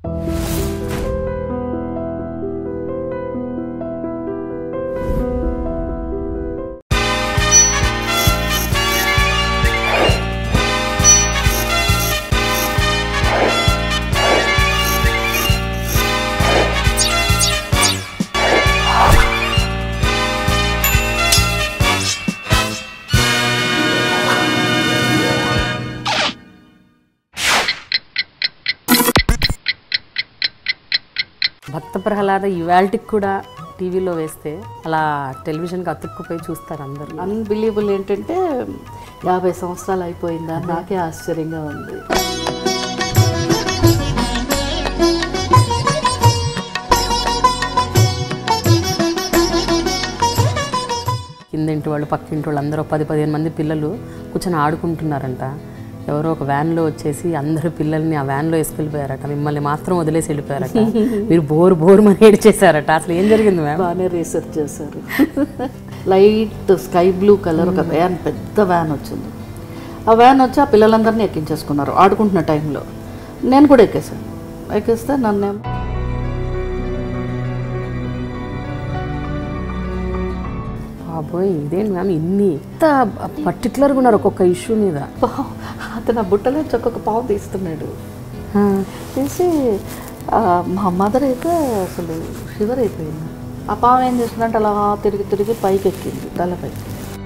భక్త ప్రహ్లాద ఇవాళకి కూడా టీవీలో వేస్తే అలా టెలివిజన్కి అతుక్కుపోయి చూస్తారు అందరూ అన్బిలీవబుల్ ఏంటంటే యాభై సంవత్సరాలు అయిపోయిందా నాకే ఆశ్చర్యంగా ఉంది కిందింటి వాళ్ళు పక్కింటి వాళ్ళు అందరూ పది పదిహేను మంది పిల్లలు కూర్చొని ఆడుకుంటున్నారంట ఎవరో ఒక వ్యాన్లో వచ్చేసి అందరు పిల్లల్ని ఆ వ్యాన్లో వేసుకెళ్ళిపోయారట మిమ్మల్ని మాత్రం వదిలేసి వెళ్ళిపోయారట మీరు బోర్ బోర్ మని ఏడ్చేశారట అసలు ఏం జరిగింది మ్యామ్ బాగానే రీసెర్చ్ చేశారు లైట్ స్కై బ్లూ కలర్ ఒక వ్యాన్ పెద్ద వ్యాన్ వచ్చింది ఆ వ్యాన్ వచ్చి ఆ పిల్లలందరినీ ఎక్కించేసుకున్నారు ఆడుకుంటున్న టైంలో నేను కూడా ఎక్కేసాను ఎక్కిస్తే నన్నేమో బాబోయ్ ఇదేంటి మ్యామ్ ఇన్ని ఇంత పర్టికులర్గా ఉన్నారు ఒక్కొక్క ఇష్యూ మీద పావు అతను ఆ బుట్టలో ఒక్కొక్క పావు తీస్తున్నాడు తీసి ఆ, మా మదర్ అయితే అసలు షివర్ అయిపోయింది ఆ పాము ఏం చేస్తుందంటే అలా తిరిగి తిరిగి పైకి ఎక్కింది తలపైకి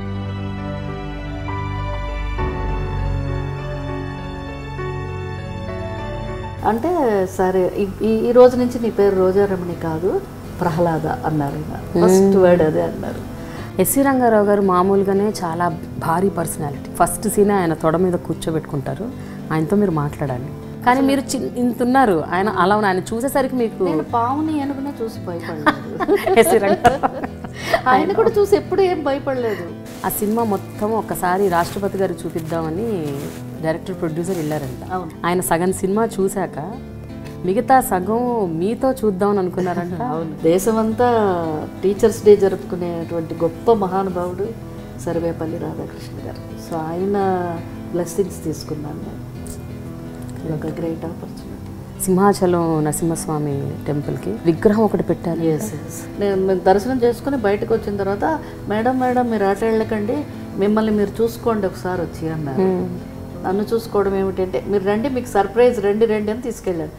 అంటే సరే ఈ- ఈ- ఈ రోజు నుంచి నీ పేరు రోజారమణి కాదు ప్రహ్లాద అన్నారు ఫస్ట్ వర్డ్ అదే అన్నారు ఎస్సీ రంగారావు గారు మామూలుగానే చాలా భారీ పర్సనాలిటీ ఫస్ట్ సీన్ ఆయన తొడ మీద కూర్చోబెట్టుకుంటారు ఆయనతో మీరు మాట్లాడాలి కానీ మీరు చిన్ ఇంత ఉన్నారు ఆయన అలా ఉన్న- ఆయన చూసేసరికి మీకు నేను పావుని ఏనుగునే చూసి భయపడలేదు ఎస్సీ రంగారావు ఆయన కూడా చూసి ఎప్పుడు ఏం భయపడలేదు ఆ సినిమా మొత్తం ఒక్కసారి రాష్ట్రపతి గారికి చూపిద్దామని డైరెక్టర్ ప్రొడ్యూసర్ వెళ్ళారంట అవును. ఆయన సగం సినిమా చూశాక మిగతా సగం మీతో చూద్దామని అనుకున్నారంట అవును దేశమంతా టీచర్స్ డే జరుపుకునేటువంటి గొప్ప మహానుభావుడు సర్వేపల్లి రాధాకృష్ణ గారు సో ఆయన బ్లెస్సింగ్స్ తీసుకున్నాను నేను ఇది ఒక గ్రేట్ ఆపర్చునిటీ సింహాచలం నరసింహస్వామి టెంపుల్కి విగ్రహం ఒకటి పెట్టారు ఎస్ ఎస్ నేను మేము దర్శనం చేసుకుని బయటకు వచ్చిన తర్వాత మేడం మేడం మీరు అటు వెళ్ళకండి మిమ్మల్ని మీరు చూసుకోండి ఒకసారి వచ్చి అన్నారు నన్ను చూసుకోవడం ఏమిటంటే మీరు రండి మీకు సర్ప్రైజ్ రండి రండి అని తీసుకెళ్ళాను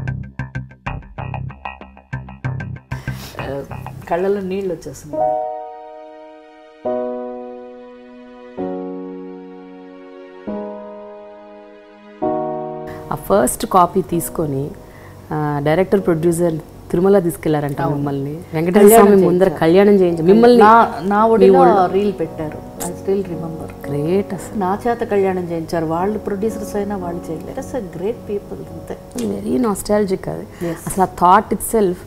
ఆ, కళ్ళలో నీళ్ళు వచ్చేసింది ఆ ఫస్ట్ కాపీ తీసుకొని ఆ, డైరెక్టర్ ప్రొడ్యూసర్ తిరుమల తీసుకెళ్లారంట మిమ్మల్ని వెంకటేశ్వర స్వామి ముందర కళ్యాణం చేయించి మిమ్మల్ని నా నా ఒడిలో రీల్ పెట్టారు ఐ స్టిల్ రిమెంబర్ గ్రేట్ అసలు నా చేత కళ్యాణం చేయించారు వాళ్ళు ప్రొడ్యూసర్స్ అయినా వాళ్ళు చేయలేదు ఇట్స్ అ గ్రేట్ పీపుల్ అంతే వెరీ నాస్టాలజిక్ అది అసలు ఆ థాట్ ఇట్ సెల్ఫ్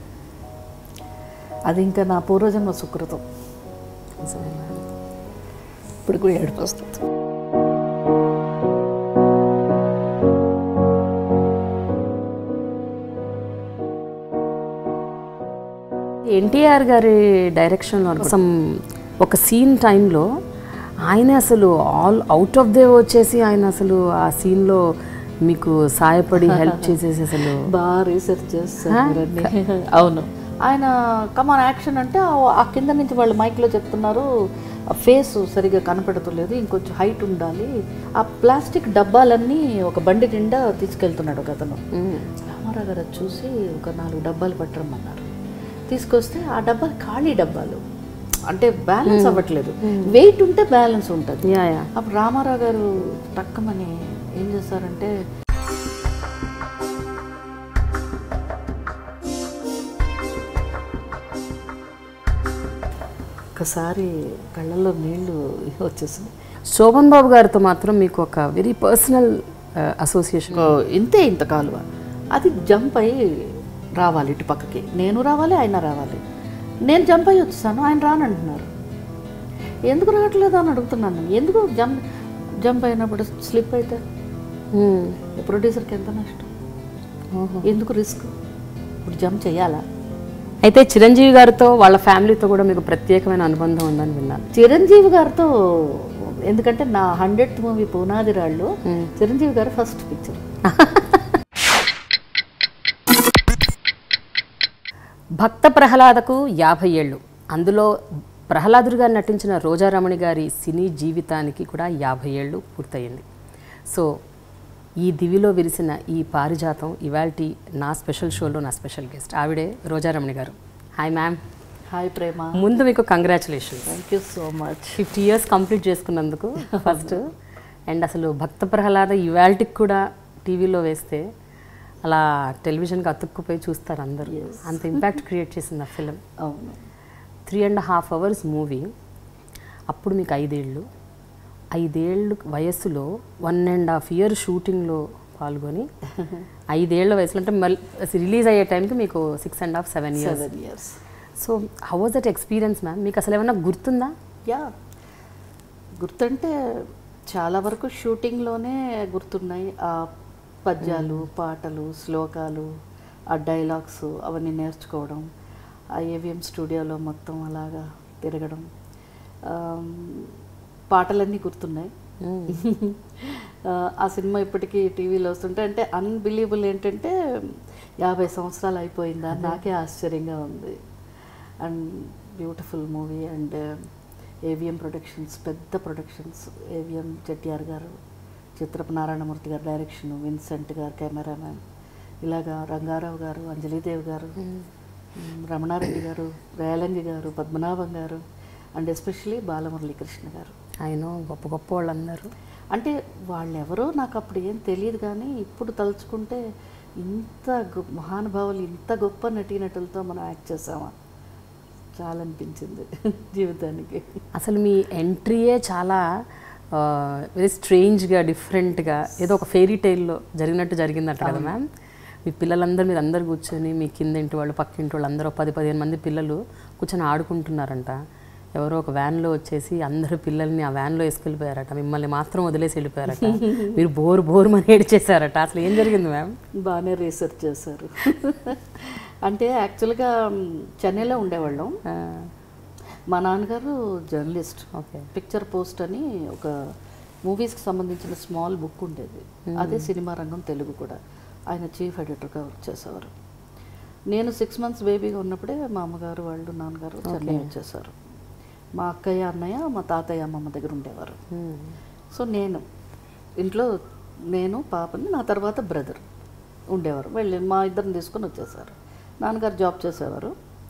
అది ఇంకా నా పూర్వజన్మ సుకృతం ఇప్పుడు కూడా ఏడుపు వస్తుంది ఎన్టీఆర్ గారి డైరెక్షన్లో కోసం ఒక సీన్ టైంలో ఆయన అసలు ఆల్ అవుట్ ఆఫ్ దే వచ్చేసి ఆయన అసలు ఆ సీన్లో మీకు సాయపడి హెల్ప్ చేసేసి అసలు బాగా రీసెర్చ్ చేస్తారు అవును ఆయన కమాన్ యాక్షన్ అంటే ఆ- ఆ కింద నుంచి వాళ్ళు మైక్లో చెప్తున్నారు ఫేస్ సరిగా కనపడతలేదు ఇంకొంచెం హైట్ ఉండాలి ఆ ప్లాస్టిక్ డబ్బాలన్నీ ఒక బండి నిండా తీసుకెళ్తున్నాడు ఒక అతను రామారావు గారు అది చూసి ఒక నాలుగు డబ్బాలు పట్టరమన్నారు తీసుకొస్తే ఆ డబ్బాలు ఖాళీ డబ్బాలు అంటే బ్యాలెన్స్ అవ్వట్లేదు వెయిట్ ఉంటే బ్యాలెన్స్ ఉంటుంది యా యా అప్పుడు రామారావు గారు టక్కమని ఏం చేస్తారంటే ఒకసారి కళ్ళల్లో నీళ్లు వచ్చేసింది శోభన్ బాబు గారితో మాత్రం మీకు ఒక వెరీ పర్సనల్ అసోసియేషన్ ఓ, ఇంతే ఇంత కాలువ అది జంప్ అయ్యి రావాలి ఇటు పక్కకి నేను రావాలి ఆయన రావాలి నేను జంప్ అయ్యి వచ్చేసాను ఆయన రానంటున్నారు ఎందుకు రావట్లేదు అని అడుగుతున్నాను నేను. ఎందుకు జంప్ జంప్ అయినప్పుడు స్లిప్ అయితే ప్రొడ్యూసర్కి ఎంత నష్టం ఎందుకు రిస్క్ ఇప్పుడు జంప్ చేయాలా అయితే చిరంజీవి గారితో వాళ్ళ ఫ్యామిలీతో కూడా మీకు ప్రత్యేకమైన అనుబంధం ఉందని విన్నాను చిరంజీవి గారితో ఎందుకంటే నా హండ్రెడ్ మూవీ పునాది రాళ్ళు చిరంజీవి గారు ఫస్ట్ పిక్చర్ భక్త ప్రహ్లాదకు యాభై ఏళ్ళు అందులో ప్రహ్లాదుడు గారు నటించిన రోజారమణి గారి సినీ జీవితానికి కూడా యాభై ఏళ్ళు పూర్తయింది సో ఈ దివిలో విరిసిన ఈ పారిజాతం ఇవాల్టి నా స్పెషల్ షోలో నా స్పెషల్ గెస్ట్ ఆవిడే రోజారమణి గారు హాయ్ మ్యామ్ హాయ్ ప్రేమ ముందు మీకు congratulations thank you so much fifty years complete చేసుకున్నందుకు ఫస్ట్ అండ్ అసలు భక్త ప్రహ్లాద ఇవాల్టికి కూడా టీవీలో వేస్తే అలా టెలివిజన్కి అతుక్కుపోయి చూస్తారు అందరూ అంత ఇంపాక్ట్ క్రియేట్ చేసింది ఆ ఫిలిం అవును three and half hours movie అప్పుడు మీకు ఐదేళ్ళు ఐదేళ్ళు వయస్సులో వన్ అండ్ హాఫ్ ఇయర్ షూటింగ్లో పాల్గొని ఐదేళ్ల వయసులో అంటే మళ్ళీ రిలీజ్ అయ్యే టైంకి మీకు six and half seven years seven years so how was that experience ma'am మీకు అసలు ఏమైనా గుర్తుందా యా గుర్తంటే చాలా వరకు షూటింగ్లోనే గుర్తున్నాయి ఆ పద్యాలు పాటలు శ్లోకాలు ఆ డైలాగ్స్ అవన్నీ నేర్చుకోవడం ఆ ఏవిఎం స్టూడియోలో మొత్తం అలాగా తిరగడం ఆమ్, పాటలన్నీ గుర్తున్నాయి ఆ, ఆ సినిమా ఇప్పటికీ టీవీలో వస్తుంటే అంటే అన్బిలీవబుల్ ఏంటంటే యాభై సంవత్సరాలు అయిపోయిందా నాకే ఆశ్చర్యంగా ఉంది and beautiful movie and AVM productions పెద్ద ప్రొడక్షన్స్ ఏవిఎం చెట్టియార్ గారు చిత్రపు నారాయణమూర్తి గారు డైరెక్షన్ విన్సెంట్ గారు కెమెరామ్యాన్ ఇలాగా రంగారావు గారు అంజలీదేవి గారు మ్, రమణారెడ్డి గారు రేలంగి గారు పద్మనాభం గారు అండ్ ఎస్పెషలీ బాలమురళీకృష్ణ గారు ఆయన గొప్ప గొప్ప వాళ్ళందరూ అంటే వాళ్ళెవరో నాకు అప్పుడు ఏం తెలియదు కానీ ఇప్పుడు తలుచుకుంటే ఇంత గొ- మహానుభావులు ఇంత గొప్ప నటీనటులతో మనం యాక్ట్ చేసామా చాలా అనిపించింది జీవితానికి అసలు మీ ఎంట్రీయే చాలా వెరీ స్ట్రేంజ్గా డిఫరెంట్గా ఏదో ఒక ఫెయిరీ టైల్లో జరిగినట్టు జరిగిందట కదా మ్యామ్ మీ పిల్లలందరూ మీరు అందరు కూర్చొని మీ కింద ఇంటి వాళ్ళు పక్కింటి వాళ్ళు అందరూ పది పదిహేను మంది పిల్లలు కూర్చొని ఆడుకుంటున్నారంట ఎవరో ఒక వ్యాన్లో వచ్చేసి అందరు పిల్లల్ని ఆ వ్యాన్లో వేసుకెళ్ళిపోయారట మిమ్మల్ని మాత్రం వదిలేసి వెళ్ళిపోయారట మీరు బోర్ బోర్ మని ఏడ్చేశారట అసలు ఏం జరిగింది మ్యామ్ బాగానే రీసెర్చ్ చేశారు అంటే యాక్చువల్గా మ్, చెన్నైలో ఉండేవాళ్ళం మా నాన్నగారు జర్నలిస్ట్ ఓకే పిక్చర్ పోస్ట్ అని ఒక మూవీస్కి సంబంధించిన స్మాల్ బుక్ ఉండేది అదే సినిమా రంగం తెలుగు కూడా ఆయన చీఫ్ ఎడిటర్గా వర్క్ చేసేవారు నేను సిక్స్ మంత్స్ బేబీగా ఉన్నప్పుడే మా అమ్మగారు వాళ్ళు నాన్నగారు చెన్నై వచ్చేసారు మా అక్కయ్య అన్నయ్య మా తాతయ్య అమ్మమ్మ దగ్గర ఉండేవారు సో నేను ఇంట్లో నేను పాపని నా తర్వాత బ్రదర్ ఉండేవారు వెళ్ళి మా ఇద్దరిని తీసుకొని వచ్చేసారు నాన్నగారు జాబ్ చేసేవారు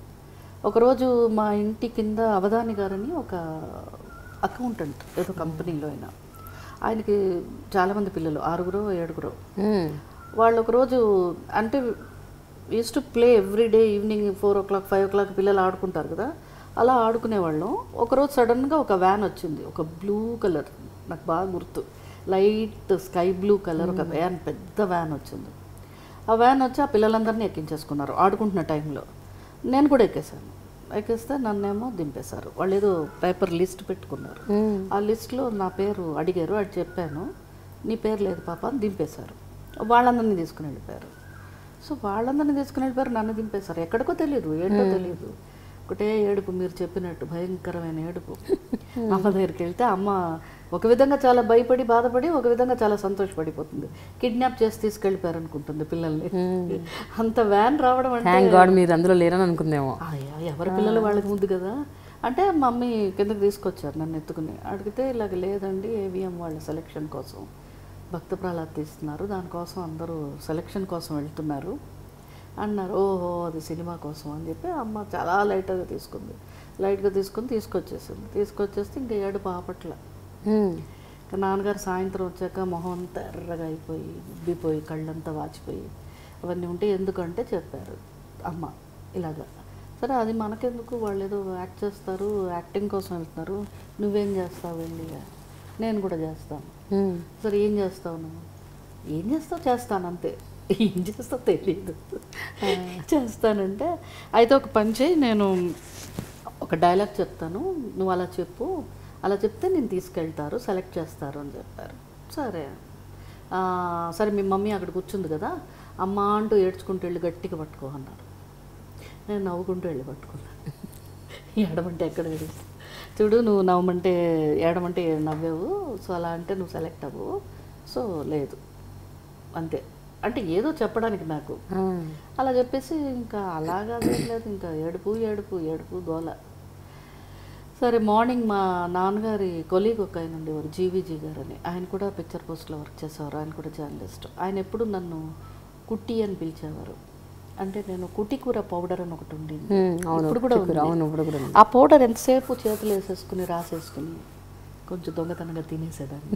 ఒకరోజు మా ఇంటి కింద అవధాని గారని ఒక అకౌంటెంట్ ఏదో కంపెనీలో అయినా ఆయనకి చాలామంది పిల్లలు ఆరుగురు ఏడుగురు వాళ్ళు ఒకరోజు అంటే used to play every day evening four o'clock five o'clock పిల్లలు ఆడుకుంటారు కదా అలా ఆడుకునేవాళ్ళం ఒకరోజు సడన్గా ఒక వ్యాన్ వచ్చింది ఒక బ్లూ కలర్ నాకు బాగా గుర్తు లైట్ స్కై బ్లూ కలర్ ఒక వ్యాన్ పెద్ద వ్యాన్ వచ్చింది ఆ వ్యాన్ వచ్చి ఆ పిల్లలందరినీ ఎక్కించేసుకున్నారు ఆడుకుంటున్న టైంలో నేను కూడా ఎక్కేసాను ఎక్కిస్తే నన్నేమో దింపేశారు వాళ్ళు ఏదో పేపర్ లిస్ట్ పెట్టుకున్నారు ఆ లిస్ట్లో నా పేరు అడిగారు అది చెప్పాను నీ పేరు లేదు పాప అని దింపేశారు వాళ్ళందరినీ తీసుకుని వెళ్ళిపోయారు సో వాళ్ళందరినీ తీసుకుని వెళ్ళిపోయారు నన్ను దింపేశారు ఎక్కడికో తెలియదు ఏంటో తెలియదు ఒకటే ఏడుపు మీరు చెప్పినట్టు భయంకరమైన ఏడుపు అమ్మ దగ్గరికి వెళ్తే అమ్మ ఒక విధంగా చాలా భయపడి బాధపడి ఒక విధంగా చాలా సంతోషపడిపోతుంది కిడ్నాప్ చేసి తీసుకెళ్ళిపోయారు అనుకుంటుంది పిల్లల్ని అంత వ్యాన్ రావడం అంటే థ్యాంక్ గాడ్ మీరు అందులో లేరని అనుకుందేమో అయ్యా ఎవరి పిల్లలు వాళ్ళకి ముందు కదా అంటే మమ్మీ కిందకి తీసుకొచ్చారు నన్ను ఎత్తుకుని అడిగితే ఇలాగ లేదండి ఏవిఎం వాళ్ళ సెలెక్షన్ కోసం భక్త ప్రహ్లాద్ తీస్తున్నారు దానికోసం అందరూ సెలెక్షన్ కోసం వెళ్తున్నారు అన్నారు ఓహో అది సినిమా కోసం అని చెప్పి అమ్మ చాలా లైట్గా తీసుకుంది లైట్గా తీసుకుని తీసుకొచ్చేసింది తీసుకొచ్చేస్తే ఇంకా ఏడు పాపట్ల ఇంకా నాన్నగారు సాయంత్రం వచ్చాక మొహం అంతా ఎర్రగా అయిపోయి ఉబ్బిపోయి కళ్ళంతా వాచిపోయి అవన్నీ ఉంటే ఎందుకంటే చెప్పారు అమ్మ ఇలాగా సరే అది మనకెందుకు వాళ్ళు ఏదో యాక్ట్ చేస్తారు యాక్టింగ్ కోసం వెళ్తున్నారు నువ్వేం చేస్తావు వెళ్ళి నేను కూడా చేస్తాను సరే ఏం చేస్తావు నువ్వు ఏం చేస్తావు చేస్తాను అంతే ఏం చేస్తావు తెలియదు చేస్తానంటే అయితే ఒక పని చేయి నేను ఒక డైలాగ్ చెప్తాను నువ్వు అలా చెప్పు అలా చెప్తే నేను తీసుకెళ్తారు సెలెక్ట్ చేస్తారు అని చెప్పారు సరే ఆ, సరే మీ మమ్మీ అక్కడ కూర్చుంది కదా అమ్మ అంటూ ఏడ్చుకుంటూ వెళ్ళి గట్టిగా పట్టుకో అన్నారు నేను నవ్వుకుంటూ వెళ్ళి పట్టుకున్నాను ఏడమంటే ఎక్కడ ఏడుస్తా చూడు నువ్వు నవ్వమంటే ఏడమంటే నవ్వావు సో అలా అంటే నువ్వు సెలెక్ట్ అవ్వు సో లేదు అంతే అంటే ఏదో చెప్పడానికి నాకు ఆ. అలా చెప్పేసి ఇంకా అలాగా లేదు ఇంకా ఏడుపు ఏడుపు ఏడుపు గోల సరే మార్నింగ్ మా నాన్నగారి కొలీగ్ ఒక ఆయన ఉండేవారు జీవీజీ గారు అని ఆయన కూడా పిక్చర్ పోస్ట్లో వర్క్ చేసేవారు ఆయన కూడా జర్నలిస్ట్ ఆయన ఎప్పుడు నన్ను కుట్టి అని పిలిచేవారు అంటే నేను కుట్టి కూర పౌడర్ అని ఒకటి ఉండేది ఉమ్, అవును ఇప్పుడు కూడా చిక్కుడు, ఉంది. అవును ఇప్పుడు కూడా ఉంది. ఆ పౌడర్ ఎంతసేపు చేతులు వేసేసుకుని రాసేసుకుని కొంచెం దొంగతనంగా తినేసేదాన్ని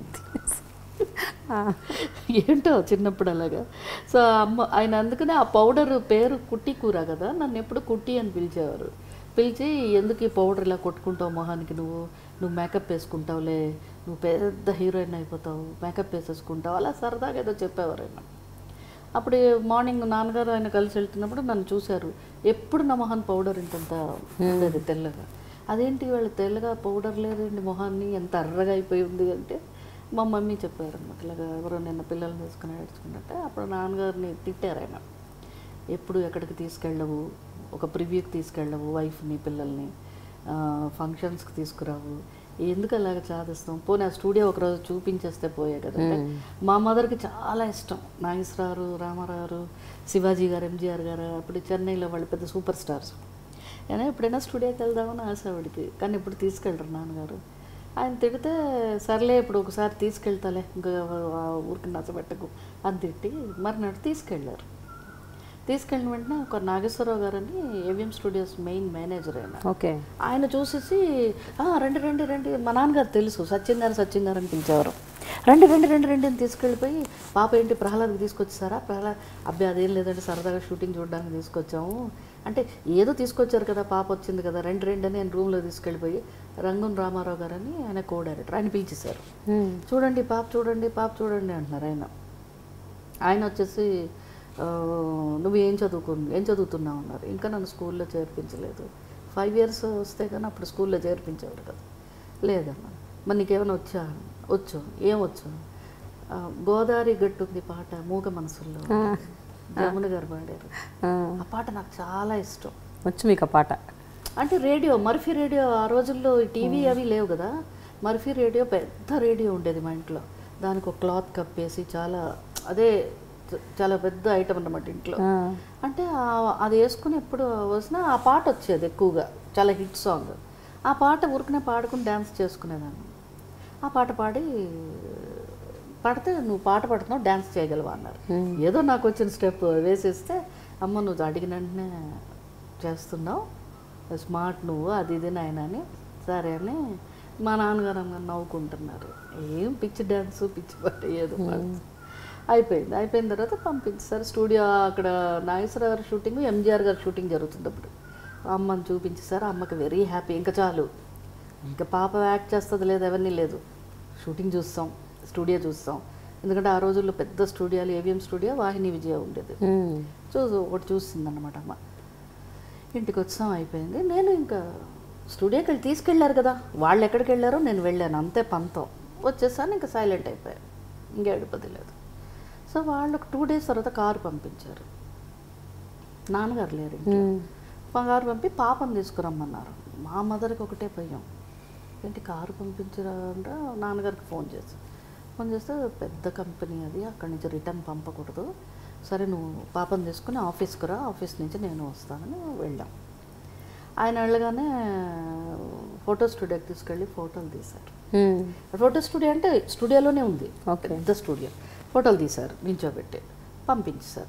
ఆ. ఏంటో చిన్నప్పుడు అలాగా సో అమ్మ ఆయన అందుకనే ఆ పౌడర్ పేరు కుట్టి కూర కదా నన్ను ఎప్పుడు కుట్టి అని పిలిచేవారు పిలిచి ఎందుకు ఈ పౌడర్ ఇలా కొట్టుకుంటావు మొహానికి నువ్వు నువ్వు మేకప్ వేసుకుంటావులే నువ్వు పెద్ద హీరోయిన్ అయిపోతావు మేకప్ వేసేసుకుంటావు అలా సరదాగా ఏదో చెప్పేవారు ఆయన అప్పుడు మార్నింగ్ నాన్నగారు ఆయన కలిసి వెళ్తున్నప్పుడు నన్ను చూశారు ఎప్పుడు నా మొహాన్ పౌడర్ ఇంతంత ఉండేది తెల్లగా అదేంటి వాళ్ళు తెల్లగా పౌడర్ లేదండి మొహాన్ని ఎంత అర్రగా అయిపోయి ఉంది అంటే మా మమ్మీ చెప్పారు అనమాట ఇలాగా ఎవరో నిన్న పిల్లల్ని తీసుకుని ఏడ్చుకున్నట్టే అప్పుడు నాన్నగారిని తిట్టారు ఆయన ఎప్పుడు ఎక్కడికి తీసుకెళ్ళవు ఒక ప్రివ్యూకి తీసుకెళ్ళవు వైఫ్ని పిల్లల్ని ఫంక్షన్స్కి తీసుకురావు ఎందుకు అలాగ చాదిస్తాం పోనీ ఆ స్టూడియో ఒకరోజు చూపించేస్తే పోయే కదా అంటే మా మదర్కి చాలా ఇష్టం నాగేశ్వరరావు రామారావు శివాజీ గారు ఎంజీఆర్ గారు అప్పుడు చెన్నైలో వాళ్ళు పెద్ద సూపర్ స్టార్స్ అయినా ఎప్పుడైనా స్టూడియోకి వెళ్దామని ఆశ ఆవిడకి కానీ ఇప్పుడు తీసుకెళ్ళరు నాన్నగారు ఆయన తిడితే సర్లే ఇప్పుడు ఒకసారి తీసుకెళ్తాలే ఇంకా ఆ ఊరికి నచ్చబెట్టకు అని తిట్టి మర్నాడు తీసుకెళ్ళారు తీసుకెళ్ళిన వెంటనే ఒక నాగేశ్వరరావు గారని ఏవిఎం స్టూడియోస్ మెయిన్ మేనేజర్ ఆయన ఓకే ఆయన చూసేసి "ఆ, రండి రండి రండి మా నాన్నగారు తెలుసు సత్యం గారు సత్యం గారు అని పిలిచేవారు రండి రండి రండి రండి అని తీసుకెళ్ళిపోయి పాప ఏంటి ప్రహ్లాద్కి తీసుకొచ్చారా ప్రహ్లాద్ అబ్బాయి అదేం లేదంటే సరదాగా షూటింగ్ చూడడానికి తీసుకొచ్చాము అంటే ఏదో తీసుకొచ్చారు కదా పాప వచ్చింది కదా రెండు రెండు అని ఆయన రూమ్లో తీసుకెళ్ళిపోయి రంగం రామారావు గారు అని ఆయన కో డైరెక్టర్ ఆయన పిలిచేశారు ఉమ్. చూడండి పాప చూడండి పాప చూడండి అంటున్నారు ఆయన ఆయన వచ్చేసి "ఆ, నువ్వు ఏం చదువుకు ఏం చదువుతున్నావు అన్నారు ఇంకా నన్ను స్కూల్లో చేర్పించలేదు ఫైవ్ ఇయర్స్ వస్తే కానీ అప్పుడు స్కూల్లో చేర్పించేవారు కదా లేదమ్మా మరి నీకేమైనా వచ్చా వచ్చు ఏం వచ్చు "ఆ, గోదావరి గట్టు ఉంది పాట మూగ మనసుల్లో జమున గారు పాడారు ఆ. ఆ పాట నాకు చాలా ఇష్టం వచ్చు మీకు ఆ పాట అంటే రేడియో మర్ఫీ రేడియో ఆ రోజుల్లో టీవీ అవి లేవు కదా మర్ఫీ రేడియో పెద్ద రేడియో ఉండేది మా ఇంట్లో దానికి ఒక క్లాత్ కప్పేసి చాలా అదే చ- చాలా పెద్ద ఐటమ్ అన్నమాట ఇంట్లో ఆ. అంటే ఆ- అది వేసుకుని ఎప్పుడు వచ్చినా ఆ పాట వచ్చేది ఎక్కువగా చాలా హిట్ సాంగ్ ఆ పాట ఊరికనే పాడుకుని డ్యాన్స్ చేసుకునేదాన్ని ఆ పాట పాడి పాడితే నువ్వు పాట పాడుతున్నావు డ్యాన్స్ చేయగలవా అన్నారు ఏదో నాకు వచ్చిన స్టెప్ వేసేస్తే అమ్మ నువ్వు అడిగిన వెంటనే చేస్తున్నావు స్మార్ట్ నువ్వు అది ఇది నాయన అని సరే అని మా నాన్నగారు అమ్మ నవ్వుకుంటున్నారు ఏం పిచ్చి డ్యాన్స్ పిచ్చి పాట ఏదో పాడు. అయిపోయింది అయిపోయిన తర్వాత పంపించారు స్టూడియో అక్కడ నాగేశ్వర గారి షూటింగ్ ఎంజీఆర్ గారి షూటింగ్ జరుగుతుంది అప్పుడు అమ్మని చూపించేసారు అమ్మకి వెరీ హ్యాపీ ఇంకా చాలు ఇంకా పాప యాక్ట్ చేస్తుంది లేదు ఎవరిని లేదు షూటింగ్ చూస్తాం స్టూడియో చూస్తాం ఎందుకంటే ఆ రోజుల్లో పెద్ద స్టూడియోలు ఏవిఎం స్టూడియో వాహిని విజయ ఉండేది ఉమ్. చూసి ఒకటి చూసింది అనమాట అమ్మ ఇంటికి వచ్చాం అయిపోయింది నేను ఇంకా స్టూడియోకి వెళ్ళి తీసుకెళ్ళారు కదా వాళ్ళు ఎక్కడికి వెళ్ళారో నేను వెళ్ళాను అంతే పంతం వచ్చేసాను ఇంకా సైలెంట్ అయిపోయాను ఇంకా ఏడుపది లేదు సో వాళ్ళు ఒక టూ డేస్ తర్వాత కారు పంపించారు నాన్నగారు లేరు ఇంట్లో. ఉమ్. మా కారు పంపి పాపను తీసుకురమ్మన్నారు మా మదర్కి ఒకటే భయం ఏంటి కారు పంపించరా అంటే నాన్నగారికి ఫోన్ చేసి ఫోన్ చేస్తే పెద్ద కంపెనీ అది అక్కడి నుంచి రిటర్న్ పంపకూడదు సరే నువ్వు పాపను తీసుకుని ఆఫీస్కి రా ఆఫీస్ నుంచి నేను వస్తానని వెళ్ళాం ఆయన వెళ్ళగానే ఫోటో స్టూడియోకి తీసుకెళ్ళి ఫోటోలు తీశారు ఉమ్. ఫోటో స్టూడియో అంటే స్టూడియోలోనే ఉంది ఓకే. పెద్ద స్టూడియో ఫోటోలు తీశారు నించోబెట్టి పంపించారు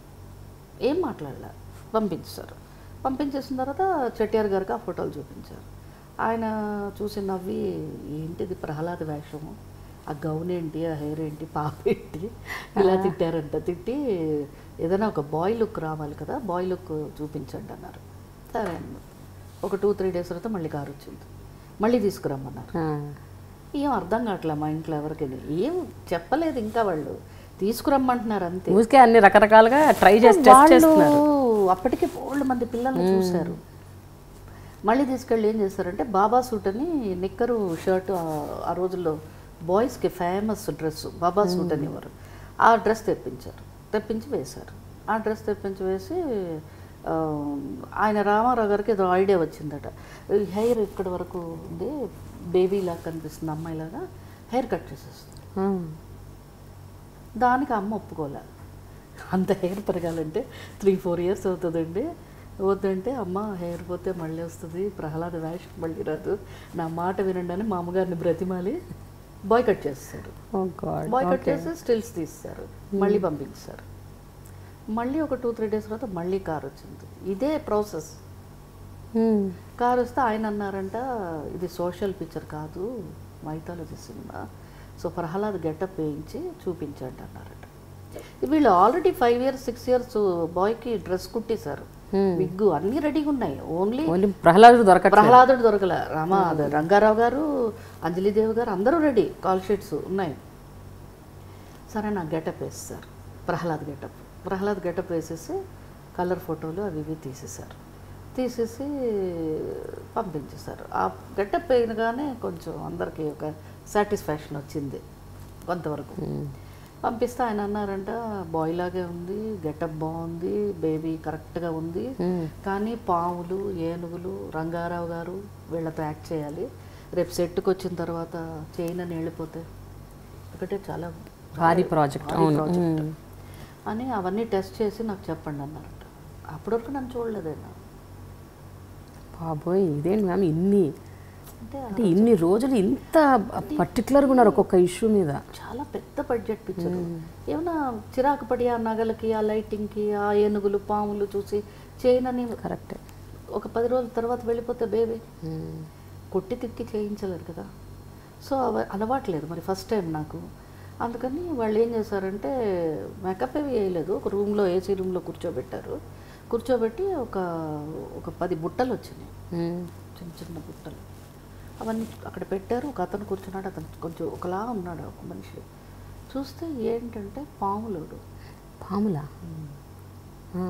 ఏం మాట్లాడలే పంపించారు పంపించేసిన తర్వాత చెట్టియార్ గారికి ఆ ఫోటోలు చూపించారు ఆయన చూసి నవ్వి ఏంటిది ప్రహ్లాద వేషము ఆ గౌన్ ఏంటి ఆ హెయిర్ ఏంటి పాప ఏంటి ఇలా తిట్టారంట తిట్టి ఏదైనా ఒక బాయ్ లుక్ రావాలి కదా బాయ్ లుక్ చూపించండి అన్నారు సరే అన్న ఒక టూ త్రీ డేస్ తర్వాత మళ్ళీ కారు వచ్చింది మళ్ళీ తీసుకురమ్మన్నారు ఆ. ఏం అర్థం కావట్లే మా ఇంట్లో ఎవరికి ఏం చెప్పలేదు ఇంకా వాళ్ళు తీసుకురమ్మంటున్నారు అంతే ఊరికే అన్ని రకరకాలుగా ట్రై చేసి టెస్ట్ వాళ్ళు చేస్తున్నారు అప్పటికే బోల్డ్ మంది పిల్లల్ని చూశారు మళ్ళీ తీసుకెళ్ళి ఏం చేశారంటే బాబా సూట్ అని నిక్కరు షర్ట్ ఆ రోజుల్లో బాయ్స్కి ఫేమస్ డ్రెస్ బాబా సూట్ అనేవారు ఆ డ్రెస్ తెప్పించారు తెప్పించి వేశారు ఆ డ్రెస్ తెప్పించి వేసి ఆ, ఆయన రామారావు గారికి ఏదో ఐడియా వచ్చిందట హెయిర్ ఇక్కడ వరకు ఉంది బేబీలా కనిపిస్తుంది అమ్మాయిలాగా హెయిర్ కట్ చేసేస్తుంది ఆ. దానికి అమ్మ ఒప్పుకోలే అంత హెయిర్ పెరగాలంటే త్రీ ఫోర్ ఇయర్స్ అవుతుందండి వద్దంటే అమ్మ హెయిర్ పోతే మళ్ళీ వస్తుంది ప్రహ్లాద వ్యాష్ మళ్ళీ రాదు నా మాట వినండి అని మా అమ్మగారిని బ్రతిమాలి బాయ్ కట్ చేస్తారు ఓ గాడ్ బాయ్ కట్ చేసి స్టిల్స్ తీస్తారు మళ్ళీ పంపించారు మళ్ళీ ఒక టూ త్రీ డేస్ తర్వాత మళ్ళీ కార్ వచ్చింది ఇదే ప్రాసెస్ కార్ వస్తే ఆయన అన్నారంట ఇది సోషల్ పిక్చర్ కాదు మైథాలజీ సినిమా సో ప్రహ్లాద్ గెటప్ వేయించి చూపించండి అన్నారట వీళ్ళు already five years six years బాయ్కి డ్రెస్ కుట్టేశారు విగ్గు అన్నీ రెడీగా ఉన్నాయి ఓన్లీ ఓన్లీ ప్రహ్లాదుడు దొరకట్లేదు ప్రహ్లాదుడు దొరకలే రామ అదే రంగారావు గారు అంజలిదేవి గారు అందరూ రెడీ కాల్ షీట్స్ ఉన్నాయి సరే నాకు గెటప్ వేసేసారు ప్రహ్లాద్ గెటప్ ప్రహ్లాద్ గెటప్ వేసేసి కలర్ ఫోటోలు అవి ఇవి తీసేశారు తీసేసి పంపించేశారు ఆ గెటప్ వేయగానే కొంచెం అందరికీ ఒక సాటిస్ఫాక్షన్ వచ్చింది కొంతవరకు పంపిస్తే ఆయన అన్నారంట బాయ్ లాగే ఉంది గెటప్ బాగుంది బేబీ కరెక్ట్గా ఉంది కానీ పాములు ఏనుగులు రంగారావు గారు వీళ్ళతో యాక్ట్ చేయాలి రేపు సెట్కి వచ్చిన తర్వాత చైన్ అని వెళ్ళిపోతే ఒకటే చాలా భారీ ప్రాజెక్ట్ భారీ అవును project. మ్మ్. అని అవన్నీ టెస్ట్ చేసి నాకు చెప్పండి అన్నారట అప్పటి వరకు నన్ను చూడలేదైనా బాబోయ్ ఇదేంటి మ్యామ్ ఇన్ని అంటే అంటే ఇన్ని రోజులు ఇంత పర్టికులర్గా ఉన్నారు ఒక్కొక్క ఇష్యూ మీద చాలా పెద్ద బడ్జెట్ పిక్చర్ ఏమన్నా చిరాకు పడి ఆ నగలకి ఆ లైటింగ్కి ఆ ఏనుగులు పాములు చూసి చైన్ అని కరెక్టే ఒక పది రోజుల తర్వాత వెళ్ళిపోతే బేబీ కొట్టి తిక్కి చేయించలేరు కదా సో అవ అలవాట్లేదు మరి ఫస్ట్ టైం నాకు అందుకని వాళ్ళు ఏం చేశారంటే మేకప్ ఏవి వేయలేదు ఒక రూమ్లో ఏసీ రూమ్లో కూర్చోబెట్టారు కూర్చోబెట్టి ఒక ఒక పది బుట్టలు వచ్చినాయి చిన్న చిన్న బుట్టలు అవన్నీ అక్కడ పెట్టారు ఒక అతను కూర్చున్నాడు అతను కొంచెం ఒకలా ఉన్నాడు ఒక మనిషి చూస్తే ఏంటంటే పాములోడు పాములా ఆ.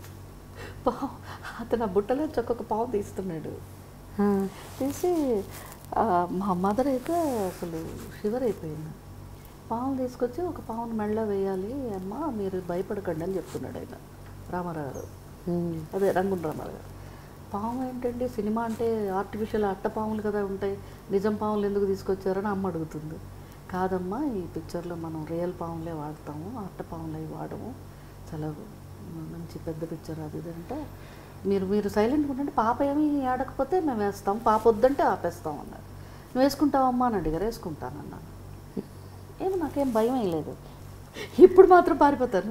పాము అతను ఆ బుట్టలో ఒక్కొక్క పాము తీస్తున్నాడు ఆ. తీసి ఆ, మా మదర్ అయితే అసలు షివర్ అయిపోయింది పాము తీసుకొచ్చి ఒక పామును మెళ్ళ వేయాలి అమ్మ మీరు భయపడకండి అని చెప్తున్నాడు ఆయన రామారావు గారు మ్మ్. అదే రంగున్ రామారావు గారు పాము ఏంటండి సినిమా అంటే ఆర్టిఫిషియల్ అట్ట పాములు కదా ఉంటాయి నిజం పాములు ఎందుకు తీసుకొచ్చారని అమ్మ అడుగుతుంది కాదమ్మా ఈ పిక్చర్లో మనం రియల్ పాములే వాడతాము అట్ట పాములే వాడము చాలా మంచి పెద్ద పిక్చర్ అది ఇది అంటే మీరు మీరు సైలెంట్గా ఉండండి పాప ఏమి ఆడకపోతే మేము వేస్తాం పాప వద్దంటే ఆపేస్తాం అన్నారు నువ్వు వేసుకుంటావమ్మా అని అడిగారు వేసుకుంటానన్నాను ఏమో నాకేం భయం లేదు ఇప్పుడు మాత్రం పారిపోతాను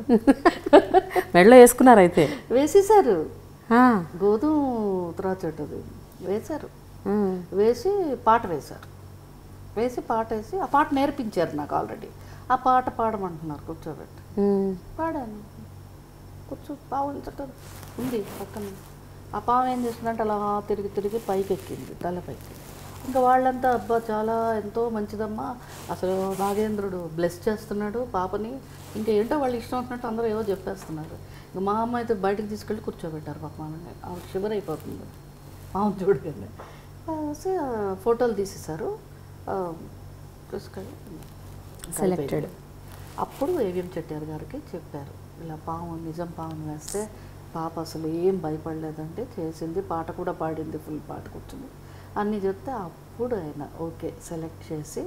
మెడలో వేసుకున్నారు అయితే వేసేసారు ఆ. గోధుమ త్రాచటది వేశారు ఆ. వేసి పాట వేశారు వేసి పాట వేసి ఆ పాట నేర్పించారు నాకు ఆల్రెడీ ఆ పాట పాడమంటున్నారు కూర్చోబెట్టి మ్మ్. పాడాను కూర్చో పావు చక్కగా ఉంది పక్కన ఆ పాము ఏం చేస్తుందంటే అలా తిరిగి తిరిగి పైకి ఎక్కింది తలపైకి ఇంకా వాళ్ళంతా అబ్బా చాలా ఎంతో మంచిదమ్మా అసలు నాగేంద్రుడు బ్లెస్ చేస్తున్నాడు పాపని ఇంకా ఏంటో వాళ్ళు ఇష్టం వచ్చినట్టు అందరూ ఏవో చెప్పేస్తున్నారు ఇంకా మా అమ్మ అయితే బయటికి తీసుకెళ్ళి కూర్చోబెట్టారు పాప ఆమెని ఆవిడ షివర్ అయిపోతుంది పాము చూడగానే వేసి ఆ ఫోటోలు తీసేశారు ఆ, తీసుకెళ్ళి Selected. అప్పుడు ఏవిఎం చెట్టారు గారికి చెప్పారు ఇలా పాము నిజం పాముని వేస్తే పాప అసలు ఏం భయపడలేదంటే చేసింది పాట కూడా పాడింది ఫుల్ పాట కూర్చుంది అన్నీ చెప్తే అప్పుడు ఆయన ఓకే సెలెక్ట్ చేసి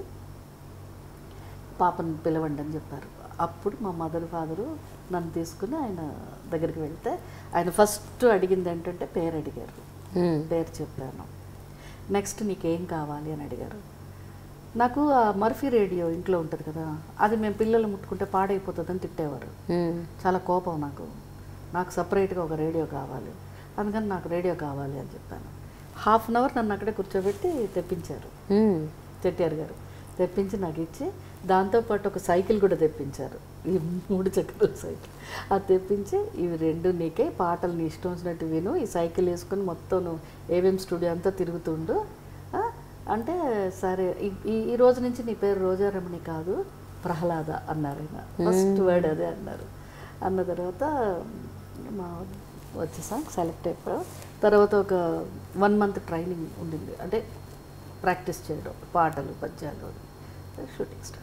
పాపను పిలవండి అని చెప్పారు అప్పుడు మా మదర్ ఫాదరు నన్ను తీసుకుని ఆయన దగ్గరికి వెళ్తే ఆయన ఫస్ట్ అడిగింది ఏంటంటే పేరు అడిగారు మ్మ్. పేరు చెప్పాను నెక్స్ట్ నీకేం కావాలి అని అడిగారు నాకు ఆ మర్ఫీ రేడియో ఇంట్లో ఉంటుంది కదా అది మేము పిల్లలు ముట్టుకుంటే పాడైపోతుందని తిట్టేవారు మ్మ్. చాలా కోపం నాకు నాకు సపరేట్గా ఒక రేడియో కావాలి అందుకని నాకు రేడియో కావాలి అని చెప్పాను హాఫ్ అన్ అవర్ నన్ను అక్కడే కూర్చోబెట్టి తెప్పించారు మ్మ్. చెట్టియార్ గారు తెప్పించి నాకు ఇచ్చి దాంతోపాటు ఒక సైకిల్ కూడా తెప్పించారు ఈ మూడు చక్రాల సైకిల్ అది తెప్పించి ఇవి రెండు నీకే పాటలు నీ ఇష్టం వచ్చినట్టు విను ఈ సైకిల్ వేసుకొని మొత్తం నువ్వు ఏవేం స్టూడియో అంతా తిరుగుతుండు ఆ? అంటే సరే ఈ- ఈ ఈ రోజు నుంచి నీ పేరు రోజారమణి కాదు ప్రహ్లాద అన్నారు ఆయన ఫస్ట్ వర్డ్ అదే అన్నారు అన్న తర్వాత మా వచ్చేసాం సెలెక్ట్ అయిపోయాం తర్వాత ఒక వన్ మంత్ ట్రైనింగ్ ఉండింది అంటే ప్రాక్టీస్ చేయడం పాటలు పద్యాలు షూటింగ్ స్టార్ట్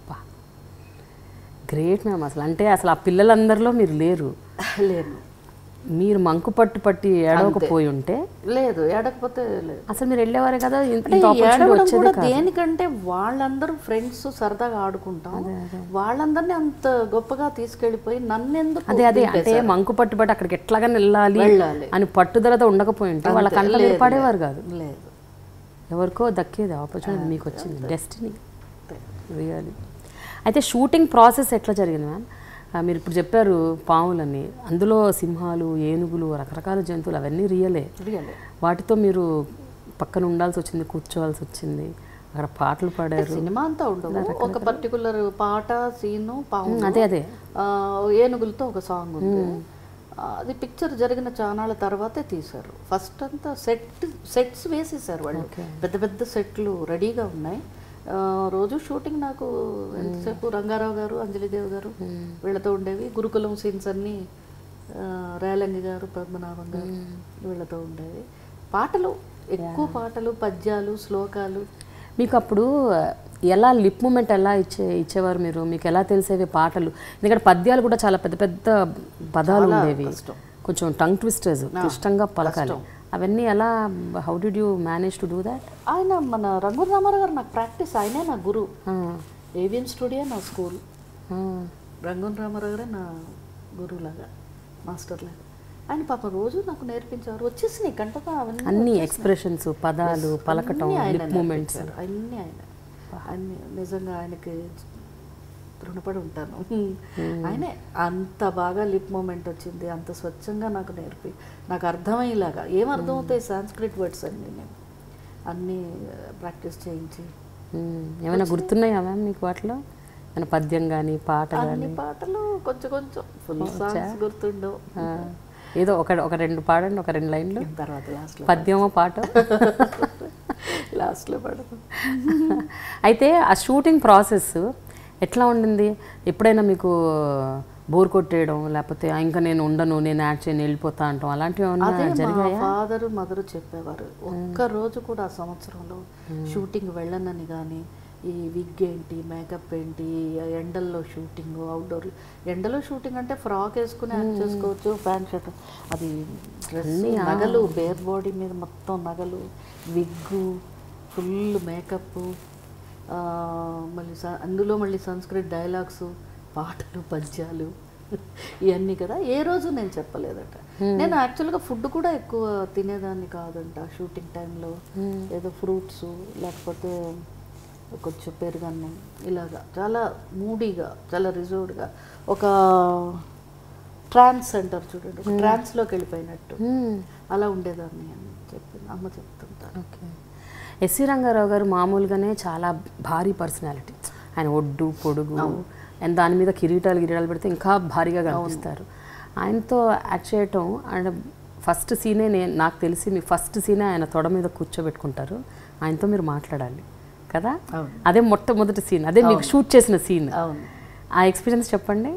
గ్రేట్ మ్యామ్ అసలు అంటే అసలు ఆ పిల్లలందరిలో మీరు లేరు లేను మీరు మంకు పట్టు పట్టి ఏడవకపోయి ఉంటే లేదు ఏడకపోతే లేదు అసలు మీరు వెళ్ళేవారే కదా ఇంత అంటే ఇంత opportunity ఏడవడం వచ్చేదే కూడా కాదు. దేనికంటే వాళ్ళందరూ ఫ్రెండ్స్ సరదాగా ఆడుకుంటాం వాళ్ళందరినీ అంత గొప్పగా తీసుకెళ్ళిపోయి నన్నెందుకు అదే అదే అంటే మంకు పట్టు పట్టి అక్కడికి ఎట్లాగని వెళ్ళాలి వెళ్ళాలి. అని పట్టుదలతో ఉండకపోయి ఉంటే వాళ్ళ కంట మీరు పడేవారు కాదు లేదు ఎవరికో దక్కేది ఆపర్చునిటీ మీకు వచ్చింది డెస్టినీ రియలీ అయితే షూటింగ్ ప్రాసెస్ ఎట్లా జరిగింది మ్యామ్ ఆ, మీరు ఇప్పుడు చెప్పారు పాములని అందులో సింహాలు ఏనుగులు రకరకాల జంతువులు అవన్నీ రియలే రియలే వాటితో మీరు పక్కన ఉండాల్సి వచ్చింది కూర్చోవాల్సి వచ్చింది అక్కడ పాటలు పాడారు సినిమా అంతా ఉండదు ఒక పర్టికులర్ పాట సీను పాము అదే అదే ఆ, ఏనుగులతో ఒక సాంగ్ ఉంది ఆ, అది పిక్చర్ జరిగిన చానాల తర్వాతే తీశారు ఫస్ట్ అంతా సెట్ సెట్స్ వేసేసారు వాళ్ళు పెద్ద పెద్ద సెట్లు రెడీగా ఉన్నాయి ఆ, రోజు షూటింగ్ నాకు ఎంతసేపు రంగారావు గారు అంజలిదేవ్ గారు వీళ్ళతో ఉండేవి గురుకులం సీన్స్ అన్నీ ఆ, రేలంగి గారు పద్మనాభం గారు వీళ్ళతో ఉండేవి పాటలు ఎక్కువ పాటలు పద్యాలు శ్లోకాలు మీకు అప్పుడు ఎలా లిప్ మూమెంట్ ఎలా ఇచ్చే ఇచ్చేవారు మీరు మీకు ఎలా తెలిసేవి పాటలు ఎందుకంటే పద్యాలు కూడా చాలా పెద్ద పెద్ద పదాలు ఉండేవి కొంచెం టంగ్ ట్విస్టర్స్ క్లిష్టంగా పలకాలి అవన్నీ ఎలా how did you manage to do that ఆయన మన రంగూర్ రామారావు గారు నాకు ప్రాక్టీస్ ఆయనే నా గురువు ఏవిఎం స్టూడియో నా స్కూల్ రంగూన్ రామారావు గారే నా గురువులాగా మాస్టర్ లాగా ఆయన పాప రోజు నాకు నేర్పించేవారు వచ్చేసినాయి కంటగా అవన్నీ అన్ని ఎక్స్ప్రెషన్స్ పదాలు పలకటం అన్నీ ఆయన లిప్ మూమెంట్స్ నేర్పించారు. అన్నీ ఆయన అన్ని నిజంగా ఆయనకి రుణపడి ఉంటాను ఆయనే అంత బాగా లిప్ మూమెంట్ వచ్చింది అంత స్వచ్ఛంగా నాకు నేర్పి నాకు అర్థమయ్యేలాగా ఏం అర్థమవుతాయి సాంస్క్రిట్ వర్డ్స్ అన్ని నేను అన్నీ ప్రాక్టీస్ చేయించి ఏమైనా గుర్తున్నాయా మ్యామ్ మీకు వాటిలో ఏమైనా పద్యం కానీ పాట కానీ అన్ని పాటలు కొంచెం కొంచెం ఫుల్ సాంగ్స్ గుర్తుండవు ఏదో ఒక ఒక రెండు పాడండి ఒక రెండు లైన్లు తర్వాత లాస్ట్లో పద్యమో పాట లాస్ట్లో పడదు అయితే ఆ షూటింగ్ ప్రాసెస్ ఎట్లా ఉండింది ఎప్పుడైనా మీకు బోర్ కొట్టేయడం లేకపోతే "ఆ, ఇంకా నేను ఉండను నేను యాడ్ చేయను వెళ్ళిపోతా అంటాం అలాంటివి ఏమన్నా అదే మా జరిగాయా ఫాదర్ మదర్ చెప్పేవారు ఒక్క రోజు కూడా ఆ సంవత్సరంలో షూటింగ్ వెళ్ళనని కానీ ఈ విగ్ ఏంటి మేకప్ ఏంటి ఆ ఎండల్లో షూటింగ్ అవుట్డోర్ ఎండలో షూటింగ్ అంటే ఫ్రాక్ వేసుకుని యాక్ట్ చేసుకోవచ్చు ప్యాంట్ షర్ట్ అది డ్రెస్ నగలు బేర్ బాడీ మీద మొత్తం నగలు విగ్గు ఫుల్ మేకప్ మళ్ళీ స- అందులో మళ్ళీ సంస్కృత్ డైలాగ్స్ పాటలు పద్యాలు ఇవన్నీ కదా ఏ రోజు నేను చెప్పలేదట నేను యాక్చువల్గా ఫుడ్ కూడా ఎక్కువ తినేదాన్ని కాదంట షూటింగ్ టైంలో ఏదో ఫ్రూట్స్ లేకపోతే కొంచెం పెరుగన్నం ఇలాగా చాలా మూడీగా చాలా రిజర్వ్డ్గా ఒక ట్రాన్స్ సెంటర్ చూడండి ఒక ట్రాన్స్లోకి వెళ్ళిపోయినట్టు Hmm. అలా ఉండేదాన్ని అని చెప్పింది అమ్మ చెప్తుంటారు ఓకే ఎస్సి రంగారావు గారు మామూలుగానే చాలా భారీ పర్సనాలిటీ ఆయన ఒడ్డు పొడుగు అండ్ దాని మీద కిరీటాలు గిరీటాలు పెడితే ఇంకా భారీగా కనిపిస్తారు ఆయనతో యాక్ట్ చేయటం అండ్ ఫస్ట్ సీనే నేను నాకు తెలిసి మీ ఫస్ట్ సీనే ఆయన తొడ మీద కూర్చోబెట్టుకుంటారు ఆయనతో మీరు మాట్లాడాలి కదా అవును. అదే మొట్టమొదటి సీన్ అదే మీకు షూట్ చేసిన సీన్ అవును ఆ ఎక్స్పీరియన్స్ చెప్పండి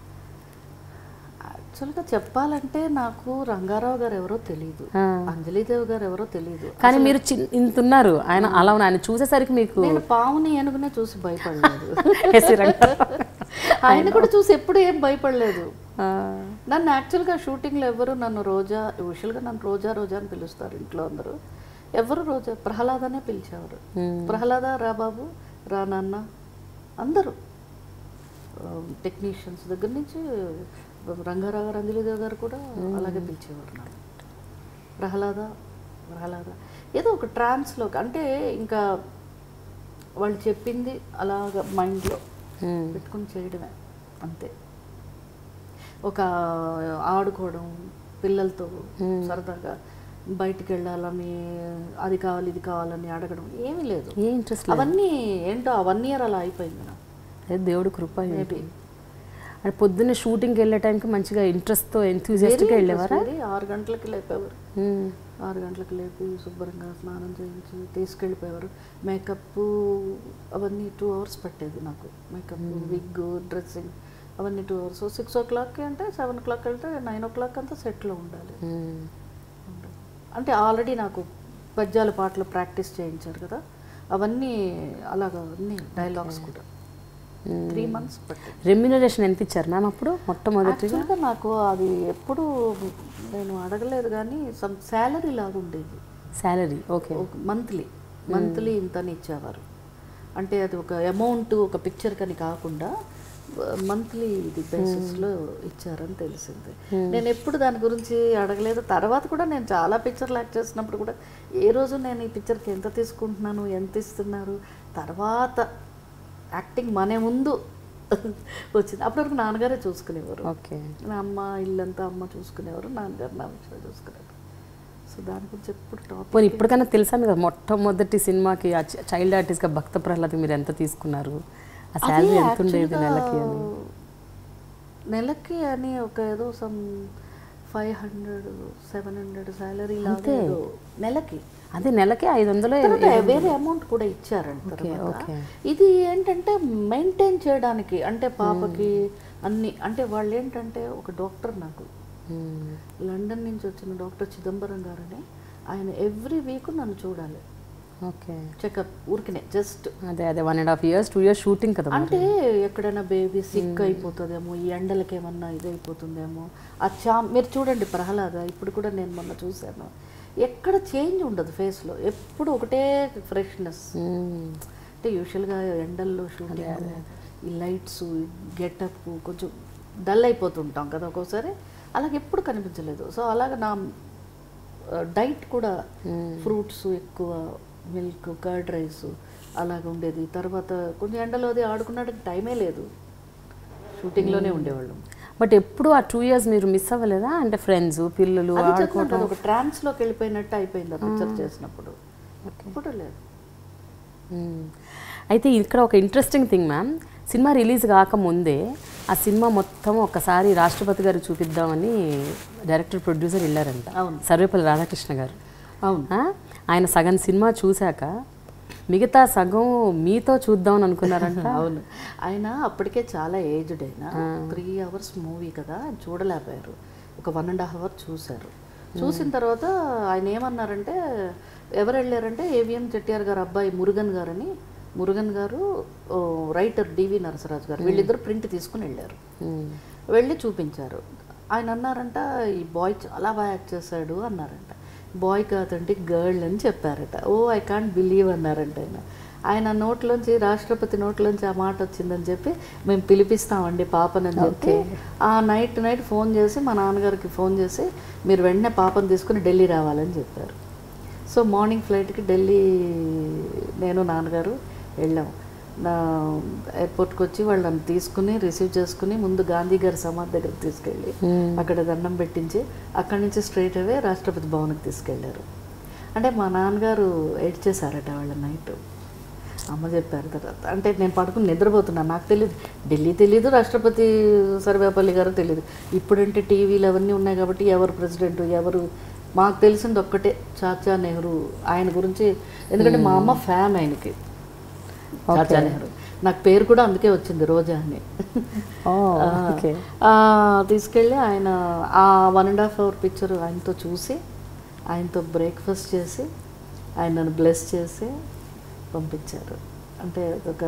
యాక్చువల్గా చెప్పాలంటే నాకు రంగారావు గారు ఎవరో తెలియదు ఆ. అంజలిదేవ్ గారు ఎవరో తెలియదు కానీ మీరు చిన్ ఇంత ఉన్నారు ఆయన అలా ఉన్న ఆయన చూసేసరికి మీకు నేను పావుని ఏనుగునే చూసి భయపడలేదు ఎస్సి రంగారావు ఆయన కూడా చూసి ఎప్పుడు ఏం భయపడలేదు ఆ, నన్ను యాక్చువల్గా షూటింగ్లో ఎవరు నన్ను రోజా యూజువల్గా నన్ను రోజా రోజా అని పిలుస్తారు ఇంట్లో అందరూ ఎవరు రోజా ప్రహ్లాదనే పిలిచేవారు ప్రహ్లాద రా బాబు రా నాన్న అందరూ టెక్నీషియన్స్ దగ్గర నుంచి రంగారావు గారు అంజలిదేవ్ గారు కూడా అలాగే పిలిచేవారు నన్ను ప్రహ్లాద ప్రహ్లాద ఏదో ఒక ట్రాన్స్లో అంటే ఇంకా వాళ్ళు చెప్పింది అలాగ మైండ్లో Hmm. పెట్టుకుని చేయడమే అంతే ఒక ఆడుకోవడం పిల్లలతో సరదాగా బయటికి వెళ్ళాలని అది కావాలి ఇది కావాలని అడగడం ఏమీ లేదు ఏ ఇంట్రెస్ట్ అవన్నీ ఏంటో ఆ వన్ ఇయర్ అలా అయిపోయింది నాకు అదే దేవుడు కృప మేబీ అంటే పొద్దున్నే షూటింగ్కి వెళ్ళే టైంకి మంచిగా ఇంట్రెస్ట్తో ఎంతూజియాస్టిక్గా వెళ్ళేవారా ఆరు గంటలకి లేపేవారు మ్మ్. ఆరు గంటలకు లేపి శుభ్రంగా స్నానం చేయించి తీసుకెళ్ళిపోయేవారు మేకప్ అవన్నీ టూ అవర్స్ పట్టేది నాకు మేకప్ విగ్ డ్రెస్సింగ్ అవన్నీ టూ అవర్స్ సిక్స్ ఓ క్లాక్కి అంటే సెవెన్ ఓ క్లాక్ వెళ్తే నైన్ ఓ క్లాక్ అంతా సెట్లో ఉండాలి మ్మ్. అంటే ఆల్రెడీ నాకు పద్యాల పాటలు ప్రాక్టీస్ చేయించారు కదా అవన్నీ అలాగా అన్ని డైలాగ్స్ కూడా త్రీ మంత్స్ పట్టింది రెమ్యునరేషన్ ఎంత ఇచ్చారు మ్యామ్ అప్పుడు మొట్టమొదటిగా యాక్చువల్గా నాకు అది ఎప్పుడు నేను అడగలేదు కానీ సమ్ శాలరీ లాగా ఉండేది శాలరీ ఓకే ఒక మంత్లీ మంత్లీ ఇంతని ఇచ్చేవారు అంటే అది ఒక అమౌంట్ ఒక పిక్చర్ కని కాకుండా మంత్లీ ఇది బేసిస్లో ఇచ్చారని తెలిసింది నేను ఎప్పుడు దాని గురించి అడగలేదు తర్వాత కూడా నేను చాలా పిక్చర్లు యాక్ట్ చేసినప్పుడు కూడా ఏ రోజు నేను ఈ పిక్చర్కి ఎంత తీసుకుంటున్నాను ఎంత ఇస్తున్నారు తర్వాత యాక్టింగ్ మనే ముందు వచ్చింది అప్పటివరకు నాన్నగారే చూసుకునేవారు ఓకే నా అమ్మ ఇల్లంతా అమ్మ చూసుకునేవారు నాన్నగారు నా విషయం చూసుకునేవారు సో దాని గురించి ఎప్పుడు టాపిక్ పోనీ ఇప్పటికైనా తెలుసా మీకు మొట్టమొదటి సినిమాకి ఆ చైల్డ్ ఆర్టిస్ట్గా భక్త ప్రహ్లాద్ మీరు ఎంత తీసుకున్నారు ఆ శాలరీ ఎంత ఉండేది నెలకి అని నెలకి అని ఒక ఏదో some five hundred seven hundred salary లాగా ఏదో నెలకి అదే నెలకి ఐదు వందలు తర్వాత వేరే అమౌంట్ కూడా ఇచ్చారంట తర్వాత. ఓకే. ఇది ఏంటంటే మెయింటైన్ చేయడానికి అంటే పాపకి అన్ని అంటే వాళ్ళు ఏంటంటే ఒక డాక్టర్ నాకు లండన్ నుంచి వచ్చిన డాక్టర్ చిదంబరం గారని ఆయన ఎవ్రీ వీక్ నన్ను చూడాలి ఓకే చెకప్ ఊరికనే జస్ట్ అదే అదే one and half years two years shooting కదా మరి. అంటే ఎక్కడైనా బేబీ సిక్ అయిపోతుందేమో ఈ ఎండలకి ఏమన్నా ఇది అయిపోతుందేమో ఆ చా మీరు చూడండి ప్రహ్లాద ఇప్పుడు కూడా నేను మొన్న చూశాను ఎక్కడ చేంజ్ ఉండదు ఫేస్లో ఎప్పుడు ఒకటే ఫ్రెష్నెస్ మ్మ్. అంటే యూజువల్గా ఎండల్లో షూటింగ్ ఈ లైట్స్ గెటప్ కొంచెం డల్ అయిపోతుంటాం కదా ఒక్కోసారి అలాగే ఎప్పుడు కనిపించలేదు సో అలాగ నా డైట్ కూడా ఫ్రూట్స్ ఎక్కువ మిల్క్ కర్డ్ రైస్ అలాగ ఉండేది తర్వాత కొంచెం ఎండలో అది ఆడుకున్నట్టు టైమే లేదు షూటింగ్లోనే ఉండేవాళ్ళం బట్ ఎప్పుడు ఆ టూ ఇయర్స్ మీరు మిస్ అవ్వలేదా అంటే ఫ్రెండ్స్ పిల్లలు అది చెప్తున్నాను కదా, ఒక ట్రాన్స్లోకి వెళ్ళిపోయినట్టు అయిపోయింది ఆ పిక్చర్ చేసినప్పుడు ఇప్పుడు లేదు మ్మ్. అయితే ఇక్కడ ఒక ఇంట్రెస్టింగ్ థింగ్ మ్యామ్ సినిమా రిలీజ్ కాకముందే ఆ సినిమా మొత్తం ఒక్కసారి రాష్ట్రపతి గారు చూపిద్దామని డైరెక్టర్ ప్రొడ్యూసర్ వెళ్ళారంట అవును. సర్వేపల్లి రాధాకృష్ణ గారు అవును ఆ? ఆయన సగం సినిమా చూశాక మిగతా సగం మీతో చూద్దామని అనుకున్నారంట అవును ఆయన అప్పటికే చాలా ఏజ్డ్ అయినా త్రీ అవర్స్ మూవీ కదా ఆయన చూడలేకపోయారు ఒక వన్ అండ్ హాఫ్ అవర్ చూశారు చూసిన తర్వాత ఆయన ఏమన్నారంటే ఎవరు వెళ్ళారంటే ఏవిఎం చెట్టియార్ గారు అబ్బాయి మురుగన్ గారని మురుగన్ గారు ఓ, రైటర్ డివి నరసరాజు గారు వీళ్ళిద్దరు ప్రింట్ తీసుకుని వెళ్ళారు మ్మ్. వెళ్ళి చూపించారు ఆయన అన్నారంట ఈ బాయ్ చాలా బాగా యాక్ట్ చేశాడు అన్నారంట బాయ్ కాదండి గర్ల్ అని చెప్పారట ఓ ఐ కాంట్ బిలీవ్ అన్నారంట ఆయన ఆయన నోట్లోంచి రాష్ట్రపతి నోట్లోంచి ఆ మాట వచ్చిందని చెప్పి మేము పిలిపిస్తామండి పాపనని చెప్పి ఆ నైట్ నైట్ ఫోన్ చేసి మా నాన్నగారికి ఫోన్ చేసి మీరు వెంటనే పాపను తీసుకుని ఢిల్లీ రావాలని చెప్పారు సో మార్నింగ్ ఫ్లైట్కి ఢిల్లీ నేను నాన్నగారు వెళ్ళాం నా ఎయిర్పోర్ట్కి వచ్చి వాళ్ళని తీసుకుని రిసీవ్ చేసుకుని ముందు గాంధీ గారి సమాధి దగ్గరికి తీసుకెళ్ళి అక్కడ దండం పెట్టించి అక్కడి నుంచి స్ట్రైట్ అవే రాష్ట్రపతి భవన్కి తీసుకెళ్ళారు అంటే మా నాన్నగారు ఏడ్చేశారట వాళ్ళ నైట్ అమ్మ చెప్పారు తర్వాత అంటే నేను పడుకుని నిద్రపోతున్నాను నాకు తెలియదు ఢిల్లీ తెలియదు రాష్ట్రపతి సర్వేపల్లి గారు తెలియదు ఇప్పుడంటే టీవీలు అవన్నీ ఉన్నాయి కాబట్టి ఎవరు ప్రెసిడెంట్ ఎవరు మాకు తెలిసింది ఒక్కటే చాచా నెహ్రూ ఆయన గురించి ఎందుకంటే మా అమ్మ ఫ్యాన్ ఆయనకి చాచా నెహ్రూ నాకు పేరు కూడా అందుకే వచ్చింది రోజా అని ఓ ఆ, ఓకే ఆ, తీసుకెళ్ళి ఆయన ఆ one and half hour picture ఆయనతో చూసి ఆయనతో బ్రేక్ఫాస్ట్ చేసి ఆయన నన్ను బ్లెస్ చేసి పంపించారు అంటే ఒక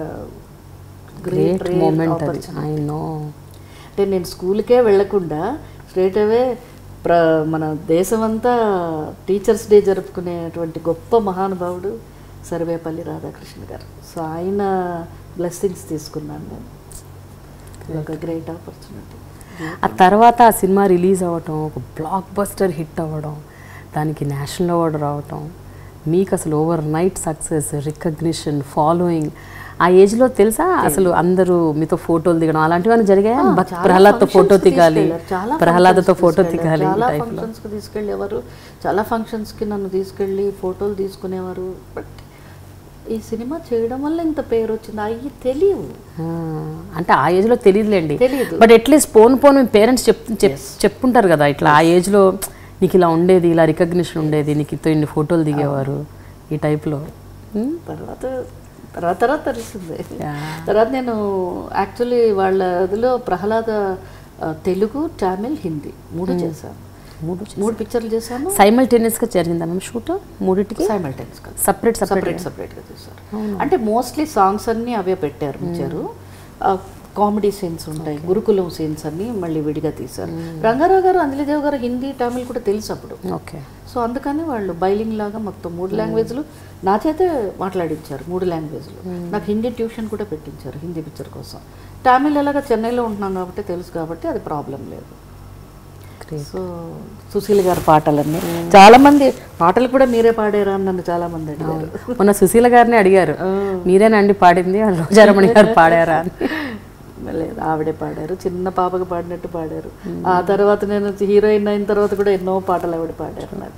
గ్రేట్ గ్రేట్ మూమెంట్ అది ఐ నో అంటే నేను స్కూల్కే వెళ్ళకుండా స్ట్రేట్ అవే ప్ర మన దేశమంతా టీచర్స్ డే జరుపుకునేటువంటి గొప్ప మహానుభావుడు సర్వేపల్లి రాధాకృష్ణ గారు సో ఆయన బ్లెస్సింగ్స్ తీసుకున్నాను నేను ఇది ఒక గ్రేట్ ఆపర్చునిటీ ఆ తర్వాత ఆ సినిమా రిలీజ్ అవ్వటం ఒక బ్లాక్ బస్టర్ హిట్ అవ్వడం దానికి నేషనల్ అవార్డు రావటం మీకు అసలు overnight success recognition following ఆ ఏజ్లో తెలుసా అసలు అందరూ మీతో ఫోటోలు దిగడం అలాంటివన్నీ జరిగాయా భక్ చాలా ప్రహ్లాద్తో ఫోటో functions కి దిగాలి తీసుకెళ్ళారు. చాలా ప్రహ్లాద్తో functions ఫోటో తీసుకెళ్ళారు. దిగాలి చాలా టైప్లో ఫంక్షన్స్కి తీసుకెళ్ళేవారు చాలా ఫంక్షన్స్కి నన్ను తీసుకెళ్ళి ఫోటోలు తీసుకునేవారు బట్ ఈ సినిమా చేయడం వల్ల ఇంత పేరు వచ్చింది అయ్యి తెలియవు ఆ, అంటే ఆ ఏజ్లో తెలియదులేండి తెలీదు. బట్ అట్లీస్ట్ పోను పోను మీ పేరెంట్స్ చెప్ చెప్ చెప్పుంటారు కదా ఇట్లా ఆ ఏజ్లో నీకు ఇలా ఉండేది ఇలా రికగ్నిషన్ ఉండేది నీకు ఇతో ఇన్ని ఫోటోలు దిగేవారు ఈ టైప్లో తర్వాత తర్వాత తర్వాత తెలిసింది తర్వాత నేను యాక్చువల్లీ వాళ్ళ ఇదిలో ప్రహ్లాద ఆ, తెలుగు తమిళ్ హిందీ మూడు చేశాను మూడు మూడు పిక్చర్లు చేశాను సైమల్టేనియస్గా జరిగిందా మేము షూట్ మూడింటికి సైమల్టైన్స్ సపరేట్ సపరేట్ సపరేట్ సపరేట్గా చేశారు అంటే మోస్ట్లీ సాంగ్స్ అన్నీ అవే పెట్టారు ఇచ్చారు కామెడీ సీన్స్ ఉంటాయి గురుకులం సీన్స్ అన్ని మళ్ళీ విడిగా తీశారు రంగారావు గారు అంజలిదేవ్ గారు హిందీ తమిళ్ కూడా తెలుసు అప్పుడు ఓకే సో అందుకని వాళ్ళు బైలింగ్ లాగా మొత్తం మూడు లాంగ్వేజ్లు నా చేతే మాట్లాడించారు మూడు లాంగ్వేజ్లు నాకు హిందీ ట్యూషన్ కూడా పెట్టించారు హిందీ పిక్చర్ కోసం తమిళ్ ఎలాగా చెన్నైలో ఉంటున్నాం కాబట్టి తెలుసు కాబట్టి అది ప్రాబ్లం లేదు గ్రేట్ సో సుశీల్ గారి పాటలన్నీ చాలా మంది పాటలు కూడా మీరే పాడారా అని నన్ను చాలా మంది అడిగారు మొన్న సుశీల గారిని అడిగారు మీరేనండి పాడింది రోజారమణి గారు పాడారా అని లేదు ఆవిడే పాడారు చిన్న పాపకి పాడినట్టు పాడారు ఆ తర్వాత నేను హీరోయిన్ అయిన తర్వాత కూడా ఎన్నో పాటలు ఆవిడ పాడారు నాకు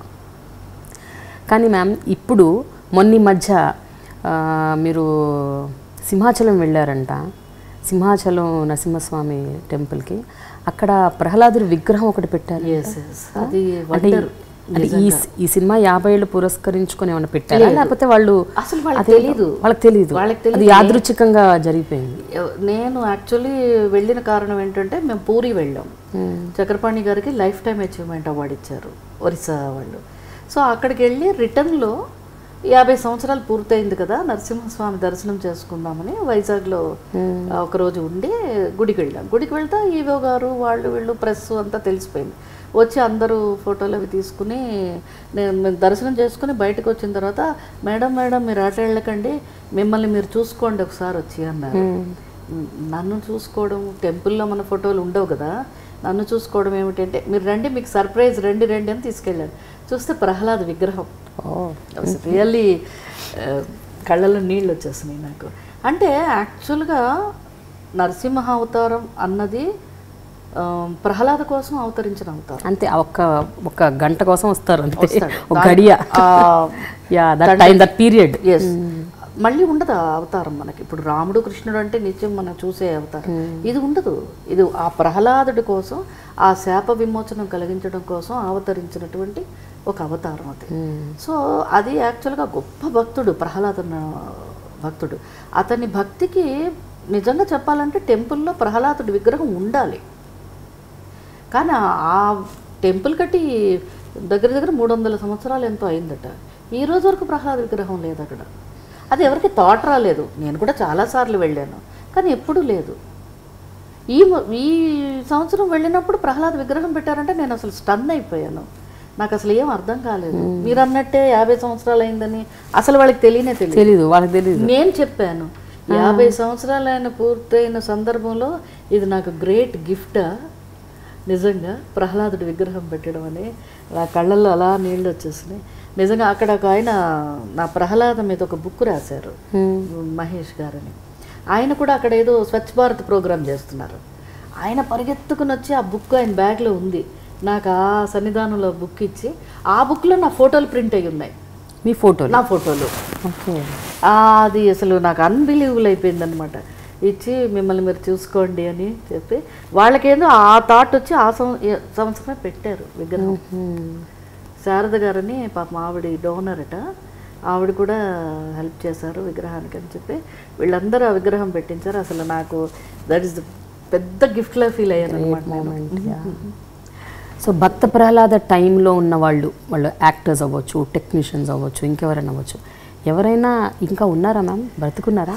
కానీ మ్యామ్ ఇప్పుడు మొన్న ఈ మధ్య ఆ, మీరు సింహాచలం వెళ్ళారంట సింహాచలం నరసింహస్వామి టెంపుల్కి అక్కడ ప్రహ్లాదుడి విగ్రహం ఒకటి పెట్టారు ఎస్ ఎస్ అది అంటే వండర్ అంటే ఈ ఈ సినిమా యాభై ఏళ్ళు పురస్కరించుకొని ఏమైనా పెట్టారా లేకపోతే వాళ్ళు అసలు వాళ్ళకి అదే- తెలీదు. వాళ్ళకి తెలియదు వాళ్ళకి అది యాదృచ్ఛికంగా జరిగిపోయింది ఎవ- నేను యాక్చువల్లీ వెళ్ళిన కారణం ఏంటంటే మేము పూరి వెళ్ళాం చక్రపాణి గారికి లైఫ్ టైం అచీవ్మెంట్ అవార్డు ఇచ్చారు ఒరిస్సా వాళ్ళు సో అక్కడికి వెళ్ళి రిటర్న్లో యాభై సంవత్సరాలు పూర్తయింది కదా నరసింహస్వామి దర్శనం చేసుకుందామని వైజాగ్లో ఆ, ఒక రోజు ఉండి గుడికి వెళ్ళాం గుడికి వెళ్తే ఈవో గారు వాళ్ళు వీళ్ళు ప్రెస్ అంతా తెలిసిపోయింది వచ్చి అందరూ ఫోటోలు అవి తీసుకుని నేను మేము దర్శనం చేసుకుని బయటకు వచ్చిన తర్వాత మేడం మేడం మీరు అటు వెళ్ళకండి మిమ్మల్ని మీరు చూసుకోండి ఒకసారి వచ్చి అన్నారు నన్ను చూసుకోవడం టెంపుల్లో మన ఫోటోలు ఉండవు కదా నన్ను చూసుకోవడం ఏమిటంటే మీరు రండి మీకు సర్ప్రైజ్ రండి రండి అని తీసుకెళ్ళాను చూస్తే ప్రహ్లాద్ విగ్రహం ఓ రియల్లీ కళ్ళలో నీళ్ళు వచ్చేసినాయి నాకు అంటే యాక్చువల్గా నరసింహ అవతారం అన్నది ఆ, ప్రహ్లాద కోసం అవతరించిన అవతారం అంతే ఆ ఒక్క ఒక్క గంట కోసం వస్తారు అంతే వస్తాడు. ఒక గడియ ఆ, yeah that time that period yes మళ్ళీ ఉండదు ఆ అవతారం మనకి ఇప్పుడు రాముడు కృష్ణుడు అంటే నిత్యం మనం చూసే అవతారం ఇది ఉండదు ఇది ఆ ప్రహ్లాదుడి కోసం ఆ శాప విమోచనం కలిగించడం కోసం అవతరించినటువంటి ఒక అవతారం అది సో అది యాక్చువల్గా గొప్ప భక్తుడు ప్రహ్లాద భక్తుడు అతని భక్తికి నిజంగా చెప్పాలంటే టెంపుల్లో ప్రహ్లాదుడి విగ్రహం ఉండాలి కానీ ఆ- ఆ టెంపుల్ కట్టి దగ్గర దగ్గర మూడు వందల సంవత్సరాలు ఎంతో అయిందట ఈ రోజు వరకు ప్రహ్లాద విగ్రహం లేదు అక్కడ అది ఎవరికి థాట్ రాలేదు నేను కూడా చాలాసార్లు వెళ్ళాను కానీ ఎప్పుడూ లేదు ఈ మ- ఈ సంవత్సరం వెళ్ళినప్పుడు ప్రహ్లాద విగ్రహం పెట్టారంటే నేను అసలు స్టన్ అయిపోయాను నాకు అసలు ఏం అర్థం కాలేదు మీరు అన్నట్టే యాభై సంవత్సరాలు అయిందని అసలు వాళ్ళకి తెలియనే తెలియదు తెలీదు వాళ్ళకి తెలీదు నేను చెప్పాను యాభై సంవత్సరాలైన పూర్తయిన సందర్భంలో ఇది నాకు గ్రేట్ గిఫ్ట్ నిజంగా ప్రహ్లాదుడి విగ్రహం పెట్టడం అని నా కళ్ళల్లో అలా నీళ్ళు వచ్చేసినాయి నిజంగా అక్కడ ఒక ఆయన నా ప్రహ్లాదం మీద ఒక బుక్ రాశారు మహేష్ గారని ఆయన కూడా అక్కడ ఏదో స్వచ్ఛ భారత్ ప్రోగ్రామ్ చేస్తున్నారు ఆయన పరిగెత్తుకుని వచ్చి ఆ బుక్ ఆయన బ్యాగ్లో ఉంది నాకు ఆ సన్నిధానంలో బుక్ ఇచ్చి ఆ బుక్లో నా ఫోటోలు ప్రింట్ అయి ఉన్నాయి మీ ఫోటోలు నా ఫోటోలు ఓకే ఆ, అది అసలు నాకు అన్బిలీవబుల్ అయిపోయింది అనమాట ఇచ్చి మిమ్మల్ని మీరు చూసుకోండి అని చెప్పి వాళ్ళకేందో ఆ థాట్ వచ్చి ఆ సం- ఈ సంవత్సరమే పెట్టారు విగ్రహం శారద గారని పాపం ఆవిడ డోనర్ అట ఆవిడ కూడా హెల్ప్ చేశారు విగ్రహానికి అని చెప్పి వీళ్ళందరూ ఆ విగ్రహం పెట్టించారు అసలు నాకు దట్ ఈస్ ద పెద్ద గిఫ్ట్లా ఫీల్ అయ్యాను అనమాట నేను సో భక్త ప్రహ్లాద టైంలో ఉన్న వాళ్ళు వాళ్ళు యాక్టర్స్ అవ్వచ్చు టెక్నీషియన్స్ అవ్వచ్చు ఇంకెవరైనా అవ్వచ్చు ఎవరైనా ఇంకా ఉన్నారా మ్యామ్ బ్రతుకున్నారా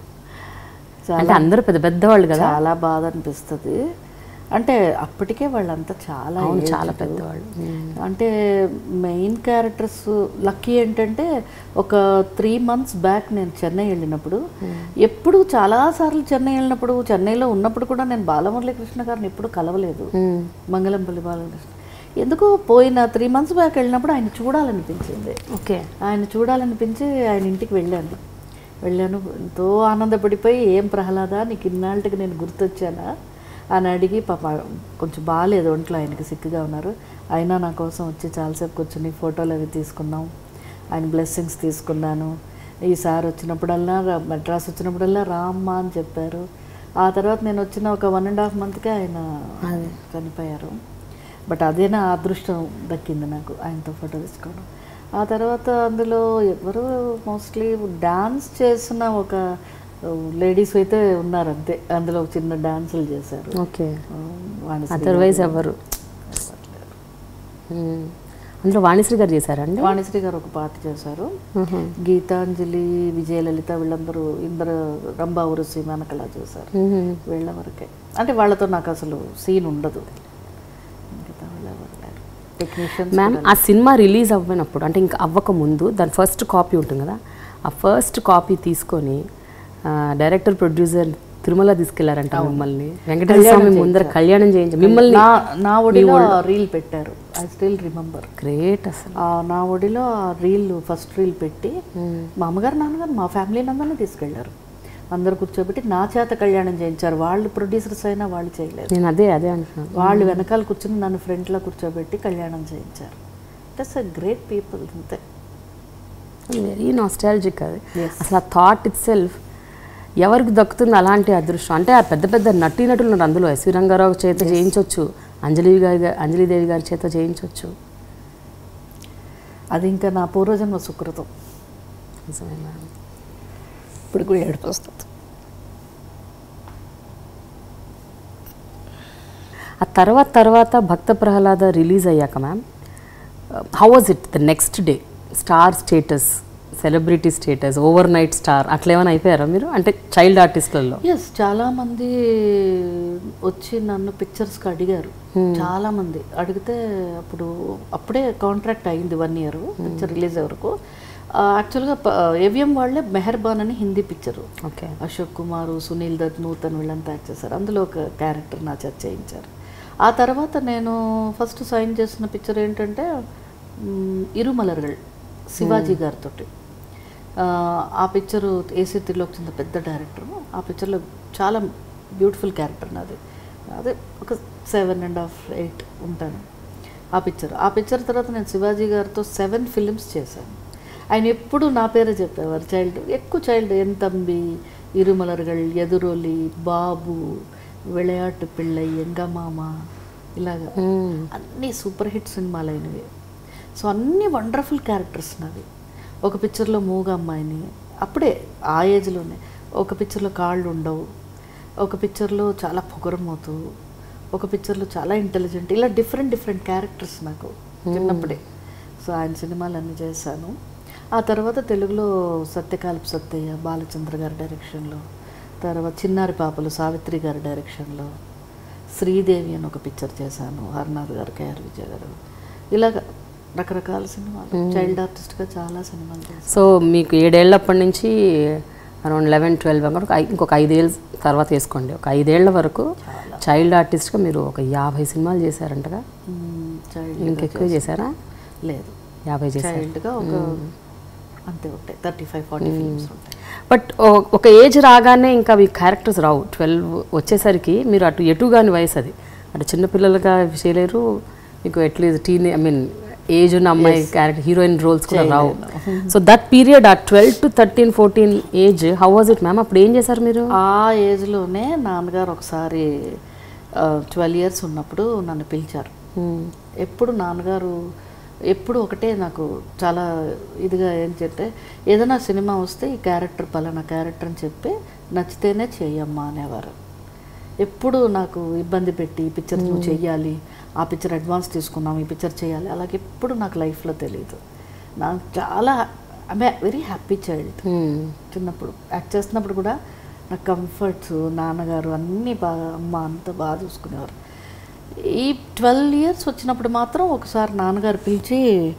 అంటే అందరూ పెద్ద పెద్దవాళ్ళు కదా చాలా బాధ అనిపిస్తుంది అంటే అప్పటికే వాళ్ళంతా చాలా అవును aged. చాలా పెద్దవాళ్ళు అంటే మెయిన్ క్యారెక్టర్స్ లక్కీ ఏంటంటే ఒక త్రీ మంత్స్ బ్యాక్ నేను చెన్నై వెళ్ళినప్పుడు ఎప్పుడు చాలాసార్లు చెన్నై వెళ్ళినప్పుడు చెన్నైలో ఉన్నప్పుడు కూడా నేను బాలమురళీకృష్ణ గారిని ఎప్పుడు కలవలేదు మ్మ్. మంగళంపల్లి బాలకృష్ణ ఎందుకో పోయిన త్రీ మంత్స్ బ్యాక్ వెళ్ళినప్పుడు ఆయన చూడాలనిపించింది ఓకే ఆయన చూడాలనిపించి ఆయన ఇంటికి వెళ్ళాను వెళ్ళాను ఎంతో ఆనందపడిపోయి ఏం ప్రహ్లాద నీకు ఇన్నాళ్ళకి నేను గుర్తొచ్చానా అని అడిగి పాప కొంచెం బాగాలేదు ఒంట్లో ఆయనకి సిక్కుగా ఉన్నారు అయినా నా కోసం వచ్చి చాలాసేపు కూర్చొని ఫోటోలు అవి తీసుకున్నాం ఆయన బ్లెస్సింగ్స్ తీసుకున్నాను ఈసారి వచ్చినప్పుడల్లా రా- మెడ్రాస్ వచ్చినప్పుడల్లా రామ్మా అని చెప్పారు ఆ తర్వాత నేను వచ్చిన ఒక వన్ అండ్ హాఫ్ మంత్కే ఆయన చనిపోయారు బట్ అదే నా అదృష్టం దక్కింది నాకు ఆయనతో ఫోటో తీసుకోవడం ఆ తర్వాత అందులో ఎవరు మోస్ట్లీ డాన్స్ చేసిన ఒక లేడీస్ అయితే ఉన్నారు అంతే అందులో ఒక చిన్న డాన్సులు చేశారు ఓకే వాణిశ్రీ అదర్వైజ్ ఎవరు మ్మ్. అందులో వాణిశ్రీ గారు చేశారండి వాణిశ్రీ గారు ఒక పాట చేశారు గీతాంజలి విజయలలిత వీళ్ళందరూ ఇందరు రంభా ఉరుసి మనకలా చేశారు వీళ్ళ వరకే అంటే వాళ్ళతో నాకు అసలు సీన్ ఉండదు మిగతా వాళ్ళు ఎవరు లేరు టెక్నీషియన్స్ మ్యామ్ ఆ సినిమా రిలీజ్ అవ్వనప్పుడు అంటే ఇంకా అవ్వక ముందు దాని ఫస్ట్ కాపీ ఉంటుంది కదా ఆ ఫస్ట్ కాపీ తీసుకొని డైరెక్టర్ ప్రొడ్యూసర్ తిరుమల తీసుకెళ్లారంట మిమ్మల్ని వెంకటేశ్వర స్వామి ముందర కళ్యాణం చేయించి మిమ్మల్ని నా నా ఒడిలో రీల్ పెట్టారు ఐ స్టిల్ రిమెంబర్ గ్రేట్ అసలు నా ఒడిలో ఆ రీల్ ఫస్ట్ రీల్ పెట్టి మా అమ్మగారు నాన్నగారు మా ఫ్యామిలీ అందరినీ తీసుకెళ్లారు అందరు కూర్చోబెట్టి నా చేత కళ్యాణం చేయించారు వాళ్ళు ప్రొడ్యూసర్స్ అయినా వాళ్ళు చేయలేదు నేను అదే అదే అంటున్నాను వాళ్ళు వెనకాల కూర్చుని నన్ను ఫ్రంట్లో కూర్చోబెట్టి కళ్యాణం చేయించారు దట్స్ అ గ్రేట్ పీపుల్ అంతే వెరీ నాస్టాలజిక్ అది Yes. అసలు ఆ థాట్ ఇట్ సెల్ఫ్ ఎవరికి దక్కుతుంది అలాంటి అదృష్టం అంటే ఆ పెద్ద పెద్ద నటీనటులు ఉన్నారు అందులో ఎస్వి రంగారావు చేత చేయించవచ్చు అంజలి గారి అంజలిదేవి గారి చేత చేయించవచ్చు అది ఇంకా నా పూర్వజన్మ సుకృతం నిజమే మేడం ఇప్పుడు కూడా ఏడుపు వస్తుంది ఆ తర్వాత తర్వాత భక్త ప్రహ్లాద రిలీజ్ అయ్యాక ma'am how was it the next day star status celebrity status overnight star అట్లా ఏమైనా అయిపోయారా మీరు అంటే చైల్డ్ ఆర్టిస్టులలో ఎస్ చాలా మంది వచ్చి నన్ను పిక్చర్స్కి అడిగారు చాలా మంది అడిగితే అప్పుడు అప్పుడే కాంట్రాక్ట్ అయింది వన్ ఇయర్ పిక్చర్ రిలీజ్ అయ్యే వరకు యాక్చువల్గా ఏవిఎం వాళ్ళే మెహర్బాన్ అని హిందీ పిక్చరు ఓకే అశోక్ కుమార్ సునీల్ దత్ నూతన్ వీళ్ళంతా యాక్ట్ చేశారు అందులో ఒక క్యారెక్టర్ నా చేత చేయించారు ఆ తర్వాత నేను ఫస్ట్ సైన్ చేసిన పిక్చర్ ఏంటంటే మ్, ఇరుమలర్గల్ శివాజీ గారితో ఆ పిక్చరు ఏసీ త్రిలోక్ చంద్ర పెద్ద డైరెక్టర్ ఆ పిక్చర్లో చాలా బ్యూటిఫుల్ క్యారెక్టర్ నాది అదే ఒక సెవెన్ అండ్ హాఫ్ ఎయిట్ ఉంటాను ఆ పిక్చర్ ఆ పిక్చర్ తర్వాత నేను శివాజీ గారితో సెవెన్ ఫిలిమ్స్ చేశాను ఆయన ఎప్పుడు నా పేరే చెప్పేవారు చైల్డ్ ఎక్కువ చైల్డ్ ఎంతంబి ఇరుమలర్గల్ ఎదురొలి బాబు విளையாட்டு పిళ్ళై ఎంగమామ ఇలాగా అన్నీ సూపర్ హిట్ సినిమాలు అయినవి సో అన్ని వండర్ఫుల్ క్యారెక్టర్స్ నావి ఒక పిక్చర్లో మూగ అమ్మాయిని అప్పుడే ఆ ఏజ్లోనే ఒక పిక్చర్లో కాళ్ళు ఉండవు ఒక పిక్చర్లో చాలా పొగరమవుతూ ఒక పిక్చర్లో చాలా ఇంటెలిజెంట్ ఇలా డిఫరెంట్ డిఫరెంట్ క్యారెక్టర్స్ నాకు చిన్నప్పుడే సో ఆయన సినిమాలు అన్నీ చేశాను ఆ తర్వాత తెలుగులో సత్యకాలపు సత్తయ్య బాలచంద్ర గారి డైరెక్షన్లో తర్వాత చిన్నారి పాపలు సావిత్రి గారి డైరెక్షన్లో శ్రీదేవి అని ఒక పిక్చర్ చేశాను హర్నాథ్ గారు కేఆర్ విజయ్ గారు ఇలాగ రకరకాల సినిమాలు చైల్డ్ ఆర్టిస్ట్గా చాలా సినిమాలు చేశాను సో మీకు ఏడేళ్ళప్పటి నుంచి అరౌండ్ లెవెన్ ట్వెల్వ్ ఒక ఐ- ఇంకొక ఐదేళ్ళ తర్వాత వేసుకోండి ఒక ఐదేళ్ల వరకు చైల్డ్ ఆర్టిస్ట్గా మీరు ఒక యాభై సినిమాలు చేశారంటగా చైల్డ్ ఇంకెక్కువ చేశారా లేదు యాభై చేశారు చైల్డ్గా ఒక అంతే ఉంటాయి థర్టీ ఫైవ్ ఫార్టీ ఫిల్మ్స్ ఉంటాయి బట్ ఒక ఏజ్ రాగానే ఇంకా అవి క్యారెక్టర్స్ రావు ట్వెల్వ్ వచ్చేసరికి మీరు అటు ఎటు కాని వయసు అది అటు చిన్నపిల్లలుగా చేయలేరు మీకు at least teen I mean age ఉన్న అమ్మాయి క్యారెక్టర్ హీరోయిన్ రోల్స్ కూడా రావు so that period uh twelve to thirteen fourteen age how was it ma'am అప్పుడు ఏం చేశారు మీరు ఆ ఏజ్లోనే నాన్నగారు ఒకసారి ట్వెల్వ్ ఇయర్స్ ఉన్నప్పుడు నన్ను పిలిచారు ఎప్పుడు నాన్నగారు ఎప్పుడు ఒకటే నాకు చాలా ఇదిగా ఏం చెప్తే ఏదైనా సినిమా వస్తే ఈ క్యారెక్టర్ పలానా క్యారెక్టర్ అని చెప్పి నచ్చితేనే చెయ్యమ్మా అనేవారు ఎప్పుడు నాకు ఇబ్బంది పెట్టి ఈ పిక్చర్ నువ్వు చెయ్యాలి ఆ పిక్చర్ అడ్వాన్స్ తీసుకున్నాం ఈ పిక్చర్ చేయాలి అలాగే ఎప్పుడు నాకు లైఫ్లో తెలియదు నాకు చాలా ఐ వెరీ హ్యాపీ చైల్డ్ చిన్నప్పుడు యాక్ట్ చేస్తున్నప్పుడు కూడా నాకు కంఫర్ట్స్ నాన్నగారు అన్నీ బాగా అమ్మ అంతా బాగా చూసుకునేవారు ఈ ట్వెల్వ్ ఇయర్స్ వచ్చినప్పుడు మాత్రం ఒకసారి నాన్నగారు పిలిచి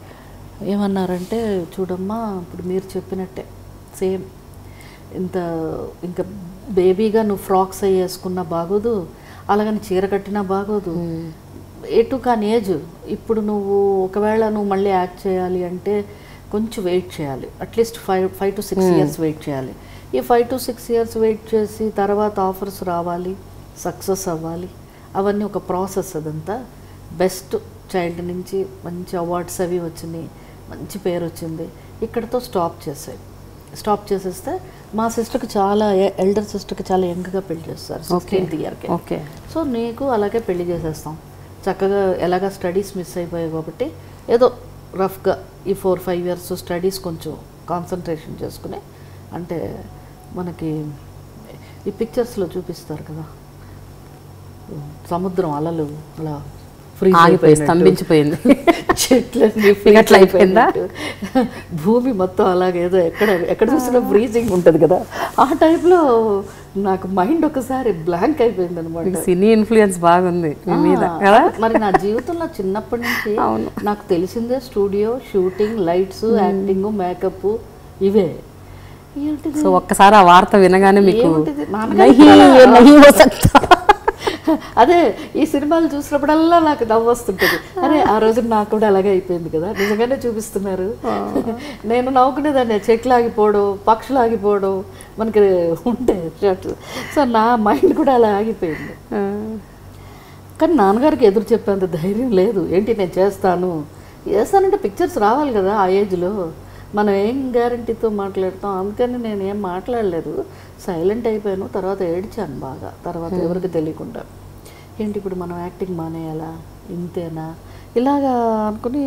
ఏమన్నారంటే చూడమ్మా ఇప్పుడు మీరు చెప్పినట్టే సేమ్ ఇంత ఇంకా బేబీగా నువ్వు ఫ్రాక్స్ అవి వేసుకున్నా బాగోదు అలాగని చీర కట్టినా బాగోదు ఎటు కాని ఏజ్ ఇప్పుడు నువ్వు ఒకవేళ నువ్వు మళ్ళీ యాక్ట్ చేయాలి అంటే కొంచెం వెయిట్ చేయాలి at least five five to six years wait చేయాలి ఈ five to six years wait చేసి తర్వాత ఆఫర్స్ రావాలి సక్సెస్ అవ్వాలి అవన్నీ ఒక ప్రాసెస్ అదంతా బెస్ట్ చైల్డ్ నుంచి మంచి అవార్డ్స్ అవి వచ్చినాయి మంచి పేరు వచ్చింది ఇక్కడతో స్టాప్ చేసాయి స్టాప్ చేసేస్తే మా సిస్టర్కి చాలా ఎల్డర్ సిస్టర్కి చాలా యంగ్గా పెళ్లి చేస్తారు సిక్స్టీన్త్ ఇయర్కి ఓకే సో నీకు అలాగే పెళ్లి చేసేస్తాం చక్కగా ఎలాగ స్టడీస్ మిస్ అయిపోయాయి కాబట్టి ఏదో రఫ్గా ఈ ఫోర్ ఫైవ్ ఇయర్స్ స్టడీస్ కొంచెం కాన్సన్ట్రేషన్ చేసుకుని అంటే మనకి ఈ పిక్చర్స్లో చూపిస్తారు కదా సముద్రం అలలు అలా freeze ఆగిపోయి అయిపోయినట్టు. స్తంభించిపోయింది చెట్లన్నీ ఇక freeze అట్లా అయిపోయిందా? అయిపోయినట్టు. భూమి మొత్తం అలాగే ఏదో ఎక్కడ ఎక్కడ చూసినా ఫ్రీజింగ్ ఉంటుంది కదా ఆ టైంలో నాకు మైండ్ ఒకసారి బ్లాంక్ అయిపోయింది అనమాట మీకు సినీ ఇన్ఫ్లుయెన్స్ బాగుంది మీ మీద కదా మరి నా జీవితంలో చిన్నప్పటి నుంచి నాకు తెలిసిందే studio shooting lights acting makeup ఇవే ఏంటిది సో ఒక్కసారి ఆ వార్త వినగానే మీకు ఏమిటిది? నాన్నగారు నహీ, కూడా- నహీ హో సక్తా. అదే ఈ సినిమాలు చూసినప్పుడల్లా నాకు నవ్వు వస్తుంటుంది అరే ఆ రోజు నాకు కూడా అలాగే అయిపోయింది కదా నిజంగానే చూపిస్తున్నారు నేను నవ్వుకునేదాన్ని చెట్లు ఆగిపోవడం పక్షులు ఆగిపోవడం మనకి ఉంటే షార్ట్స్ సో నా మైండ్ కూడా అలా ఆగిపోయింది ఆ, కానీ నాన్నగారికి ఎదురు చెప్పేంత ధైర్యం లేదు ఏంటి నేను చేస్తాను చేస్తానంటే పిక్చర్స్ రావాలి కదా ఆ ఏజ్లో మనం ఏం గ్యారంటీతో మాట్లాడతాం అందుకని నేను ఏం మాట్లాడలేదు సైలెంట్ అయిపోయాను తర్వాత ఏడ్చాను బాగా తర్వాత ఎవరికి తెలియకుండా ఏంటి ఇప్పుడు మనం యాక్టింగ్ మానేయాలా ఇంతేనా ఇలాగా అనుకుని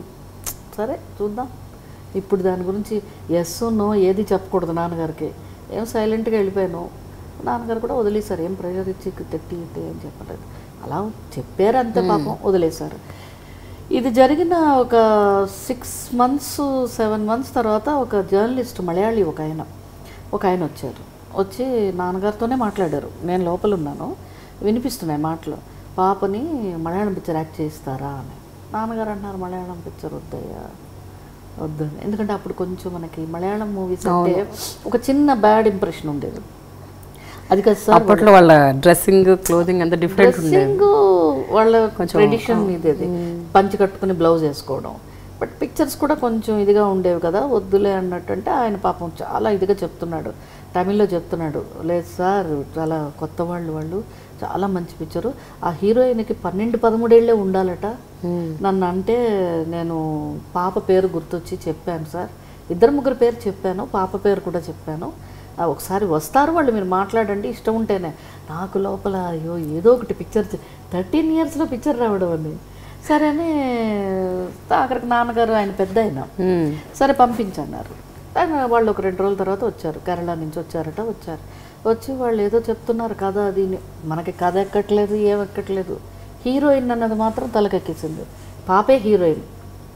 సరే చూద్దాం ఇప్పుడు దాని గురించి ఎస్ నో ఏది చెప్పకూడదు నాన్నగారికి ఏం సైలెంట్గా వెళ్ళిపోయాను నాన్నగారు కూడా వదిలేశారు ఏం ప్రెషర్ ఇచ్చి తెట్టి ఇట్టి అని చెప్పలేదు అలా చెప్పారు అంతే పాపం వదిలేశారు ఇది జరిగిన ఒక సిక్స్ మంత్స్ సెవెన్ మంత్స్ తర్వాత ఒక జర్నలిస్ట్ మలయాళీ ఒక ఆయన ఒక ఆయన వచ్చారు వచ్చి నాన్నగారితోనే మాట్లాడారు నేను లోపల ఉన్నాను వినిపిస్తున్నాయి మాటలు పాపని మలయాళం పిక్చర్ యాక్ట్ చేయిస్తారా అని నాన్నగారు అంటున్నారు మలయాళం పిక్చర్ వద్దయ్యా వద్దు ఎందుకంటే అప్పుడు కొంచెం మనకి మలయాళం మూవీస్ అంటే ఒక చిన్న బ్యాడ్ ఇంప్రెషన్ ఉండేది అది కదా సార్ అప్పట్లో వాళ్ళ డ్రెస్సింగ్ క్లోదింగ్ అంత డిఫరెంట్ ఉండేది డ్రెస్సింగ్ వాళ్ళ ట్రెడిషన్ ఇదేది పంచి కట్టుకుని బ్లౌజ్ వేసుకోవడం బట్ పిక్చర్స్ కూడా కొంచెం ఇదిగా ఉండేవి కదా వద్దులే అన్నట్టు అంటే ఆయన పాపం చాలా ఇదిగా చెప్తున్నాడు తమిళ్లో చెప్తున్నాడు లేదు సార్ చాలా కొత్త వాళ్ళు వాళ్ళు చాలా మంచి పిక్చరు ఆ హీరోయిన్కి పన్నెండు పదమూడేళ్లే ఉండాలట నన్ను అంటే నేను పాప పేరు గుర్తొచ్చి చెప్పాను సార్ ఇద్దరు ముగ్గురు పేరు చెప్పాను పాప పేరు కూడా చెప్పాను ఆ, ఒకసారి వస్తారు వాళ్ళు మీరు మాట్లాడండి ఇష్టం ఉంటేనే నాకు లోపల అయ్యో ఏదో ఒకటి పిక్చర్ థర్టీన్ ఇయర్స్లో పిక్చర్ రావడం అని సరే అని అక్కడికి నాన్నగారు ఆయన పెద్ద ఆయన మ్మ్. సరే పంపించన్నారు ఆయన వాళ్ళు ఒక రెండు రోజుల తర్వాత వచ్చారు కేరళ నుంచి వచ్చారట వచ్చారు వచ్చి వాళ్ళు ఏదో చెప్తున్నారు కథ అది ఇది. మనకి కథ ఎక్కట్లేదు ఏం ఎక్కట్లేదు హీరోయిన్ అన్నది మాత్రం తలకెక్కేసింది పాపే హీరోయిన్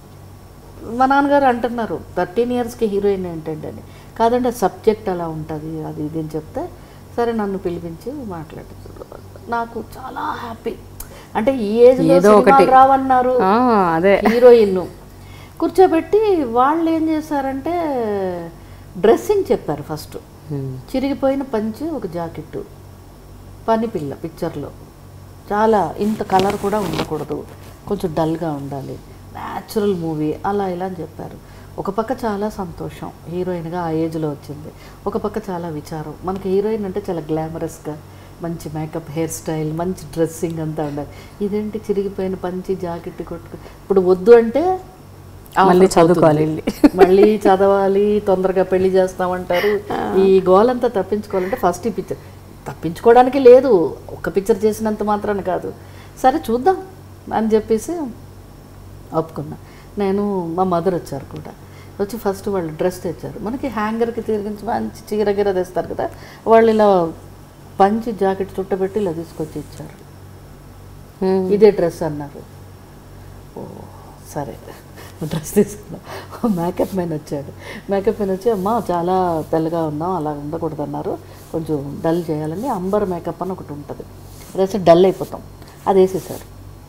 మా నాన్నగారు అంటున్నారు థర్టీన్ ఇయర్స్కి హీరోయిన్ ఏంటండి అని కాదండి సబ్జెక్ట్ అలా ఉంటుంది అది ఇది అని చెప్తే సరే నన్ను పిలిపించి మాట్లాడుతున్నారు నాకు చాలా హ్యాపీ అంటే ఈ ఏజ్లో ఏదో ఒకటి. సినిమాలు రావన్నారు ఆ, అదే హీరోయిన్ కూర్చోబెట్టి వాళ్ళు ఏం చేశారంటే డ్రెస్సింగ్ చెప్పారు ఫస్ట్ మ్మ్. చిరిగిపోయిన పంచి ఒక జాకెట్టు పని పిల్ల పిక్చర్లో చాలా ఇంత కలర్ కూడా ఉండకూడదు కొంచెం డల్గా ఉండాలి న్యాచురల్ మూవీ అలా ఇలా అని చెప్పారు ఒక పక్క చాలా సంతోషం హీరోయిన్గా ఆ ఏజ్లో వచ్చింది ఒక పక్క చాలా విచారం మనకి హీరోయిన్ అంటే చాలా గ్లామరస్గా మంచి మేకప్ హెయిర్ స్టైల్ మంచి డ్రెస్సింగ్ అంతా ఉండాలి ఇదేంటి చిరిగిపోయిన పంచి జాకెట్ కొట్టుకు ఇప్పుడు వద్దు అంటే మళ్ళీ ఆఫర్ చదువుకోవాలి అవుతుంది. మళ్ళీ చదవాలి తొందరగా పెళ్లి చేస్తామంటారు ఈ గోలంతా తప్పించుకోవాలంటే ఫస్ట్ ఈ పిక్చర్ తప్పించుకోవడానికి లేదు ఒక్క పిక్చర్ చేసినంత మాత్రాన కాదు సరే చూద్దాం అని చెప్పేసి ఒప్పుకున్నా నేను మా మదర్ వచ్చారు కూడా వచ్చి ఫస్ట్ వాళ్ళు డ్రెస్ తెచ్చారు మనకి హ్యాంగర్కి తిరిగించి మంచి చీర గిర తెస్తారు కదా వాళ్ళు ఇలా పంచి జాకెట్ చుట్టబెట్టి ఇలా తీసుకొచ్చి ఇచ్చారు మ్మ్. ఇదే డ్రెస్ అన్నారు ఓ సరే డ్రెస్ తీసుకున్నా మేకప్ మ్యాన్ వచ్చాడు మేకప్ మ్యాన్ వచ్చి అమ్మ చాలా తెల్లగా ఉన్నాం అలా ఉండకూడదు అన్నారు కొంచెం డల్ చేయాలని అంబర్ మేకప్ అని ఒకటి ఉంటుంది వేసి డల్ అయిపోతాం అది వేసేసారు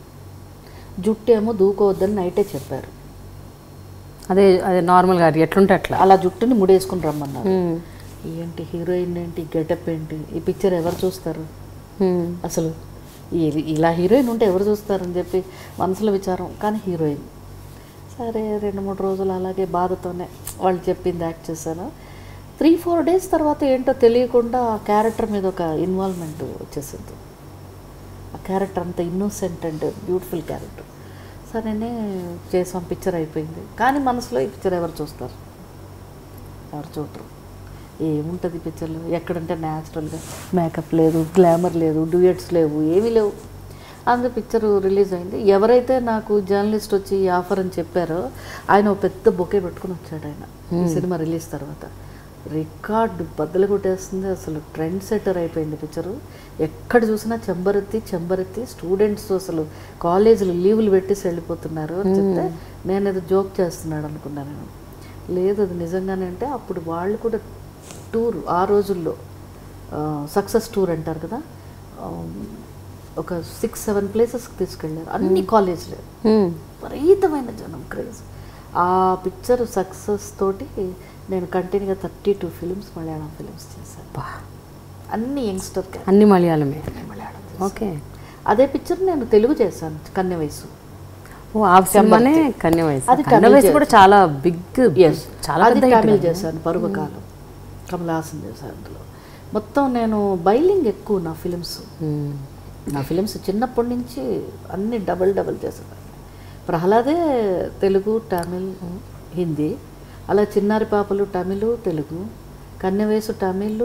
జుట్టు ఏమో దూకోవద్దని నైటే చెప్పారు అదే అదే నార్మల్గా అది ఎట్లుంటే అట్లా అలా జుట్టుని ముడేసుకుని రమ్మన్నారు మ్మ్. ఏంటి హీరోయిన్ ఏంటి గెటప్ ఏంటి ఈ పిక్చర్ ఎవరు చూస్తారు మ్మ్. అసలు ఈ- ఇలా హీరోయిన్ ఉంటే ఎవరు చూస్తారని చెప్పి మనసులో విచారం కానీ హీరోయిన్ సరే రెండు మూడు రోజులు అలాగే బాధతోనే వాళ్ళు చెప్పింది యాక్ట్ చేశాను త్రీ ఫోర్ డేస్ తర్వాత ఏంటో తెలియకుండా ఆ క్యారెక్టర్ మీద ఒక ఇన్వాల్వ్మెంట్ వచ్చేసింది ఆ క్యారెక్టర్ అంత ఇన్నోసెంట్ అండ్ బ్యూటిఫుల్ క్యారెక్టర్ సరేనే చేసాం పిక్చర్ అయిపోయింది కానీ మనసులో ఈ పిక్చర్ ఎవరు చూస్తారు ఎవరు చూడరు ఏముంటుంది పిక్చర్లో ఎక్కడంటే న్యాచురల్గా మేకప్ లేదు గ్లామర్ లేదు డ్యూయట్స్ లేవు ఏమీ లేవు అందు పిక్చర్ రిలీజ్ అయింది ఎవరైతే నాకు జర్నలిస్ట్ వచ్చి ఈ ఆఫర్ అని చెప్పారో ఆయన ఒక పెద్ద బొకే పెట్టుకుని వచ్చాడు ఆయన ఈ సినిమా రిలీజ్ తర్వాత రికార్డు బద్దలు కొట్టేస్తుంది అసలు ట్రెండ్ సెటర్ అయిపోయింది పిక్చరు ఎక్కడ చూసినా చెంబరెత్తి చెంబరెత్తి స్టూడెంట్స్ అసలు కాలేజీలు లీవులు పెట్టేసి వెళ్ళిపోతున్నారు అని చెప్తే నేను ఏదో జోక్ చేస్తున్నాడు అనుకున్నాను నేను లేదు అది నిజంగానే అంటే అప్పుడు వాళ్ళు కూడా టూర్ ఆ రోజుల్లో సక్సెస్ టూర్ అంటారు కదా ఆ, ఒక సిక్స్ సెవెన్ ప్లేసెస్కి తీసుకెళ్ళారు అన్ని కాలేజీలే మ్మ్. విపరీతమైన జనం క్రేజ్ ఆ పిక్చర్ సక్సెస్ తోటి నేను కంటిన్యూగా thirty two films Malayalam films చేశాను బా. అన్ని యంగ్స్టర్ అన్ని మలయాళమే మలయాళం ఓకే అదే పిక్చర్ నేను తెలుగు చేశాను కన్నె వయసు ఓ ఆ సినిమానే కన్య వయసు అది కన్య తమిళ్ వయసు కూడా చాలా బిగ్ ఎస్ చాలా అది పెద్ద తమిళ్ చేశాను పర్వకాలం కమల్ హాసన్ చేశాను అందులో మొత్తం నేను బైలింగ్ ఎక్కువ నా ఫిలిమ్స్ మ్మ్. నా ఫిలిమ్స్ చిన్నప్పటి నుంచి అన్ని డబల్ డబల్ చేసేదాన్ని ప్రహ్లాదే తెలుగు తమిళ్ హిందీ అలా చిన్నారి పాపలు తమిళ్ తెలుగు కన్నెవేసు తమిళ్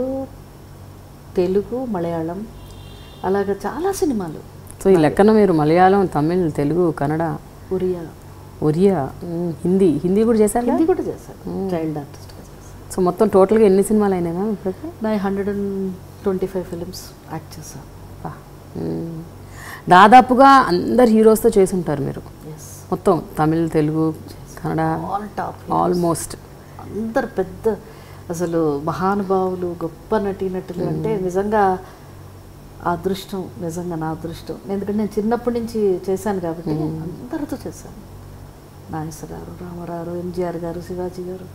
తెలుగు మలయాళం అలాగ చాలా సినిమాలు సో ఈ లెక్కన మీరు మలయాళం తమిళ్ తెలుగు కన్నడ ఒరియా ఒరియా మ్మ్. హిందీ హిందీ కూడా చేశారు హిందీ కూడా చేశాను చైల్డ్ ఆర్టిస్ట్గా చేశాను సో మొత్తం టోటల్గా ఎన్ని సినిమాలు అయినాయి మ్యామ్ ఇప్పటికి నా hundred and twenty five films act చేశాను బా. మ్మ్. దాదాపుగా అందరు హీరోస్తో చేసి ఉంటారు మీరు ఎస్ మొత్తం Tamil Telugu Kannada all top almost అందరు పెద్ద అసలు మహానుభావులు గొప్ప నటీనటులు అంటే నిజంగా ఆ అదృష్టం నిజంగా నా అదృష్టం ఎందుకంటే నేను చిన్నప్పటి నుంచి చేశాను కాబట్టి అందరితో చేశాను నాగేశ్వరరావు రామారావు ఎంజిఆర్ గారు శివాజీ గారు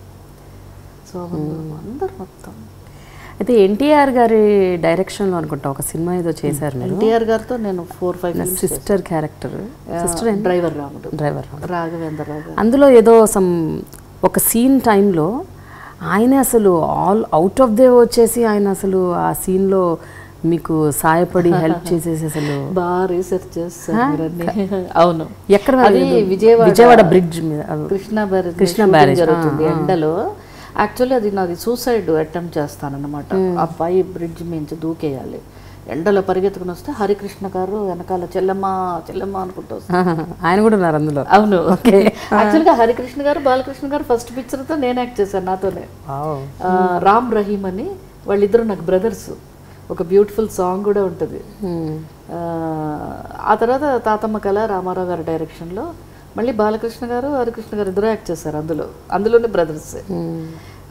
శోభన్ బాబు అందరు మొత్తం అయితే ఎన్టీఆర్ గారి డైరెక్షన్లో అనుకుంటా ఒక సినిమా ఏదో చేశారు మీరు ఎన్టీఆర్ గారితో నేను four five sister character sister driver Ramudu driver Raghavendrarao గారు అందులో ఏదో సమ్ ఒక సీన్ టైంలో ఆయన అసలు ఆల్ అవుట్ ఆఫ్ దే వచ్చేసి ఆయన అసలు ఆ సీన్లో మీకు సాయపడి హెల్ప్ చేసేసి అసలు బాగా రీసెర్చ్ చేస్తాను మీరన్నీ. అవును ఎక్కడ అది విజయవాడ విజయవాడ బ్రిడ్జ్ మీద అది. Krishna barrage Krishna shooting barrage, జరుగుతుంది ఎండలో యాక్చువల్లీ అది నాది సూసైడ్ అటెంప్ట్ చేస్తానన్నమాట అబ్బాయి బ్రిడ్జ్ మించి దూకేయాలి ఎండలో పరిగెత్తుకుని వస్తే హరికృష్ణ గారు వెనకాల చెల్లమ్మ చెల్లమ్మ అనుకుంటూ వస్తారు ఆయన కూడా ఉన్నారు అందులో అవును యాక్చువల్గా హరికృష్ణ గారు బాలకృష్ణ గారు ఫస్ట్ పిక్చర్తో నేను యాక్ట్ చేశాను నాతోనే వావ్. ఆ, రామ్ రహీమ్ అని వాళ్ళిద్దరు నాకు బ్రదర్స్ ఒక బ్యూటిఫుల్ సాంగ్ కూడా ఉంటుంది Hmm. ఆ, ఆ తర్వాత తాతమ్మ కళ రామారావు గారి డైరెక్షన్లో మళ్ళీ బాలకృష్ణ గారు హరికృష్ణ గారు ఇద్దరు యాక్ట్ చేశారు అందులో అందులోనే బ్రదర్స్ Hmm.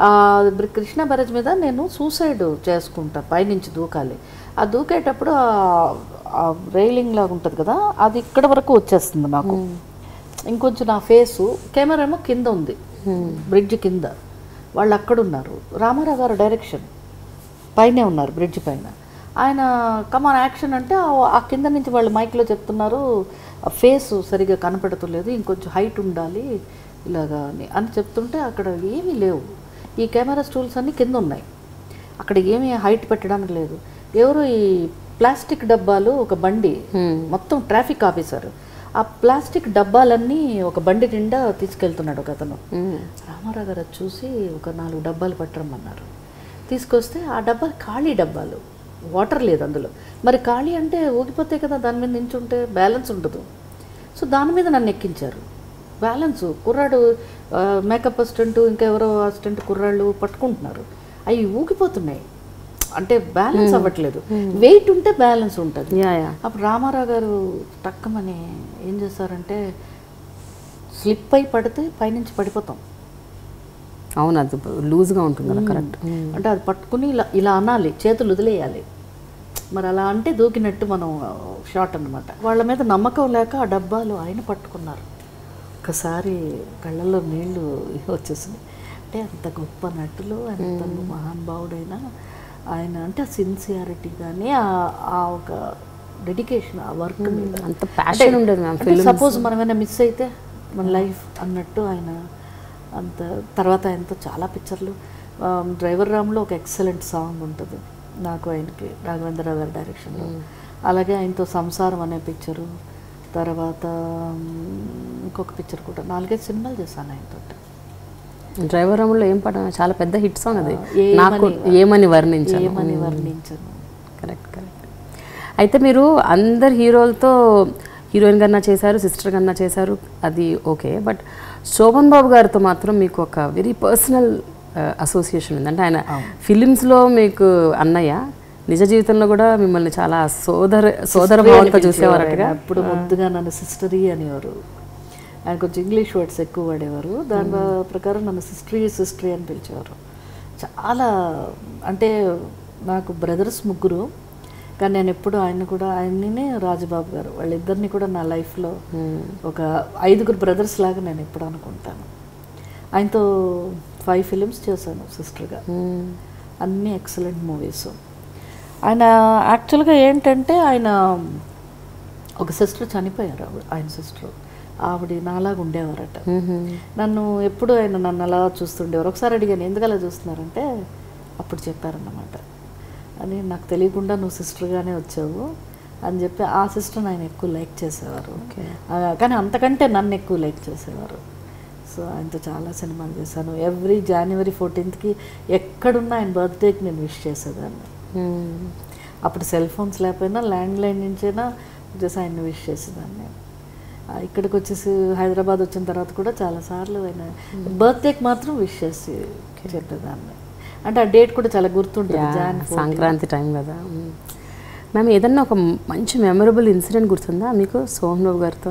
కృష్ణ బ్యారేజ్ మీద నేను సూసైడ్ చేసుకుంటా పైనుంచి దూకాలి ఆ దూకేటప్పుడు ఆ- ఆ రైలింగ్ లాగా ఉంటుంది కదా అది ఇక్కడ వరకు వచ్చేస్తుంది నాకు ఇంకొంచెం నా ఫేసు కెమెరా ఏమో కింద ఉంది బ్రిడ్జ్ కింద వాళ్ళు అక్కడ ఉన్నారు రామారావు గారు డైరెక్షన్ పైనే ఉన్నారు బ్రిడ్జ్ పైన ఆయన కమాన్ యాక్షన్ అంటే ఆ- ఆ కింద నుంచి వాళ్ళు మైక్లో చెప్తున్నారు ఆ ఫేస్ సరిగా కనపడతలేదు ఇంకొంచెం హైట్ ఉండాలి ఇలాగా అని అని చెప్తుంటే అక్కడ ఏమీ లేవు ఈ కెమెరా స్టూల్స్ అన్నీ కింద ఉన్నాయి అక్కడ ఏమీ హైట్ పెట్టడానికి లేదు ఎవరు ఈ ప్లాస్టిక్ డబ్బాలు ఒక బండి మొత్తం ట్రాఫిక్ ఆఫీసర్ ఆ ప్లాస్టిక్ డబ్బాలన్నీ ఒక బండి నిండా తీసుకెళ్తున్నాడు ఒక అతను Hmm. రామారావు గారు అది చూసి ఒక నాలుగు డబ్బాలు పట్టరమన్నారు తీసుకొస్తే ఆ డబ్బాలు ఖాళీ డబ్బాలు వాటర్ లేదు అందులో మరి ఖాళీ అంటే ఊగిపోతాయి కదా దాని మీద నించుంటే బ్యాలెన్స్ ఉండదు సో దాని మీద నన్ను ఎక్కించారు బ్యాలెన్స్ కుర్రాడు ఆ, మేకప్ అసిస్టెంట్ ఇంకా ఎవరో అసిస్టెంట్ కుర్రాళ్ళు పట్టుకుంటున్నారు అవి ఊగిపోతున్నాయి అంటే బ్యాలెన్స్ అవ్వట్లేదు వెయిట్ ఉంటే బ్యాలెన్స్ ఉంటుంది యా యా అప్పుడు రామారావు గారు టక్కమని ఏం చేశారంటే స్లిప్ అయి పడితే పైనుంచి పడిపోతాం అవును అది లూజ్గా ఉంటుంది అలా కరెక్ట్ అంటే అది పట్టుకుని ఇలా ఇలా అనాలి చేతులు వదిలేయాలి మరి అలా అంటే దూకినట్టు మనం షార్ట్ అన్నమాట వాళ్ళ మీద నమ్మకం లేక ఆ డబ్బాలు ఆయన పట్టుకున్నారు ఒకసారి కళ్ళల్లో నీళ్లు వచ్చేసినాయి అంటే అంత గొప్ప నటులు అంత మహానుభావుడైన ఆయన అంటే ఆ సిన్సియారిటీ కానీ ఆ- ఆ ఒక డెడికేషన్ ఆ వర్క్ మీద అంత ప్యాషన్ ఉండేది మ్యామ్ అంటే సపోజ్ మనం ఏమైనా మిస్ అయితే మన లైఫ్ అన్నట్టు ఆయన అంత తర్వాత ఆయనతో చాలా పిక్చర్లు డ్రైవర్ రామ్లో ఒక ఎక్సలెంట్ సాంగ్ ఉంటుంది నాకు ఆయనకి రాఘవేంద్రరావు గారి డైరెక్షన్లో అలాగే ఆయనతో సంసారం అనే పిక్చరు తర్వాత మ్, ఇంకొక పిక్చర్ కూడా నాలుగైదు సినిమాలు చేశాను ఆయనతో డ్రైవర్ రమ్లో ఏం పాట చాలా పెద్ద హిట్ సాంగ్ అది ఏమని నాకు ఏమని వర్ణించాను ఏమని వర్ణించను కరెక్ట్ కరెక్ట్ అయితే మీరు అందరు హీరోలతో హీరోయిన్ కన్నా చేశారు సిస్టర్ కన్నా చేశారు అది ఓకే బట్ శోభన్ బాబు గారితో మాత్రం మీకు ఒక వెరీ పర్సనల్ అసోసియేషన్ ఉంది అంటే ఆయన ఫిలిమ్స్లో మీకు అన్నయ్య నిజ జీవితంలో కూడా మిమ్మల్ని చాలా సోదర సోదర భావంతో చూసేవారటగా ఆయన అప్పుడు ముద్దుగా నన్ను సిస్టరీ అనేవారు ఆయన కొంచెం ఇంగ్లీష్ వర్డ్స్ ఎక్కువ వాడేవారు దాని ప్ర- ప్రకారం నన్ను సిస్టరీ సిస్టరీ అని పిలిచేవారు చాలా అంటే నాకు బ్రదర్స్ ముగ్గురు కానీ నేను ఎప్పుడు ఆయన కూడా ఆయననే రాజబాబు గారు వాళ్ళిద్దరిని కూడా నా లైఫ్లో ఒక ఐదుగురు బ్రదర్స్ లాగా నేను ఎప్పుడు అనుకుంటాను ఆయనతో ఫైవ్ ఫిలిమ్స్ చేశాను సిస్టర్గా అన్నీ ఎక్సలెంట్ మూవీస్ ఆయన యాక్చువల్గా ఏంటంటే ఆయన ఒక సిస్టర్ చనిపోయారు ఆవిడ ఆయన సిస్టర్ ఆవిడ నాలాగా ఉండేవారట నన్ను ఎప్పుడు ఆయన నన్ను అలా చూస్తుండేవారు ఒకసారి అడిగాను ఎందుకు అలా చూస్తున్నారంటే అప్పుడు చెప్పారన్నమాట అని నాకు తెలియకుండా నువ్వు సిస్టర్గానే వచ్చావు అని చెప్పి ఆ సిస్టర్ ఆయన ఎక్కువ లైక్ చేసేవారు ఆ, కానీ అంతకంటే నన్ను ఎక్కువ లైక్ చేసేవారు సో ఆయనతో చాలా సినిమాలు చేశాను ఎవ్రీ జనవరి ఫోర్టీన్త్కి ఎక్కడున్నా ఆయన బర్త్డేకి నేను విష్ చేసేదాన్ని అప్పుడు సెల్ ఫోన్స్ లేకపోయినా ల్యాండ్ లైన్ నుంచైనా జస్ట్ ఆయన విష్ చేసేదాన్ని ఆ, ఇక్కడికి వచ్చేసి హైదరాబాద్ వచ్చిన తర్వాత కూడా చాలాసార్లు ఆయన బర్త్డేకి మాత్రం విష్ చేసి చెప్పేదాన్ని అంటే ఆ డేట్ కూడా చాలా గుర్తుంటుంది జాన్ సంక్రాంతి టైం కదా మ్యామ్ ఏదన్నా ఒక మంచి మెమరబుల్ ఇన్సిడెంట్ గుర్తుందా మీకు సోహన్ బాబు గారితో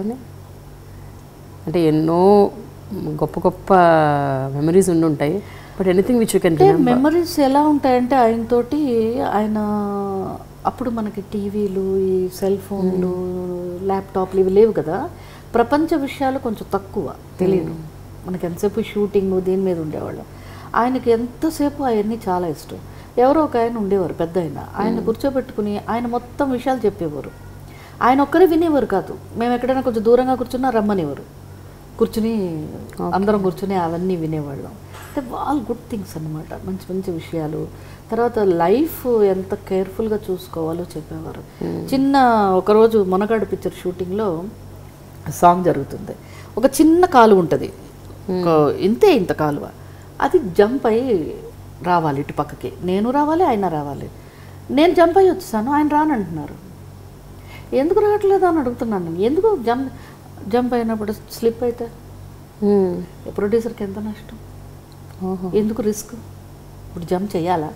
అంటే ఎన్నో గొప్ప గొప్ప మెమరీస్ ఉండి ఉంటాయి but anything which you can అంటే మెమరీస్ ఎలా ఉంటాయంటే ఆయనతోటి ఆయన అప్పుడు మనకి టీవీలు ఈ సెల్ ఫోన్లు ల్యాప్టాప్లు ఇవి లేవు కదా ప్రపంచ విషయాలు కొంచెం తక్కువ తెలియదు మనకి ఎంతసేపు షూటింగ్ దీని మీద ఉండేవాళ్ళం ఆయనకి ఎంతసేపు అవన్నీ చాలా ఇష్టం ఎవరో ఒక ఆయన ఉండేవారు పెద్ద ఆయన ఆయన కూర్చోబెట్టుకుని ఆయన మొత్తం విషయాలు చెప్పేవారు ఆయన ఒక్కరే వినేవారు కాదు మేము ఎక్కడైనా కొంచెం దూరంగా కూర్చున్నా రమ్మనేవారు కూర్చుని అందరం కూర్చుని అవన్నీ వినేవాళ్ళం అంటే ఆల్ గుడ్ థింగ్స్ అన్నమాట మంచి మంచి విషయాలు తర్వాత లైఫ్ ఎంత కేర్ఫుల్గా చూసుకోవాలో చెప్పేవారు చిన్న ఒకరోజు మొనగాడు పిక్చర్ షూటింగ్లో సాంగ్ జరుగుతుంది ఒక చిన్న కాలువ ఉంటుంది ఒక ఇంతే ఇంత కాలువ అది జంప్ అయ్యి రావాలి ఇటు పక్కకి నేను రావాలి ఆయన రావాలి నేను జంప్ అయ్యి వచ్చేసాను ఆయన రానంటున్నారు ఎందుకు రావట్లేదు అని అడుగుతున్నాను నేను ఎందుకు జంప్ జంప్ అయినప్పుడు స్లిప్ అయితే ప్రొడ్యూసర్కి ఎంత నష్టం ఓహో ఎందుకు రిస్క్ ఇప్పుడు జంప్ చేయాలా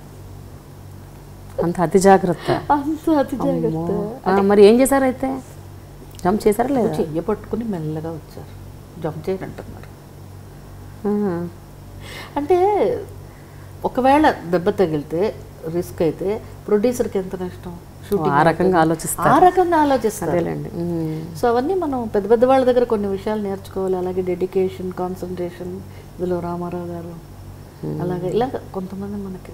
అంత అతి జాగ్రత్త అంత అతి జాగ్రత్త ఆ, మరి ఏం చేశారు అయితే జంప్ చేశారా లేదా చెయ్య పట్టుకుని మెల్లగా వచ్చారు జంప్ చేయంటున్నారు ఆ. అంటే ఒకవేళ దెబ్బ తగిలితే రిస్క్ అయితే ప్రొడ్యూసర్కి ఎంత నష్టం షూటింగ్ ఆ రకంగా ఆలోచిస్తారు ఆ రకంగా ఆలోచిస్తారు అదేలేండి ఉమ్. సో అవన్నీ మనం పెద్ద పెద్ద వాళ్ళ దగ్గర కొన్ని విషయాలు నేర్చుకోవాలి అలాగే డెడికేషన్ కాన్సన్ట్రేషన్ ఇందులో రామారావు గారు అలాగే ఇలాగ కొంతమంది మనకి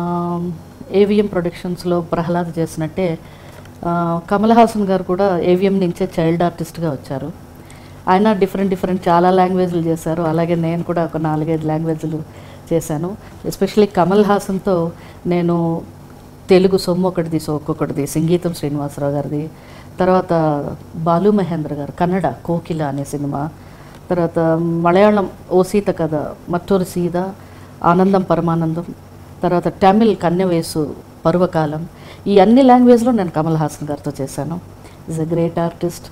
ఏవిఎం ప్రొడక్షన్స్లో ప్రహ్లాద్ చేసినట్టే ఆ, కమల్ హాసన్ గారు కూడా ఏవిఎం నుంచే చైల్డ్ ఆర్టిస్ట్గా వచ్చారు ఆయన డిఫరెంట్ డిఫరెంట్ చాలా లాంగ్వేజ్లు చేశారు అలాగే నేను కూడా ఒక నాలుగైదు లాంగ్వేజ్లు చేశాను ఎస్పెషల్లీ కమల్ హాసన్తో నేను తెలుగు సొమ్ము ఒకటిది సో ఒక్కొక్కటిది సంగీతం శ్రీనివాసరావు గారిది తర్వాత బాలు మహేంద్ర గారు కన్నడ కోకిల అనే సినిమా తర్వాత మలయాళం ఓ సీత కథ మற்றொரு సీత ఆనందం పరమానందం తర్వాత తమిళ్ కన్యవేసు పర్వకాలం ఈ అన్ని లాంగ్వేజ్లో నేను కమల్ హాసన్ గారితో చేశాను ఈజ్ అ గ్రేట్ ఆర్టిస్ట్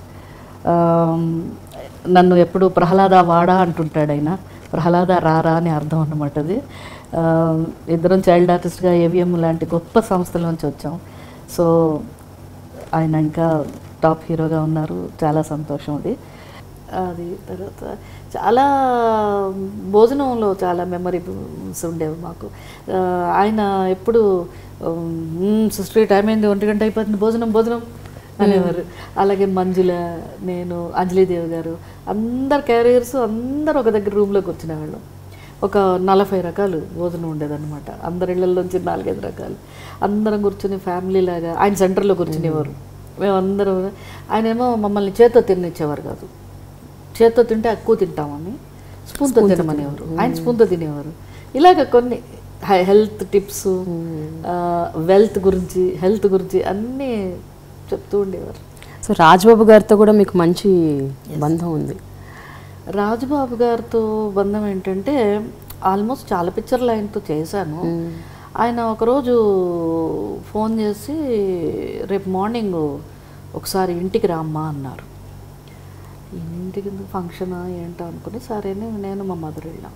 నన్ను ఎప్పుడు ప్రహ్లాద వాడా అంటుంటాడు ఆయన ప్రహ్లాద రారా అని అర్థం అన్నమాట అది ఆ, ఇద్దరం చైల్డ్ ఆర్టిస్ట్గా ఏవిఎం లాంటి గొప్ప సంస్థల నుంచి వచ్చాం సో ఆయన ఇంకా టాప్ హీరోగా ఉన్నారు చాలా సంతోషం అది అది తర్వాత చాలా భోజనంలో చాలా మెమరీస్ ఉండేవి మాకు ఆ, ఆయన ఎప్పుడు సిస్టర్ టైం అయింది ఒంటి గంట అయిపోతుంది భోజనం భోజనం అనేవారు అలాగే మంజుల నేను అంజలీదేవి గారు అందరు క్యారియర్స్ అందరు ఒక దగ్గర రూమ్లో కూర్చునేవాళ్ళం ఒక నలభై రకాలు భోజనం ఉండేదన్నమాట అందరి ఇళ్ళల్లోంచి నాలుగైదు రకాలు అందరం కూర్చుని ఫ్యామిలీ లాగా ఆయన సెంటర్లో కూర్చునేవారు మేమందరం ఆయన ఏమో మమ్మల్ని చేత్తో తినిచ్చేవారు కాదు చేత్తో తింటే ఎక్కువ తింటామని స్పూన్తో తినమనేవారు ఆయన స్పూన్తో తినేవారు ఇలాగ కొన్ని హెల్త్ టిప్స్ వెల్త్ గురించి హెల్త్ గురించి అన్నీ చెప్తూ ఉండేవారు సో రాజ్బాబు గారితో కూడా మీకు మంచి బంధం ఉంది రాజుబాబు గారితో బంధం ఏంటంటే ఆల్మోస్ట్ చాలా పిక్చర్లు ఆయనతో చేశాను ఆయన ఒకరోజు ఫోన్ చేసి రేపు మార్నింగ్ ఒకసారి ఇంటికి రామ్మా అన్నారు ఈయన ఇంటికి ఎందుకు ఫంక్షనా ఏంటో అనుకుని సరే నేను మా మదర్ వెళ్ళాం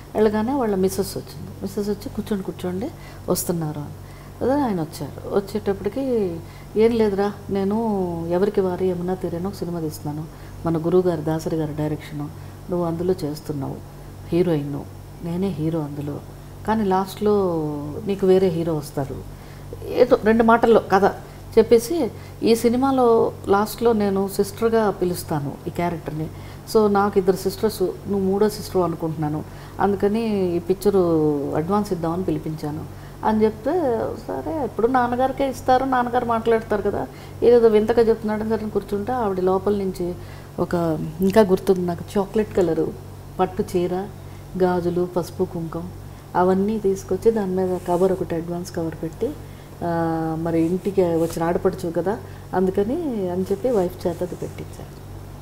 వెళ్ళగానే వాళ్ళ మిస్సెస్ వచ్చింది మిస్సెస్ వచ్చి కూర్చోండి కూర్చోండి వస్తున్నారు అని అదే ఆయన వచ్చారు వచ్చేటప్పటికి ఏం లేదురా నేను ఎవరికి వారి యమునా తీరేనో ఒక సినిమా తీస్తున్నాను మన గురువు గారు దాసరి గారి డైరెక్షను నువ్వు అందులో చేస్తున్నావు హీరోయిన్ నేనే హీరో అందులో కానీ లాస్ట్లో నీకు వేరే హీరో వస్తారు ఏదో రెండు మాటల్లో కథ చెప్పేసి ఈ సినిమాలో లాస్ట్లో నేను సిస్టర్గా పిలుస్తాను ఈ క్యారెక్టర్ని సో నాకు ఇద్దరు సిస్టర్స్ నువ్వు మూడో సిస్టర్ అనుకుంటున్నాను అందుకని ఈ పిక్చరు అడ్వాన్స్ ఇద్దామని పిలిపించాను అని చెప్తే సరే ఇప్పుడు నాన్నగారికే ఇస్తారు నాన్నగారు మాట్లాడతారు కదా ఏదో వింతగా చెప్తున్నాడు సరే అని కూర్చుంటే ఆవిడ లోపల నుంచి ఒక ఇంకా గుర్తుంది నాకు చాక్లెట్ కలరు పట్టు చీర గాజులు పసుపు కుంకుమ అవన్నీ తీసుకొచ్చి దాని మీద కవర్ ఒకటి అడ్వాన్స్ కవర్ పెట్టి ఆ, మరి ఇంటికి వచ్చిన ఆడపడుచు కదా అందుకని అని చెప్పి వైఫ్ చేత అది పెట్టించారు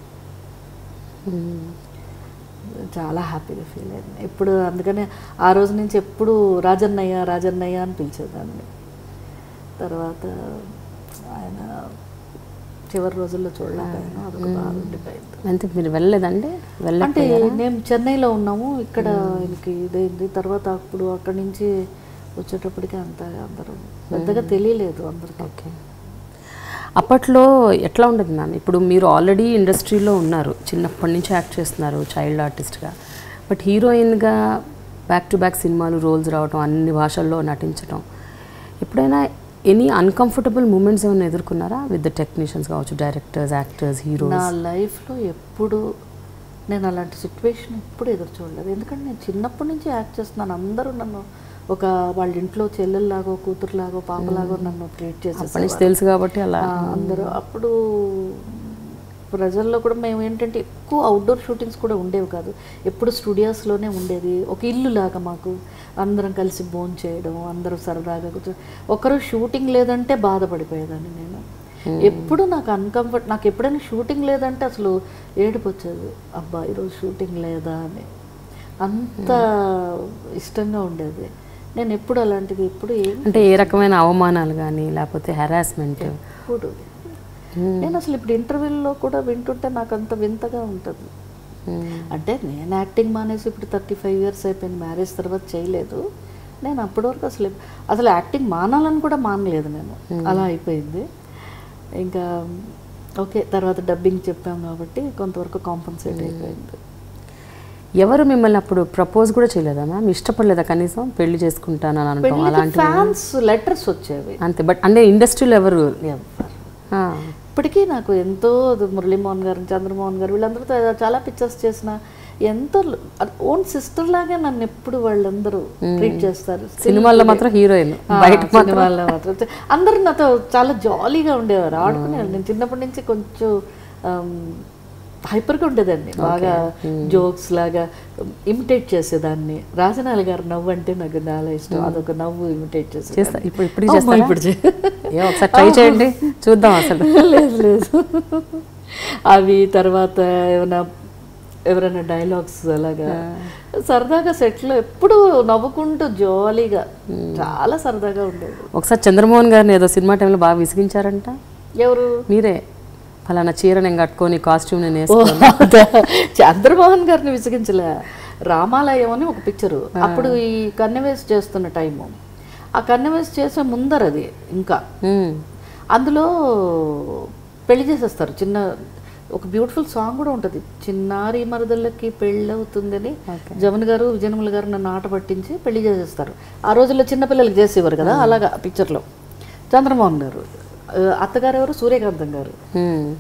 చాలా హ్యాపీగా ఫీల్ అయింది ఇప్పుడు అందుకనే ఆ రోజు నుంచి ఎప్పుడు రాజన్నయ్య రాజన్నయ్య అని పిలిచేదాన్ని తర్వాత ఆయన చివరి రోజుల్లో చూడలేకపోయాను అదొక బాధ ఉండిపోయింది అంతే మీరు వెళ్ళలేదండి వెళ్ళ అంటే మేము చెన్నైలో ఉన్నాము ఇక్కడ ఆయనకి ఇదైంది తర్వాత అప్పుడు అక్కడి నుంచి వచ్చేటప్పటికి అంత అందరూ పెద్దగా తెలియలేదు అందరికీ ఓకే అప్పట్లో ఎట్లా ఉండదు మ్యామ్ ఇప్పుడు మీరు ఆల్రెడీ ఇండస్ట్రీలో ఉన్నారు చిన్నప్పటి నుంచి యాక్ట్ చేస్తున్నారు చైల్డ్ ఆర్టిస్ట్గా బట్ హీరోయిన్గా బ్యాక్ టు బ్యాక్ సినిమాలు రోల్స్ రావటం అన్ని భాషల్లో నటించడం ఎప్పుడైనా ఎనీ అన్కంఫర్టబుల్ మూమెంట్స్ ఏమైనా ఎదుర్కొన్నారా విత్ ద టెక్నీషియన్స్ కావచ్చు డైరెక్టర్స్ యాక్టర్స్ హీరోస్ నా లైఫ్లో ఎప్పుడు నేను అలాంటి సిచ్యువేషన్ ఎప్పుడు ఎదురు చూడలేదు ఎందుకంటే నేను చిన్నప్పటి నుంచి యాక్ట్ చేస్తున్నాను అందరూ నన్ను ఒక వాళ్ళ ఇంట్లో చెల్లెల్లాగో కూతురులాగో పాపలాగో నన్ను ట్రీట్ అప్పటి నుంచి చేసేసి తెలుసు కాబట్టి అలా అందరూ అప్పుడు ప్రజల్లో కూడా మేము ఏంటంటే ఎక్కువ అవుట్డోర్ షూటింగ్స్ కూడా ఉండేవి కాదు ఎప్పుడు స్టూడియోస్లోనే ఉండేది ఒక ఇల్లు లాగా మాకు అందరం కలిసి భోన్ చేయడం అందరూ సరదాగా కూర్చో ఒకరు షూటింగ్ లేదంటే బాధపడిపోయేదాన్ని నేను ఎప్పుడు నాకు అన్కంఫర్ట్ నాకు ఎప్పుడైనా షూటింగ్ లేదంటే అసలు ఏడుపు వచ్చేది అబ్బా ఈరోజు షూటింగ్ లేదా అని అంత ఇష్టంగా ఉండేది నేను ఎప్పుడు అలాంటిది ఎప్పుడు ఏం అంటే ఏ రకమైన అవమానాలు కానీ లేకపోతే హెరాస్మెంట్ ఇప్పుడు నేను అసలు ఇప్పుడు ఇంటర్వ్యూల్లో కూడా వింటుంటే నాకు అంత వింతగా ఉంటుంది అంటే నేను యాక్టింగ్ మానేసి ఇప్పుడు థర్టీ ఫైవ్ ఇయర్స్ అయిపోయింది మ్యారేజ్ తర్వాత చేయలేదు నేను అప్పటి వరకు అసలు అసలు యాక్టింగ్ మానాలని కూడా మానలేదు నేను అలా అయిపోయింది ఇంకా ఓకే తర్వాత డబ్బింగ్ చెప్పాం కాబట్టి కొంతవరకు కాంపన్సేట్ అయిపోయింది ఎవరు మిమ్మల్ని అప్పుడు ప్రపోజ్ కూడా చేయలేదా మ్యామ్ ఇష్టపడలేదా కనీసం పెళ్లి చేసుకుంటాను అని అనటం పెళ్ళికి అలాంటి ఫ్యాన్స్ లెటర్స్ వచ్చేవి అంతే బట్ అంటే ఇండస్ట్రీలో ఎవరు ఎవ్వరు ఆ, ఇప్పటికీ నాకు ఎంతో అది మురళీమోహన్ గారు చంద్రమోహన్ గారు వీళ్ళందరితో చాలా పిక్చర్స్ చేసిన ఎంతో ఓన్ సిస్టర్ లాగే నన్ను ఎప్పుడు వాళ్ళందరూ ట్రీట్ చేస్తారు సినిమాల్లో మాత్రం హీరోయిన్ ఆ, బయట సినిమాల్లో మాత్రం అందరూ నాతో చాలా జాలీగా ఉండేవారు ఆడుకునేవారు నేను చిన్నప్పటి నుంచి కొంచెం హైపర్గా ఉండేదాన్ని బాగా జోక్స్ లాగా ఇమిటేట్ చేసేదాన్ని రాజనాల గారు నవ్వు అంటే నాకు చాలా ఇష్టం అదొక నవ్వు ఇమిటేట్ చేసే చేస్తా ఇప్పుడు ఇప్పుడు అమ్మో, చేస్తారా ఇప్పుడు చే- ఏ ఒకసారి ట్రై చేయండి చూద్దాం అసలు లేదు లేదు అవి తర్వాత ఏమైనా ఎవరైనా డైలాగ్స్ అలాగా సరదాగా సెట్లో ఎప్పుడు నవ్వుకుంటూ జాలీగా చాలా సరదాగా ఉండేది ఒకసారి చంద్రమోహన్ గారిని ఏదో సినిమా టైంలో బాగా విసిగించారంట ఎవరు మీరే ఫలానా చీర నేను కట్టుకొని కాస్ట్యూమ్ నేను ఓ, వేసుకొని అదా. చంద్రమోహన్ గారిని విసిగించలే రామాలయం అని ఒక పిక్చరు అప్పుడు ఈ కన్నెవేసి చేస్తున్న టైము ఆ కన్నెవేసి చేసే ముందర అది ఇంకా మ్మ్. అందులో పెళ్లి చేసేస్తారు చిన్న ఒక బ్యూటిఫుల్ సాంగ్ కూడా ఉంటుంది చిన్నారి మరదళ్ళకి పెళ్ళి అవుతుందని జమన్ గారు విజయనముల గారు నన్ను ఆట పట్టించి పెళ్లి చేసేస్తారు ఆ రోజుల్లో చిన్నపిల్లలకి చేసేవారు కదా అలాగా పిక్చర్లో చంద్రమోహన్ గారు ఆ, అత్తగారు ఎవరు సూర్యకాంతం గారు మ్మ్.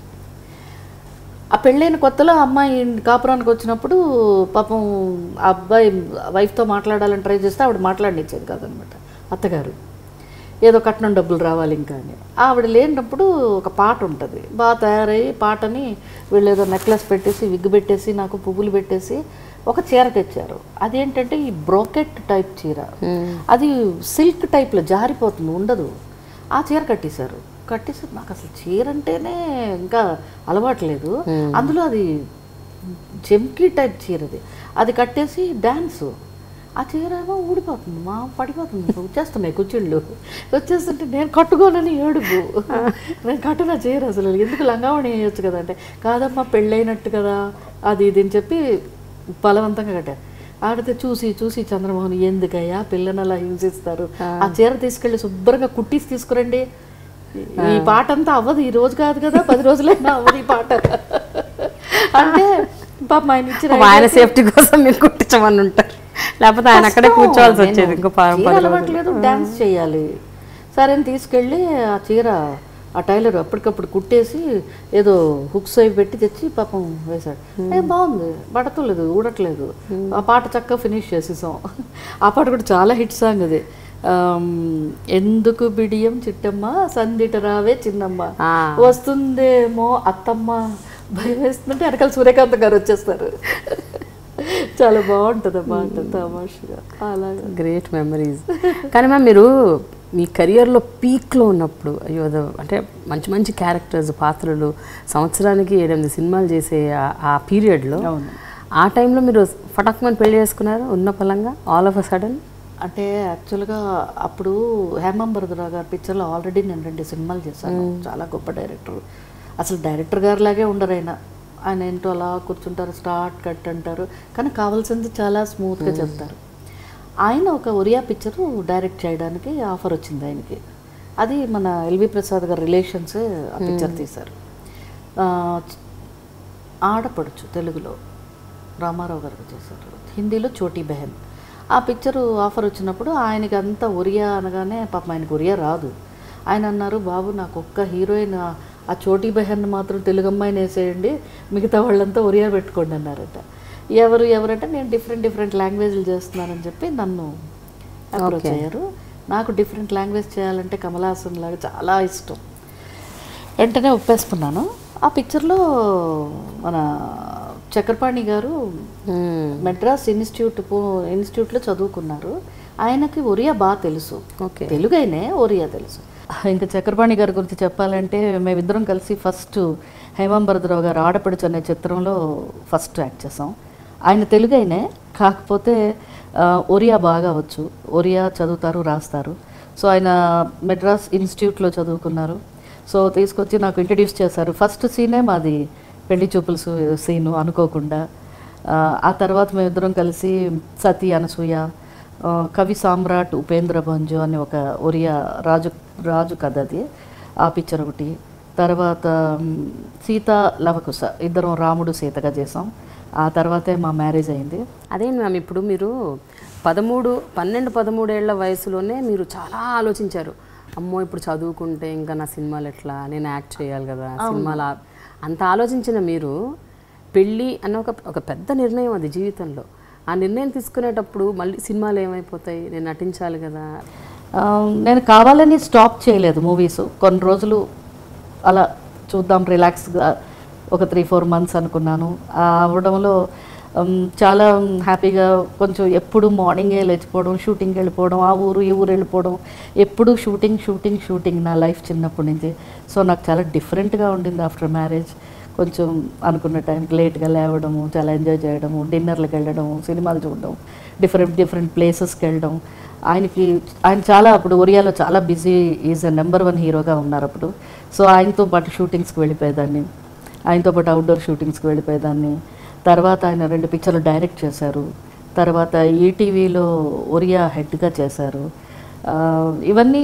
ఆ పెళ్ళైన కొత్తలో ఆ అమ్మాయి కాపురానికి వచ్చినప్పుడు పాపం ఆ అబ్బాయి వైఫ్తో మాట్లాడాలని ట్రై చేస్తే ఆవిడ మాట్లాడనిచ్చేది కాదనమాట అత్తగారు ఏదో కట్నం డబ్బులు రావాలి ఇంకా అని ఆవిడ లేనప్పుడు ఒక పాట ఉంటుంది బాగా తయారయ్యి పాటని వీళ్ళు ఏదో నెక్లెస్ పెట్టేసి విగ్గు పెట్టేసి నాకు పువ్వులు పెట్టేసి ఒక చీర తెచ్చారు అదేంటంటే ఈ బ్రోకెట్ టైప్ చీర అది సిల్క్ టైప్లో జారిపోతుంది ఉండదు ఆ చీర కట్టేశారు కట్టేసారు నాకు అసలు చీర అంటేనే ఇంకా అలవాట్లేదు అందులో అది చెంకీ టైప్ చీరది అది కట్టేసి డ్యాన్సు ఆ చీర ఏమో ఊడిపోతుంది మా పడిపోతుంది వచ్చేస్తున్నాయి కుచ్చిళ్ళు వచ్చేస్తుంటే నేను కట్టుకోనని ఏడుపు నేను కట్టున చీర అసలు ఎందుకు లంగావణి వేయొచ్చు కదా అంటే కాదమ్మా పెళ్ళైనట్టు కదా అది ఇది అని చెప్పి బలవంతంగా కట్టారు ఆడితే చూసి చూసి చంద్రమోహన్ ఎందుకయ్యా పిల్లని అలా హింసిస్తారు ఆ చీర తీసుకెళ్ళి శుభ్రంగా కుట్టిసి తీసుకురండి ఈ పాట అంతా అవ్వదు ఈ రోజు కాదు కదా పది రోజులైనా అవ్వదు ఈ పాట అంటే పాప ఆయన ఇచ్చిన ఆయన సేఫ్టీ కోసం మీరు కుట్టించమని ఉంటారు లేకపోతే ఆయన అక్కడే కష్టం. కూర్చోవాల్సి వచ్చేది నేను ఇంకో పా- చీర పది రోజులు. అలవాట్లేదు డాన్స్ చేయాలి సరే అని తీసుకెళ్ళి ఆ చీర ఆ టైలర్ అప్పటికప్పుడు కుట్టేసి ఏదో హుక్స్ అవి పెట్టి తెచ్చి పాపం వేశాడు ఏ బాగుంది పడతలేదు ఊడట్లేదు ఆ పాట చక్కగా ఫినిష్ చేసేసాం ఆ పాట కూడా చాలా హిట్ సాంగ్ అది ఆమ్, ఎందుకు బిడియం చిట్టమ్మ సందిట రావే చిన్నమ్మ ఆ. వస్తుందేమో అత్తమ్మ భయం వేస్తుందంటే వెనకాల సూర్యకాంత్ గారు వచ్చేస్తారు చాలా బాగుంటుంది అన్నమాట తమాషగా అలాగా గ్రేట్ మెమరీస్ కానీ మ్యామ్ మీరు మీ కెరియర్లో పీక్లో ఉన్నప్పుడు అయ్యో అదో అంటే మంచి మంచి క్యారెక్టర్స్ పాత్రలు సంవత్సరానికి ఏడెనిమిది సినిమాలు చేసే ఆ- ఆ పీరియడ్లో అవును. ఆ టైంలో మీరు ఫటాక్మని పెళ్లి చేసుకున్నారు ఉన్న పలంగా ఆల్ ఆఫ్ అ సడన్ అంటే యాక్చువల్గా అప్పుడు హేమంబరదరావు గారి పిక్చర్లో ఆల్రెడీ నేను రెండు సినిమాలు చేశాను చాలా గొప్ప డైరెక్టర్ అసలు డైరెక్టర్ గారి లాగే ఉండరు ఆయన ఆయన ఏంటో అలా కూర్చుంటారు స్టార్ట్ కట్ అంటారు కానీ కావాల్సింది చాలా స్మూత్గా చెప్తారు ఆయన ఒక ఒరియా పిక్చర్ డైరెక్ట్ చేయడానికి ఆఫర్ వచ్చింది ఆయనకి అది మన ఎల్వి ప్రసాద్ గారి రిలేషన్స్ ఆ పిక్చర్ తీశారు ఆ, ఆడపడుచు తెలుగులో రామారావు గారికి చేశారు హిందీలో చోటీ బెహన్ ఆ పిక్చరు ఆఫర్ వచ్చినప్పుడు ఆయనకి అంతా ఒరియా అనగానే పాపం ఆయనకు ఒరియా రాదు ఆయన అన్నారు బాబు నాకు ఒక్క హీరోయిన్ ఆ- ఆ చోటీ బెహన్ మాత్రం తెలుగు అమ్మాయిని వేసేయండి మిగతా వాళ్ళంతా ఒరియా పెట్టుకోండి అన్నారట ఎవరు ఎవరంటే నేను డిఫరెంట్ డిఫరెంట్ లాంగ్వేజ్లు చేస్తున్నానని చెప్పి నన్ను అప్రోచ్ అయ్యారు నాకు డిఫరెంట్ లాంగ్వేజ్ చేయాలంటే కమలాసన్ లాగా చాలా ఇష్టం వెంటనే ఒప్పేసుకున్నాను ఆ పిక్చర్లో మన చక్రపాణి గారు మెడ్రాస్ ఇన్స్టిట్యూట్ పో- ఇన్స్టిట్యూట్లో చదువుకున్నారు ఆయనకి ఒరియా బాగా తెలుసు ఓకే తెలుగైనే ఒరియా తెలుసు ఇంకా చక్రపాణి గారి గురించి చెప్పాలంటే మేమిద్దరం కలిసి ఫస్ట్ హేమాంబరదరావు గారు ఆడపడుచు అనే చిత్రంలో ఫస్ట్ యాక్ట్ చేసాం ఆయన తెలుగైనే కాకపోతే ఆ, ఒరియా బాగా వచ్చు ఒరియా చదువుతారు రాస్తారు సో ఆయన మెడ్రాస్ ఇన్స్టిట్యూట్లో చదువుకున్నారు సో తీసుకొచ్చి నాకు ఇంట్రడ్యూస్ చేశారు ఫస్ట్ సీనే మాది పెళ్లి చూపుల సీను అనుకోకుండా ఆ, ఆ తర్వాత మేమిద్దరం కలిసి సతీ అనసూయ ఆ, కవి సామ్రాట్ ఉపేంద్ర భంజు అని ఒక ఒరియా రాజు రాజు కథ అది ఆ పిక్చర్ ఒకటి తర్వాత మ్, సీత లవకుశ ఇద్దరం రాముడు సీతగా చేసాం ఆ తర్వాతే మా మ్యారేజ్ అయింది అదేంటి మ్యామ్ ఇప్పుడు మీరు పదమూడు పన్నెండు పదమూడేళ్ల వయసులోనే మీరు చాలా ఆలోచించారు అమ్మో ఇప్పుడు చదువుకుంటే ఇంకా నా సినిమాలు ఎట్లా నేను యాక్ట్ చేయాలి కదా సినిమాలు ఆ- అంత ఆలోచించిన మీరు పెళ్ళి అన్న ఒక ఒక పెద్ద నిర్ణయం అది జీవితంలో ఆ నిర్ణయం తీసుకునేటప్పుడు మళ్ళీ సినిమాలు ఏమైపోతాయి నేను నటించాలి కదా ఆ, నేను కావాలని స్టాప్ చేయలేదు మూవీస్ కొన్ని రోజులు అలా చూద్దాం రిలాక్స్గా ఒక త్రీ ఫోర్ మంత్స్ అనుకున్నాను ఆ అవడంలో ఉమ్, చాలా హ్యాపీగా కొంచెం ఎప్పుడు మార్నింగే లేచిపోవడం షూటింగ్కి వెళ్ళిపోవడం ఆ ఊరు ఈ ఊరు వెళ్ళిపోవడం ఎప్పుడు షూటింగ్ షూటింగ్ షూటింగ్ నా లైఫ్ చిన్నప్పటి నుంచి సో నాకు చాలా డిఫరెంట్గా ఉండింది ఆఫ్టర్ మ్యారేజ్ కొంచెం అనుకున్న టైంకి లేట్గా లేవడము చాలా ఎంజాయ్ చేయడము డిన్నర్లకు వెళ్ళడము సినిమాలు చూడడం డిఫరెంట్ డిఫరెంట్ ప్లేసెస్కి వెళ్ళడం ఆయనకి ఆయన చాలా అప్పుడు ఒరియాలో చాలా busy is a number one హీరోగా ఉన్నారు అప్పుడు సో ఆయనతో పాటు షూటింగ్స్కి వెళ్ళిపోయేదాన్ని ఆయనతో పాటు అవుట్డోర్ షూటింగ్స్కి వెళ్ళిపోయేదాన్ని తర్వాత ఆయన రెండు పిక్చర్లు డైరెక్ట్ చేశారు తర్వాత ఈటీవీలో ఒరియా హెడ్గా చేశారు ఆ, ఇవన్నీ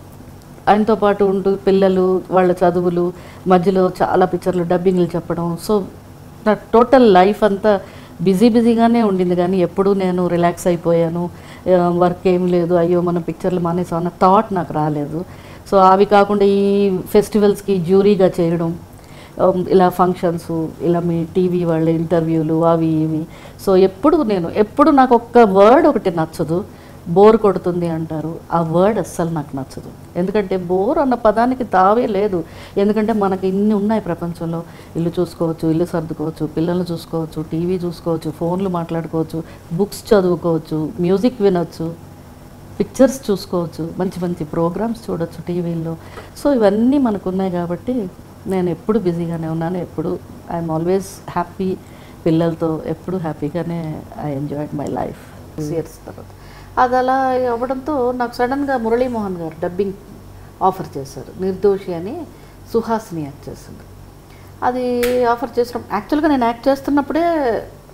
ఆయనతో పాటు ఉంటూ పిల్లలు వాళ్ళ చదువులు మధ్యలో చాలా పిక్చర్లు డబ్బింగ్లు చెప్పడం సో నా టోటల్ లైఫ్ అంతా బిజీ బిజీగానే ఉండింది కానీ ఎప్పుడూ నేను రిలాక్స్ అయిపోయాను వర్క్ ఏం లేదు అయ్యో మనం పిక్చర్లు మానేసాం అన్న థాట్ నాకు రాలేదు సో అవి కాకుండా ఈ ఫెస్టివల్స్కి జ్యూరీగా చేయడం um, ఇలా ఫంక్షన్స్ ఇలా మీ టీవీ వాళ్ళ ఇంటర్వ్యూలు అవి ఇవి సో ఎప్పుడు నేను ఎప్పుడు నాకు ఒక్క వర్డ్ ఒకటి నచ్చదు బోర్ కొడుతుంది అంటారు ఆ వర్డ్ అస్సలు నాకు నచ్చదు ఎందుకంటే బోర్ అన్న పదానికి తావే లేదు ఎందుకంటే మనకి ఇన్ని ఉన్నాయి ప్రపంచంలో ఇల్లు చూసుకోవచ్చు ఇల్లు సర్దుకోవచ్చు పిల్లల్ని చూసుకోవచ్చు టీవీ చూసుకోవచ్చు ఫోన్లు మాట్లాడుకోవచ్చు బుక్స్ చదువుకోవచ్చు మ్యూజిక్ వినొచ్చు పిక్చర్స్ చూసుకోవచ్చు మంచి మంచి ప్రోగ్రామ్స్ చూడొచ్చు టీవీల్లో సో ఇవన్నీ మనకు ఉన్నాయి కాబట్టి నేను ఎప్పుడు బిజీగానే ఉన్నాను ఎప్పుడు ఐఎమ్ ఆల్వేస్ హ్యాపీ పిల్లలతో ఎప్పుడు హ్యాపీగానే I enjoyed my life years తర్వాత అది అలా అవ్వడంతో నాకు సడన్గా మురళీమోహన్ గారు డబ్బింగ్ ఆఫర్ చేశారు నిర్దోషి అని సుహాసిని యాక్ట్ చేసింది అది ఆఫర్ చేసిన యాక్చువల్గా నేను యాక్ట్ చేస్తున్నప్పుడే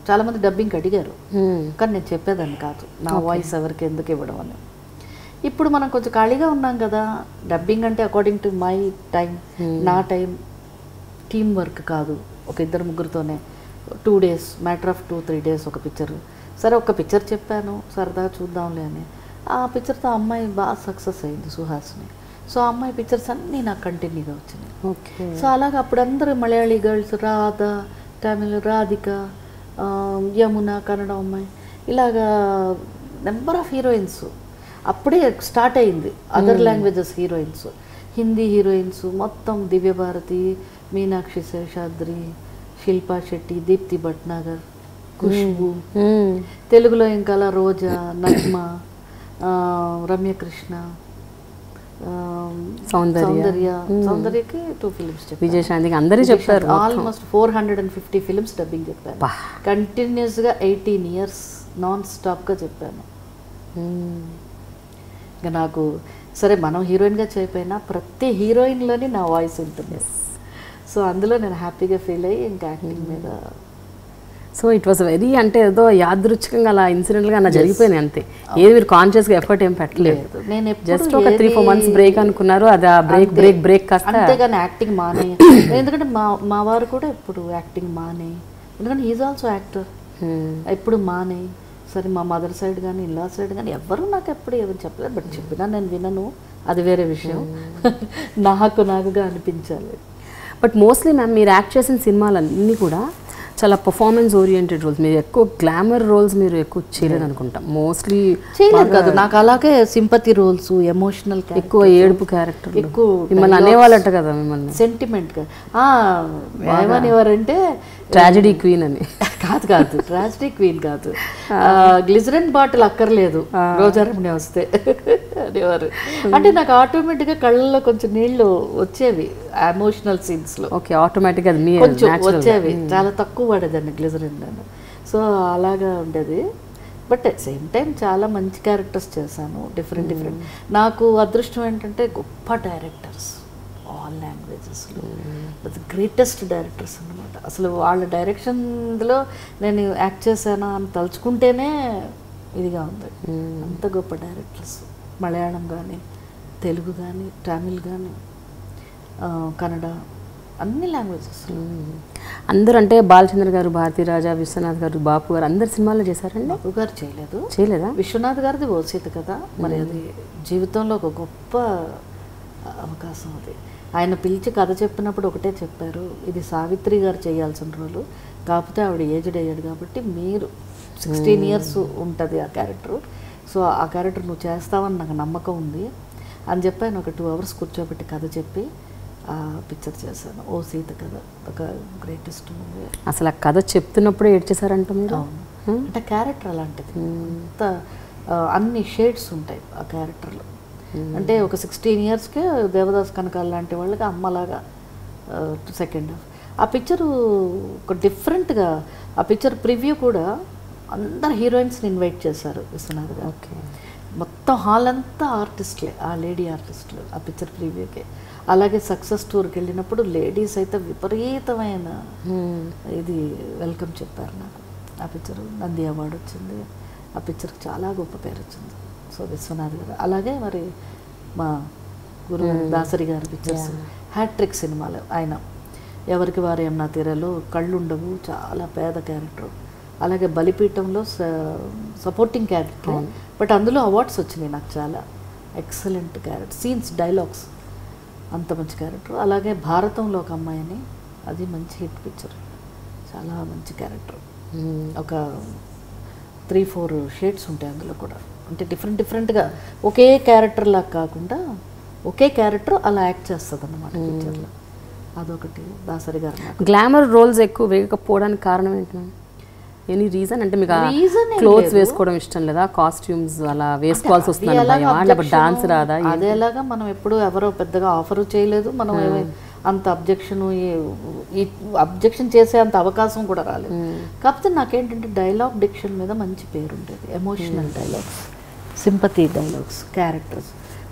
చాలామంది డబ్బింగ్ అడిగారు మ్మ్. కానీ నేను చెప్పేదాన్ని కాదు నా వాయిస్ ఎవరికి ఎందుకు ఇవ్వడం అని ఇప్పుడు మనం కొంచెం ఖాళీగా ఉన్నాం కదా డబ్బింగ్ అంటే అకార్డింగ్ టు మై టైం నా టైం టీం వర్క్ కాదు ఒక ఇద్దరు ముగ్గురితోనే two days matter of two three days ఒక పిక్చర్ సరే ఒక పిక్చర్ చెప్పాను సరదాగా చూద్దాంలే అని ఆ పిక్చర్తో అమ్మాయి బాగా సక్సెస్ అయింది సుహాస్ని సో ఆ అమ్మాయి పిక్చర్స్ అన్నీ నాకు కంటిన్యూగా వచ్చినాయి ఓకే సో అలాగా అప్పుడు అందరూ మలయాళీ గర్ల్స్ రాధ తమిళ రాధిక ఆ, యమున కన్నడ అమ్మాయి ఇలాగా నెంబర్ ఆఫ్ హీరోయిన్స్ అప్పుడే స్టార్ట్ అయింది other languages heroines Hindi heroines మొత్తం దివ్యభారతి మీనాక్షి శేషాద్రి శిల్పా శెట్టి దీప్తి భట్నాగర్ ఖుష్బు మ్మ్. తెలుగులో ఇంకా అలా రోజా నగ్మ ఆ, రమ్యకృష్ణ ఆ, సౌందర్య. సౌందర్య సౌందర్యకి టూ ఫిలిమ్స్ చెప్పాను విజయశాంతికి అందరూ చెప్పారు almost four hundred and fifty films dubbing చెప్పాను బా. కంటిన్యూస్గా ఎయిటీన్ ఇయర్స్ నాన్ స్టాప్గా చెప్పాను మ్మ్. ఇంకా నాకు సరే మనం హీరోయిన్గా చేయకపోయినా ప్రతి హీరోయిన్లోని నా వాయిస్ ఉంటుంది సో అందులో నేను హ్యాపీగా ఫీల్ అయ్యి ఇంకా యాక్టింగ్ మీద సో ఇట్ వాస్ వెరీ అంటే ఏదో యాదృచ్ఛికంగా అలా ఇన్సిడెంట్గా అలా జరిగిపోయినాయి అంతే ఏది మీరు కాన్షియస్గా ఎఫర్ట్ ఏం పెట్టలేదు లేదు నేను ఎప్పుడు జస్ట్ ఒక త్రీ ఫోర్ ఏది- మంత్స్ బ్రేక్ అనుకున్నారు అది ఆ బ్రేక్ బ్రేక్ బ్రేక్ కాస్త అంతేగాని యాక్టింగ్ మానే ఎందుకంటే మా మా వారు కూడా ఇప్పుడు యాక్టింగ్ మానే ఎందుకంటే ఈజ్ ఆల్సో యాక్టర్ మ్మ్. ఎప్పుడు మానే సరే మా మదర్ సైడ్ కానీ ఇల్లా సైడ్ కానీ ఎవ్వరూ నాకు ఎప్పుడు ఏమని చెప్పలేదు బట్ చెప్పినా నేను వినను అది వేరే విషయం నాకు నాకుగా అనిపించాలి బట్ మోస్ట్లీ మ్యామ్ మీరు యాక్ట్ చేసిన సినిమాలన్నీ కూడా చాలా పర్ఫార్మెన్స్ ఓరియంటెడ్ రోల్స్ మీరు ఎక్కువ గ్లామర్ రోల్స్ మీరు ఎక్కువ చేయలేదు అనుకుంటాం మోస్ట్లీ చేయలేదు కాదు నాకు అలాగే సింపతి రోల్స్ ఎమోషనల్ ఎక్కువ ఏడుపు క్యారెక్టర్ ఎక్కువ మిమ్మల్ని అనేవాళ్ళట కదా మిమ్మల్ని సెంటిమెంట్ ఏమనేవారంటే ట్రాజడీ క్వీన్ అని కాదు కాదు ట్రాజిడీ క్వీన్ కాదు గ్లిజరిన్ బాటిల్ అక్కర్లేదు రోజారమణి వస్తే అనేవారు అంటే నాకు ఆటోమేటిక్గా కళ్ళల్లో కొంచెం నీళ్లు వచ్చేవి ఎమోషనల్ సీన్స్లో ఓకే ఆటోమేటిక్గా అది మీ కొంచెం వచ్చేవి చాలా తక్కువ పడేదండి గ్లిజరిన్ నేను సో అలాగా ఉండేది బట్ అట్ సేమ్ టైం చాలా మంచి క్యారెక్టర్స్ చేశాను డిఫరెంట్ డిఫరెంట్ నాకు అదృష్టం ఏంటంటే గొప్ప డైరెక్టర్స్ ఆల్ లాంగ్వేజెస్లో గ్రేటెస్ట్ డైరెక్టర్స్ అన్నమాట అసలు వాళ్ళ డైరెక్షన్లో నేను యాక్ట్ చేశానా అని తలుచుకుంటేనే ఇదిగా ఉంది అంత గొప్ప డైరెక్టర్స్ మలయాళం కానీ తెలుగు కానీ తమిళ్ కానీ కన్నడ అన్ని లాంగ్వేజెస్ అందరూ అంటే బాలచంద్ర గారు భారతీ రాజా విశ్వనాథ్ గారు బాపు గారు అందరు సినిమాల్లో చేశారండి బాబు గారు చేయలేదు చేయలేదా విశ్వనాథ్ గారిది ఓసీత కదా మరి అది జీవితంలో ఒక గొప్ప అవకాశం అది ఆయన పిలిచి కథ చెప్పినప్పుడు ఒకటే చెప్పారు ఇది సావిత్రి గారు చేయాల్సిన రోలు కాకపోతే ఆవిడ ఏజ్డ్ అయ్యాడు కాబట్టి మీరు సిక్స్టీన్ ఇయర్స్ ఉంటుంది ఆ క్యారెక్టర్ సో ఆ క్యారెక్టర్ నువ్వు చేస్తావని నాకు నమ్మకం ఉంది అని చెప్పి ఆయన ఒక టూ అవర్స్ కూర్చోబెట్టి కథ చెప్పి ఆ పిక్చర్ చేశాను ఓ సీత కథ ఒక గ్రేటెస్ట్ మూవీ అసలు ఆ కథ చెప్తున్నప్పుడే ఏడ్చేశారంట మీరు అవును అంటే క్యారెక్టర్ అలాంటిది అంత ఆ, అన్ని షేడ్స్ ఉంటాయి ఆ క్యారెక్టర్లో అంటే ఒక సిక్స్టీన్ ఇయర్స్కే దేవదాస్ కనకాల లాంటి వాళ్ళకి అమ్మలాగా సెకండ్ హాఫ్ ఆ పిక్చరు ఒక డిఫరెంట్గా ఆ పిక్చర్ ప్రివ్యూ కూడా అందరు హీరోయిన్స్ని ఇన్వైట్ చేశారు విశ్వనాథ్ గారు ఓకే మొత్తం హాల్ అంతా ఆర్టిస్ట్లే ఆ లేడీ ఆర్టిస్టులు ఆ పిక్చర్ ప్రివ్యూకే అలాగే సక్సెస్ టూర్కి వెళ్ళినప్పుడు లేడీస్ అయితే విపరీతమైన ఇది వెల్కమ్ చెప్పారు నాకు ఆ పిక్చర్ నంది అవార్డు వచ్చింది ఆ పిక్చర్కి చాలా గొప్ప పేరు వచ్చింది సో విశ్వనాథ్ గారు అలాగే మరి మా గురువు దాసరి గారి పిక్చర్స్ హ్యాట్రిక్ సినిమాలు ఆయన ఎవరికి వారు ఏమన్నా తీరలో కళ్ళు ఉండవు చాలా పేద క్యారెక్టర్ అలాగే బలిపీఠంలో సపోర్టింగ్ క్యారెక్టర్ బట్ అందులో అవార్డ్స్ వచ్చినాయి నాకు చాలా ఎక్సలెంట్ క్యారెక్టర్ సీన్స్ డైలాగ్స్ అంత మంచి క్యారెక్టర్ అలాగే భారతంలో ఒక అమ్మాయిని అది మంచి హిట్ పిక్చర్ చాలా మంచి క్యారెక్టర్ ఒక త్రీ ఫోర్ షేడ్స్ ఉంటాయి అందులో కూడా అంటే డిఫరెంట్ డిఫరెంట్గా ఒకే క్యారెక్టర్ లాగా కాకుండా ఒకే క్యారెక్టర్ అలా యాక్ట్ చేస్తుంది అన్నమాట పిక్చర్లో అదొకటి దాసరి గారు నాకు గ్లామర్ రోల్స్ ఎక్కువ వేయకపోవడానికి కారణం ఏంటి మ్యామ్ ఎనీ రీజన్ అంటే మీకు Reason ఏం క్లోత్స్ లేదు. వేసుకోవడం ఇష్టం లేదా కాస్ట్యూమ్స్ అలా వేసుకోవాల్సి వస్తుంది అది ఎలాగ భయమా లేకపోతే objection, డాన్స్ రాదా అదే ఎలాగా మనం ఎప్పుడు ఎవరో పెద్దగా ఆఫర్ చేయలేదు మనం ఏమీ అంత అబ్జెక్షన్ అబ్జెక్షన్ చేసే అంత అవకాశం కూడా రాలేదు కాకపోతే నాకేంటంటే డైలాగ్ డిక్షన్ మీద మంచి పేరు ఉండేది emotional dialogues sympathy dialogues characters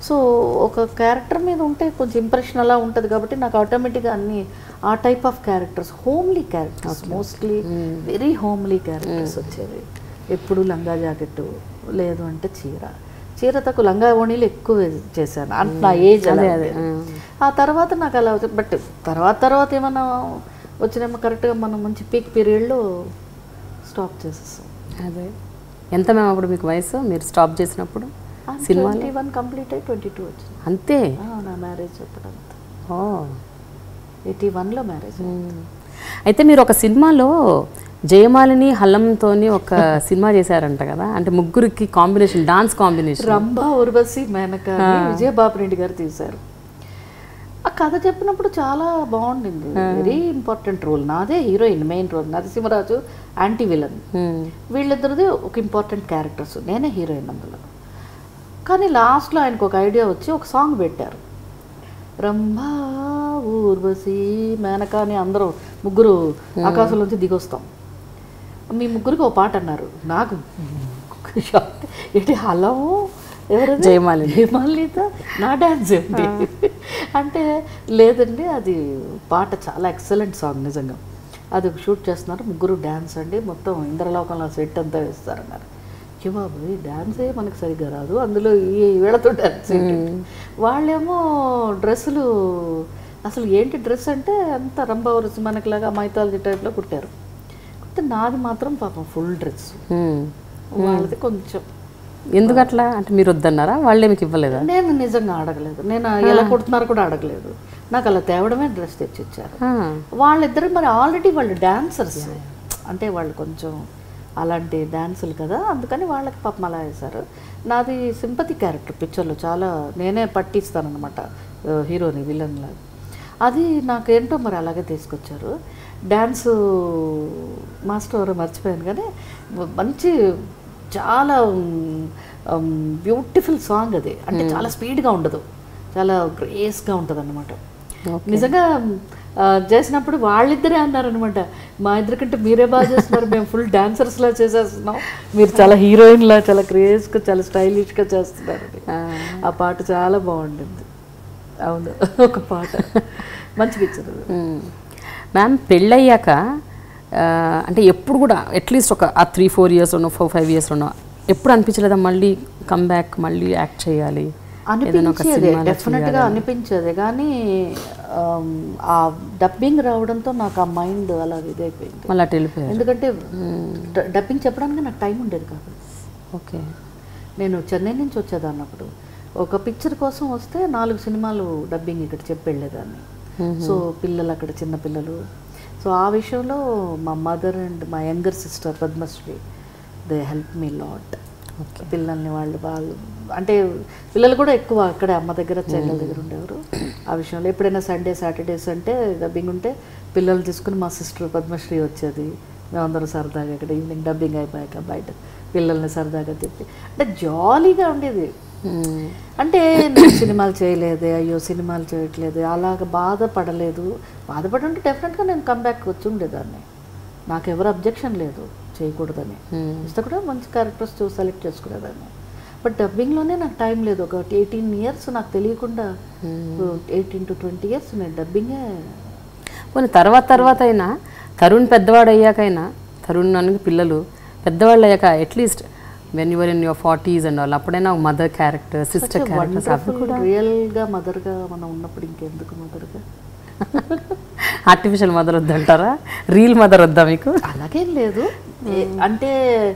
so ఒక క్యారెక్టర్ మీద ఉంటే కొంచెం ఇంప్రెషన్ అలా ఉంటుంది కాబట్టి నాకు ఆటోమేటిక్గా అన్ని ఆ type of characters homely characters mostly very homely characters వచ్చేవి ఎప్పుడు లంగా జాకెట్ లేదు అంటే చీర చీర తక్కువ లంగా ఓణీలు ఎక్కువ చేశాను అంటే నా ఏజ్ అలా అదే, ఉండేది. ఆ తర్వాత నాకు అలా వచ్చి- బట్ తర్వాత తర్వాత ఏమన్నా వచ్చినేమో కరెక్ట్గా మనం మంచి పీక్ పీరియడ్లో స్టాప్ చేసేస్తాం అదే ఎంత మేము అప్పుడు మీకు వయసు మీరు స్టాప్ చేసినప్పుడు సినిమాలో ట్వంటీ వన్ కంప్లీట్ అయ్యి ట్వంటీ టూ వచ్చింది అంతే ఆ, నా మ్యారేజ్ అప్పుడు అంతా ఓ ఎయిటీ వన్లో మ్యారేజ్ మ్మ్. అయితే మీరు ఒక సినిమాలో జయమాలిని హల్లంతోని ఒక సినిమా చేశారంట కదా అంటే ముగ్గురికి combination dance combination Rambha Urvashi Menaka అని విజయబాబు రెడ్డి గారు తీశారు ఆ కథ చెప్పినప్పుడు చాలా బాగుండింది వెరీ ఇంపార్టెంట్ రోల్ నాదే heroine main role Narasimharaju anti villain వీళ్ళిద్దరిది ఒక ఇంపార్టెంట్ క్యారెక్టర్స్ నేనే హీరోయిన్ అందులో కానీ లాస్ట్లో ఆయనకు ఒక ఐడియా వచ్చి ఒక సాంగ్ పెట్టారు రంభా ఊర్వశి మేనక అని అందరూ ముగ్గురు ఆకాశంలోంచి దిగొస్తాం మీ ముగ్గురికి ఒక పాట అన్నారు నాకు షాక్. ఏంటి హలో ఎవరు జయమాలిని. జయమాలినితో నా డ్యాన్స్ ఏంటి అంటే లేదండి అది పాట చాలా ఎక్సలెంట్ సాంగ్ నిజంగా అది షూట్ చేస్తున్నారు ముగ్గురు డ్యాన్స్ అండి మొత్తం ఇంద్రలోకంలో సెట్ అంతా వేస్తారన్నారు "ఏ బాబు ఈ డ్యాన్సే మనకు సరిగ్గా రాదు అందులో ఈ వీళ్ళతో డ్యాన్స్ ఏంటి వాళ్ళేమో డ్రెస్సులు అసలు ఏంటి డ్రెస్ అంటే అంత రంభవరసి మనకిలాగా మైథాలజీ టైప్లో కుట్టారు కుడితే నాది మాత్రం పాపం ఫుల్ డ్రెస్ వాళ్ళది కొంచెం ఎందుకు అట్లా అంటే మీరు వద్దన్నారా వాళ్ళే మీకు ఇవ్వలేదా నేను నిజంగా అడగలేదు నేను ఎలా కుడుతున్నారు కూడా అడగలేదు నాకు అలా తేవడమే డ్రెస్ తెచ్చి ఇచ్చారు ఆ, వాళ్ళిద్దరు మరి ఆల్రెడీ వాళ్ళు డాన్సర్స్ అంటే వాళ్ళు కొంచెం అలాంటి డాన్సులు కదా అందుకని వాళ్ళకి పాపం అలా వేశారు నాది సింపతి క్యారెక్టర్ పిక్చర్లో చాలా నేనే పట్టిస్తానమాట హీరోని విలన్ లాగా అది నాకేంటో మరి అలాగే తీసుకొచ్చారు డ్యాన్స్ మాస్టర్ ఎవరో మర్చిపోయాను కానీ మంచి చాలా బ్యూటిఫుల్ సాంగ్ అది అంటే చాలా స్పీడ్గా ఉండదు చాలా గ్రేస్గా ఉంటుంది అనమాట నిజంగా ఆ, చేసినప్పుడు వాళ్ళిద్దరే అన్నారనమాట మా ఇద్దరి కంటే మీరే బాగా చేస్తున్నారు మేము ఫుల్ డాన్సర్స్ లా చేసేస్తున్నాం మీరు చాలా హీరోయిన్ లా చాలా క్రేజ్గా చాలా స్టైలిష్గా చేస్తున్నారు అని. ఆ పాట చాలా బాగుండింది అవును ఒక పాట మంచి పిక్చర్ మ్మ్. మ్యామ్ పెళ్ళయ్యాక ఆ, అంటే ఎప్పుడు కూడా అట్లీస్ట్ ఒక ఆ త్రీ ఫోర్ ఇయర్స్లోనో ఫోర్ ఫైవ్ ఇయర్స్లోనో ఎప్పుడు అనిపించలేదా మళ్ళీ కమ్ బ్యాక్ మళ్ళీ యాక్ట్ చేయాలి ఏదైనా ఒక అనిపించేదే సినిమాలో డెఫినెట్గా అనిపించేదే కానీ ఆమ్, ఆ డబ్బింగ్ రావడంతో నాకు ఆ మైండ్ అలా ఇదైపోయింది మళ్ళీ అటు వెళ్ళిపోయారు ఎందుకంటే డ- డబ్బింగ్ చెప్పడానికి నాకు టైం ఉండేది కాదు ఓకే నేను చెన్నై నుంచి వచ్చేదాన్ని అప్పుడు ఒక పిక్చర్ కోసం వస్తే నాలుగు సినిమాలు డబ్బింగ్ ఇక్కడ చెప్పి వెళ్ళేదాన్ని సో పిల్లలు అక్కడ చిన్న పిల్లలు సో ఆ విషయంలో మా మదర్ అండ్ మా younger sister Padmashri they help me lot పిల్లల్ని వాళ్ళు వాళ్ళు అంటే పిల్లలు కూడా ఎక్కువ అక్కడే అమ్మ దగ్గర చెల్లెల దగ్గర ఉండేవారు ఆ విషయంలో ఎప్పుడైనా సండే సాటర్డేస్ అంటే డబ్బింగ్ ఉంటే పిల్లలు తీసుకుని మా సిస్టర్ పద్మశ్రీ వచ్చేది మేమందరం సరదాగా ఇక్కడ ఈవినింగ్ డబ్బింగ్ అయిపోయాక బయట పిల్లల్ని సరదాగా తిప్పి అంటే జాలీగా ఉండేది మ్మ్. అంటే నేను సినిమాలు చేయలేదే అయ్యో సినిమాలు చేయట్లేదు అలాగ బాధపడలేదు బాధపడుంటే డెఫినెట్గా నేను కంబ్యాక్ వచ్చి ఉండేదాన్ని నాకు ఎవరు అబ్జెక్షన్ లేదు చేయకూడదని ఇస్తే కూడా మంచి క్యారెక్టర్స్ చూసి సెలెక్ట్ చేసుకునేదాన్ని బట్ డబ్బింగ్లోనే నాకు టైం లేదు ఒక ఎయిటీన్ ఇయర్స్ నాకు తెలియకుండా ఎయిటీన్ టు ట్వంటీ ఇయర్స్ నేను డబ్బింగే పోనీ తర్వాత తర్వాత అయినా తరుణ్ పెద్దవాడు అయ్యాకైనా తరుణ్ అనికి పిల్లలు పెద్దవాళ్ళు అయ్యాక at least when your in your forties and వాళ్ళు అప్పుడైనా ఒక మదర్ క్యారెక్టర్ సిస్టర్ క్యారెక్టర్స్ అవి కూడా రియల్గా మదర్గా మనం ఉన్నప్పుడు ఇంకెందుకు మదర్గా ఆర్టిఫిషియల్ మదర్ వద్దంటారా రియల్ మదర్ వద్దా మీకు అలాగేం లేదు ఏ- అంటే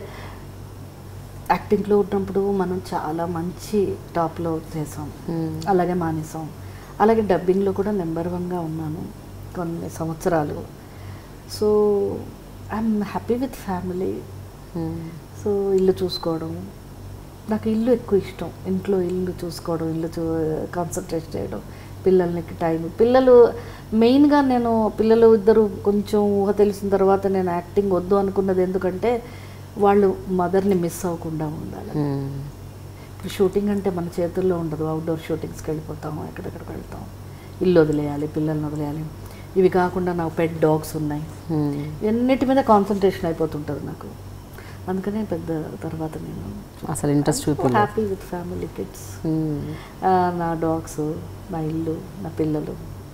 యాక్టింగ్లో ఉన్నప్పుడు మనం చాలా మంచి టాప్లో చేసాం అలాగే మానేసాం అలాగే డబ్బింగ్లో కూడా నెంబర్ వన్గా ఉన్నాను కొన్ని సంవత్సరాలు so I'm happy with family so ఇల్లు చూసుకోవడం నాకు ఇల్లు ఎక్కువ ఇష్టం ఇంట్లో ఇల్లు చూసుకోవడం ఇల్లు చూ కాన్సన్ట్రేట్ చేయడం పిల్లలకి టైం పిల్లలు మెయిన్గా నేను పిల్లలు ఇద్దరు కొంచెం ఊహ తెలిసిన తర్వాత నేను యాక్టింగ్ వద్దు అనుకున్నది ఎందుకంటే వాళ్ళు మదర్ని మిస్ అవ్వకుండా ఉండాలి మ్మ్. ఇప్పుడు షూటింగ్ అంటే మన చేతుల్లో ఉండదు అవుట్డోర్ షూటింగ్స్కి వెళ్ళిపోతాం ఎక్కడెక్కడికి వెళ్తాం ఇల్లు వదిలేయాలి పిల్లల్ని వదిలేయాలి ఇవి కాకుండా నాకు పెట్ డాగ్స్ ఉన్నాయి మ్మ్. ఎన్నిటి మీద కాన్సన్ట్రేషన్ అయిపోతుంటుంది నాకు అందుకనే పెద్ద తర్వాత నేను అసలు ఇంట్రెస్ట్ చూపి హ్యాపీ విత్ ఫ్యామిలీ కిడ్స్ నా డాగ్స్ నా ఇల్లు నా పిల్లలు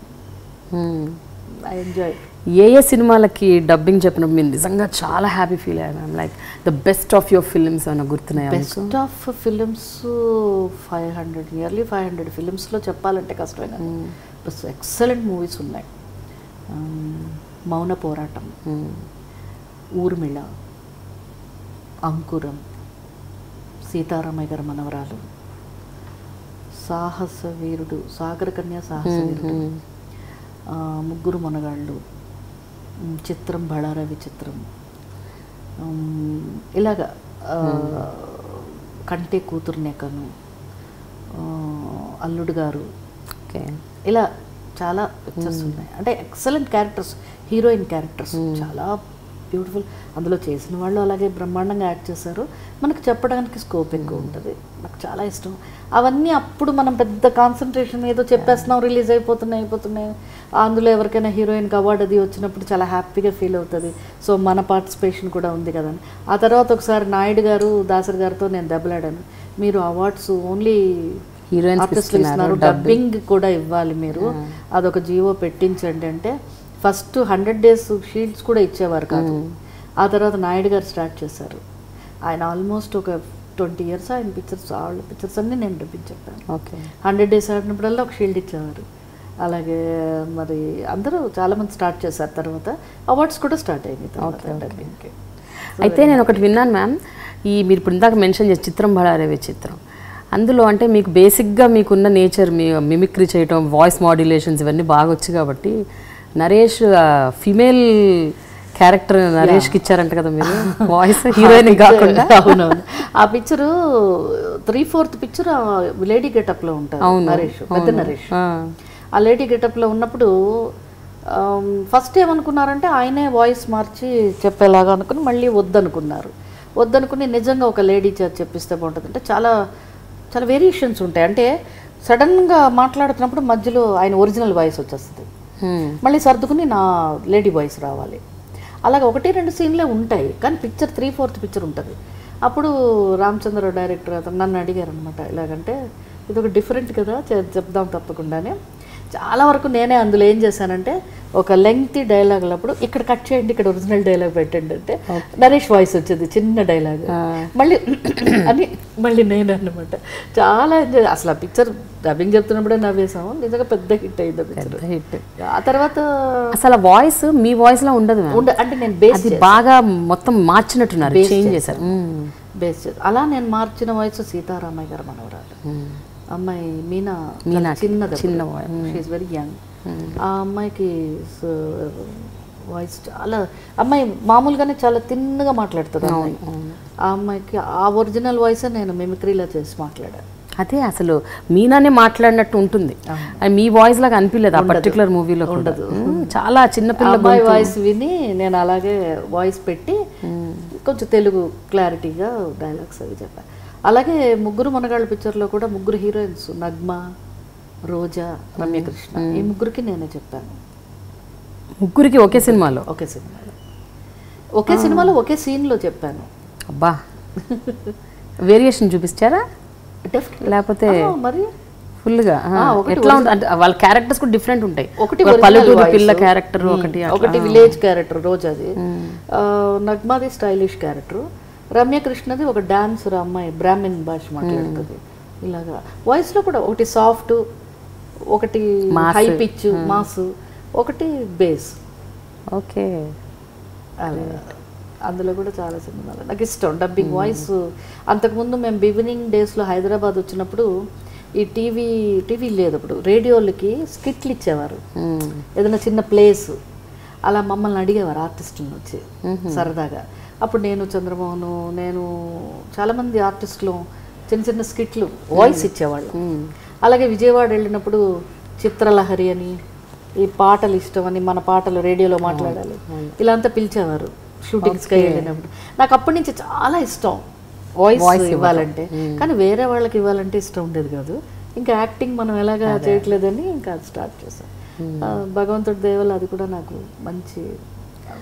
ఐ ఎంజాయ్ ఏ ఏ సినిమాలకి డబ్బింగ్ చెప్పినప్పుడు మీరు నిజంగా చాలా హ్యాపీ ఫీల్ అయ్యాను ma'am like the best of your films అని గుర్తున్నాయా మీకు best of films five hundred nearly five hundred ఫిలిమ్స్లో చెప్పాలంటే కష్టమే కానీ బస్ ఎక్సలెంట్ మూవీస్ ఉన్నాయి Um, మౌన పోరాటం Hmm. ఊర్మిళ అంకురం సీతారామయ్య గారి మనవరాలు సాహస వీరుడు సాగర కన్యా సాహస వీరుడు ఆ, ముగ్గురు మనగాళ్ళు ఉమ్, చిత్రం బళార విచిత్రం ఉమ్, ఇలాగా ఆ, కంటే కూతురునే కను ఆ, అల్లుడు గారు ఓకే ఇలా చాలా పిక్చర్స్ ఉన్నాయి అంటే ఎక్సలెంట్ క్యారెక్టర్స్ హీరోయిన్ క్యారెక్టర్స్ చాలా బ్యూటిఫుల్ అందులో చేసిన వాళ్ళు అలాగే బ్రహ్మాండంగా యాక్ట్ చేశారు మనకు చెప్పడానికి స్కోప్ ఎక్కువ ఉంటుంది నాకు చాలా ఇష్టం అవన్నీ అప్పుడు మనం పెద్ద కాన్సన్ట్రేషన్ ఏదో చెప్పేస్తున్నాం రిలీజ్ అయిపోతున్నాయి అయిపోతున్నాయి అందులో ఎవరికైనా హీరోయిన్కి అవార్డు అది వచ్చినప్పుడు చాలా హ్యాపీగా ఫీల్ అవుతుంది సో మన పార్టిసిపేషన్ కూడా ఉంది కదా అని. ఆ తర్వాత ఒకసారి నాయుడు గారు దాసరి గారితో నేను దెబ్బలాడాను మీరు అవార్డ్స్ ఓన్లీ Heroines కి ఆర్టిస్టులు ఇస్తున్నారు డబ్బింగ్ కూడా ఇవ్వాలి మీరు అదొక జీవో పెట్టించండి అంటే ఫస్ట్ హండ్రెడ్ డేస్ షీల్డ్స్ కూడా ఇచ్చేవారు కాదు ఆ తర్వాత నాయుడు గారు స్టార్ట్ చేశారు ఆయన ఆల్మోస్ట్ ఒక ట్వంటీ ఇయర్స్ ఆయన పిక్చర్స్ వాళ్ళ పిక్చర్స్ అన్నీ నేను డబ్బింగ్ చెప్పాను ఓకే హండ్రెడ్ డేస్ ఆడినప్పుడల్లా ఒక షీల్డ్ ఇచ్చేవారు అలాగే మరి అందరూ చాలామంది స్టార్ట్ చేశారు తర్వాత అవార్డ్స్ కూడా స్టార్ట్ అయింది తర్వాత డబ్బింగ్కి అయితే నేను ఒకటి విన్నాను మ్యామ్ ఈ మీరు ఇప్పుడు ఇందాక మెన్షన్ చేసి చిత్రం బడారేవే చిత్రం అందులో అంటే మీకు బేసిక్గా మీకున్న నేచర్ మీ మిమిక్రీ చేయటం వాయిస్ మాడ్యులేషన్స్ ఇవన్నీ బాగా వచ్చు కాబట్టి నరేష్ ఫిమేల్ క్యారెక్టర్ నరేష్కి ఇచ్చారంట కదా మీరు వాయిస్ హీరోయిన్ కాకుండా అవునవును ఆ picture three fourth picture lady గెటప్లో ఉంటారు నరేష్ పెద్ద నరేష్ ఆ, ఆ లేడీ గెటప్లో ఉన్నప్పుడు ఫస్ట్ ఏమనుకున్నారంటే ఆయనే వాయిస్ మార్చి చెప్పేలాగా అనుకుని మళ్ళీ వద్దనుకున్నారు వద్దనుకుని నిజంగా ఒక లేడీ చేత చెప్పిస్తే బాగుంటుంది అంటే చాలా చాలా వేరియేషన్స్ ఉంటాయి అంటే సడన్గా మాట్లాడుతున్నప్పుడు మధ్యలో ఆయన ఒరిజినల్ వాయిస్ వచ్చేస్తుంది హ్మ్, మళ్ళీ సర్దుకుని నా లేడీ వాయిస్ రావాలి అలాగే ఒకటి రెండు సీన్లే ఉంటాయి కానీ పిక్చర్ త్రీ ఫోర్త్ పిక్చర్ ఉంటుంది అప్పుడు రామచంద్ర డైరెక్టర్ అతను నన్ను అడిగారు అనమాట ఇలాగంటే ఇది ఒక డిఫరెంట్ కదా చే- చెప్దాం తప్పకుండానే చాలా వరకు నేనే అందులో ఏం చేశానంటే ఒక లెంగ్తీ డైలాగ్ అప్పుడు ఇక్కడ కట్ చేయండి ఇక్కడ ఒరిజినల్ డైలాగ్ పెట్టండి అంటే నరేష్ వాయిస్ వచ్చేది చిన్న డైలాగ్ మళ్ళీ అని మళ్ళీ నేను అన్నమాట చాలా enjoy- అసలు ఆ పిక్చర్ డబ్బింగ్ చెప్తున్నప్పుడే నవ్వేసాము నిజంగా పెద్ద హిట్ అయింది ఆ పిక్చర్ పెద్ద హిట్ ఆ తర్వాత అసలు వాయిస్ మీ వాయిస్ లా ఉండదు మ్యామ్ ఉండ అంటే నేను బేస్ అది బాగా మొత్తం మార్చినట్టున్నారు చేంజ్ చేశారు మ్మ్. బేస్ చేసి అలా నేను మార్చిన వయసు సీతారామయ్య గారు మనవరాలు మ్మ్. అమ్మాయి మీనా మీనా చిన్నది చిన్న షీఈ్ వెరీ యంగ్ ఆ అమ్మాయికి వాయిస్ చాలా అమ్మాయి మామూలుగానే చాలా తిన్నగా మాట్లాడుతుంది అమ్మాయి ఆ అమ్మాయికి ఆ ఒరిజినల్ వాయిస్ నేను మిమిక్రీలో చేసి మాట్లాడాను అదే అసలు మీనానే మాట్లాడినట్టు ఉంటుంది అది మీ వాయిస్ లాగా అనిపించలేదు ఆ పర్టికులర్ మూవీలో ఉండదు చాలా ఆ చిన్నపిల్ల అమ్మాయి వాయిస్ విని నేను అలాగే వాయిస్ పెట్టి కొంచెం తెలుగు క్లారిటీగా డైలాగ్స్ అవి చెప్పాను అలాగే ముగ్గురు మనగాళ్ళ పిక్చర్లో కూడా ముగ్గురు హీరోయిన్స్ నగ్మ రోజా రమ్యకృష్ణ ఈ ముగ్గురికి నేనే చెప్పాను ముగ్గురికి ఒకే సినిమాలో ఒకే సినిమాలో ఒకే సినిమాలో ఒకే సీన్లో చెప్పాను అబ్బా వేరియేషన్ చూపించారా Definitely. లేకపోతే ఆ, మరి ఫుల్గా ఒకటి ఎట్లా ఉంటుంది అంటే వాళ్ళ క్యారెక్టర్స్ కూడా డిఫరెంట్ ఉంటాయి ఒకటి ఒక original పల్లెటూరు voice. పిల్ల క్యారెక్టర్ ఒకటి అట్లా. ఒకటి విలేజ్ క్యారెక్టర్ రోజాది ఆ, నగ్మాది స్టైలిష్ క్యారెక్టర్ రమ్యకృష్ణది ఒక డాన్సర్ అమ్మాయి బ్రాహ్మిన్ భాష మాట్లాడుతుంది ఇలాగా వాయిస్ లో కూడా ఒకటి సాఫ్ట్ ఒకటి Mass. హై పిచ్ మాస్ ఒకటి బేస్ ఓకే అలా అందులో కూడా చాలా సినిమాలు నాకు ఇష్టం డబ్బింగ్ వాయిస్ అంతకుముందు మేము బిగినింగ్ డేస్లో హైదరాబాద్ వచ్చినప్పుడు ఈ టీవీ టీవీ లేదు అప్పుడు రేడియోలకి స్కిట్లు ఇచ్చేవారు మ్మ్. ఏదైనా చిన్న ప్లేస్ అలా మమ్మల్ని అడిగేవారు ఆర్టిస్టులను వచ్చి సరదాగా అప్పుడు నేను చంద్రమోహన్ నేను చాలామంది ఆర్టిస్టులు చిన్న చిన్న స్కిట్లు వాయిస్ ఇచ్చేవాళ్ళు అలాగే విజయవాడ వెళ్ళినప్పుడు చిత్రలహరి అని ఈ పాటలు ఇష్టం అని మన పాటలు రేడియోలో మాట్లాడాలి ఇలా అంతా పిలిచేవారు షూటింగ్స్కి వెళ్ళినప్పుడు నాకు అప్పటి నుంచి చాలా ఇష్టం వాయిస్ ఇవ్వాలంటే కానీ వేరే వాళ్ళకి ఇవ్వాలంటే ఇష్టం ఉండేది కాదు ఇంకా యాక్టింగ్ మనం ఎలాగా చేయట్లేదని ఇంకా అది స్టార్ట్ చేశాను ఆ, భగవంతుడి దేవల అది కూడా నాకు మంచి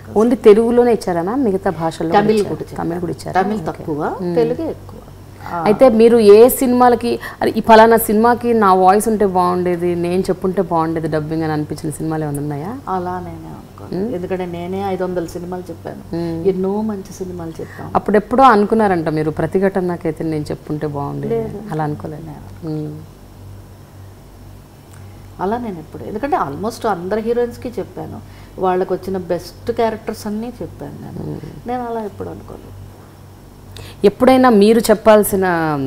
ఓన్లీ తెలుగులోనే ఇచ్చారా మ్యామ్ మిగతా భాషల్లో తమిళ్ ఇచ్చారా? కూడా తమిళ్ కూడా ఇచ్చారు తమిళ్ తక్కువ తెలుగే ఎక్కువ అయితే మీరు ఏ సినిమాలకి అరే ఈ ఫలానా సినిమాకి నా వాయిస్ ఉంటే బాగుండేది నేను చెప్పుంటే బాగుండేది డబ్బింగ్ అని అనిపించిన సినిమాలు ఏమైనా ఉన్నాయా అలా నేనే అనుకోను ఎందుకంటే నేనే ఐదు వందల సినిమాలు చెప్పాను ఎన్నో మంచి సినిమాలు చెప్పాను అప్పుడు ఎప్పుడో అనుకున్నారంట మీరు ప్రతిఘటనకైతే నేను చెప్పుంటే బాగుండేది అలా అనుకోలేదు మ్మ్. అలా నేను ఎప్పుడు ఎందుకంటే ఆల్మోస్ట్ అందరు హీరోయిన్స్కి చెప్పాను వాళ్ళకి వచ్చిన బెస్ట్ క్యారెక్టర్స్ అన్నీ చెప్పాను నేను నేను అలా ఎప్పుడు అనుకోలేదు ఎప్పుడైనా మీరు చెప్పాల్సిన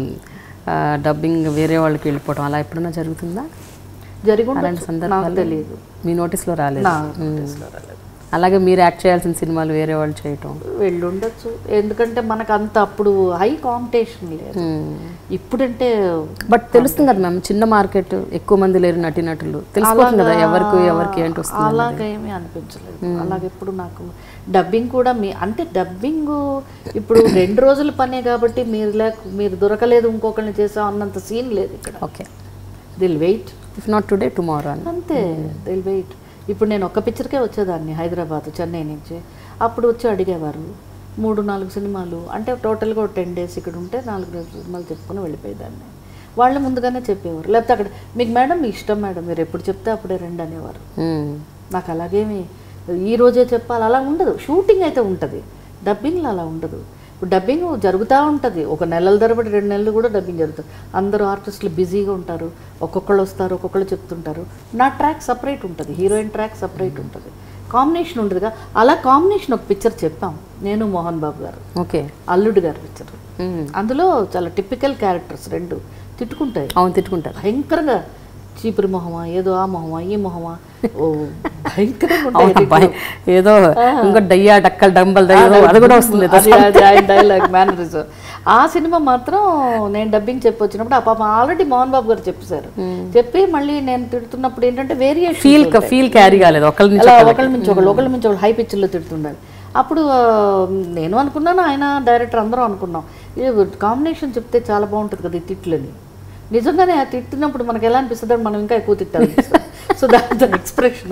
డబ్బింగ్ వేరే వాళ్ళకి వెళ్ళిపోవడం అలా ఎప్పుడైనా జరుగుతుందా జరిగి అలాంటి ఉండొచ్చు. నాకు సందర్భాలు తెలియదు మీ నోటీస్లో రాలేదు నా notice-లో రాలేదు. అలాగే మీరు యాక్ట్ చేయాల్సిన సినిమాలు వేరే వాళ్ళు చేయటం వెళ్ళుండొచ్చు ఎందుకంటే మనకు అంత అప్పుడు హై కాంపిటీషన్ లేదు ఇప్పుడంటే బట్ తెలుస్తుంది కదా మ్యామ్ చిన్న మార్కెట్ ఎక్కువ మంది లేరు నటీనటులు తెలిసిపోతుంది కదా ఎవరికి ఎవరికి ఏంటి వస్తుంది అలాగేమీ అనిపించలేదు అలాగెప్పుడు నాకు డబ్బింగ్ కూడా మీ అంటే డబ్బింగ్ ఇప్పుడు రెండు రోజుల పనే కాబట్టి మీరు లేక మీరు దొరకలేదు ఇంకొకరిని చేసాం అన్నంత సీన్ లేదు ఇక్కడ okay Dil wait if not today tomorrow అని అంతే దిల్ వెయిట్ ఇప్పుడు నేను ఒక్క పిక్చర్కే వచ్చేదాన్ని హైదరాబాద్ చెన్నై నుంచి అప్పుడు వచ్చి అడిగేవారు మూడు నాలుగు సినిమాలు అంటే టోటల్గా ఒక టెన్ డేస్ ఇక్కడ ఉంటే నాలుగు రోజులు సినిమాలు చెప్పుకొని వెళ్ళిపోయేదాన్ని వాళ్ళు ముందుగానే చెప్పేవారు లేకపోతే అక్కడ మీకు మేడం మీ ఇష్టం మేడం మీరు ఎప్పుడు చెప్తే అప్పుడే రండి అనేవారు మ్మ్. నాకు అలాగేమి ఈ రోజే చెప్పాలి అలా ఉండదు షూటింగ్ అయితే ఉంటుంది డబ్బింగ్లో అలా ఉండదు ఇప్పుడు డబ్బింగ్ జరుగుతూ ఉంటుంది ఒక నెలల తరబడి రెండు నెలలు కూడా డబ్బింగ్ జరుగుతుంది అందరూ ఆర్టిస్టులు బిజీగా ఉంటారు ఒక్కొక్కళ్ళు వస్తారు ఒక్కొక్కళ్ళు చెప్తుంటారు నా ట్రాక్ సపరేట్ ఉంటుంది హీరోయిన్ ట్రాక్ సపరేట్ ఉంటుంది కాంబినేషన్ ఉంటుందిగా అలా కాంబినేషన్ ఒక పిక్చర్ చెప్పాం నేను మోహన్ బాబు గారు ఓకే అల్లుడు గారి పిక్చర్ మ్మ్. అందులో చాలా టిపికల్ క్యారెక్టర్స్ రెండు తిట్టుకుంటాయి అవును తిట్టుకుంటారు భయంకరంగా చీపురి మొహమా ఏదో ఆ మొహమా ఈ మొహమా ఓ భయంకరంగా ఉంటాయి అవును అబ్బాయి ఏదో ఇంకా డయ్యా డక్కల్ డంబల్ దయ్యో అది కూడా వస్తుంది అది అది ఆయన డైలాగ్ మేనరిజం ఆ సినిమా మాత్రం నేను డబ్బింగ్ చెప్పి వచ్చినప్పుడు ఆ పాప ఆల్రెడీ మోహన్ బాబు గారు చెప్పేశారు చెప్పి మళ్ళీ నేను తిడుతున్నప్పుడు ఏంటంటే వేరియేషన్ ఫీల్ ఫీల్ క్యారీ కాలేదు ఒకళ్ళ నుంచి అలా ఒకళ్ళ నుంచి ఒకళ్ళు ఒకళ్ళ నుంచి ఒకళ్ళు హై పిక్చర్లో తిడుతుండాలి అప్పుడు ఆ, నేను అనుకున్నాను ఆయన డైరెక్టర్ అందరం అనుకున్నాం ఇది కాంబినేషన్ చెప్తే చాలా బాగుంటుంది కదా ఈ తిట్లని నిజంగానే ఆ తిట్టినప్పుడు మనకి ఎలా అనిపిస్తుంది అంటే మనం ఇంకా ఎక్కువ తిట్టాలి సో దాంతో ఎక్స్ప్రెషన్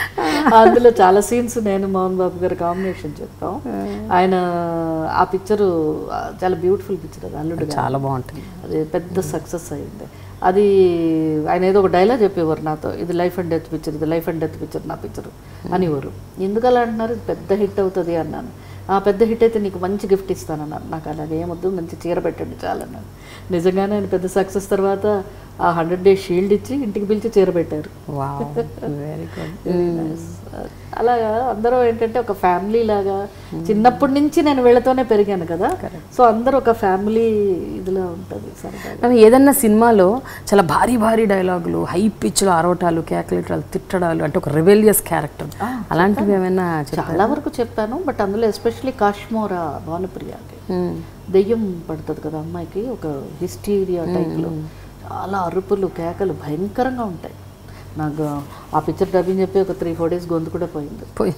అందులో చాలా సీన్స్ నేను మోహన్ బాబు గారి కాంబినేషన్ చెప్పాం ఆయన ఆ పిక్చరు చాలా బ్యూటిఫుల్ పిక్చర్ అది అల్లుడు గారు. చాలా బాగుంటుంది అది పెద్ద సక్సెస్ అయింది అది ఆయన ఏదో ఒక డైలాగ్ చెప్పేవారు నాతో ఇది లైఫ్ అండ్ డెత్ పిక్చర్ ఇది లైఫ్ అండ్ డెత్ పిక్చర్ నా పిక్చర్ అనేవారు ఎందుకు అలా అంటున్నారు ఇది పెద్ద హిట్ అవుతుంది అన్నాను ఆ పెద్ద హిట్ అయితే నీకు మంచి గిఫ్ట్ ఇస్తానన్నారు నాకు అలాగే ఏమొద్దు మంచి చీర పెట్టండి చాలన్నాను నిజంగానే ఆయన పెద్ద సక్సెస్ తర్వాత ఆ హండ్రెడ్ డేస్ షీల్డ్ ఇచ్చి ఇంటికి పిలిచి చీర పెట్టారు వావ్ వెరీ గుడ్ అలాగా అందరూ ఏంటంటే ఒక ఫ్యామిలీ లాగా చిన్నప్పటి నుంచి నేను వీళ్ళతోనే పెరిగాను కదా సో అందరూ ఒక ఫ్యామిలీ ఇదిలా ఉంటుంది సరదాగా కానీ ఏదన్నా సినిమాలో చాలా భారీ భారీ డైలాగులు హై పిచ్లో అరవటాలు కేకలేటాలు తిట్టడాలు అంటే ఒక రెవెలియస్ క్యారెక్టర్ అలాంటివి ఏమైనా చెప్ప- చాలా వరకు చెప్పాను బట్ అందులో ఎస్పెషలీ కాశ్మోరా భానుప్రియాకి మ్మ్. దెయ్యం పడుతుంది కదా అమ్మాయికి ఒక హిస్టీరియా టైప్లో చాలా అరుపులు కేకలు భయంకరంగా ఉంటాయి నాకు ఆ పిక్చర్ డబ్బింగ్ చెప్పి ఒక త్రీ ఫోర్ డేస్ గొంతు కూడా పోయింది పోయి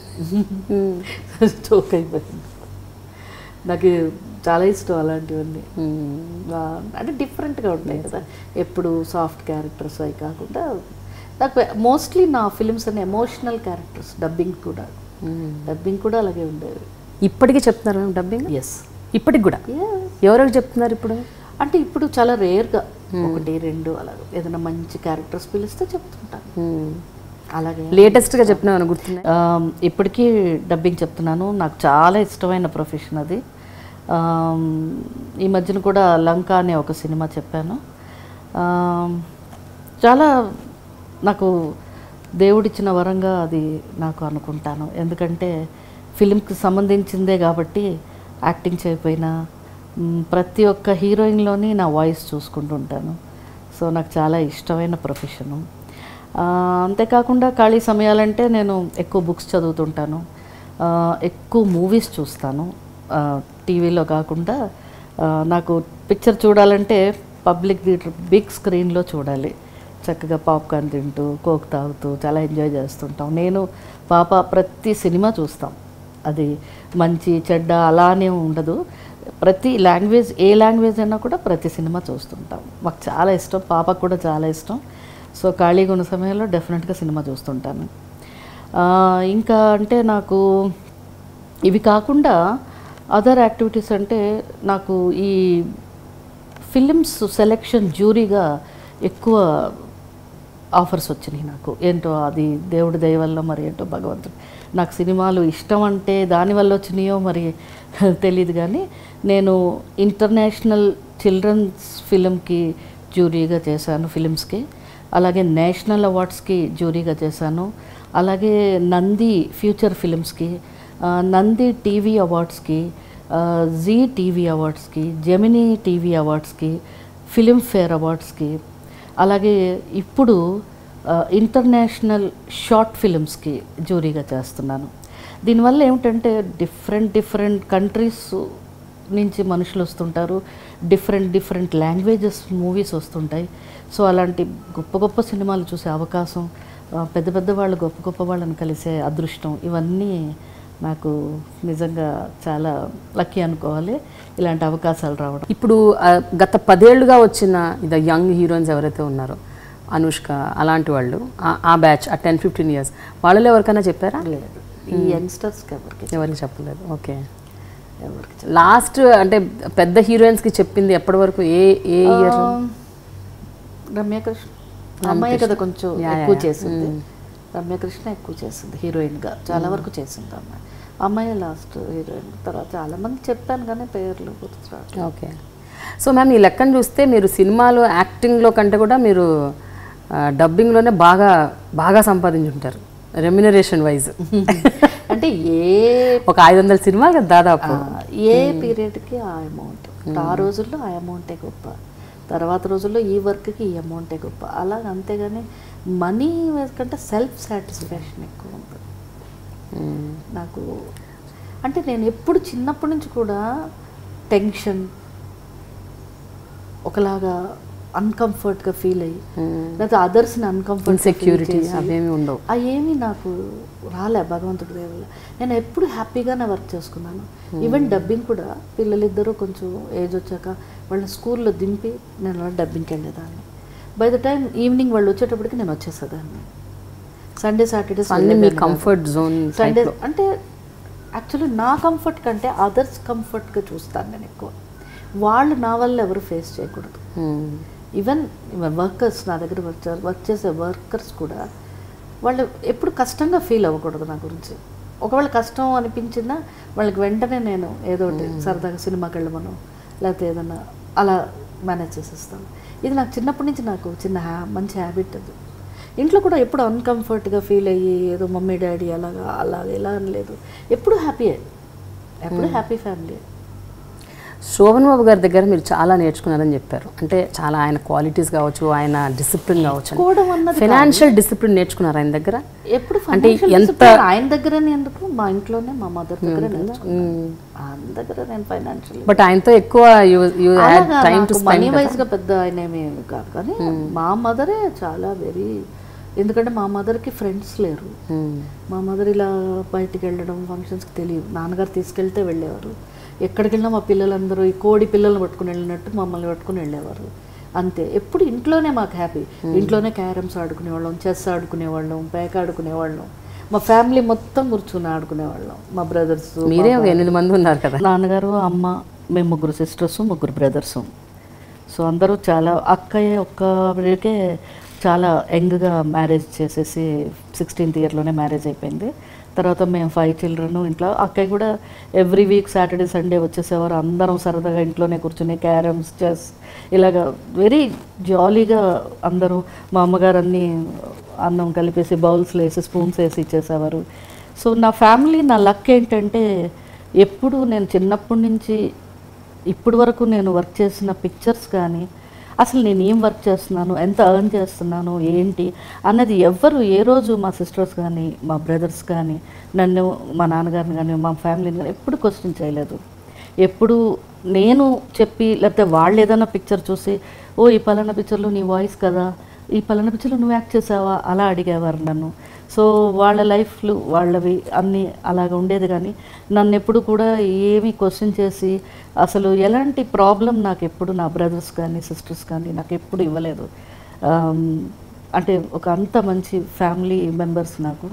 స్ట్రోక్ అయిపోయింది నాకు చాలా ఇష్టం అలాంటివన్నీ మ్మ్. ఆ, అంటే డిఫరెంట్గా ఉంటాయి కదా ఎప్పుడు సాఫ్ట్ క్యారెక్టర్స్ అవి కాకుండా నాకు మోస్ట్లీ నా ఫిలిమ్స్ అనే ఎమోషనల్ క్యారెక్టర్స్ డబ్బింగ్ కూడా మ్మ్. డబ్బింగ్ కూడా అలాగే ఉండేవి ఇప్పటికీ చెప్తున్నారు మేము డబ్బింగ్ ఎస్ ఇప్పటికి కూడా ఎవరికి చెప్తున్నారు ఇప్పుడు అంటే ఇప్పుడు చాలా రేర్గా ఒకటి రెండు అలా ఏదైనా మంచి క్యారెక్టర్స్ పిలిస్తే చెప్తుంటాను మ్మ్. అలాగే లేటెస్ట్గా చెప్పిన గుర్తున్నాయి ఆమ్, ఇప్పటికీ డబ్బింగ్ చెప్తున్నాను నాకు చాలా ఇష్టమైన ప్రొఫెషన్ అది ఆమ్, ఈ మధ్యన కూడా లంక అనే ఒక సినిమా చెప్పాను ఆమ్, చాలా నాకు దేవుడిచ్చిన వరంగా అది నాకు అనుకుంటాను ఎందుకంటే ఫిలింకి సంబంధించిందే కాబట్టి యాక్టింగ్ చేయకపోయినా మ్, ప్రతి ఒక్క హీరోయిన్లోని నా వాయిస్ చూసుకుంటుంటాను సో నాకు చాలా ఇష్టమైన ప్రొఫెషను ఆ, అంతేకాకుండా ఖాళీ సమయాలంటే నేను ఎక్కువ బుక్స్ చదువుతుంటాను ఆ, ఎక్కువ మూవీస్ చూస్తాను ఆ, టీవీలో కాకుండా ఆ, నాకు పిక్చర్ చూడాలంటే పబ్లిక్ థియేటర్ బిగ్ స్క్రీన్లో చూడాలి చక్కగా పాప్కార్న్ తింటూ కోక్ తాగుతూ చాలా ఎంజాయ్ చేస్తుంటాం నేను పాప ప్రతి సినిమా చూస్తాం అది మంచి చెడ్డ అలానే ఉండదు ప్రతి లాంగ్వేజ్ ఏ లాంగ్వేజ్ అయినా కూడా ప్రతి సినిమా చూస్తుంటాం మాకు చాలా ఇష్టం పాపకు కూడా చాలా ఇష్టం సో ఖాళీగా ఉన్న సమయంలో డెఫినెట్గా సినిమా చూస్తుంటాను ఆ, ఇంకా అంటే నాకు ఇవి కాకుండా అదర్ యాక్టివిటీస్ అంటే నాకు ఈ ఫిలిమ్స్ సెలెక్షన్ జ్యూరీగా ఎక్కువ ఆఫర్స్ వచ్చినాయి నాకు ఏంటో అది దేవుడి దయ వల్ల మరి ఏంటో భగవంతుడు నాకు సినిమాలు ఇష్టం అంటే దానివల్ల వచ్చినాయో మరి తెలియదు కానీ నేను ఇంటర్నేషనల్ చిల్డ్రన్స్ ఫిలింకి జ్యూరీగా చేశాను ఫిలిమ్స్కి అలాగే నేషనల్ అవార్డ్స్కి జ్యూరీగా చేశాను అలాగే నంది ఫ్యూచర్ ఫిలిమ్స్కి ఆ, నంది టీవీ అవార్డ్స్కి ఆ, జీ టీవీ అవార్డ్స్కి జెమినీ టీవీ అవార్డ్స్కి ఫిలింఫేర్ అవార్డ్స్కి అలాగే ఇప్పుడు ఆ, ఇంటర్నేషనల్ షార్ట్ ఫిలిమ్స్కి జ్యూరీగా చేస్తున్నాను దీనివల్ల ఏమిటంటే డిఫరెంట్ డిఫరెంట్ కంట్రీస్ నుంచి మనుషులు వస్తుంటారు డిఫరెంట్ డిఫరెంట్ లాంగ్వేజెస్ మూవీస్ వస్తుంటాయి సో అలాంటి గొప్ప గొప్ప సినిమాలు చూసే అవకాశం ఆ, పెద్ద పెద్ద వాళ్ళు గొప్ప గొప్ప వాళ్ళని కలిసే అదృష్టం ఇవన్నీ నాకు నిజంగా చాలా లక్కీ అనుకోవాలి ఇలాంటి అవకాశాలు రావడం ఇప్పుడు ఆ, గత పదేళ్లుగా వచ్చిన ఇది యంగ్ హీరోయిన్స్ ఎవరైతే ఉన్నారో అనుష్క అలాంటి వాళ్ళు ఆ- ఆ బ్యాచ్ ఆ టెన్ ఫిఫ్టీన్ ఇయర్స్ వాళ్ళలో ఎవరికైనా చెప్పారా లేదు ఈ యంగ్స్టర్స్కి ఎవరికి ఎవరికి చెప్పలేదు ఓకే ఎవరికి లాస్ట్ అంటే పెద్ద హీరోయిన్స్కి చెప్పింది ఎప్పటి వరకు ఏ ఏ ఇయర్ రమ్యకృష్ణ అమ్మాయి కదా కొంచెం యా, ఎక్కువ యా. చేసింది రమ్యకృష్ణ ఎక్కువ చేసింది హీరోయిన్గా చాలా వరకు చేసింది అమ్మాయి అమ్మాయి లాస్ట్ హీరోయిన్ తర్వాత చాలా మంది చెప్పాను కానీ పేర్లు గుర్తురావట్లేదు ఓకే సో మ్యామ్ ఈ లెక్కను చూస్తే మీరు సినిమాలో యాక్టింగ్లో కంటే కూడా మీరు ఆ, డబ్బింగ్లోనే బాగా బాగా సంపాదించుంటారు రెమ్యునరేషన్ వైజ్ అంటే ఏ ఒక ఐదు వందల సినిమాలు కదా దాదాపు ఆ, ఏ పీరియడ్కి ఆ అమౌంట్ ఆ రోజుల్లో ఆ అమౌంటే గొప్ప తర్వాత రోజుల్లో ఈ వర్క్కి ఈ అమౌంటే గొప్ప అలాగ అంతేగాని మనీ కంటే సెల్ఫ్ సాటిస్ఫాక్షన్ ఎక్కువ ఉంటుంది మ్మ్. నాకు అంటే నేను ఎప్పుడు చిన్నప్పటి నుంచి కూడా టెన్షన్ ఒకలాగా అన్కంఫర్ట్గా ఫీల్ అయ్యి మ్మ్. లేకపోతే అదర్స్ని అన్కంఫర్ట్ ఇన్సెక్యూరిటీ అవేమి ఉండవు ఆ ఏమీ నాకు రాలే భగవంతుడి దయ వల్ల నేను ఎప్పుడు హ్యాపీగానే వర్క్ చేసుకున్నాను ఈవెన్ డబ్బింగ్ కూడా పిల్లలిద్దరూ కొంచెం ఏజ్ వచ్చాక వాళ్ళని స్కూల్లో దింపి నేను అలా డబ్బింగ్కి వెళ్ళేదాన్ని బై ద టైం ఈవినింగ్ వాళ్ళు వచ్చేటప్పటికి నేను వచ్చేసేదాన్ని సండే సాటర్డేస్ అన్ని మీ కంఫర్ట్ జోన్ సండే అంటే యాక్చువల్లీ నా కంఫర్ట్ కంటే అదర్స్ కంఫర్ట్గా చూస్తాను నేను ఎక్కువ వాళ్ళు నా వల్ల ఎవరు ఫేస్ చేయకూడదు ఈవెన్ వర్కర్స్ నా దగ్గర వర్క్ చే- వర్క్ చేసే వర్కర్స్ కూడా వాళ్ళు ఎప్పుడు కష్టంగా ఫీల్ అవ్వకూడదు నా గురించి ఒకవేళ కష్టం అనిపించినా వాళ్ళకి వెంటనే నేను ఏదో ఒకటి సరదాగా సినిమాకి వెళ్ళమను లేకపోతే ఏదన్నా అలా మేనేజ్ చేసేస్తాను ఇది నాకు చిన్నప్పటి నుంచి నాకు చిన్న హ్యా మంచి హ్యాబిట్ అది ఇంట్లో కూడా ఎప్పుడు అన్కంఫర్ట్గా ఫీల్ అయ్యి ఏదో మమ్మీ డాడీ అలాగా అలాగా ఇలా అని లేదు ఎప్పుడు హ్యాపీయే ఎప్పుడు హ్యాపీ ఫ్యామిలీ శోభన్ బాబు గారి దగ్గర మీరు చాలా నేర్చుకున్నారని చెప్పారు అంటే చాలా ఆయన క్వాలిటీస్ కావచ్చు ఆయన డిసిప్లిన్ కావచ్చు కూడా అన్నది ఫైనాన్షియల్ డిసిప్లిన్ నేర్చుకున్నారు ఆయన దగ్గర ఎప్పుడు అంటే financial ఎంత- discipline ఆయన దగ్గరనే ఎందుకు మా ఇంట్లోనే మా మదర్ దగ్గర నేర్చుకున్నాను ఆయన దగ్గర నేను ఫైనాన్షియల్ బట్ ఆయనతో ఎక్కువ you had time to money spend wise గా పెద్ద ఆయన ఏమి కాదు కానీ మా మదరే చాలా వెరీ ఎందుకంటే మా మదర్కి ఫ్రెండ్స్ లేరు మా మదర్ ఇలా బయటికి వెళ్ళడం ఫంక్షన్స్కి తెలియదు నాన్నగారు తీసుకెళ్తే వెళ్ళేవారు ఎక్కడికి వెళ్ళినా మా పిల్లలందరూ ఈ కోడి పిల్లల్ని పట్టుకుని వెళ్ళినట్టు మమ్మల్ని పట్టుకుని వెళ్ళేవారు అంతే ఎప్పుడు ఇంట్లోనే మాకు హ్యాపీ ఇంట్లోనే క్యారమ్స్ ఆడుకునేవాళ్ళం చెస్ ఆడుకునేవాళ్ళం పేక ఆడుకునేవాళ్ళం మా ఫ్యామిలీ మొత్తం కూర్చుని ఆడుకునేవాళ్ళం మా బ్రదర్స్ మీరే ఒక ఎనిమిది మంది ఉన్నారు కదా నాన్నగారు అమ్మ మేము ముగ్గురు సిస్టర్స్ ముగ్గురు బ్రదర్స్ సో అందరూ చాలా అక్కయ్య ఒక్కరికే చాలా యంగ్గా మ్యారేజ్ చేసేసి సిక్స్టీన్త్ ఇయర్లోనే మ్యారేజ్ అయిపోయింది తర్వాత మేము ఫైవ్ చిల్డ్రన్ ఇంట్లో అక్కయ్య కూడా ఎవ్రీ వీక్ సాటర్డే సండే వచ్చేసేవారు అందరం సరదాగా ఇంట్లోనే కూర్చుని క్యారమ్స్ చెస్ ఇలాగ వెరీ జాలీగా అందరూ మా అమ్మగారు అన్నీ అన్నం కలిపేసి బౌల్స్లో వేసి స్పూన్స్ వేసి ఇచ్చేసేవారు సో నా ఫ్యామిలీ నా లక్ ఏంటంటే ఎప్పుడు నేను చిన్నప్పటి నుంచి ఇప్పటి వరకు నేను వర్క్ చేసిన పిక్చర్స్ కానీ అసలు నేను ఏం వర్క్ చేస్తున్నాను ఎంత ఎర్న్ చేస్తున్నాను ఏంటి అన్నది ఎవ్వరు ఏ రోజు మా సిస్టర్స్ కానీ మా బ్రదర్స్ కానీ నన్ను మా నాన్నగారిని కానీ మా ఫ్యామిలీని కానీ ఎప్పుడు క్వశ్చన్ చేయలేదు ఎప్పుడు నేను చెప్పి లేకపోతే వాళ్ళు ఏదైనా పిక్చర్ చూసి ఓ ఈ పలానా పిక్చర్లో నీ వాయిస్ కదా ఈ పలానా పిక్చర్లో నువ్వు యాక్ట్ చేసావా అలా అడిగేవారు నన్ను సో వాళ్ళ లైఫ్లు వాళ్ళవి అన్నీ అలాగ ఉండేది కానీ నన్ను ఎప్పుడు కూడా ఏమి క్వశ్చన్ చేసి అసలు ఎలాంటి ప్రాబ్లం నాకు ఎప్పుడు నా బ్రదర్స్ కానీ సిస్టర్స్ కానీ నాకు ఎప్పుడు ఇవ్వలేదు ఆమ్, అంటే ఒక అంత మంచి ఫ్యామిలీ మెంబర్స్ నాకు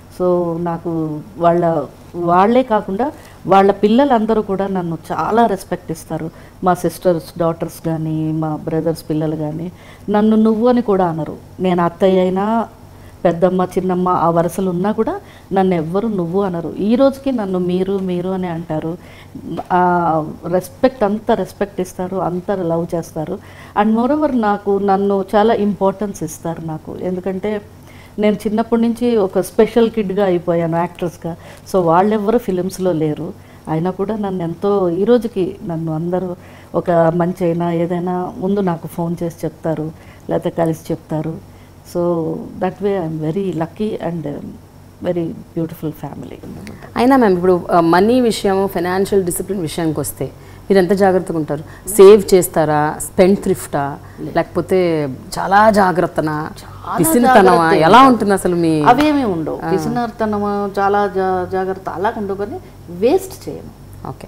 సో నాకు వాళ్ళ వాళ్ళే కాకుండా వాళ్ళ పిల్లలందరూ కూడా నన్ను చాలా రెస్పెక్ట్ ఇస్తారు మా సిస్టర్స్ డాటర్స్ కానీ మా బ్రదర్స్ పిల్లలు కానీ నన్ను నువ్వు అని కూడా అనరు నేను అత్తయ్య అయినా పెద్దమ్మ చిన్నమ్మ ఆ వరుసలు ఉన్నా కూడా నన్ను ఎవ్వరు నువ్వు అనరు ఈ రోజుకి నన్ను మీరు మీరు అని అంటారు ఆ రెస్పెక్ట్ అంత రెస్పెక్ట్ ఇస్తారు అంత లవ్ చేస్తారు అండ్ మోరోవర్ నాకు నన్ను చాలా ఇంపార్టెన్స్ ఇస్తారు నాకు ఎందుకంటే నేను చిన్నప్పటి నుంచి ఒక స్పెషల్ కిడ్గా అయిపోయాను యాక్ట్రెస్గా సో వాళ్ళెవ్వరు ఫిలిమ్స్లో లేరు అయినా కూడా నన్ను ఎంతో ఈ రోజుకి నన్ను అందరూ ఒక మంచి అయినా ఏదైనా ముందు నాకు ఫోన్ చేసి చెప్తారు లేకపోతే కలిసి చెప్తారు so that way I'm very lucky and very beautiful family అయినా మ్యామ్ ఇప్పుడు మనీ విషయం ఫైనాన్షియల్ డిసిప్లిన్ విషయానికి వస్తే మీరు ఎంత జాగ్రత్తగా ఉంటారు సేవ్ చేస్తారా స్పెండ్ థ్రిఫ్టా లేకపోతే చాలా జాగ్రత్తనా పిసినితనమా ఎలా ఉంటుంది అసలు మీ అవేమీ ఉండవు పిసినార్తనం చాలా జా- జాగ్రత్త అలా ఉండవు కానీ వేస్ట్ చేయను ఓకే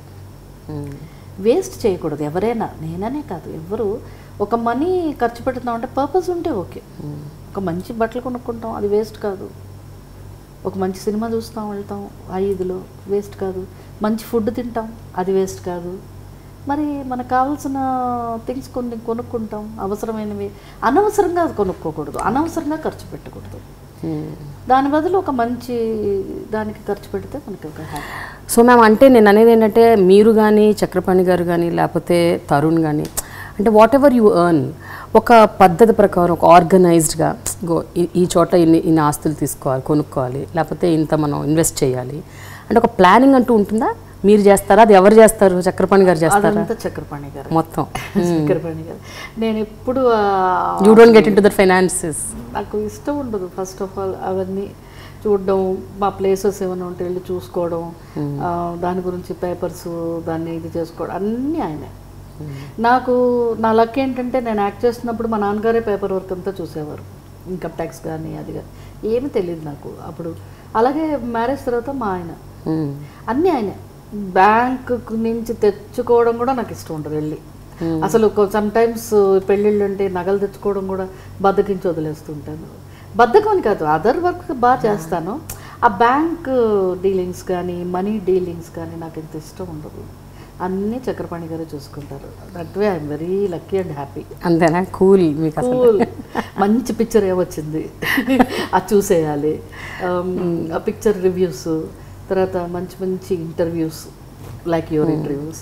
వేస్ట్ చేయకూడదు ఎవరైనా నేననే కాదు ఎవరు ఒక మనీ ఖర్చు పెడుతున్నాం అంటే పర్పస్ ఉంటే ఓకే ఒక మంచి బట్టలు కొనుక్కుంటాం అది వేస్ట్ కాదు ఒక మంచి సినిమా చూస్తాం వెళ్తాం ఐదులో వేస్ట్ కాదు మంచి ఫుడ్ తింటాం అది వేస్ట్ కాదు మరి మనకు కావాల్సిన థింగ్స్ కొన్ని కొనుక్కుంటాం అవసరమైనవి అనవసరంగా అది కొనుక్కోకూడదు అనవసరంగా ఖర్చు పెట్టకూడదు దాని బదులు ఒక మంచి దానికి ఖర్చు పెడితే మనకి ఒక హ్యాపీ సో మ్యామ్ అంటే నేను అనేది ఏంటంటే మీరు కానీ చక్రపాణి గారు కానీ లేకపోతే తరుణ్ కానీ అంటే వాట్ ఎవర్ యూ ఎర్న్ ఒక పద్ధతి ప్రకారం ఒక ఆర్గనైజ్డ్గా గో ఈ- ఈ చోట ఇన్ని ఇన్ని ఆస్తులు తీసుకోవాలి కొనుక్కోవాలి లేకపోతే ఇంత మనం ఇన్వెస్ట్ చేయాలి అంటే ఒక ప్లానింగ్ అంటూ ఉంటుందా మీరు చేస్తారా అది ఎవరు చేస్తారు చక్రపాణి గారు చేస్తారా అదంతా చక్రపాణి గారు మొత్తం చక్రపాణి గారు నేను ఎప్పుడు ఆ, you don't get into that finances నాకు ఇష్టం ఉండదు ఫస్ట్ ఆఫ్ ఆల్ అవన్నీ చూడడం మా ప్లేసెస్ ఏమైనా ఉంటే వెళ్ళి చూసుకోవడం ఆ, దాని గురించి పేపర్స్ దాన్ని ఇది చేసుకోవడం అన్నీ ఆయనే నాకు నా లక్ ఏంటంటే నేను యాక్ట్ చేస్తున్నప్పుడు మా నాన్నగారే పేపర్ వర్క్ అంతా చూసేవారు ఇన్కమ్ ట్యాక్స్ కానీ అది కానీ ఏమీ తెలియదు నాకు అప్పుడు అలాగే మ్యారేజ్ తర్వాత మా ఆయన అన్నీ ఆయనే బ్యాంక్ నుంచి తెచ్చుకోవడం కూడా నాకు ఇష్టం ఉండదు వెళ్ళి అసలు సమ్ టైమ్స్ పెళ్ళిళ్ళు అంటే నగలు తెచ్చుకోవడం కూడా బద్దకించి వదిలేస్తుంటాను బద్దకం అని కాదు అదర్ వర్క్ బాగా చేస్తాను ఆ బ్యాంక్ డీలింగ్స్ కానీ మనీ డీలింగ్స్ కానీ నాకు ఇంత ఇష్టం ఉండదు అన్నీ చక్రపాణి గారే చూసుకుంటారు that way I'm very lucky and happy అంతేనా కూల్ మీకు అసలు కూల్ మంచి పిక్చర్ ఏమొచ్చింది అది చూసేయాలి Um, ఆ పిక్చర్ రివ్యూస్ తర్వాత మంచి మంచి ఇంటర్వ్యూస్ లైక్ యువర్ ఇంటర్వ్యూస్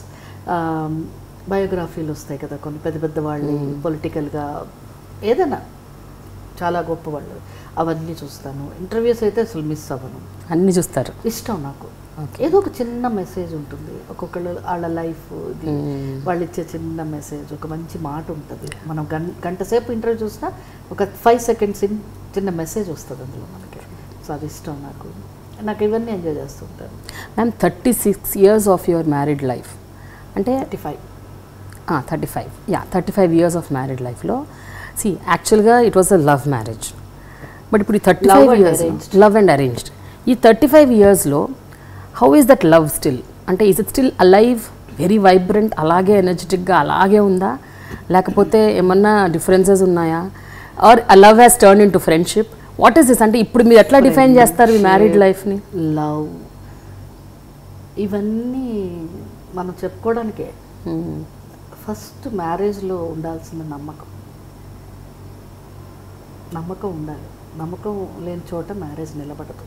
బయోగ్రఫీలు వస్తాయి కదా కొన్ని పెద్ద పెద్ద వాళ్ళు పొలిటికల్గా ఏదైనా చాలా గొప్ప వాళ్ళు అవన్నీ చూస్తాను ఇంటర్వ్యూస్ అయితే అసలు మిస్ అవ్వను అన్నీ చూస్తారు ఇష్టం నాకు ఏదో ఒక చిన్న మెసేజ్ ఉంటుంది ఒక్కొక్కళ్ళు వాళ్ళ లైఫ్ ఇది వాళ్ళు ఇచ్చే చిన్న మెసేజ్ ఒక మంచి మాట ఉంటుంది మనం గం గంట సేపు ఇంటర్వ్యూ చూసినా ఒక ఫైవ్ సెకండ్స్ ఇన్ చిన్న మెసేజ్ వస్తుంది అందులో మనకి సో అది ఇష్టం నాకు నాకు ఇవన్నీ ఎంజాయ్ చేస్తుంటాను ma'am thirty six years of your married life అంటే thirty five thirty five yeah thirty five years of married లైఫ్లో సి యాక్చువల్గా it was a love marriage but ఇప్పుడు ఈ thirty Love five and years arranged. Love and arranged ఈ thirty five ఇయర్స్లో how is that love still అంటే is it still alive very vibrant అలాగే ఎనర్జెటిక్గా అలాగే ఉందా లేకపోతే ఏమన్నా డిఫరెన్సెస్ ఉన్నాయా or love has turn into friendship what is this అంటే ఇప్పుడు మీరు ఎట్లా డిఫైన్ చేస్తారు మీ మ్యారీడ్ లైఫ్ని లవ్ ఇవన్నీ మనం చెప్పుకోవడానికే ఫస్ట్ మ్యారేజ్లో ఉండాల్సిన నమ్మకం నమ్మకం ఉండాలి నమ్మకం లేని చోట మ్యారేజ్ నిలబడదు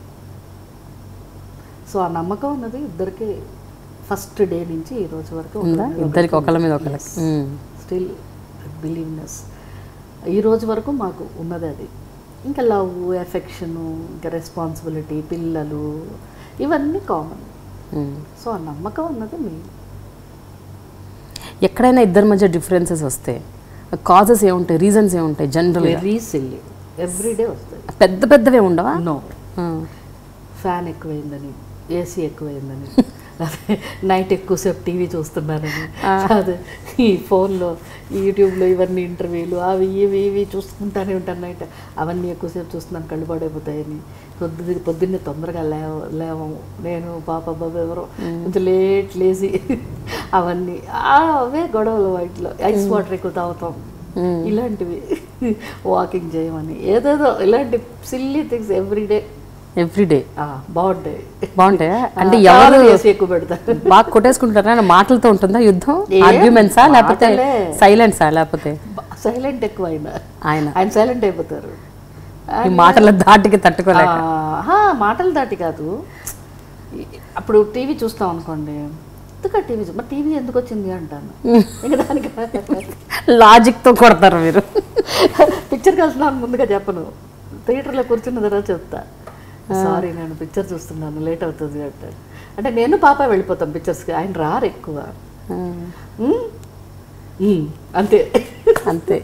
సో ఆ నమ్మకం అన్నది ఇద్దరికి ఫస్ట్ డే నుంచి ఈ రోజు వరకు ఉందా ఇద్దరికి ఒకళ్ళ మీద ఒకళ్ళకి Mm. స్టిల్ బిలీవ్నెస్ ఈ రోజు వరకు మాకు ఉన్నది అది ఇంకా లవ్ ఎఫెక్షను ఇంకా రెస్పాన్సిబిలిటీ పిల్లలు ఇవన్నీ కామన్ Mm. సో ఆ నమ్మకం అన్నది మెయిన్ ఎక్కడైనా ఇద్దరి మధ్య డిఫరెన్సెస్ వస్తే కాజెస్ ఏముంటాయి రీజన్స్ ఏముంటాయి జనరల్ వెరీ సిల్లీ ఎవ్రీడే వస్తుంది పెద్ద పెద్దవే ఉండవా నో ఆ. ఫ్యాన్ ఎక్కువైందని ఏసీ ఎక్కువైందని అదే నైట్ ఎక్కువసేపు టీవీ చూస్తున్నానని అదే ఈ ఫోన్లో యూట్యూబ్లో ఇవన్నీ ఇంటర్వ్యూలు అవి ఇవి ఇవి చూసుకుంటానే ఉంటాను నైట్ అవన్నీ ఎక్కువసేపు చూస్తున్నాను కళ్ళు పాడైపోతాయని పొద్దు పొద్దున్నే తొందరగా లేవ లేవము నేను పాప బాబు ఎవరో కొంచెం లేట్ లేచి అవన్నీ ఆ, అవే గొడవలు వాటిలో ఐస్ వాటర్ ఎక్కువ తాగుతాం ఇలాంటివి వాకింగ్ చేయమని ఏదేదో ఇలాంటి silly things everyday every day ఆ, బాగుంటాయి బాగుంటాయా అంటే చాలా ఎవరు వేసి ఎక్కువ పెడతారు బాగా కొట్టేసుకుంటారా ఆయన మాటలతో ఉంటుందా యుద్ధం ఏం ఆర్గ్యుమెంట్సా లేకపోతే మాటలే. సైలెన్సా లేకపోతే సైలెంట్ ఎక్కువ ఆయన ఆయన ఆయన సైలెంట్ అయిపోతారు ఈ మాటల దాటికి తట్టుకోలేక ఆహా, మాటలు దాటి కాదు ఈ- అప్పుడు టీవీ చూస్తాం అనుకోండి ఎందుకు టీవీ మరి టీవీ ఎందుకు వచ్చింది అంటాను ఇంకా దానికి లాజిక్ తో కొడతారు మీరు పిక్చర్ కలిసినాను ముందుగా చెప్పను థియేటర్లో కూర్చున్న తర్వాత చెప్తా సారీ నేను పిక్చర్ చూస్తున్నాను లేట్ అవుతుంది అంటాడు అంటే నేను పాప వెళ్ళిపోతాం పిక్చర్స్కి ఆయన రారు ఎక్కువ ఉమ్, ఉమ్, అంతే అంతే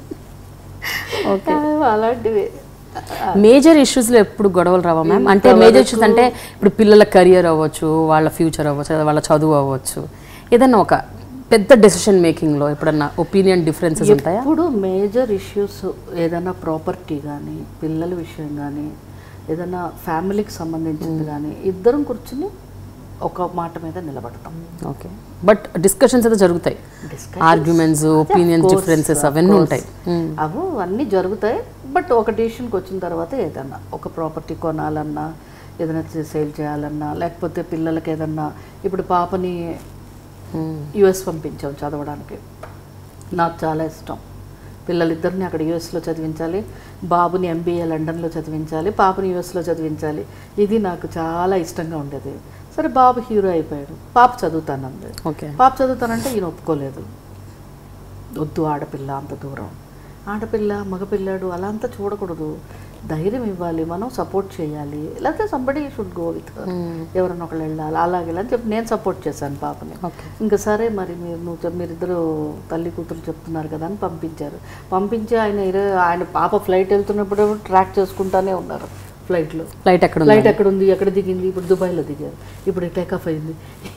అలాంటివి మేజర్ ఇష్యూస్ లో ఎప్పుడు గొడవలు రావా మ్యామ్ అంటే మేజర్ ఇష్యూస్ అంటే ఇప్పుడు పిల్లల కెరియర్ అవ్వచ్చు వాళ్ళ ఫ్యూచర్ అవ్వచ్చు లేదా వాళ్ళ చదువు అవ్వచ్చు ఏదన్నా ఒక పెద్ద డెసిషన్ మేకింగ్ లో ఎప్పుడన్నా ఒపీనియన్ డిఫరెన్సెస్ ఉంటాయా ఇప్పుడు మేజర్ ఇష్యూస్ ఏదైనా ప్రాపర్టీ కానీ పిల్లల విషయం కానీ ఏదైనా ఫ్యామిలీకి సంబంధించింది కానీ ఇద్దరం కూర్చుని ఒక మాట మీద నిలబడతాం ఓకే బట్ డిస్కషన్స్ అయితే జరుగుతాయి ఆర్గ్యుమెంట్స్ ఒపీనియన్స్ డిఫరెన్సెస్ అవన్నీ ఉంటాయి అవు అన్నీ జరుగుతాయి బట్ ఒక డిసిషన్కి వచ్చిన తర్వాత ఏదన్నా ఒక ప్రాపర్టీ కొనాలన్నా ఏదైనా సేల్ చేయాలన్నా లేకపోతే పిల్లలకి ఏదన్నా ఇప్పుడు పాపని యుఎస్ పంపించాం చదవడానికి నాకు చాలా ఇష్టం పిల్లలిద్దరిని అక్కడ యుఎస్లో చదివించాలి బాబుని ఎంబీఏ లండన్లో చదివించాలి పాపని యుఎస్లో చదివించాలి ఇది నాకు చాలా ఇష్టంగా ఉండేది సరే బాబు హీరో అయిపోయాడు పాప చదువుతానంది ఓకే పాప చదువుతానంటే ఈయన ఒప్పుకోలేదు వద్దు ఆడపిల్ల అంత దూరం ఆడపిల్ల మగపిల్లాడు అలా అంతా చూడకూడదు ధైర్యం ఇవ్వాలి మనం సపోర్ట్ చేయాలి లేకపోతే సంబడి షుడ్ గో విత్ ఎవరైనా ఒకళ్ళు వెళ్ళాలి అలాగే అని చెప్పి నేను సపోర్ట్ చేశాను పాపని ఓకే ఇంకా సరే మరి మీరు నువ్వు చెప్- మీరిద్దరు తల్లి కూతురు చెప్తున్నారు కదా అని పంపించారు పంపించి ఆయన ఇర- ఆయన పాప ఫ్లైట్ వెళ్తున్నప్పుడు ట్రాక్ చేసుకుంటానే ఉన్నారు ఫ్లైట్లో ఫ్లైట్ ఎక్కడ ఉంది ఫ్లైట్ ఎక్కడ ఉంది ఎక్కడ దిగింది ఇప్పుడు దుబాయ్లో దిగారు ఇప్పుడు టేక్ ఆఫ్ అయింది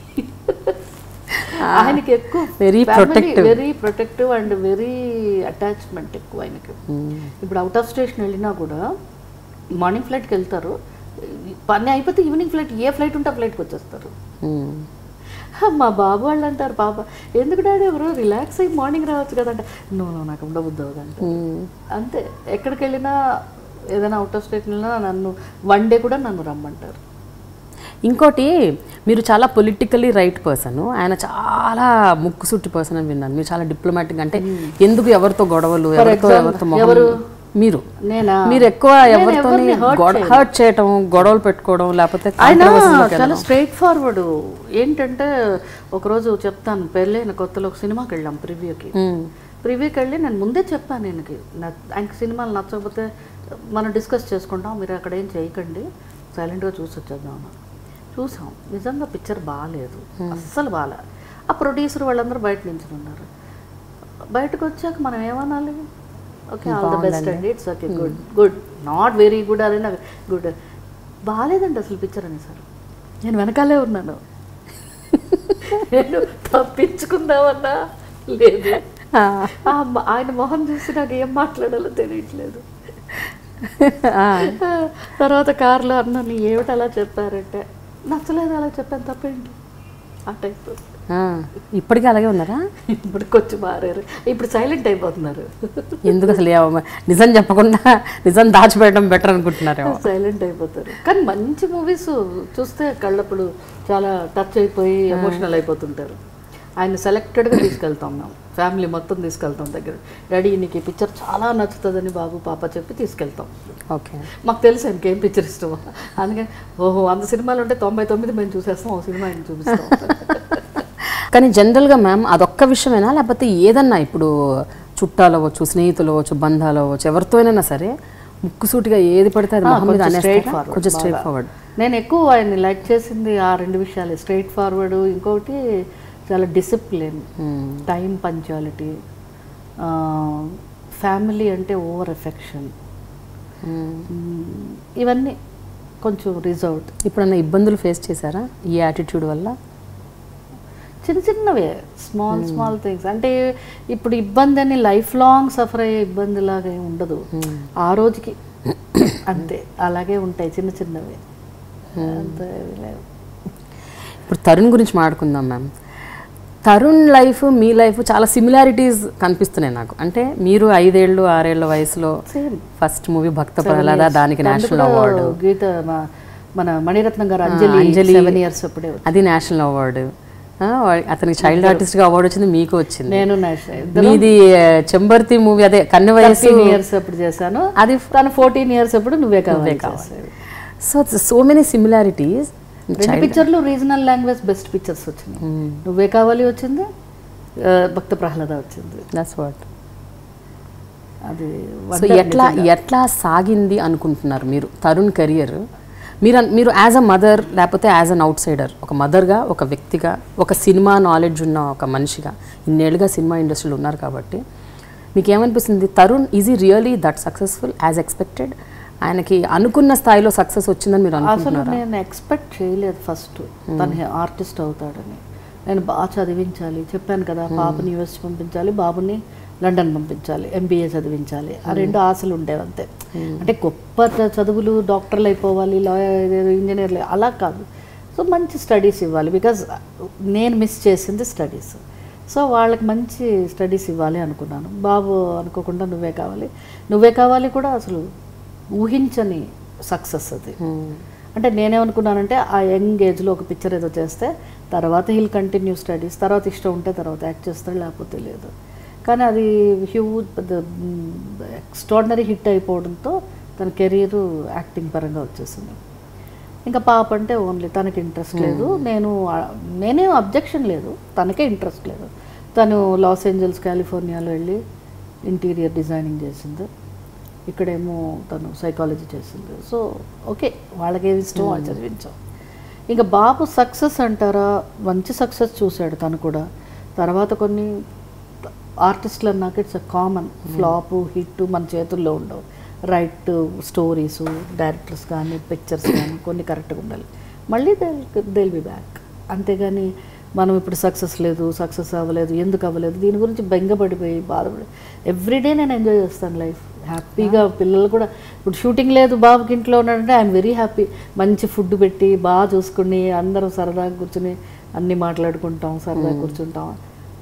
ఆయనకి ఎక్కువ Very protective. Very protective and very attachment ఎక్కువ ఆయనకి ఇప్పుడు అవుట్ ఆఫ్ స్టేషన్ వెళ్ళినా కూడా మార్నింగ్ ఫ్లైట్కి వెళ్తారు పని అయిపోతే ఈవినింగ్ ఫ్లైట్ ఏ ఫ్లైట్ ఉంటే ఆ ఫ్లైట్కి వచ్చేస్తారు మ్మ్. మా బాబు వాళ్ళు అంటారు పాప ఎందుకు డాడీ ఎవరు రిలాక్స్ అయ్యి మార్నింగ్ రావచ్చు కదంటే నో నో నాకు ఉండబుద్ది అవుదంట మ్మ్. అంతే ఎక్కడికి వెళ్ళినా ఏదైనా అవుట్ ఆఫ్ స్టేట్ వెళ్ళినా నన్ను వన్ డే కూడా నన్ను రమ్మంటారు ఇంకోటి మీరు చాలా పొలిటికల్లీ రైట్ పర్సన్ ఆయన చాలా ముక్కుసుట్టి పర్సన్ అని విన్నాను మీరు చాలా డిప్లొమాటిక్ అంటే ఎందుకు ఎవరితో గొడవలు ఎవరితో ఎవరితో మొహం మీరు నేనా మీరు ఎక్కువ నేను ఎవరితో ఎవరిని hurt హర్ట్ చేయటం గొడవలు పెట్టుకోవడం లేకపోతే ఆయన controversy లోకి చాలా వెళ్ళడం. స్ట్రైట్ ఫార్వర్డ్ ఏంటంటే ఒకరోజు చెప్తాను పెళ్ళైన కొత్తలో ఒక సినిమాకి వెళ్ళాం ప్రివ్యూకి మ్మ్. ప్రివ్యూకి వెళ్ళి నేను ముందే చెప్పాను ఆయనకి నా- ఆయనకి సినిమాలు నచ్చకపోతే మనం డిస్కస్ చేసుకుంటాం మీరు అక్కడ ఏం చేయకండి సైలెంట్గా చూసి వచ్చేద్దాం అన్నాను. చూసాం నిజంగా పిక్చర్ బాగాలేదు అస్సలు బాగా ఆ ప్రొడ్యూసర్ వాళ్ళందరూ బయట నుంచి ఉన్నారు బయటకు వచ్చాక మనం ఏమనాలి ఓకే ఆల్ ద బెస్ట్ అండి it's okay good good not very good అని నాకు గుడ్ బాగాలేదండి అసలు పిక్చర్ అనేసారు నేను వెనకాలే ఉన్నాను నేను తప్పించుకుందామన్నా లేదు ఆ. ఆ మ- ఆయన మొహం చూసి నాకు ఏం మాట్లాడాలో తెలియట్లేదు ఆ. తర్వాత కారులో అన్న నీ ఏమిటి అలా చెప్పారంటే నచ్చలేదు అలా చెప్పాను తప్పేంటి ఆ టైప్ ఆ. ఇప్పటికీ అలాగే ఉన్నారా ఇప్పుడు కొంచెం మారారు ఇప్పుడు సైలెంట్ అయిపోతున్నారు ఎందుకు అసలు ఏమ- నిజం చెప్పకుండా నిజం దాచిపెట్టడం బెటర్ అనుకుంటున్నారేమో సైలెంట్ అయిపోతారు కానీ మంచి మూవీస్ చూస్తే కళ్ళప్పుడు చాలా టచ్ అయిపోయి ఎమోషనల్ అయిపోతుంటారు ఆయన సెలెక్టెడ్గా తీసుకెళ్తాం మేము ఫ్యామిలీ మొత్తం తీసుకెళ్తాం దగ్గర డాడీ నీకు ఈ పిక్చర్ చాలా నచ్చుతుందని బాబు పాప చెప్పి తీసుకెళ్తాం ఓకే మాకు తెలుసు ఆయనకి ఏం పిక్చర్ ఇష్టమో అందుకని ఓహో వంద సినిమాలు ఉంటే తొంభై తొమ్మిది మేము చూసేస్తాం ఒక సినిమా ఆయన చూపిస్తాం కానీ జనరల్గా మ్యామ్ అదొక్క విషయమేనా లేకపోతే ఏదన్నా ఇప్పుడు చుట్టాలు అవ్వచ్చు స్నేహితులు అవ్వచ్చు బంధాలు అవ్వచ్చు ఎవరితో అయినా సరే ముక్కుసూటిగా ఏది పడితే అది మొహం మీద కొంచెం స్ట్రైట్ అనేస్తారా? ఫార్వర్డ్ కొంచెం స్ట్రైట్ ఫార్వర్డ్ నేను ఎక్కువ ఆయన్ని లైక్ చేసింది ఆ రెండు విషయాలు స్ట్రైట్ ఫార్వర్డ్ ఇంకొకటి చాలా డిసిప్లిన్ టైం పంచువాలిటీ ఫ్యామిలీ అంటే ఓవర్ ఎఫెక్షన్ ఇవన్నీ కొంచెం రిజర్వ్డ్ ఇప్పుడన్నా ఇబ్బందులు ఫేస్ చేశారా ఈ యాటిట్యూడ్ వల్ల చిన్న చిన్నవే స్మాల్ స్మాల్ థింగ్స్ అంటే ఇప్పుడు ఇబ్బంది అని లైఫ్ లాంగ్ సఫర్ అయ్యే ఇబ్బంది లాగా ఏమి ఉండదు ఆ రోజుకి అంతే అలాగే ఉంటాయి చిన్న చిన్నవి అంతే ఏమీ లేవు. ఇప్పుడు తరుణ్ గురించి మాట్లాడుకుందాం మ్యామ్ తరుణ్ లైఫ్ మీ లైఫ్ చాలా సిమిలారిటీస్ కనిపిస్తున్నాయి నాకు అంటే మీరు ఐదేళ్ళు ఆరేళ్ల వయసులో same first movie Bhakta Prahlada దానికి నేషనల్ అవార్డు గీత మా- మన మణిరత్నం గారు అంజలి అంజలి. సెవెన్ ఇయర్స్ అప్పుడే అది నేషనల్ అవార్డు అతనికి చైల్డ్ ఆర్టిస్ట్ గా అవార్డు వచ్చింది మీకు వచ్చింది నేను నేషనల్ మీది ఆ, చెంబర్తి మూవీ అదే కన్ను వయసు థర్టీన్ ఇయర్స్ అప్పుడు చేశాను అది తను ఫోర్టీన్ ఇయర్స్ అప్పుడు నువ్వే కావాలి చేశాడు. సో సో మెనీ సిమిలారిటీస్ రెండు పిక్చర్లు రీజనల్ లాంగ్వేజ్ బెస్ట్ పిక్చర్స్ వచ్చినాయి నువ్వే కావాలి వచ్చింది ఆ, భక్త ప్రహ్లాద వచ్చింది దట్స్ వాట్ అది సో ఎట్లా ఎట్లా సాగింది అనుకుంటున్నారు మీరు తరుణ్ కెరియర్ మీరు అన్- మీరు యాజ్ అ మదర్ లేకపోతే యాజ్ అన్ అవుట్ సైడర్ ఒక మదర్గా ఒక వ్యక్తిగా ఒక సినిమా నాలెడ్జ్ ఉన్న ఒక మనిషిగా ఇన్నేళ్ళుగా సినిమా ఇండస్ట్రీలో ఉన్నారు కాబట్టి మీకు ఏమనిపిస్తుంది తరుణ్ ఈజ్ ఈ really that successful as expected ఆయనకి అనుకున్న స్థాయిలో సక్సెస్ వచ్చిందని మీరు అసలు అనుకుంటున్నారా నేను ఎక్స్పెక్ట్ చేయలేదు ఫస్ట్ తను ఆర్టిస్ట్ అవుతాడని నేను బాగా చదివించాలి చెప్పాను కదా పాపని యూఎస్ పంపించాలి బాబుని లండన్ పంపించాలి ఎంబీఏ చదివించాలి ఆ రెండు ఆశలు ఉండేవి అంతే అంటే గొప్ప చ- చదువులు డాక్టర్లు అయిపోవాలి లాయర్ ఇంజనీర్లు అలా కాదు సో మంచి స్టడీస్ ఇవ్వాలి బికాజ్ నేను మిస్ చేసింది స్టడీస్ సో వాళ్ళకి మంచి స్టడీస్ ఇవ్వాలి అనుకున్నాను బాబు అనుకోకుండా నువ్వే కావాలి నువ్వే కావాలి కూడా అసలు ఊహించని సక్సెస్ అది అంటే నేనేమనుకున్నానంటే ఆ యంగ్ ఏజ్లో ఒక పిక్చర్ ఏదో చేస్తే తర్వాత హిల్ కంటిన్యూ స్టడీస్ తర్వాత ఇష్టం ఉంటే తర్వాత యాక్ట్ చేస్తాడు లేకపోతే లేదు కానీ అది హ్యూజ్ పెద్ద ఎక్స్ట్రాడినరీ హిట్ అయిపోవడంతో తన కెరీర్ యాక్టింగ్ పరంగా వచ్చేసింది ఇంకా పాప అంటే ఓన్లీ తనకి ఇంట్రెస్ట్ లేదు నేను ఆ- నేనేం అబ్జెక్షన్ లేదు తనకే ఇంట్రెస్ట్ లేదు తను లాస్ ఏంజల్స్ కాలిఫోర్నియాలో వెళ్ళి ఇంటీరియర్ డిజైనింగ్ చేసింది ఇక్కడేమో తను సైకాలజీ చేసింది సో ఓకే వాళ్ళకి ఏది ఇష్టం వాళ్ళు చదివించాం ఇంకా బాబు సక్సెస్ అంటారా మంచి సక్సెస్ చూశాడు తను కూడా తర్వాత కొన్ని ఆర్టిస్టులు అన్నాక it's a common flop hit మన చేతుల్లో ఉండవు రైట్ స్టోరీస్ డైరెక్టర్స్ కానీ పిక్చర్స్ కానీ కొన్ని కరెక్ట్గా ఉండాలి మళ్ళీ దే దిల్ బి బ్యాక్ అంతేగాని మనం ఇప్పుడు సక్సెస్ లేదు సక్సెస్ అవ్వలేదు ఎందుకు అవ్వలేదు దీని గురించి బెంగపడిపోయి బాధపడి ఎవ్రీడే నేను ఎంజాయ్ చేస్తాను లైఫ్ హ్యాపీగా పిల్లలు కూడా ఇప్పుడు షూటింగ్ లేదు బాబుకి ఇంట్లో ఉన్నాడంటే ఐఎమ్ వెరీ హ్యాపీ మంచి ఫుడ్ పెట్టి బాగా చూసుకుని అందరం సరదాగా కూర్చుని అన్నీ మాట్లాడుకుంటాం సరదాగా కూర్చుంటాం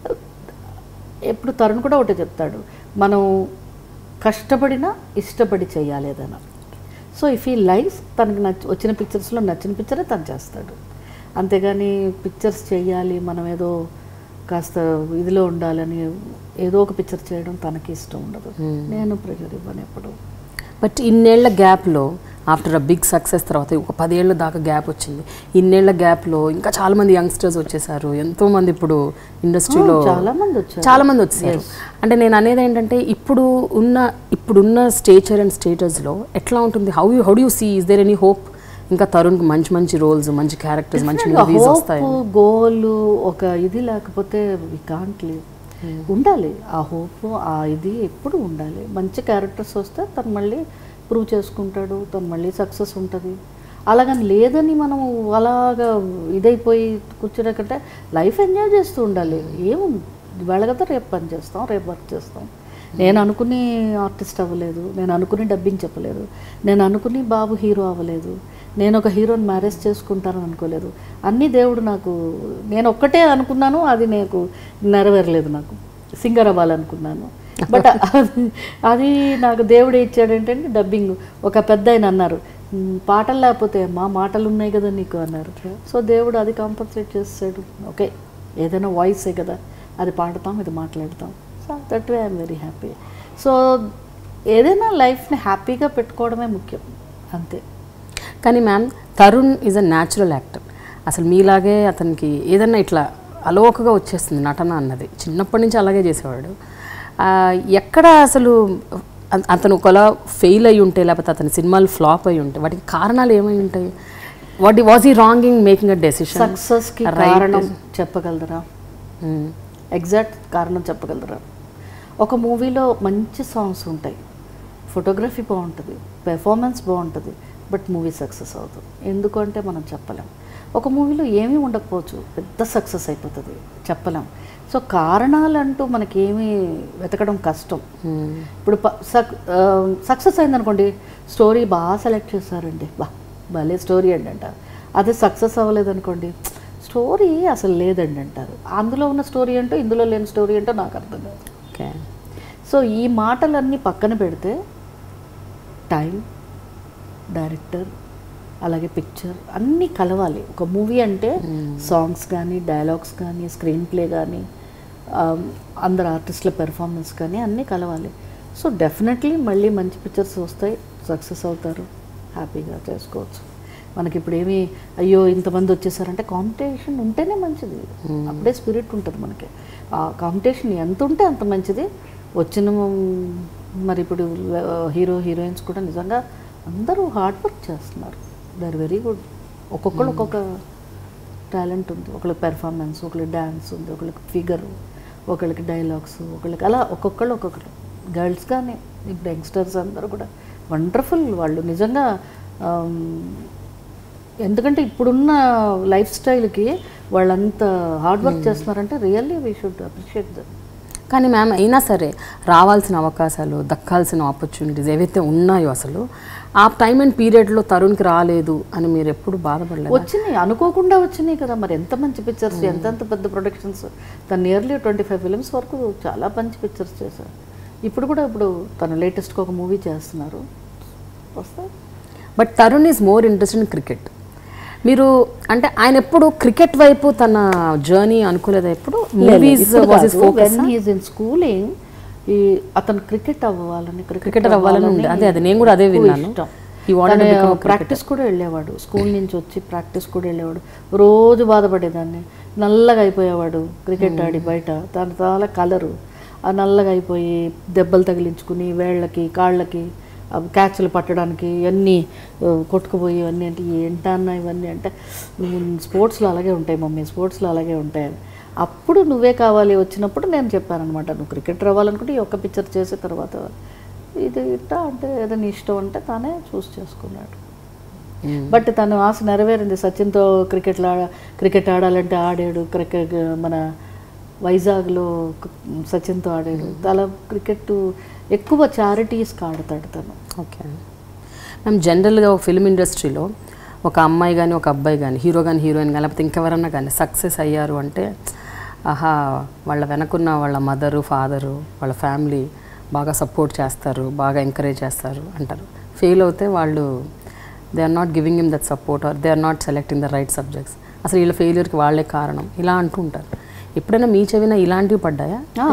ఎప్పుడు తరుణ్ కూడా ఒకటే చెప్తాడు మనం కష్టపడినా ఇష్టపడి చేయాలి ఏదైనా సో ఇఫ్ ఈ లైఫ్ తనకి నచ్చ వచ్చిన పిక్చర్స్లో నచ్చిన పిక్చరే తను చేస్తాడు అంతేగాని పిక్చర్స్ చేయాలి మనం ఏదో కాస్త ఇదిలో ఉండాలని ఏదో ఒక పిక్చర్ చేయడం తనకి ఇష్టం ఉండదు నేను ప్రెషర్ ఇవ్వను ఎప్పుడు బట్ ఇన్నేళ్ల గ్యాప్లో ఆఫ్టర్ అ బిగ్ సక్సెస్ తర్వాత ఒక పదేళ్ల దాకా గ్యాప్ వచ్చింది ఇన్నేళ్ల గ్యాప్లో ఇంకా చాలా మంది యంగ్స్టర్స్ వచ్చేసారు ఎంతో మంది ఇప్పుడు ఇండస్ట్రీలో చాలా మంది వచ్చారు చాలా మంది వచ్చారు అంటే నేను అనేది ఏంటంటే ఇప్పుడు ఉన్న ఇప్పుడున్న స్టేచర్ అండ్ స్టేటస్లో ఎట్లా ఉంటుంది how you how you see is there any hope ఇంకా తరుణ్కి మంచి మంచి రోల్స్ మంచి క్యారెక్టర్స్ మంచి మూవీస్ వస్తాయి హోప్ గోల్ ఒక ఇది లేకపోతే వి కాంట్ లివ్ ఉండాలి ఆ హోప్ ఆ ఇది ఎప్పుడు ఉండాలి మంచి క్యారెక్టర్స్ వస్తే తను మళ్ళీ ప్రూవ్ చేసుకుంటాడు తను మళ్ళీ సక్సెస్ ఉంటుంది అలాగని లేదని మనం అలాగా ఇదైపోయి కూర్చునే కంటే లైఫ్ ఎంజాయ్ చేస్తూ ఉండాలి ఏముంది ఇవాళ కదా రేపు పని చేస్తాం రేపు వర్క్ చేస్తాం నేను అనుకుని ఆర్టిస్ట్ అవ్వలేదు నేను అనుకుని డబ్బింగ్ చెప్పలేదు నేను అనుకుని బాబు హీరో అవ్వలేదు నేను ఒక హీరోని మ్యారేజ్ చేసుకుంటానని అనుకోలేదు అన్నీ దేవుడు నాకు నేను ఒక్కటే అనుకున్నాను అది నాకు నెరవేరలేదు నాకు సింగర్ అవ్వాలనుకున్నాను బట్ అది నాకు దేవుడు ఇచ్చాడు ఏంటంటే డబ్బింగ్ ఒక పెద్ద ఆయన అన్నారు "మ్, పాటలు లేకపోతే మా మాటలు ఉన్నాయి కదా నీకు అన్నారు సో దేవుడు అది కాంపన్సేట్ చేస్తాడు ఓకే ఏదైనా వాయిసే కదా అది పాడతాం ఇది మాట్లాడతాం so that way I'm very happy so ఏదైనా లైఫ్ని హ్యాపీగా పెట్టుకోవడమే ముఖ్యం అంతే కానీ ma'am Tarun is a natural actor అసలు మీలాగే అతనికి ఏదన్నా ఇట్లా అలోకగా వచ్చేస్తుంది నటన అన్నది చిన్నప్పటి నుంచి అలాగే చేసేవాడు ఆ, ఎక్కడ అసలు అ- అతను ఒకలా ఫెయిల్ అయి ఉంటే లేకపోతే అతని సినిమాలు ఫ్లాప్ అయి ఉంటే వాటికి కారణాలు ఏమై ఉంటాయి what was the wrong in making a decision సక్సెస్కి కారణం చెప్పగలరా ఎగ్జాక్ట్ కారణం చెప్పగలరా ఒక మూవీలో మంచి సాంగ్స్ ఉంటాయి ఫోటోగ్రఫీ బాగుంటుంది పెర్ఫార్మెన్స్ బాగుంటుంది బట్ మూవీ సక్సెస్ అవుతుంది ఎందుకంటే మనం చెప్పలేం ఒక మూవీలో ఏమీ ఉండకపోవచ్చు పెద్ద సక్సెస్ అయిపోతుంది చెప్పలేం సో కారణాలంటూ మనకేమీ వెతకడం కష్టం ఇప్పుడు సక్ సక్సెస్ అయిందనుకోండి స్టోరీ బాగా సెలెక్ట్ చేశారండి బా భలే స్టోరీ అండి అంట అదే సక్సెస్ అవ్వలేదనుకోండి స్టోరీ అసలు లేదండి అంటారు అందులో ఉన్న స్టోరీ ఏంటో ఇందులో లేని స్టోరీ ఏంటో నాకు అర్థం కాదు ఓకే సో ఈ మాటలన్నీ పక్కన పెడితే టైం డైరెక్టర్ అలాగే పిక్చర్ అన్నీ కలవాలి ఒక మూవీ అంటే సాంగ్స్ కానీ డైలాగ్స్ కానీ స్క్రీన్ ప్లే కానీ అందరు ఆర్టిస్టుల పెర్ఫార్మెన్స్ కానీ అన్నీ కలవాలి సో డెఫినెట్లీ మళ్ళీ మంచి పిక్చర్స్ వస్తాయి సక్సెస్ అవుతారు హ్యాపీగా చేసుకోవచ్చు మనకి ఇప్పుడు ఏమి అయ్యో ఇంతమంది వచ్చేసారంటే కాంపిటీషన్ ఉంటేనే మంచిది అప్పుడే స్పిరిట్ ఉంటుంది మనకి ఆ కాంపిటీషన్ ఎంత ఉంటే అంత మంచిది వచ్చిన మరి ఇప్పుడు హీరో హీరోయిన్స్ కూడా నిజంగా అందరూ హార్డ్ వర్క్ చేస్తున్నారు దే ఆర్ వెరీ గుడ్ ఒక్కొక్కరు ఒక్కొక్క టాలెంట్ ఉంది ఒకళ్ళకి పెర్ఫార్మెన్స్ ఒకళ్ళకి డ్యాన్స్ ఉంది ఒకళ్ళకి ఫిగర్ ఒకళ్ళకి డైలాగ్స్ ఒకళ్ళకి అలా ఒక్కొక్కళ్ళు ఒక్కొక్కరు గర్ల్స్ కానీ ఇప్పుడు యంగ్స్టర్స్ అందరూ కూడా వండర్ఫుల్ వాళ్ళు నిజంగా ఆమ్, ఎందుకంటే ఇప్పుడున్న లైఫ్ స్టైల్కి వాళ్ళంత హార్డ్ వర్క్ చేస్తున్నారంటే really we should appreciate them కానీ మ్యామ్ అయినా సరే రావాల్సిన అవకాశాలు దక్కాల్సిన ఆపర్చునిటీస్ ఏవైతే ఉన్నాయో అసలు ఆ టైం అండ్ పీరియడ్లో తరుణ్కి రాలేదు అని మీరు ఎప్పుడు బాధపడలేదు వచ్చినాయి అనుకోకుండా వచ్చినాయి కదా మరి ఎంత మంచి పిక్చర్స్ ఎంతెంత పెద్ద ప్రొడక్షన్స్ తను నియర్లీ ట్వంటీ ఫైవ్ ఫిలిమ్స్ వరకు చాలా మంచి పిక్చర్స్ చేశారు ఇప్పుడు కూడా ఇప్పుడు తను లేటెస్ట్గా ఒక మూవీ చేస్తున్నారు వస్తాయి but Tarun is more interest in cricket మీరు అంటే ఆయన ఎప్పుడు క్రికెట్ వైపు తన జర్నీ అనుకోలేదు ఎప్పుడు movies was is focus when he's in schooling ఈ అతను క్రికెట్ అవ్వాలని క్రికెటర్ అవ్వాలని ఉంది అదే అదే నేను కూడా అదే విన్నాను He wanted to become a practice కూడా వెళ్ళేవాడు స్కూల్ నుంచి వచ్చి ప్రాక్టీస్ కూడా వెళ్ళేవాడు రోజు బాధపడేదాన్ని నల్లగా అయిపోయేవాడు క్రికెట్ ఆడి బయట తన చాలా కలరు ఆ నల్లగా అయిపోయి దెబ్బలు తగిలించుకుని వేళ్ళకి కాళ్ళకి ఆ క్యాచ్లు పట్టడానికి ఇవన్నీ ఆ, కొట్టుకుపోయి ఇవన్నీ అంటే ఏంటన్నా ఇవన్నీ అంటే నువ్వు స్పోర్ట్స్లో అలాగే ఉంటాయి మమ్మీ స్పోర్ట్స్లో అలాగే ఉంటాయి అని. అప్పుడు నువ్వే కావాలి వచ్చినప్పుడు నేను చెప్పానమాట నువ్వు క్రికెటర్ అవ్వాలనుకుంటే ఈ ఒక్క పిక్చర్ చేసిన తర్వాత ఇది ఇట్టా అంటే ఏదైనా ఇష్టం అంటే తానే చూస్ చేసుకున్నాడు బట్ తను ఆశ నెరవేరింది సచిన్తో క్రికెట్ క్రికెట్ ఆడాలంటే ఆడాడు క్రికెట్ మన వైజాగ్లో క- సచిన్తో ఆడాడు అలా క్రికెట్ ఎక్కువ చారిటీస్కి ఆడతాడు తను ఓకే మ్యామ్ జనరల్గా ఒక ఫిల్మ్ ఇండస్ట్రీలో ఒక అమ్మాయి కానీ ఒక అబ్బాయి కానీ హీరో కానీ హీరోయిన్ కానీ లేకపోతే ఇంకెవరన్నా కానీ సక్సెస్ అయ్యారు అంటే ఆహా వాళ్ళ వెనకున్న వాళ్ళ మదరు ఫాదరు వాళ్ళ ఫ్యామిలీ బాగా సపోర్ట్ చేస్తారు బాగా ఎంకరేజ్ చేస్తారు అంటారు ఫెయిల్ అవుతే వాళ్ళు they are not giving him that support or they are not selecting the right subjects అసలు వీళ్ళ ఫెయిల్యూర్కి వాళ్ళే కారణం ఇలా అంటూ ఉంటారు ఎప్పుడైనా మీ చెవిన ఇలాంటివి పడ్డాయా ఆ.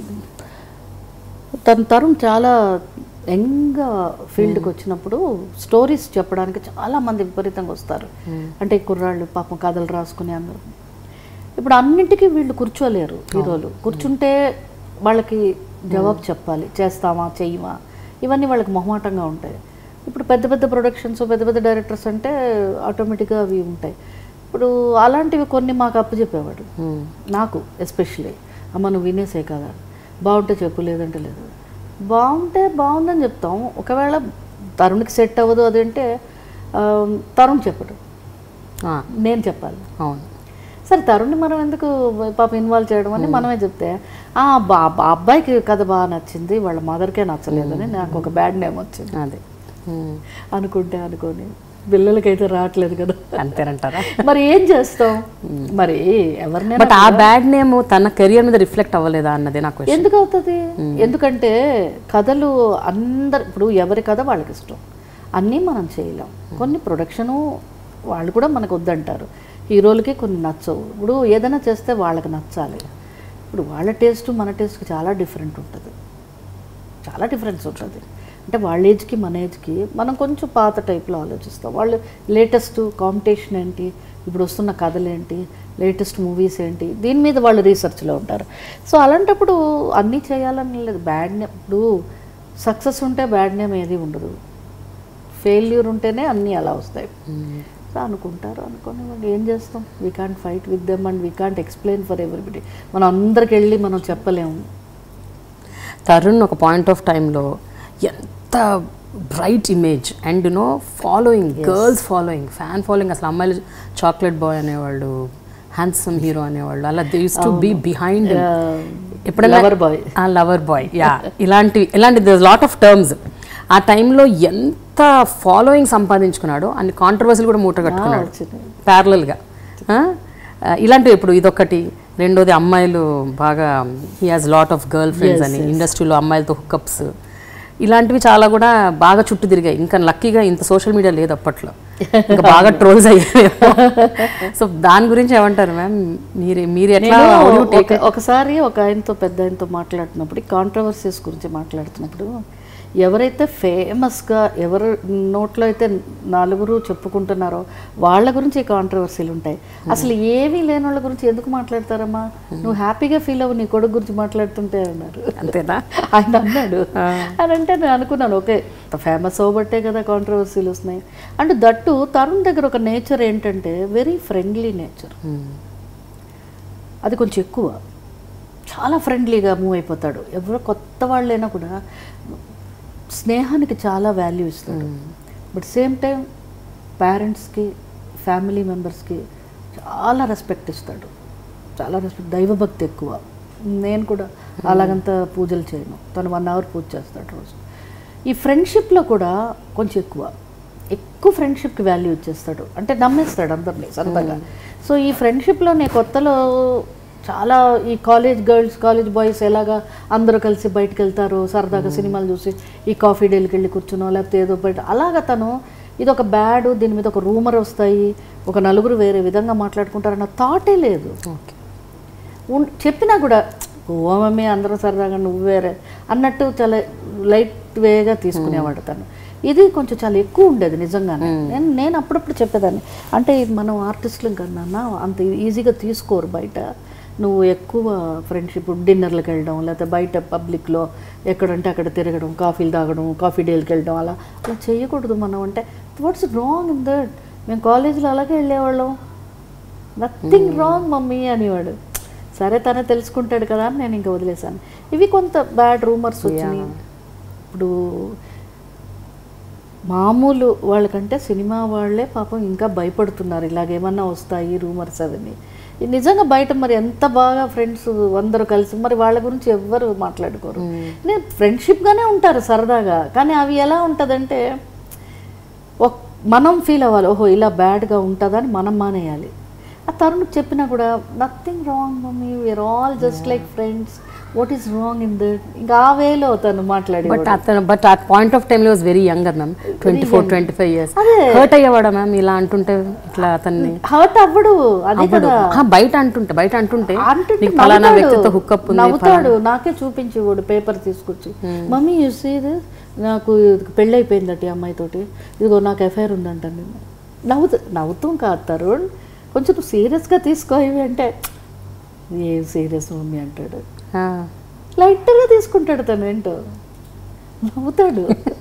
తన తరుణ్ చాలా యంగ్ ఫీల్డ్కి వచ్చినప్పుడు స్టోరీస్ చెప్పడానికి చాలా మంది విపరీతంగా వస్తారు అంటే ఈ కుర్రాళ్ళు పాపం కథలు రాసుకుని అందరూ ఇప్పుడు అన్నింటికీ వీళ్ళు కూర్చోలేరు హీరోలు కూర్చుంటే వాళ్ళకి జవాబు చెప్పాలి చేస్తామా చెయ్యమా ఇవన్నీ వాళ్ళకి మొహమాటంగా ఉంటాయి ఇప్పుడు పెద్ద పెద్ద ప్రొడక్షన్స్ పెద్ద పెద్ద డైరెక్టర్స్ అంటే ఆటోమేటిక్గా అవి ఉంటాయి ఇప్పుడు అలాంటివి కొన్ని మాకు అప్పచెప్పేవాడు నాకు ఎస్పెషలీ అమ్మ నువ్వు వినేసే కదా బాగుంటే చెప్పు లేదంటే లేదు బాగుంటే బాగుందని చెప్తాం ఒకవేళ తరుణ్కి సెట్ అవ్వదు అదంటే ఆ, తరుణ్ చెప్పడు ఆ, నేను చెప్పాలి అవును సరే తరుణ్ని మనం ఎందుకు పాప ఇన్వాల్వ్ చేయడం అని మనమే చెప్తే ఆ బా బా- అబ్బాయికి కథ బాగా నచ్చింది వాళ్ళ మదర్కే నచ్చలేదని నాకు ఒక బ్యాడ్ నేమ్ వచ్చింది అదే ఉమ్. అనుకుంటే అనుకోని పిల్లలకైతే రావట్లేదు కదా అంతేనంటారా మరి ఏం చేస్తాం మరి ఎవరినైనా బట్ ఆ బ్యాడ్ నేమ్ తన కెరియర్ మీద రిఫ్లెక్ట్ అవ్వలేదా అన్నదే నాకు question. ఎందుకు అవుతుంది ఎందుకంటే కథలు అందరు ఇప్పుడు ఎవరి కథ వాళ్ళకి ఇష్టం అన్నీ మనం చేయలేం కొన్ని ప్రొడక్షను వాళ్ళు కూడా మనకు వద్దంటారు హీరోలకి కొన్ని నచ్చవు ఇప్పుడు ఏదైనా చేస్తే వాళ్ళకి నచ్చాలి ఇప్పుడు వాళ్ళ టేస్ట్ మన టేస్ట్కి చాలా డిఫరెంట్ ఉంటుంది చాలా డిఫరెన్స్ ఉంటుంది అంటే వాళ్ళ ఏజ్కి మన ఏజ్కి మనం కొంచెం పాత టైప్లో ఆలోచిస్తాం వాళ్ళు లేటెస్ట్ కాంపిటీషన్ ఏంటి ఇప్పుడు వస్తున్న కథలు ఏంటి లేటెస్ట్ మూవీస్ ఏంటి దీని మీద వాళ్ళు రీసెర్చ్లో ఉంటారు సో అలాంటప్పుడు అన్నీ చేయాలని లేదు బ్యాడ్ నేమ్ ఇప్పుడు సక్సెస్ ఉంటే బ్యాడ్ నేమ్ ఏది ఉండదు ఫెయిల్యూర్ ఉంటేనే అన్నీ అలా వస్తాయి సో అనుకుంటారు అనుకొని వాళ్ళు ఏం చేస్తాం we can't fight with them and we can't explain for everybody మనం అందరికి వెళ్ళి మనం చెప్పలేము తరుణ్ ఒక పాయింట్ ఆఫ్ టైంలో ఎంత bright image and no following girls following fan following అసలు అమ్మాయిలు చాక్లెట్ బాయ్ అనేవాళ్ళు హ్యాండ్సమ్ హీరో అనేవాళ్ళు అలా they use to be behind ఎప్పుడైనా Lover boy. ఆ లవర్ బాయ్ యా ఇలాంటివి ఇలాంటి ద లాట్ ఆఫ్ టర్మ్స్ ఆ టైంలో ఎంత ఫాలోయింగ్ సంపాదించుకున్నాడో అన్ని కాంట్రవర్సీలు కూడా మూట కట్టుకున్నాడు వచ్చినాయి. ప్యారలల్గా ఆ, ఇలాంటివి ఇప్పుడు ఇదొకటి రెండోది అమ్మాయిలు బాగా he has lot of girl friends అని ఇండస్ట్రీలో అమ్మాయిలతో హుకప్స్ ఇలాంటివి చాలా కూడా బాగా చుట్టూ తిరిగాయి ఇంకా లక్కీగా ఇంత సోషల్ మీడియా లేదు అప్పట్లో ఇంకా బాగా ట్రోల్స్ అయ్యాయి సో దాని గురించి ఏమంటారు మ్యామ్ మీరు మీరు ఎట్లా నేను how do you take ఒక- ఒకసారి ఒక ఆయనతో పెద్ద ఆయనతో మాట్లాడుతున్నప్పుడు కాంట్రవర్సీస్ గురించి మాట్లాడుతున్నప్పుడు ఎవరైతే ఫేమస్గా ఎవరు నోట్లో అయితే నలుగురు చెప్పుకుంటున్నారో వాళ్ళ గురించి కాంట్రవర్సీలు ఉంటాయి అసలు ఏమీ లేని వాళ్ళ గురించి ఎందుకు మాట్లాడతారమ్మా నువ్వు హ్యాపీగా ఫీల్ అవ్వు నీ కొడుకు గురించి మాట్లాడుతుంటే అన్నారు అంతేనా ఆయన అన్నాడు అని అంటే నేను అనుకున్నాను ఓకే ఫేమస్ అవ్వబట్టే కదా కాంట్రవర్సీలు వస్తున్నాయి అంటే దట్టు తరుణ్ దగ్గర ఒక నేచర్ ఏంటంటే వెరీ ఫ్రెండ్లీ నేచర్ అది కొంచెం ఎక్కువ చాలా ఫ్రెండ్లీగా మూవ్ అయిపోతాడు ఎవరో కొత్త వాళ్ళైనా కూడా స్నేహానికి చాలా వాల్యూ ఇస్తాడు బట్ సేమ్ టైం పేరెంట్స్కి ఫ్యామిలీ మెంబర్స్కి చాలా రెస్పెక్ట్ ఇస్తాడు చాలా రెస్పెక్ట్ దైవభక్తి ఎక్కువ నేను కూడా అలాగంత పూజలు చేయను తను వన్ అవర్ పూజ చేస్తాడు రోజు ఈ ఫ్రెండ్షిప్లో కూడా కొంచెం ఎక్కువ ఎక్కువ ఫ్రెండ్షిప్కి వాల్యూ ఇచ్చేస్తాడు అంటే నమ్మేస్తాడు అందరినీ సరదాగా సో ఈ ఫ్రెండ్షిప్లో నేను కొత్తలో చాలా ఈ కాలేజ్ గర్ల్స్ కాలేజ్ బాయ్స్ ఎలాగా అందరూ కలిసి బయటకు వెళ్తారు సరదాగా సినిమాలు చూసి ఈ కాఫీ డేలకు వెళ్ళి కూర్చునో లేకపోతే ఏదో బయట అలాగా తను ఇది ఒక బ్యాడ్ దీని మీద ఒక రూమర్ వస్తాయి ఒక నలుగురు వేరే విధంగా మాట్లాడుకుంటారన్న థాటే లేదు ఓకే ఉన్- చెప్పినా కూడా ఓ మమ్మీ అందరూ సరదాగా నువ్వు వేరే అన్నట్టు చాలా లైట్ వేగా తీసుకునేవాడు తను ఇది కొంచెం చాలా ఎక్కువ ఉండేది నిజంగానే నేను నేను అప్పుడప్పుడు చెప్పేదాన్ని అంటే ఇది మనం ఆర్టిస్టులం కన్నా అంత ఈజీగా తీసుకోరు బయట నువ్వు ఎక్కువ ఫ్రెండ్షిప్ డిన్నర్లకు వెళ్ళడం లేకపోతే బయట పబ్లిక్లో ఎక్కడంటే అక్కడ తిరగడం కాఫీలు తాగడం కాఫీ డేలకు వెళ్ళడం అలా అలా చేయకూడదు మనం అంటే వాట్స్ రాంగ్ ఇన్ దట్ మేము కాలేజీలో అలాగే వెళ్ళేవాళ్ళం నథింగ్ రాంగ్ మమ్మీ అనేవాడు సరే తనే తెలుసుకుంటాడు కదా అని నేను ఇంకా వదిలేశాను ఇవి కొంత బ్యాడ్ రూమర్స్ వచ్చినాయి ఇప్పుడు మామూలు వాళ్ళకంటే సినిమా వాళ్ళే పాపం ఇంకా భయపడుతున్నారు ఇలాగేమన్నా వస్తాయి రూమర్స్ అవన్నీ ఇది నిజంగా బయట మరి ఎంత బాగా ఫ్రెండ్స్ అందరూ కలిసి మరి వాళ్ళ గురించి ఎవ్వరు మాట్లాడుకోరు నేను ఫ్రెండ్షిప్గానే ఉంటారు సరదాగా కానీ అవి ఎలా ఉంటుందంటే ఒక్- మనం ఫీల్ అవ్వాలి ఓహో ఇలా బ్యాడ్గా ఉంటుందని మనం మానేయాలి ఆ తరుణ్ చెప్పినా కూడా nothing wrong mummy we are all just like friends what is wrong in that ఇంకా ఆ వేలో తను మాట్లాడి బట్ అతను బట్ ఆ పాయింట్ ఆఫ్ టైంలో was very younger ma'am twenty four twenty five years hurt అయ్యేవాడా మ్యామ్ ఇలా అంటుంటే ఇట్లా అతన్ని హర్ట్ అవ్వడు అదే అవ్వడు. కదా ఆ, బయట అంటుంటే బయట అంటుంటే అంటుంటే నీకు ఫలానా నవ్వుతాడు. వ్యక్తితో హుక్అప్ ఉంది నవ్వుతాడు నాకే చూపించేవాడు పేపర్ తీసుకొచ్చి మమ్మీ యూ సీ దిస్ నాకు పెళ్ళి అయిపోయిందట ఈ అమ్మాయితోటి ఇదిగో నాకు ఎఫ్ఐఆర్ ఉందంట నేను నవ్వుతూ నవ్వుతూ కాదు తరుణ్ కొంచెం నువ్వు సీరియస్గా తీసుకో ఇవి అంటే ఏం సీరియస్ మమ్మీ అంటాడు ఆ, లైట్గా తీసుకుంటాడు తను ఏంటో నవ్వుతాడు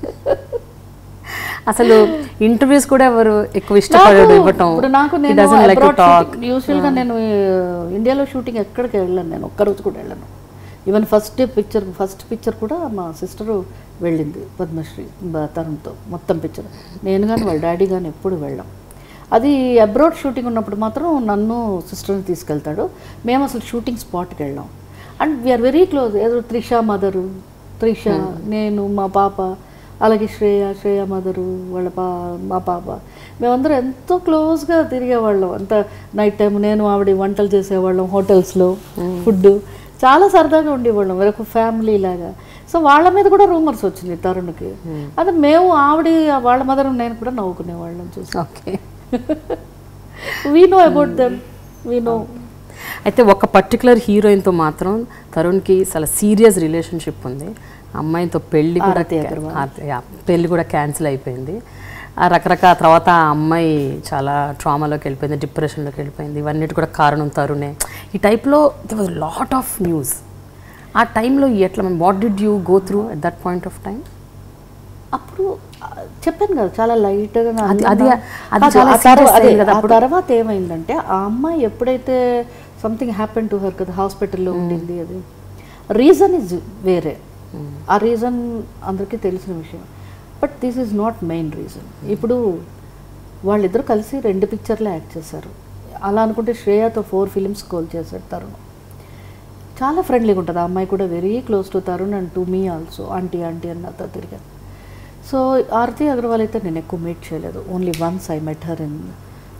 అసలు ఇంటర్వ్యూస్ కూడా ఎవరు ఎక్కువ ఇష్టపడడు నాకు- ఇవ్వటం ఇప్పుడు నాకు He నేను doesn't like to abroad talk. shooting- usual గా నేను ఆ, ఇండియాలో షూటింగ్ ఎక్కడికి వెళ్ళాను నేను ఒక్కరోజు కూడా వెళ్ళను even first picture first picture కూడా మా సిస్టరు వెళ్ళింది పద్మశ్రీ బ- తరుణ్తో మొత్తం పిక్చర్ నేను కానీ వాళ్ళ డాడీ కానీ ఎప్పుడు వెళ్ళాం అది అబ్రాడ్ షూటింగ్ ఉన్నప్పుడు మాత్రం నన్ను సిస్టర్ని తీసుకెళ్తాడు మేము అసలు షూటింగ్ స్పాట్కి వెళ్ళాం అండ్ వీఆర్ వెరీ క్లోజ్ ఏదో త్రిష మదరు త్రిష నేను మా పాప అలాగే శ్రేయ శ్రేయ మదరు వాళ్ళ పా మా పాప మేమందరం ఎంతో క్లోజ్గా తిరిగేవాళ్ళం అంత నైట్ టైం నేను ఆవిడ వంటలు చేసేవాళ్ళం హోటల్స్లో ఫుడ్ చాలా సరదాగా ఉండేవాళ్ళం ఒక ఫ్యామిలీ లాగా సో వాళ్ళ మీద కూడా రూమర్స్ వచ్చింది తరుణ్కి అది మేము ఆవిడ వాళ్ళ మదర్ నేను కూడా నవ్వుకునేవాళ్ళం చూసి okay we know about them we know అయితే ఒక పర్టికులర్ హీరోయిన్తో మాత్రం తరుణ్కి చాలా సీరియస్ రిలేషన్షిప్ ఉంది ఆ అమ్మాయితో పెళ్లి కూడా ఆరతి అగర్వాల్. ఆ- యా, పెళ్లి కూడా క్యాన్సిల్ అయిపోయింది ఆ రకరకాల తర్వాత ఆ అమ్మాయి చాలా ట్రామాలోకి వెళ్ళిపోయింది డిప్రెషన్లోకి వెళ్ళిపోయింది ఇవన్నిటి కూడా కారణం తరుణే ఈ టైప్లో there was lot of news ఆ టైంలో ఎట్లా what did you go through at that point of time అప్పుడు ఆ, చెప్పాను కదా చాలా లైట్గా నా అది- అన్న- అది- అది కాదు, చాలా ఆ తర్వా- serious అదే, అయింది కదా ఆ అప్పుడు. తర్వాత ఏమైందంటే ఆ అమ్మాయి ఎప్పుడైతే సంథింగ్ హ్యాపెన్ టు హర్ కదా హాస్పిటల్లో ఉండింది అది రీజన్ ఇస్ వేరే ఆ రీజన్ అందరికీ తెలిసిన విషయం but this is not main reason ఇప్పుడు వాళ్ళిద్దరూ కలిసి రెండు పిక్చర్లు యాక్ట్ చేశారు అలా అనుకుంటే శ్రేయతో ఫోర్ ఫిలిమ్స్ కోల్ చేశాడు తరుణ్ చాలా ఫ్రెండ్లీగా ఉంటుంది ఆ అమ్మాయి కూడా very close to Tarun and to me also aunty aunty అన్నతో తిరిగాను సో ఆరతి అగర్వాల్ అయితే నేను ఎక్కువ మీట్ చేయలేదు only once I met her in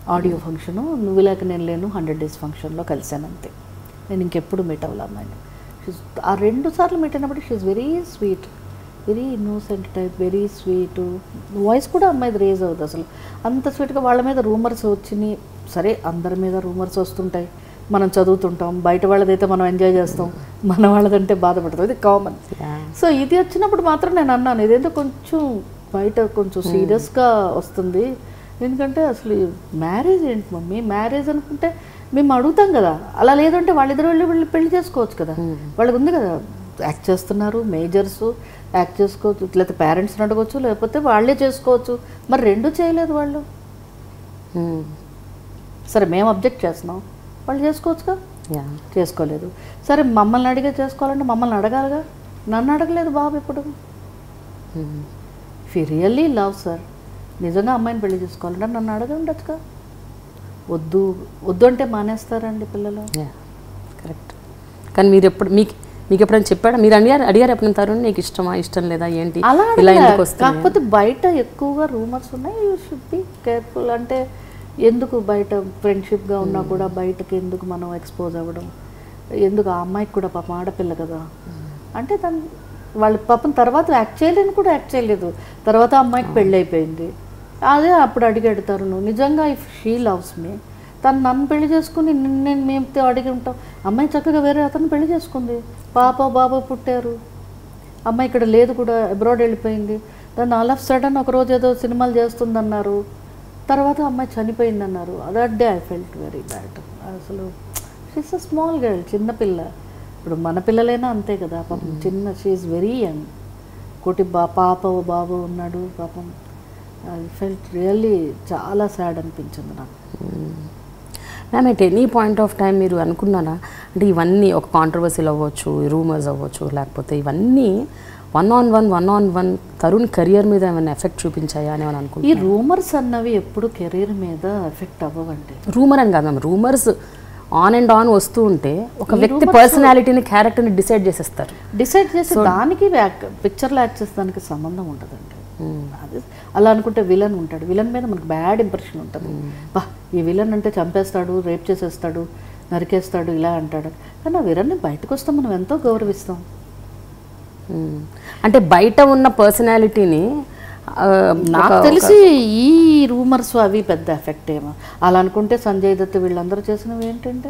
audio function నువ్వు లేక నేను లేను హండ్రెడ్ డేస్ ఫంక్షన్లో కలిశాను అంతే నేను ఇంకెప్పుడు మీట్ అవ్వాలి అమ్మాయిని She's- ఆ రెండు సార్లు మీట్ అయినప్పుడు she's very sweet very innocent type very sweet voice కూడా అమ్మాయిది రేజ్ అవుతుంది అసలు అంత స్వీట్గా వాళ్ళ మీద రూమర్స్ వచ్చినాయి సరే అందరి మీద రూమర్స్ వస్తుంటాయి మనం చదువుతుంటాం బయట వాళ్ళదైతే మనం ఎంజాయ్ చేస్తాం మన వాళ్ళదంటే బాధపడతాం ఇది కామన్ Yeah. సో ఇది వచ్చినప్పుడు మాత్రం నేను అన్నాను ఇదేంటో కొంచెం బయట కొంచెం సీరియస్గా వస్తుంది ఎందుకంటే అసలు మ్యారేజ్ ఏంటి మమ్మీ మ్యారేజ్ అనుకుంటే మేము అడుగుతాం కదా అలా లేదంటే వాళ్ళిద్దరు వెళ్ళి వెళ్ళి పెళ్లి చేసుకోవచ్చు కదా వాళ్ళకి ఉంది కదా యాక్ట్ చేస్తున్నారు మేజర్స్ యాక్ట్ చేసుకోవచ్చు లేకపోతే పేరెంట్స్ని అడగవచ్చు లేకపోతే వాళ్ళే చేసుకోవచ్చు మరి రెండు చేయలేదు వాళ్ళు Hmm. సరే మేము అబ్జెక్ట్ చేస్తున్నాం వాళ్ళు చేసుకోవచ్చుగా Yeah. చేసుకోలేదు సరే మమ్మల్ని అడిగే చేసుకోవాలంటే మమ్మల్ని అడగాలిగా నన్ను అడగలేదు బాబు ఇప్పుడు Hmm. If really love sir నిజంగా అమ్మాయిని పెళ్లి చేసుకోవాలంటే నన్ను అడగ ఉండొచ్చుగా వద్దు వద్దు అంటే మానేస్తారండి పిల్లలు Yeah. కరెక్ట్ కానీ మీరు ఎప్పుడు మీకు మీకు ఎప్పుడైనా చెప్పాడా మీరు అడిగారు అడిగారు ఎప్పుడైనా తరుణ్ నీకు ఇష్టమా ఇష్టం లేదా ఏంటి అలా ఇలా అడగలే. ఎందుకు వస్తుంది కాకపోతే బయట ఎక్కువగా రూమర్స్ ఉన్నాయి యూ షుడ్ బి కేర్ఫుల్ అంటే ఎందుకు బయట ఫ్రెండ్షిప్గా ఉన్నా కూడా బయటకి ఎందుకు మనం ఎక్స్పోజ్ అవ్వడం ఎందుకు ఆ అమ్మాయికి కూడా పాపం ఆడపిల్ల కదా అంటే తను వాళ్ళ పాపం తర్వాత యాక్ట్ చేయలేని కూడా యాక్ట్ చేయలేదు తర్వాత ఆ అమ్మాయికి పెళ్ళి అయిపోయింది అదే అప్పుడు అడిగాడు తరుణ్ నిజంగా ఇఫ్ షీ లవ్స్ మీ తను నన్ను పెళ్లి చేసుకుని నిన్ను నేను మేము అడిగి ఉంటాం అమ్మాయి చక్కగా వేరే అతను పెళ్లి చేసుకుంది పాప బాబు పుట్టారు అమ్మాయి ఇక్కడ లేదు కూడా అబ్రాడ్ వెళ్ళిపోయింది దాన్ని ఆల్ ఆఫ్ సడన్ ఒక రోజు ఏదో సినిమాలు చేస్తుందన్నారు తర్వాత అమ్మాయి చనిపోయిందన్నారు that day I felt very bad అసలు షీస్ అ స్మాల్ గర్ల్ చిన్న పిల్ల ఇప్పుడు మన పిల్లలైనా అంతే కదా పాపం చిన్న షీఈ్ వెరీ యంగ్ కోటి బా పాప ఓ బాబు ఉన్నాడు పాపం ఐ ఫెల్ట్ రియల్లీ చాలా సాడ్ అనిపించింది నాకు ma'am at any point of time మీరు అనుకున్నారా అంటే ఇవన్నీ ఒక కాంట్రవర్సీలు అవ్వచ్చు రూమర్స్ అవ్వచ్చు లేకపోతే ఇవన్నీ one on one one on one Tarun career మీద ఏమైనా ఎఫెక్ట్ చూపించాయా అని ఏమైనా ఈ అనుకుంటున్నా రూమర్స్ అన్నవి ఎప్పుడు కెరీర్ మీద ఎఫెక్ట్ అవ్వవండి రూమర్ అని కాదు ma'am rumours on and on వస్తూ ఉంటే ఒక వ్యక్తి పర్సనాలిటీని క్యారెక్టర్ని డిసైడ్ చేసేస్తారు డిసైడ్ చేసి దానికి పిక్చర్లో యాక్ట్ చేసే దానికి సంబంధం ఉండదండి అది అలా అనుకుంటే విలన్ ఉంటాడు విలన్ మీద మనకు బ్యాడ్ ఇంప్రెషన్ ఉంటుంది బా ఈ విలన్ అంటే చంపేస్తాడు రేప్ చేసేస్తాడు నరికేస్తాడు ఇలా అంటాడు కానీ ఆ విలన్ని బయటకు వస్తే మనం ఎంతో గౌరవిస్తాం మ్మ్. అంటే బయట ఉన్న పర్సనాలిటీని నాకు తెలిసి ఈ రూమర్స్ అవి పెద్ద ఎఫెక్ట్ ఏమో అలా అనుకుంటే సంజయ్ దత్ వీళ్ళందరూ చేసినవి ఏంటంటే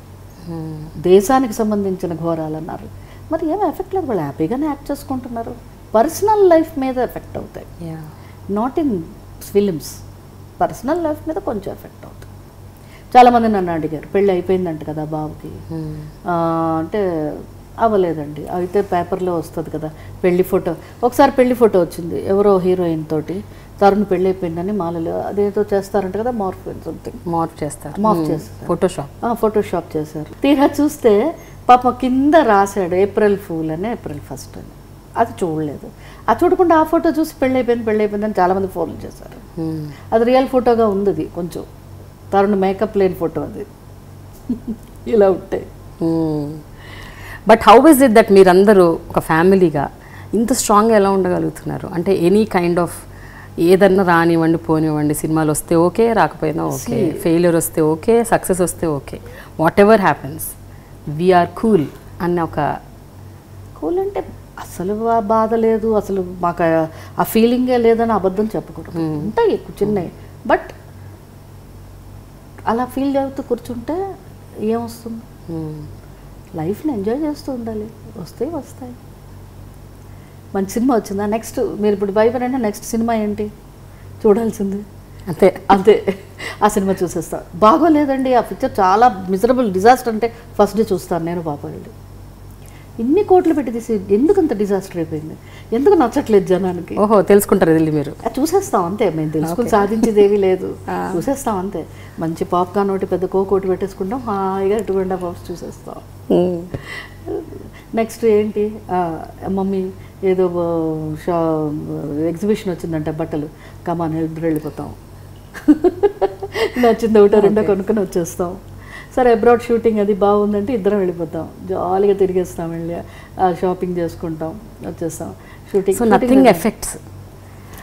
దేశానికి సంబంధించిన ఘోరాలు అన్నారు మరి ఏం ఎఫెక్ట్ లేదు వాళ్ళు హ్యాపీగానే యాక్ట్ చేసుకుంటున్నారు పర్సనల్ లైఫ్ మీద ఎఫెక్ట్ అవుతాయి not in films personal life మీద కొంచెం ఎఫెక్ట్ అవుతుంది చాలామంది నన్ను అడిగారు పెళ్ళి అయిపోయిందంట కదా బాబుకి ఆ, అంటే అవ్వలేదండి అయితే పేపర్లో వస్తుంది కదా పెళ్లి ఫోటో ఒకసారి పెళ్లి ఫోటో వచ్చింది ఎవరో హీరోయిన్ తోటి తరుణ్ పెళ్ళి అయిపోయిందని మాలలో అదేదో చేస్తారంట కదా మార్ఫిన్ సంథింగ్ మార్ప్ చేస్తారు మార్ఫ్ చేస్తారు ఫోటోషాప్ ఫోటోషాప్ చేశారు తీరా చూస్తే పాప కింద రాశాడు ఏప్రిల్ ఫూల్ అని ఏప్రిల్ ఫస్ట్ అని అది చూడలేదు అది చూడకుండా ఆ ఫోటో చూసి పెళ్ళి అయిపోయింది పెళ్ళి అయిపోయింది అని చాలామంది ఫోన్లు చేశారు అది రియల్ ఫోటోగా ఉంది అది కొంచెం తరుణ్ మేకప్ లేని ఫోటో అది ఇలా ఉంటాయి but how is it that మీరందరూ ఒక ఫ్యామిలీగా ఇంత స్ట్రాంగ్గా ఎలా ఉండగలుగుతున్నారు అంటే ఎనీ కైండ్ ఆఫ్ ఏదన్నా రానివ్వండి పోనివ్వండి సినిమాలు వస్తే ఓకే రాకపోయినా ఓకే ఫెయిల్యూర్ వస్తే ఓకే సక్సెస్ వస్తే okay whatever happens we are cool అన్న ఒక కూల్ అంటే అసలు బా- బాధ లేదు అసలు మాకు ఆ- ఆ ఫీలింగే లేదని అబద్ధం చెప్పకూడదు ఉంటాయి ఎక్కువ చిన్నవి బట్ అలా ఫీల్ అవుతూ కూర్చుంటే ఏమొస్తుంది మ్మ్. లైఫ్ని ఎంజాయ్ చేస్తూ ఉండాలి వస్తే వస్తాయి మంచి సినిమా వచ్చిందా నెక్స్ట్ మీరు ఇప్పుడు భయపడంటే నెక్స్ట్ సినిమా ఏంటి చూడాల్సింది అంతే అంతే ఆ సినిమా చూసేస్తా బాగోలేదండి ఆ పిక్చర్ చాలా మిజరబుల్ డిజాస్టర్ అంటే ఫస్ట్ డే చూస్తాను నేను బాబాయిలు ఇన్ని కోట్లు పెట్టి తీసి ఎందుకు అంత డిజాస్టర్ అయిపోయింది ఎందుకు నచ్చట్లేదు జనానికి ఓహో తెలుసుకుంటారు వెళ్ళి మీరు అది చూసేస్తాం అంతే మేము తెలుసుకుని సాధించేది ఏమీ లేదు చూసేస్తాం అంతే మంచి పాప్కార్న్ ఒకటి పెద్ద కోక్ ఒకటి పెట్టేసుకుంటాం హాయిగా ఎటువంటి పాప్స్ చూసేస్తాం నెక్స్ట్ ఏంటి ఆ, మమ్మీ ఏదో ఆ, షా ఎగ్జిబిషన్ వచ్చిందంట బట్టలు కమాన్ ఇద్దరు వెళ్ళిపోతాం నచ్చింది ఒకటో రెండో కొనుక్కొని వచ్చేస్తాం సరే అబ్రాడ్ షూటింగ్ అది బాగుందంటే ఇద్దరం వెళ్ళిపోతాం జాలీగా తిరిగేస్తాం వెళ్ళి షాపింగ్ చేసుకుంటాం వచ్చేస్తాం shooting so nothing effects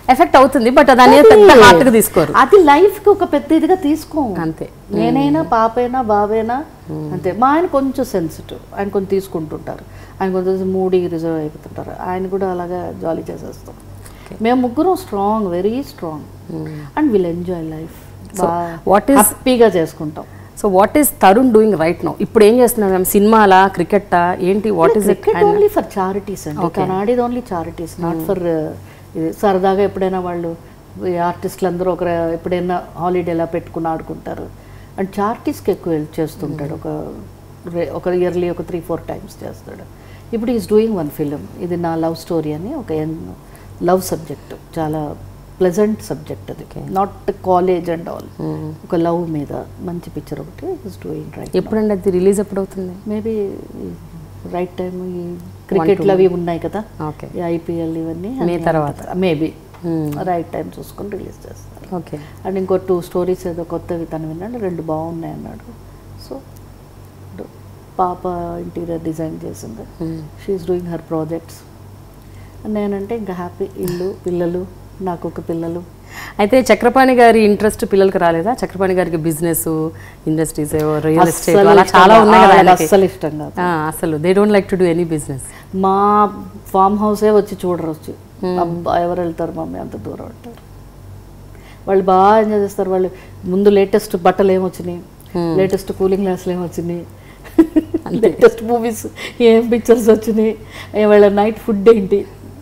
effect అవుతుంది బట్ దాన్ని పెద్ద హార్ట్గా తీసుకోరు అది లైఫ్ కి ఒక పెద్ద ఇదిగా తీసుకో అంతే నేనైనా పాపైనా బాబైనా అంతే మా ఆయన కొంచెం సెన్సిటివ్ ఆయన కొంచెం తీసుకుంటుంటారు ఆయన కొంచెం మూడీ రిజర్వ్ అయిపోతుంటారు ఆయన కూడా అలాగా జాలీ చేసేస్తాం మేము ముగ్గురం strong very strong and will enjoy life what is- హ్యాపీగా చేసుకుంటాం so what is Tarun doing right no ఇప్పుడు ఏం చేస్తున్నారు మ్యామ్ సినిమాలా క్రికెటా ఏంటి what is it cricket only for charities అండి తను ఆడేది ఓన్లీ చారిటీస్ నాట్ ఫర్ ఇది సరదాగా ఎప్పుడైనా వాళ్ళు ఈ ఆర్టిస్టులు అందరూ ఒక ఎప్పుడైనా హాలిడేలా పెట్టుకుని ఆడుకుంటారు అండ్ చారిటీస్కి ఎక్కువ హెల్ప్ చేస్తుంటాడు ఒక రే- ఒక ఇయర్లీ ఒక త్రీ ఫోర్ టైమ్స్ చేస్తాడు ఇప్పుడు ఈజ్ డూయింగ్ వన్ ఫిలిం ఇది నా లవ్ స్టోరీ అని ఒక లవ్ సబ్జెక్ట్ చాలా ప్లెజెంట్ సబ్జెక్ట్ అది నాట్ కాలేజ్ అండ్ ఆల్ ఒక లవ్ మీద మంచి పిక్చర్ ఒకటి ఈజ్ డూయింగ్ రైట్ ఎప్పుడండి అది రిలీజ్ ఎప్పుడు అవుతుంది మేబీ రైట్ టైం ఈ క్రికెట్లు అవి ఉన్నాయి కదా ఓకే ఈ ఐపీఎల్ ఇవన్నీ మే తర్వాత. మేబీ రైట్ టైం చూసుకొని రిలీజ్ చేస్తారు ఓకే అండ్ ఇంకో టూ స్టోరీస్ ఏదో కొత్తవి తను విన్నాడు రెండు బాగున్నాయి అన్నాడు సో పాప ఇంటీరియర్ డిజైన్ చేసింది షీఈస్ డూయింగ్ హర్ ప్రాజెక్ట్స్ నేనంటే ఇంకా హ్యాపీ ఇల్లు పిల్లలు నాకు ఒక పిల్లలు అయితే చక్రపాణి గారి ఇంట్రెస్ట్ పిల్లలకి రాలేదా చక్రపాణి గారికి బిజినెస్ ఇండస్ట్రీస్ రియల్ ఎస్టేట్ అస్సలు అలా చాలా ఇష్టం ఉన్నాయి కదా కాదు. ఆయనకి. అస్సలు ఇష్టం కాదు ఆ, అసలు they don't like to do any business మా ఫామ్ హౌసే వచ్చి చూడరు వచ్చి అబ్బా ఎవరు వెళ్తారు మమ్మీ అంత దూరం అంటారు వాళ్ళు బాగా ఎంజాయ్ చేస్తారు వాళ్ళు ముందు లేటెస్ట్ బట్టలు ఏమొచ్చినాయి లేటెస్ట్ కూలింగ్ గ్లాసులు ఏమొచ్చినాయి లేటెస్ట్ మూవీస్ ఏం పిక్చర్స్ వచ్చినాయి ఏ వాళ్ళ నైట్ ఫుడ్ ఏంటి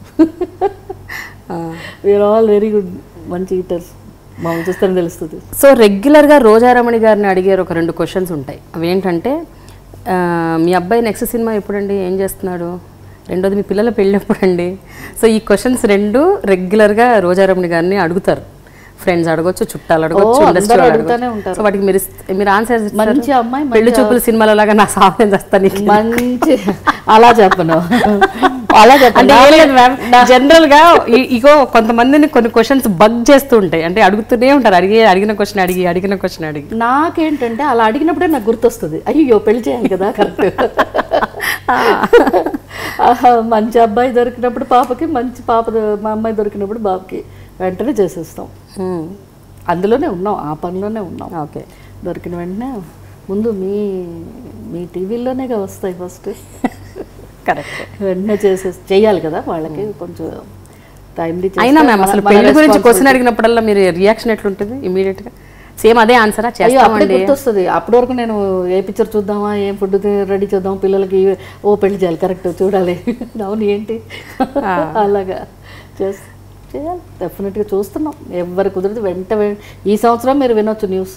వీఆర్ ఆల్ వెరీ గుడ్ మంచి ఈటర్స్ మామూలు చూస్తేనే తెలుస్తుంది సో రెగ్యులర్గా రోజారమణి గారిని అడిగారు ఒక రెండు క్వశ్చన్స్ ఉంటాయి అవి ఏంటంటే ఆ, మీ అబ్బాయి నెక్స్ట్ సినిమా ఎప్పుడండి ఏం చేస్తున్నాడు రెండోది మీ పిల్లల పెళ్ళి ఎప్పుడండి సో ఈ క్వశ్చన్స్ రెండు రెగ్యులర్గా రోజారమణి గారిని అడుగుతారు ఫ్రెండ్స్ అడగొచ్చు చుట్టాలు అడగొచ్చు ఓ, ఇండస్ట్రీ అందరూ అడుగుతానే ఉంటారు. సో వాటికి మీరు ఇస్- మీరు ఆన్సర్ మంచి అమ్మాయి, మంచి పెళ్లి చూపుల సినిమాలో లాగా నా సాధన చేస్తాను నీకు మంచి అలా చెప్పను అలా అంటే చెప్పను ఏం లేదు మ్యామ్ జనరల్ గా ఈ- ఇగో కొంతమందిని కొన్ని క్వశ్చన్స్ బగ్ చేస్తూ ఉంటాయి అంటే అడుగుతూనే ఉంటారు అడిగి అడిగిన క్వశ్చన్ అడిగి అడిగిన క్వశ్చన్ అడిగి నాకేంటంటే అలా అడిగినప్పుడే నాకు గుర్తొస్తుంది అయ్యో పెళ్లి చేయాలి కదా కరెక్ట్ మంచి అబ్బాయి దొరికినప్పుడు పాపకి మంచి పాప దొ- మా అమ్మాయి దొరికినప్పుడు బాబుకి వెంటనే చేసేస్తాం అందులోనే ఉన్నాం ఆ పనిలోనే ఉన్నాం ఓకే దొరికిన వెంటనే ముందు మీ మీ టీవీలోనే వస్తాయి ఫస్ట్ కరెక్ట్ వెంటనే చేసే చేయాలి కదా వాళ్ళకి కొంచెం టైంలీ అయినా మ్యామ్ అసలు పెళ్లి గురించి క్వశ్చన్ అడిగినప్పుడల్లా మీరు రియాక్షన్ ఎట్లుంటుంది ఇమీడియట్ గా సేమ్ అదే ఆన్సరా అయ్యో అప్పుడే చేస్తామండి గుర్తొస్తుంది అప్పటి వరకు నేను ఏ పిక్చర్ చూద్దామా ఏం ఫుడ్ రెడీ చేద్దాం పిల్లలకి ఓ పెళ్లి చేయాలి కరెక్ట్ చూడాలి అవును ఏంటి అలాగా చేస్ చేయాలి డెఫినెట్గా చూస్తున్నాం ఎవరు కుదిరితే వెంట వెం- ఈ సంవత్సరం మీరు వినొచ్చు న్యూస్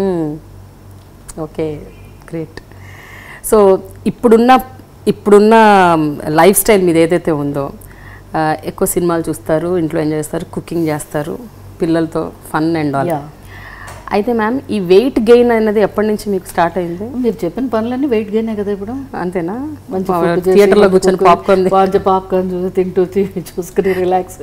ఓకే గ్రేట్ సో ఇప్పుడున్న ఇప్పుడున్న లైఫ్ స్టైల్ మీద ఏదైతే ఉందో ఆ, ఎక్కువ సినిమాలు చూస్తారు ఇంట్లో ఎంజాయ్ చేస్తారు కుకింగ్ చేస్తారు పిల్లలతో ఫన్ అండ్ ఆల్ యా అయితే మ్యామ్ ఈ వెయిట్ గెయిన్ అనేది ఎప్పటి నుంచి మీకు స్టార్ట్ అయింది మీరు చెప్పిన పనులన్నీ వెయిట్ గైనే కదా ఇప్పుడు అంతేనా మంచి food చేసి, థియేటర్లో మంచి కూర్చొని food, పాప్కార్న్ మంచి పాప్కార్న్ చూసి తింటూ తి- చూసుకుని రిలాక్స్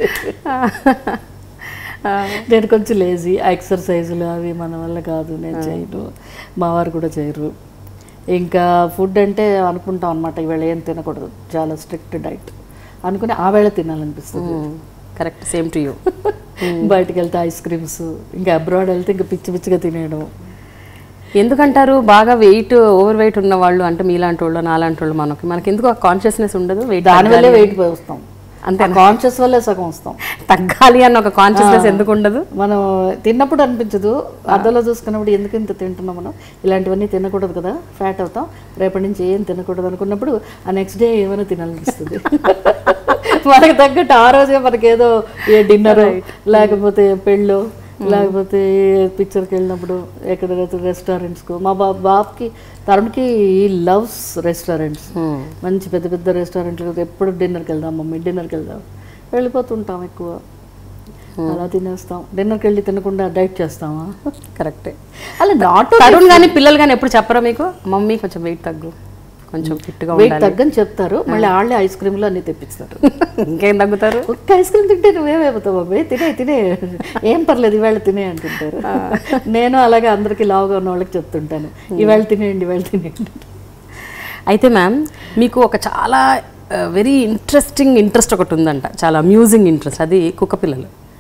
నేను కొంచెం లేజీ ఎక్సర్సైజులు అవి మన వల్ల కాదు నేను చేయను మా వారు కూడా చేయరు ఇంకా ఫుడ్ అంటే అనుకుంటాం అనమాట ఇవాళ ఏం తినకూడదు చాలా స్ట్రిక్ట్ డైట్ అనుకుని ఆ వేళ తినాలనిపిస్తుంది కరెక్ట్ సేమ్ టు యూ బయటికి వెళ్తే ఐస్ క్రీమ్స్ ఇంకా అబ్రాడ్ వెళ్తే ఇంకా పిచ్చి పిచ్చిగా తినేయడం ఎందుకంటారు బాగా వెయిట్ ఓవర్ వెయిట్ ఉన్న వాళ్ళు అంటే మీలాంటి వాళ్ళు నాలాంటి వాళ్ళు మనకి మనకి ఎందుకు ఆ కాన్షియస్నెస్ ఉండదు వెయిట్ దానివల్లే వెయిట్ పోయి వస్తాం అంతే కాన్షియస్ వల్లే సగం వస్తాం తగ్గాలి అన్న ఒక కాన్షియస్నెస్ ఎందుకు ఉండదు మనం తిన్నప్పుడు అనిపించదు అద్దంలో చూసుకున్నప్పుడు ఎందుకు ఇంత తింటున్నాం మనం ఇలాంటివన్నీ తినకూడదు కదా ఫ్యాట్ అవుతాం రేపటి నుంచి ఏం తినకూడదు అనుకున్నప్పుడు ఆ నెక్స్ట్ డే ఏమైనా తినాలనిపిస్తుంది మనకి తగ్గట్టు ఆ రోజే మనకి ఏదో ఏ డిన్నర్ లేకపోతే పెళ్ళో లేకపోతే పిక్చర్కి వెళ్ళినప్పుడు ఎక్కడ రెస్టారెంట్స్కు మా బా బాబుకి తరుణ్కి లవ్స్ రెస్టారెంట్స్ మంచి పెద్ద పెద్ద రెస్టారెంట్లు ఎప్పుడు డిన్నర్కి వెళ్దాం మమ్మీ డిన్నర్కి వెళ్దాం వెళ్ళిపోతుంటాం ఎక్కువ అలా తినేస్తాం డిన్నర్కి వెళ్ళి తినకుండా డైట్ చేస్తామా కరెక్టే అలా నాట్ తరుణ్ కానీ పిల్లలు కానీ ఎప్పుడు చెప్పరా మీకు మమ్మీ కొంచెం వెయిట్ తగ్గు కొంచెం ఫిట్గా వెయిట్ ఉండాలి తగ్గని చెప్తారు మళ్ళీ వాళ్ళే ఐస్ క్రీమ్లు అన్ని తెప్పిస్తారు ఇంకేం తగ్గుతారు ఒక్క ఐస్ క్రీమ్ తింటే నువ్వేమైపోతావు బాబాయ్ తినే తినే ఏం పర్లేదు ఇవాళ తినే అంటుంటారు నేను అలాగే అందరికీ లావుగా ఉన్న వాళ్ళకి చెప్తుంటాను ఇవాళ తినేయండి ఇవాళ తినేయండి అయితే మ్యామ్ మీకు ఒక చాలా వెరీ ఇంట్రెస్టింగ్ ఇంట్రెస్ట్ ఒకటి ఉందంట చాలా అమ్యూజింగ్ ఇంట్రెస్ట్ అది కుక్క పిల్లలు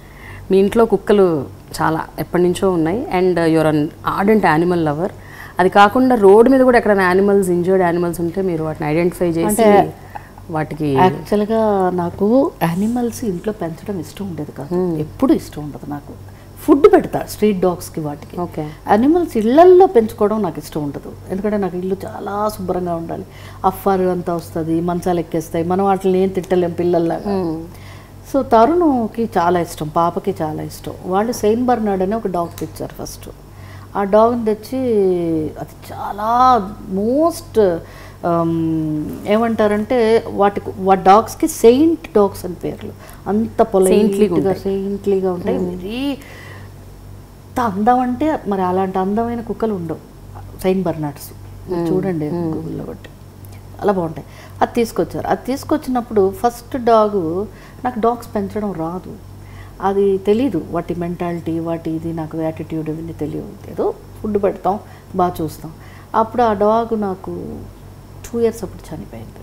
మీ ఇంట్లో కుక్కలు చాలా ఎప్పటి నుంచో ఉన్నాయి and your an ardent animal lover అది కాకుండా రోడ్ మీద కూడా ఎక్కడైనా యానిమల్స్ ఇంజర్డ్ యానిమల్స్ ఉంటే మీరు వాటిని ఐడెంటిఫై చేసి వాటికి యాక్చువల్గా నాకు యానిమల్స్ ఇంట్లో పెంచడం ఇష్టం ఉండేది కాదు ఎప్పుడు ఇష్టం ఉండదు నాకు ఫుడ్ పెడతా స్ట్రీట్ డాగ్స్కి వాటికి ఓకే యానిమల్స్ ఇళ్లల్లో పెంచుకోవడం నాకు ఇష్టం ఉండదు ఎందుకంటే నాకు ఇల్లు చాలా శుభ్రంగా ఉండాలి అఫర్ అంతా వస్తుంది మంచాలు ఎక్కేస్తాయి మనం వాటిని ఏం తిట్టలేం పిల్లల్లాగా సో తరుణ్కి చాలా ఇష్టం పాపకి చాలా ఇష్టం వాళ్ళు సెయిన్ బర్నాడ్ అని ఒక డాగ్ తెచ్చారు ఫస్ట్ ఆ డాగ్ని తెచ్చి అది చాలా మోస్ట్ ఏమంటారంటే వాటికి వా డాగ్స్కి సెయింట్ డాగ్స్ అని పేర్లు అంత పొలైట్గా సెయింట్లీగా ఉంటాయి వెరీ ఎంత అందం అంటే మరి అలాంటి అందమైన కుక్కలు ఉండవు సైన్ బర్నాడ్స్ మీరు చూడండి గూగుల్లో కొట్టి చాలా బాగుంటాయి అది తీసుకొచ్చారు అది తీసుకొచ్చినప్పుడు ఫస్ట్ డాగు నాకు డాగ్స్ పెంచడం రాదు అది తెలీదు వాటి మెంటాలిటీ వాటి ఇది నాకు యాటిట్యూడ్ ఇవన్నీ తెలియదు ఏదో ఫుడ్ పెడతాం బాగా చూస్తాం అప్పుడు ఆ డాగ్ నాకు టూ ఇయర్స్ అప్పుడు చనిపోయింది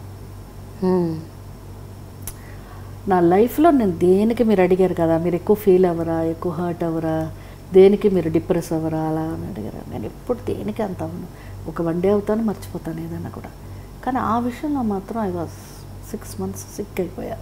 నా లైఫ్లో నేను దేనికి మీరు అడిగారు కదా మీరు ఎక్కువ ఫీల్ అవ్వరా ఎక్కువ హర్ట్ అవ్వరా దేనికి మీరు డిప్రెస్ అవ్వరా అలా అని అడిగారు నేను ఎప్పుడు దేనికి అంత అవ్వను ఒక వన్ డే అవుతాను మర్చిపోతాను ఏదైనా కూడా కానీ ఆ విషయంలో మాత్రం I was six months sick అయిపోయా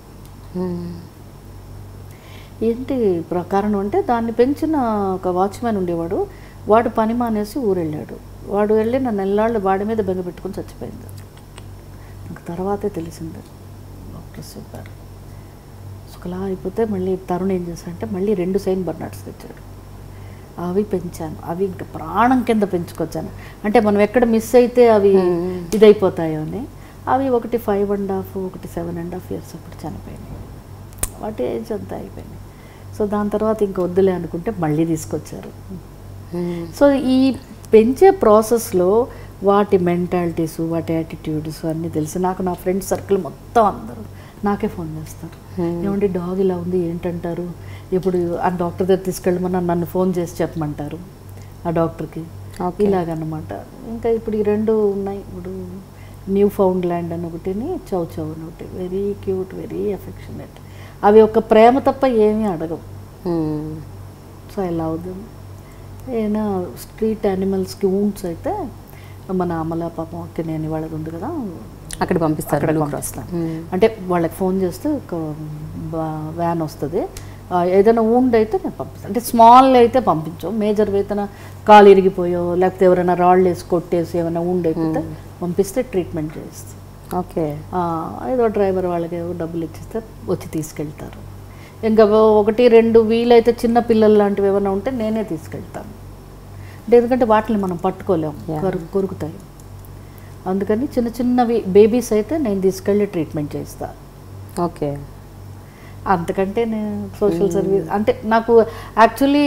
ఏంటి ప్ర- కారణం అంటే దాన్ని పెంచిన ఒక వాచ్మెన్ ఉండేవాడు వాడు పని మానేసి ఊరు వెళ్ళాడు వాడు వెళ్ళి నా నెల్లాళ్ళు వాడి మీద బెంగ పెట్టుకుని చచ్చిపోయింది నాకు తర్వాతే తెలిసింది డాక్టర్స్ చెప్పారు సుఖలా అయిపోతే మళ్ళీ తరుణ్ ఏం చేశాడంటే మళ్ళీ రెండు సైన్ బర్నాట్స్ తెచ్చాడు అవి పెంచాను అవి ఇంకా ప్రాణం కింద పెంచుకొచ్చాను అంటే మనం ఎక్కడ మిస్ అయితే అవి ఇదైపోతాయో అని అవి ఒకటి ఫైవ్ అండ్ హాఫ్ ఒకటి సెవెన్ అండ్ హాఫ్ ఇయర్స్ అప్పుడు చనిపోయినాయి వాటి ఏజ్ అంతా అయిపోయింది సో దాని తర్వాత ఇంక వద్దులే అనుకుంటే మళ్ళీ తీసుకొచ్చారు సో ఈ పెంచే ప్రాసెస్లో వాటి మెంటాలిటీస్ వాటి యాటిట్యూడ్స్ అన్నీ తెలిసి నాకు నా ఫ్రెండ్ సర్కిల్ మొత్తం అందరూ నాకే ఫోన్ చేస్తారు ఏమంటే డాగ్ ఇలా ఉంది ఏంటంటారు ఇప్పుడు ఆ డాక్టర్ దగ్గర తీసుకెళ్ళమని నన్ను ఫోన్ చేసి చెప్పమంటారు ఆ డాక్టర్కి Okay. ఇలాగన్నమాట ఇంకా ఇప్పుడు ఈ రెండు ఉన్నాయి ఇప్పుడు న్యూ ఫౌండ్ ల్యాండ్ అని ఒకటిని చౌ చౌ అని ఒకటి వెరీ క్యూట్ వెరీ అఫెక్షనేట్ అవి ఒక ప్రేమ తప్ప ఏమీ అడగవు సో ఐ లవ్ దెమ్ ఏదైనా స్ట్రీట్ యానిమల్స్కి ఊంట్స్ అయితే మన అమల పాపం అక్క నేను వాళ్ళది ఉంది కదా అక్కడ పంపిస్తారు అక్కడ Blue Cross. పంపిస్తాను అంటే వాళ్ళకి ఫోన్ చేస్తే ఒక వ్యాన్ వస్తుంది ఆ, ఏదైనా ఊండ్ అయితే నేను పంపిస్తాను అంటే స్మాల్ అయితే పంపించు మేజర్ ఏదైనా కాలు ఇరిగిపోయో లేకపోతే ఎవరైనా రాళ్ళు వేసి కొట్టేసి ఏమైనా ఊండ్ అయిపోతే పంపిస్తే ట్రీట్మెంట్ చేస్తాను ఓకే ఆ, ఏదో డ్రైవర్ వాళ్ళకి ఏదో డబ్బులు ఇచ్చిస్తే వచ్చి తీసుకెళ్తారు ఇంకా ఒకటి రెండు వీలైతే చిన్న పిల్లలు లాంటివి ఏమైనా ఉంటే నేనే తీసుకెళ్తాను అంటే ఎందుకంటే వాటిని మనం పట్టుకోలేము కొరు కొరుకుతాయి అందుకని చిన్న చిన్నవి బేబీస్ అయితే నేను తీసుకెళ్ళి ట్రీట్మెంట్ చేస్తా ఓకే అంతకంటే నేను సోషల్ సర్వీస్ అంటే నాకు యాక్చువల్లీ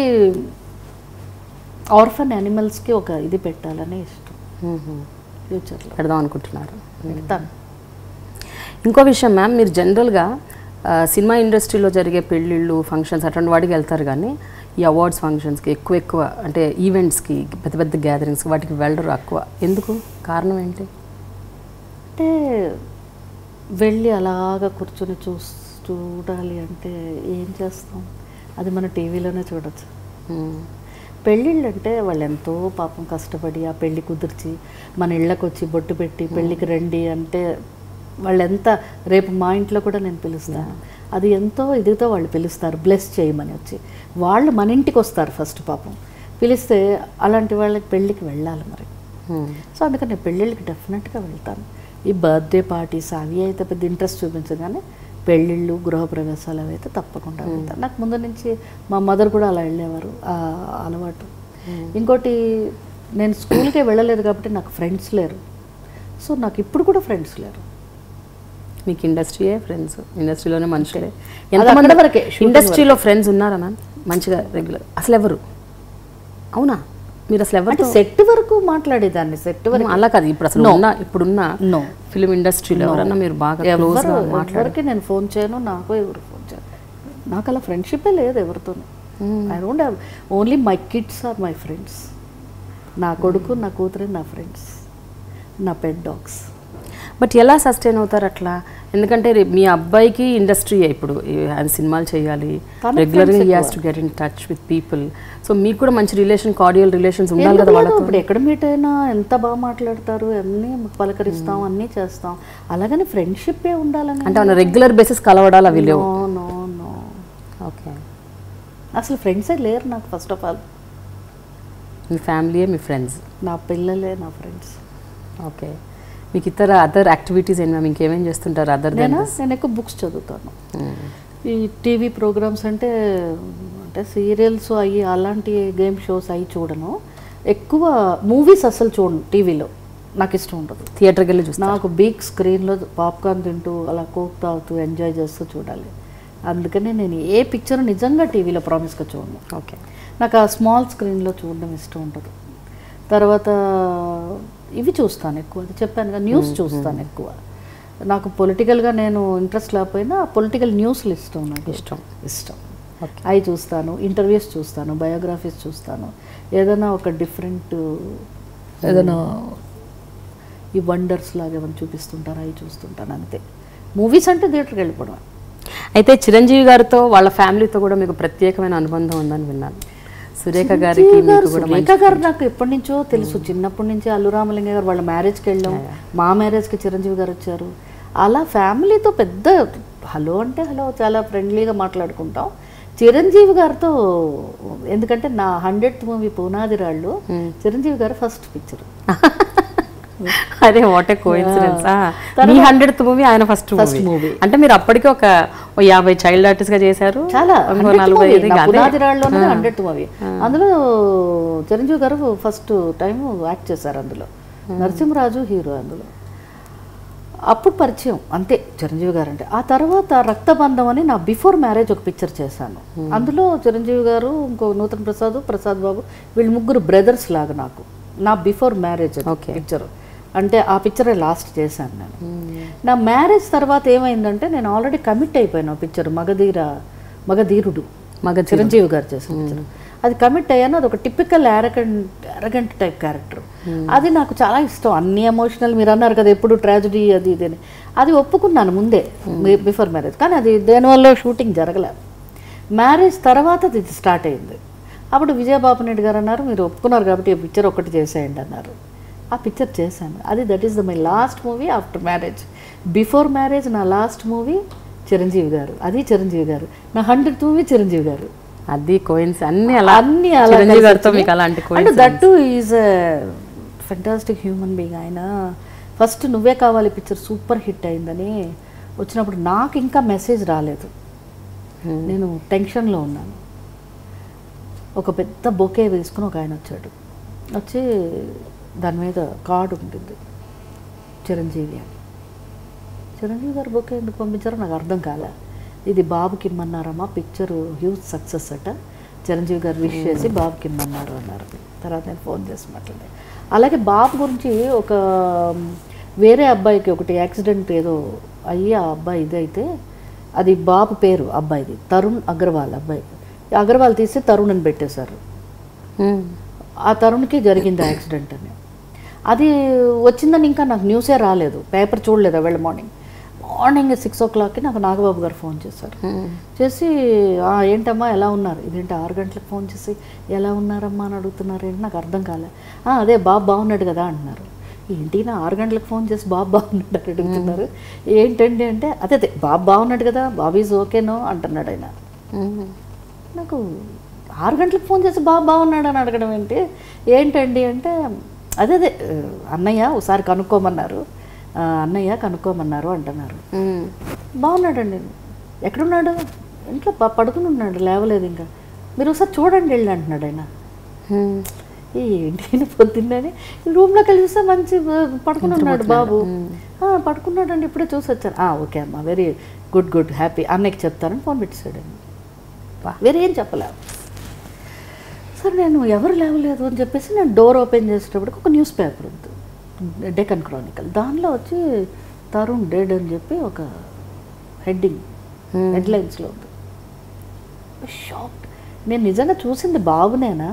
ఆర్ఫన్ యానిమల్స్కి ఒక ఇది పెట్టాలని ఇష్టం ఫ్యూచర్లో పెడదాం అనుకుంటున్నారు పెడతాను ఇంకో విషయం మ్యామ్ మీరు జనరల్గా ఆ, సినిమా ఇండస్ట్రీలో జరిగే పెళ్ళిళ్ళు ఫంక్షన్స్ అటువంటి వాటికి వెళ్తారు కానీ ఈ అవార్డ్స్ ఫంక్షన్స్కి ఎక్కువ ఎక్కువ అంటే ఈవెంట్స్కి పెద్ద పెద్ద గ్యాదరింగ్స్కి వాటికి వెళ్ళరు ఎక్కువ ఎందుకు కారణం ఏంటి అంటే వెళ్ళి అలాగా కూర్చొని చూ చూడాలి అంటే ఏం చేస్తాం అది మన టీవీలోనే చూడొచ్చు మ్మ్. పెళ్ళిళ్ళు అంటే వాళ్ళు ఎంతో పాపం కష్టపడి ఆ పెళ్లి కుదిర్చి మన ఇళ్ళకి వచ్చి బొట్టు పెట్టి పెళ్ళికి రండి అంటే వాళ్ళు ఎంత రేపు మా ఇంట్లో కూడా నేను పిలుస్తాను అది ఎంతో ఇదితో వాళ్ళు పిలుస్తారు బ్లెస్ చేయమని వచ్చి వాళ్ళు మన ఇంటికి వస్తారు ఫస్ట్ పాపం పిలిస్తే అలాంటి వాళ్ళకి పెళ్ళికి వెళ్ళాలి మరి మ్మ్. సో అందుకని నేను పెళ్ళిళ్ళకి డెఫినెట్గా వెళ్తాను ఈ బర్త్డే పార్టీస్ అవి అయితే పెద్ద ఇంట్రెస్ట్ చూపించదు కానీ పెళ్ళిళ్ళు గృహప్రవేశాలు అవి అయితే తప్పకుండా వెళ్తాను నాకు ముందు నుంచి మా మదర్ కూడా అలా వెళ్ళేవారు ఆ అలవాటు ఇంకోటి నేను స్కూల్కే వెళ్ళలేదు కాబట్టి నాకు ఫ్రెండ్స్ లేరు సో నాకు ఇప్పుడు కూడా ఫ్రెండ్స్ లేరు మీకు ఇండస్ట్రీయే ఫ్రెండ్స్ ఇండస్ట్రీలోనే మనుషులే అది ఎంతమంది అక్కడ వరకే, shooting ఇండస్ట్రీలో ఫ్రెండ్స్ ఉన్నారా మ్యామ్ మంచిగా రెగ్యులర్ అసలు ఎవరు అవునా మీరు అసలు అంటే ఎవరు సెట్ వరకు మాట్లాడేదాన్ని సెట్ వరకు అలా కాదు ఇప్పుడు అసలు ఉన్న ఇప్పుడున్న నో ఫిలిం ఇండస్ట్రీలో ఎవరన్నా మీరు బాగా క్లోజ్గా ఎవరు ఎవరికి నేను ఫోన్ చేయను నాకు ఎవరు ఫోన్ చేయను నాకు అలా ఫ్రెండ్షిప్పే లేదు ఎవరితో I don't have only my kids are my friends నా కొడుకు నా కూతురే నా ఫ్రెండ్స్ నా పెట్ డాగ్స్ బట్ ఎలా సస్టైన్ అవుతారు అట్లా ఎందుకంటే రేపు మీ అబ్బాయికి ఇండస్ట్రీ ఇప్పుడు ఈ- ఆయన సినిమాలు చేయాలి తనకి రెగ్యులర్గా friends he has to get in touch with people so మీకు కూడా మంచి రిలేషన్ కార్డియల్ రిలేషన్స్ ఉండాలి కదా ఎందుకు లేదు? వాళ్ళతో ఇప్పుడు ఎక్కడ మీట్ అయినా ఎంత బాగా మాట్లాడతారు అన్నీ పలకరిస్తాం అన్నీ చేస్తాం అలాగని ఫ్రెండ్షిప్ ఏ ఉండాలని అంటే మన రెగ్యులర్ బేసిస్ కలవడాలి అవి లేవు నో నో నో ఓకే అసలు ఫ్రెండ్సే లేరు నాకు ఫస్ట్ ఆఫ్ ఆల్ మీ ఫ్యామిలీయే మీ ఫ్రెండ్స్ నా పిల్లలే నా ఫ్రెండ్స్ ఓకే మీకు ఇతర అదర్ యాక్టివిటీస్ ఏంటి మ్యామ్ ఇంకేమేం చేస్తుంటారు అదర్ దెన్ నేను నేను ఎక్కువ బుక్స్ చదువుతాను ఈ టీవీ ప్రోగ్రామ్స్ అంటే అంటే సీరియల్స్ అయ్యి అలాంటి గేమ్ షోస్ అవి చూడను ఎక్కువ మూవీస్ అసలు చూడను టీవీలో నాకు ఇష్టం ఉండదు థియేటర్కి వెళ్ళి చూస్తాను నాకు బిగ్ స్క్రీన్లో పాప్కార్న్ తింటూ అలా కోక్ తాగుతూ ఎంజాయ్ చేస్తూ చూడాలి అందుకనే నేను ఏ పిక్చర్ నిజంగా టీవీలో ప్రామిస్గా చూడను ఓకే నాకు ఆ స్మాల్ స్క్రీన్లో చూడడం ఇష్టం ఉంటుంది తర్వాత ఇవి చూస్తాను ఎక్కువ అది చెప్పాను కదా న్యూస్ చూస్తాను ఎక్కువ నాకు పొలిటికల్గా నేను ఇంట్రెస్ట్ లేకపోయినా పొలిటికల్ న్యూస్లు ఇష్టం నాకు ఇష్టం ఇష్టం ఓకే అవి చూస్తాను ఇంటర్వ్యూస్ చూస్తాను బయోగ్రఫీస్ చూస్తాను ఏదైనా ఒక డిఫరెంట్ ఏదైనా ఈ వండర్స్ లాగా ఏమైనా చూపిస్తుంటారు అవి చూస్తుంటాను అంతే మూవీస్ అంటే థియేటర్కి వెళ్ళిపోవడం అయితే చిరంజీవి గారితో వాళ్ళ ఫ్యామిలీతో కూడా మీకు ప్రత్యేకమైన అనుబంధం ఉందని విన్నాను సురేఖ గారికి చిరంజీవి గారు, మీకు కూడా సురేఖ గారు నాకు ఎప్పటి నుంచో తెలుసు చిన్నప్పటి నుంచి అల్లు రామలింగ గారు వాళ్ళ మ్యారేజ్కి వెళ్ళాం మా మ్యారేజ్కి చిరంజీవి గారు వచ్చారు అలా ఫ్యామిలీతో పెద్ద హలో అంటే హలో చాలా ఫ్రెండ్లీగా మాట్లాడుకుంటాం చిరంజీవి గారితో ఎందుకంటే నా హండ్రెడ్ మూవీ పునాది రాళ్ళు చిరంజీవి గారు ఫస్ట్ పిక్చర్ అదే what a coincidence me hundred movie ఆయన ఫస్ట్ First మూవీ movie. అంటే మీరు అప్పటికి ఒక ఓ యాభై చైల్డ్ ఆర్టిస్ట్ గా చేశారు చాలా ఇంకో 100th నలభై movie, ఐదు నా ఇంకా అదే. పునాది రాళ్ళలోనే హండ్రెడ్ మూవీ అందులో చిరంజీవి గారు ఫస్ట్ టైం యాక్ట్ చేశారు అందులో నరసింహరాజు హీరో అందులో అప్పుడు పరిచయం అంతే చిరంజీవి గారు అంటే ఆ తర్వాత రక్తబంధం అని నా బిఫోర్ మ్యారేజ్ ఒక పిక్చర్ చేశాను అందులో చిరంజీవి గారు ఇంకో నూతన్ ప్రసాద్ ప్రసాద్ బాబు వీళ్ళు ముగ్గురు బ్రదర్స్ లాగా నాకు నా బిఫోర్ మ్యారేజ్ Okay. పిక్చర్ అంటే ఆ పిక్చరే లాస్ట్ చేశాను నేను నా మ్యారేజ్ తర్వాత ఏమైందంటే నేను ఆల్రెడీ కమిట్ అయిపోయాను ఆ పిక్చర్ మగధీర మగధీరుడు మగ చిరంజీవి గారు చేసిన పిక్చర్ అది కమిట్ అయ్యాను అది ఒక typical arrogant arrogant type character అది నాకు చాలా ఇష్టం అన్ని ఎమోషనల్ మీరు అన్నారు కదా ఎప్పుడు ట్రాజడీ అది ఇది అని అది ఒప్పుకున్నాను ముందే బిఫోర్ మ్యారేజ్ కానీ అది దేనివల్ల షూటింగ్ జరగలే మ్యారేజ్ తర్వాత అది స్టార్ట్ అయింది అప్పుడు విజయబాబు నాయుడు గారు అన్నారు మీరు ఒప్పుకున్నారు కాబట్టి ఈ పిక్చర్ ఒకటి చేసేయండి అన్నారు ఆ పిక్చర్ చేశాను అది that is the my last movie after marriage before marriage నా లాస్ట్ మూవీ చిరంజీవి గారు అది చిరంజీవి గారు నా హండ్రెడ్ మూవీ చిరంజీవి గారు అది కోయిన్స్ అన్ని అలా అన్ని అలా చిరంజీవి కలిసి గారితో వచ్చినాయి. మీకు అలాంటి అంటే కోయిన్స్ that too is fantastic human being ఆయన first Nuvve Kavali picture super hit అయిందని వచ్చినప్పుడు నాకు ఇంకా మెసేజ్ రాలేదు నేను టెన్షన్లో ఉన్నాను ఒక పెద్ద బొకే వేసుకుని ఒక ఆయన వచ్చాడు వచ్చి దాని మీద కార్డు ఉంటుంది చిరంజీవి అని చిరంజీవి గారు బొకే ఎందుకు పంపించారో నాకు అర్థం కాలే ఇది బాబుకి ఇమ్మన్నారమ్మా పిక్చర్ హ్యూజ్ సక్సెస్ అట చిరంజీవి గారు విష్ చేసి బాబుకి ఇమ్మన్నారు అన్నారు తర్వాత నేను ఫోన్ చేసి మాట్లాడాను అలాగే బాబు గురించి ఒక వేరే అబ్బాయికి ఒకటి యాక్సిడెంట్ ఏదో అయ్యి ఆ అబ్బాయి ఇదైతే అది బాబు పేరు అబ్బాయిది తరుణ్ అగర్వాల్ అబ్బాయి అగర్వాల్ తీసి తరుణ్ అని పెట్టేశారు ఆ తరుణ్కి జరిగింది యాక్సిడెంట్ అని అది వచ్చిందని ఇంకా నాకు న్యూసే రాలేదు పేపర్ చూడలేదు వెళ్ళ మార్నింగ్ మార్నింగ్ సిక్స్ ఓ క్లాక్కి నాకు నాగబాబు గారు ఫోన్ చేశారు చేసి "ఆ, ఏంటమ్మా ఎలా ఉన్నారు ఇదేంటి ఆరు గంటలకు ఫోన్ చేసి ఎలా ఉన్నారమ్మా అని అడుగుతున్నారు ఏంటి నాకు అర్థం కాలే "ఆ, అదే బాబు బాగున్నాడు కదా అంటున్నారు ఏంటి నా ఆరు గంటలకు ఫోన్ చేసి బాబు బాగున్నాడు అని అడుగుతున్నారు ఏంటండి అంటే అదే అదే బాబు బాగున్నాడు కదా బాబు ఈజ్ ఓకేనో అంటున్నాడు ఆయన నాకు ఆరు గంటలకు ఫోన్ చేసి బాబు బాగున్నాడు అని అడగడం ఏంటి ఏంటండి అంటే అదే అదే ఆ, అన్నయ్య ఒకసారి కనుక్కోమన్నారు ఆ, అన్నయ్య కనుక్కోమన్నారు అంటున్నారు బాగున్నాడండి ఎక్కడున్నాడు ఇంట్లో ప- పడుకుని ఉన్నాడు లేవలేదు ఇంకా మీరు ఒకసారి చూడండి వెళ్ళి అంటున్నాడు ఆయన ఏంటి ఈయన పొద్దున్నే రూమ్లోకి వెళ్ళి చూస్తే మంచి ఆ, పడుకుని ఉన్నాడు బాబు "ఆ, పడుకున్నాడండి ఇప్పుడే చూసి వచ్చాను "ఆ, ఓకే అమ్మా వెరీ గుడ్ గుడ్ హ్యాపీ అన్నయ్యకి చెప్తానని ఫోన్ పెట్టేశాడండి వేరే ఏం చెప్పలే సరే నేను ఎవరు లేవలేదు అని చెప్పేసి నేను డోర్ ఓపెన్ చేసేటప్పటికి ఒక న్యూస్ పేపర్ ఉంది డెకన్ క్రానికల్ దానిలో వచ్చి తరుణ్ డెడ్ అని చెప్పి ఒక హెడ్డింగ్ హెడ్లైన్స్లో ఉంది షాక్ నేను నిజంగా చూసింది బాబునేనా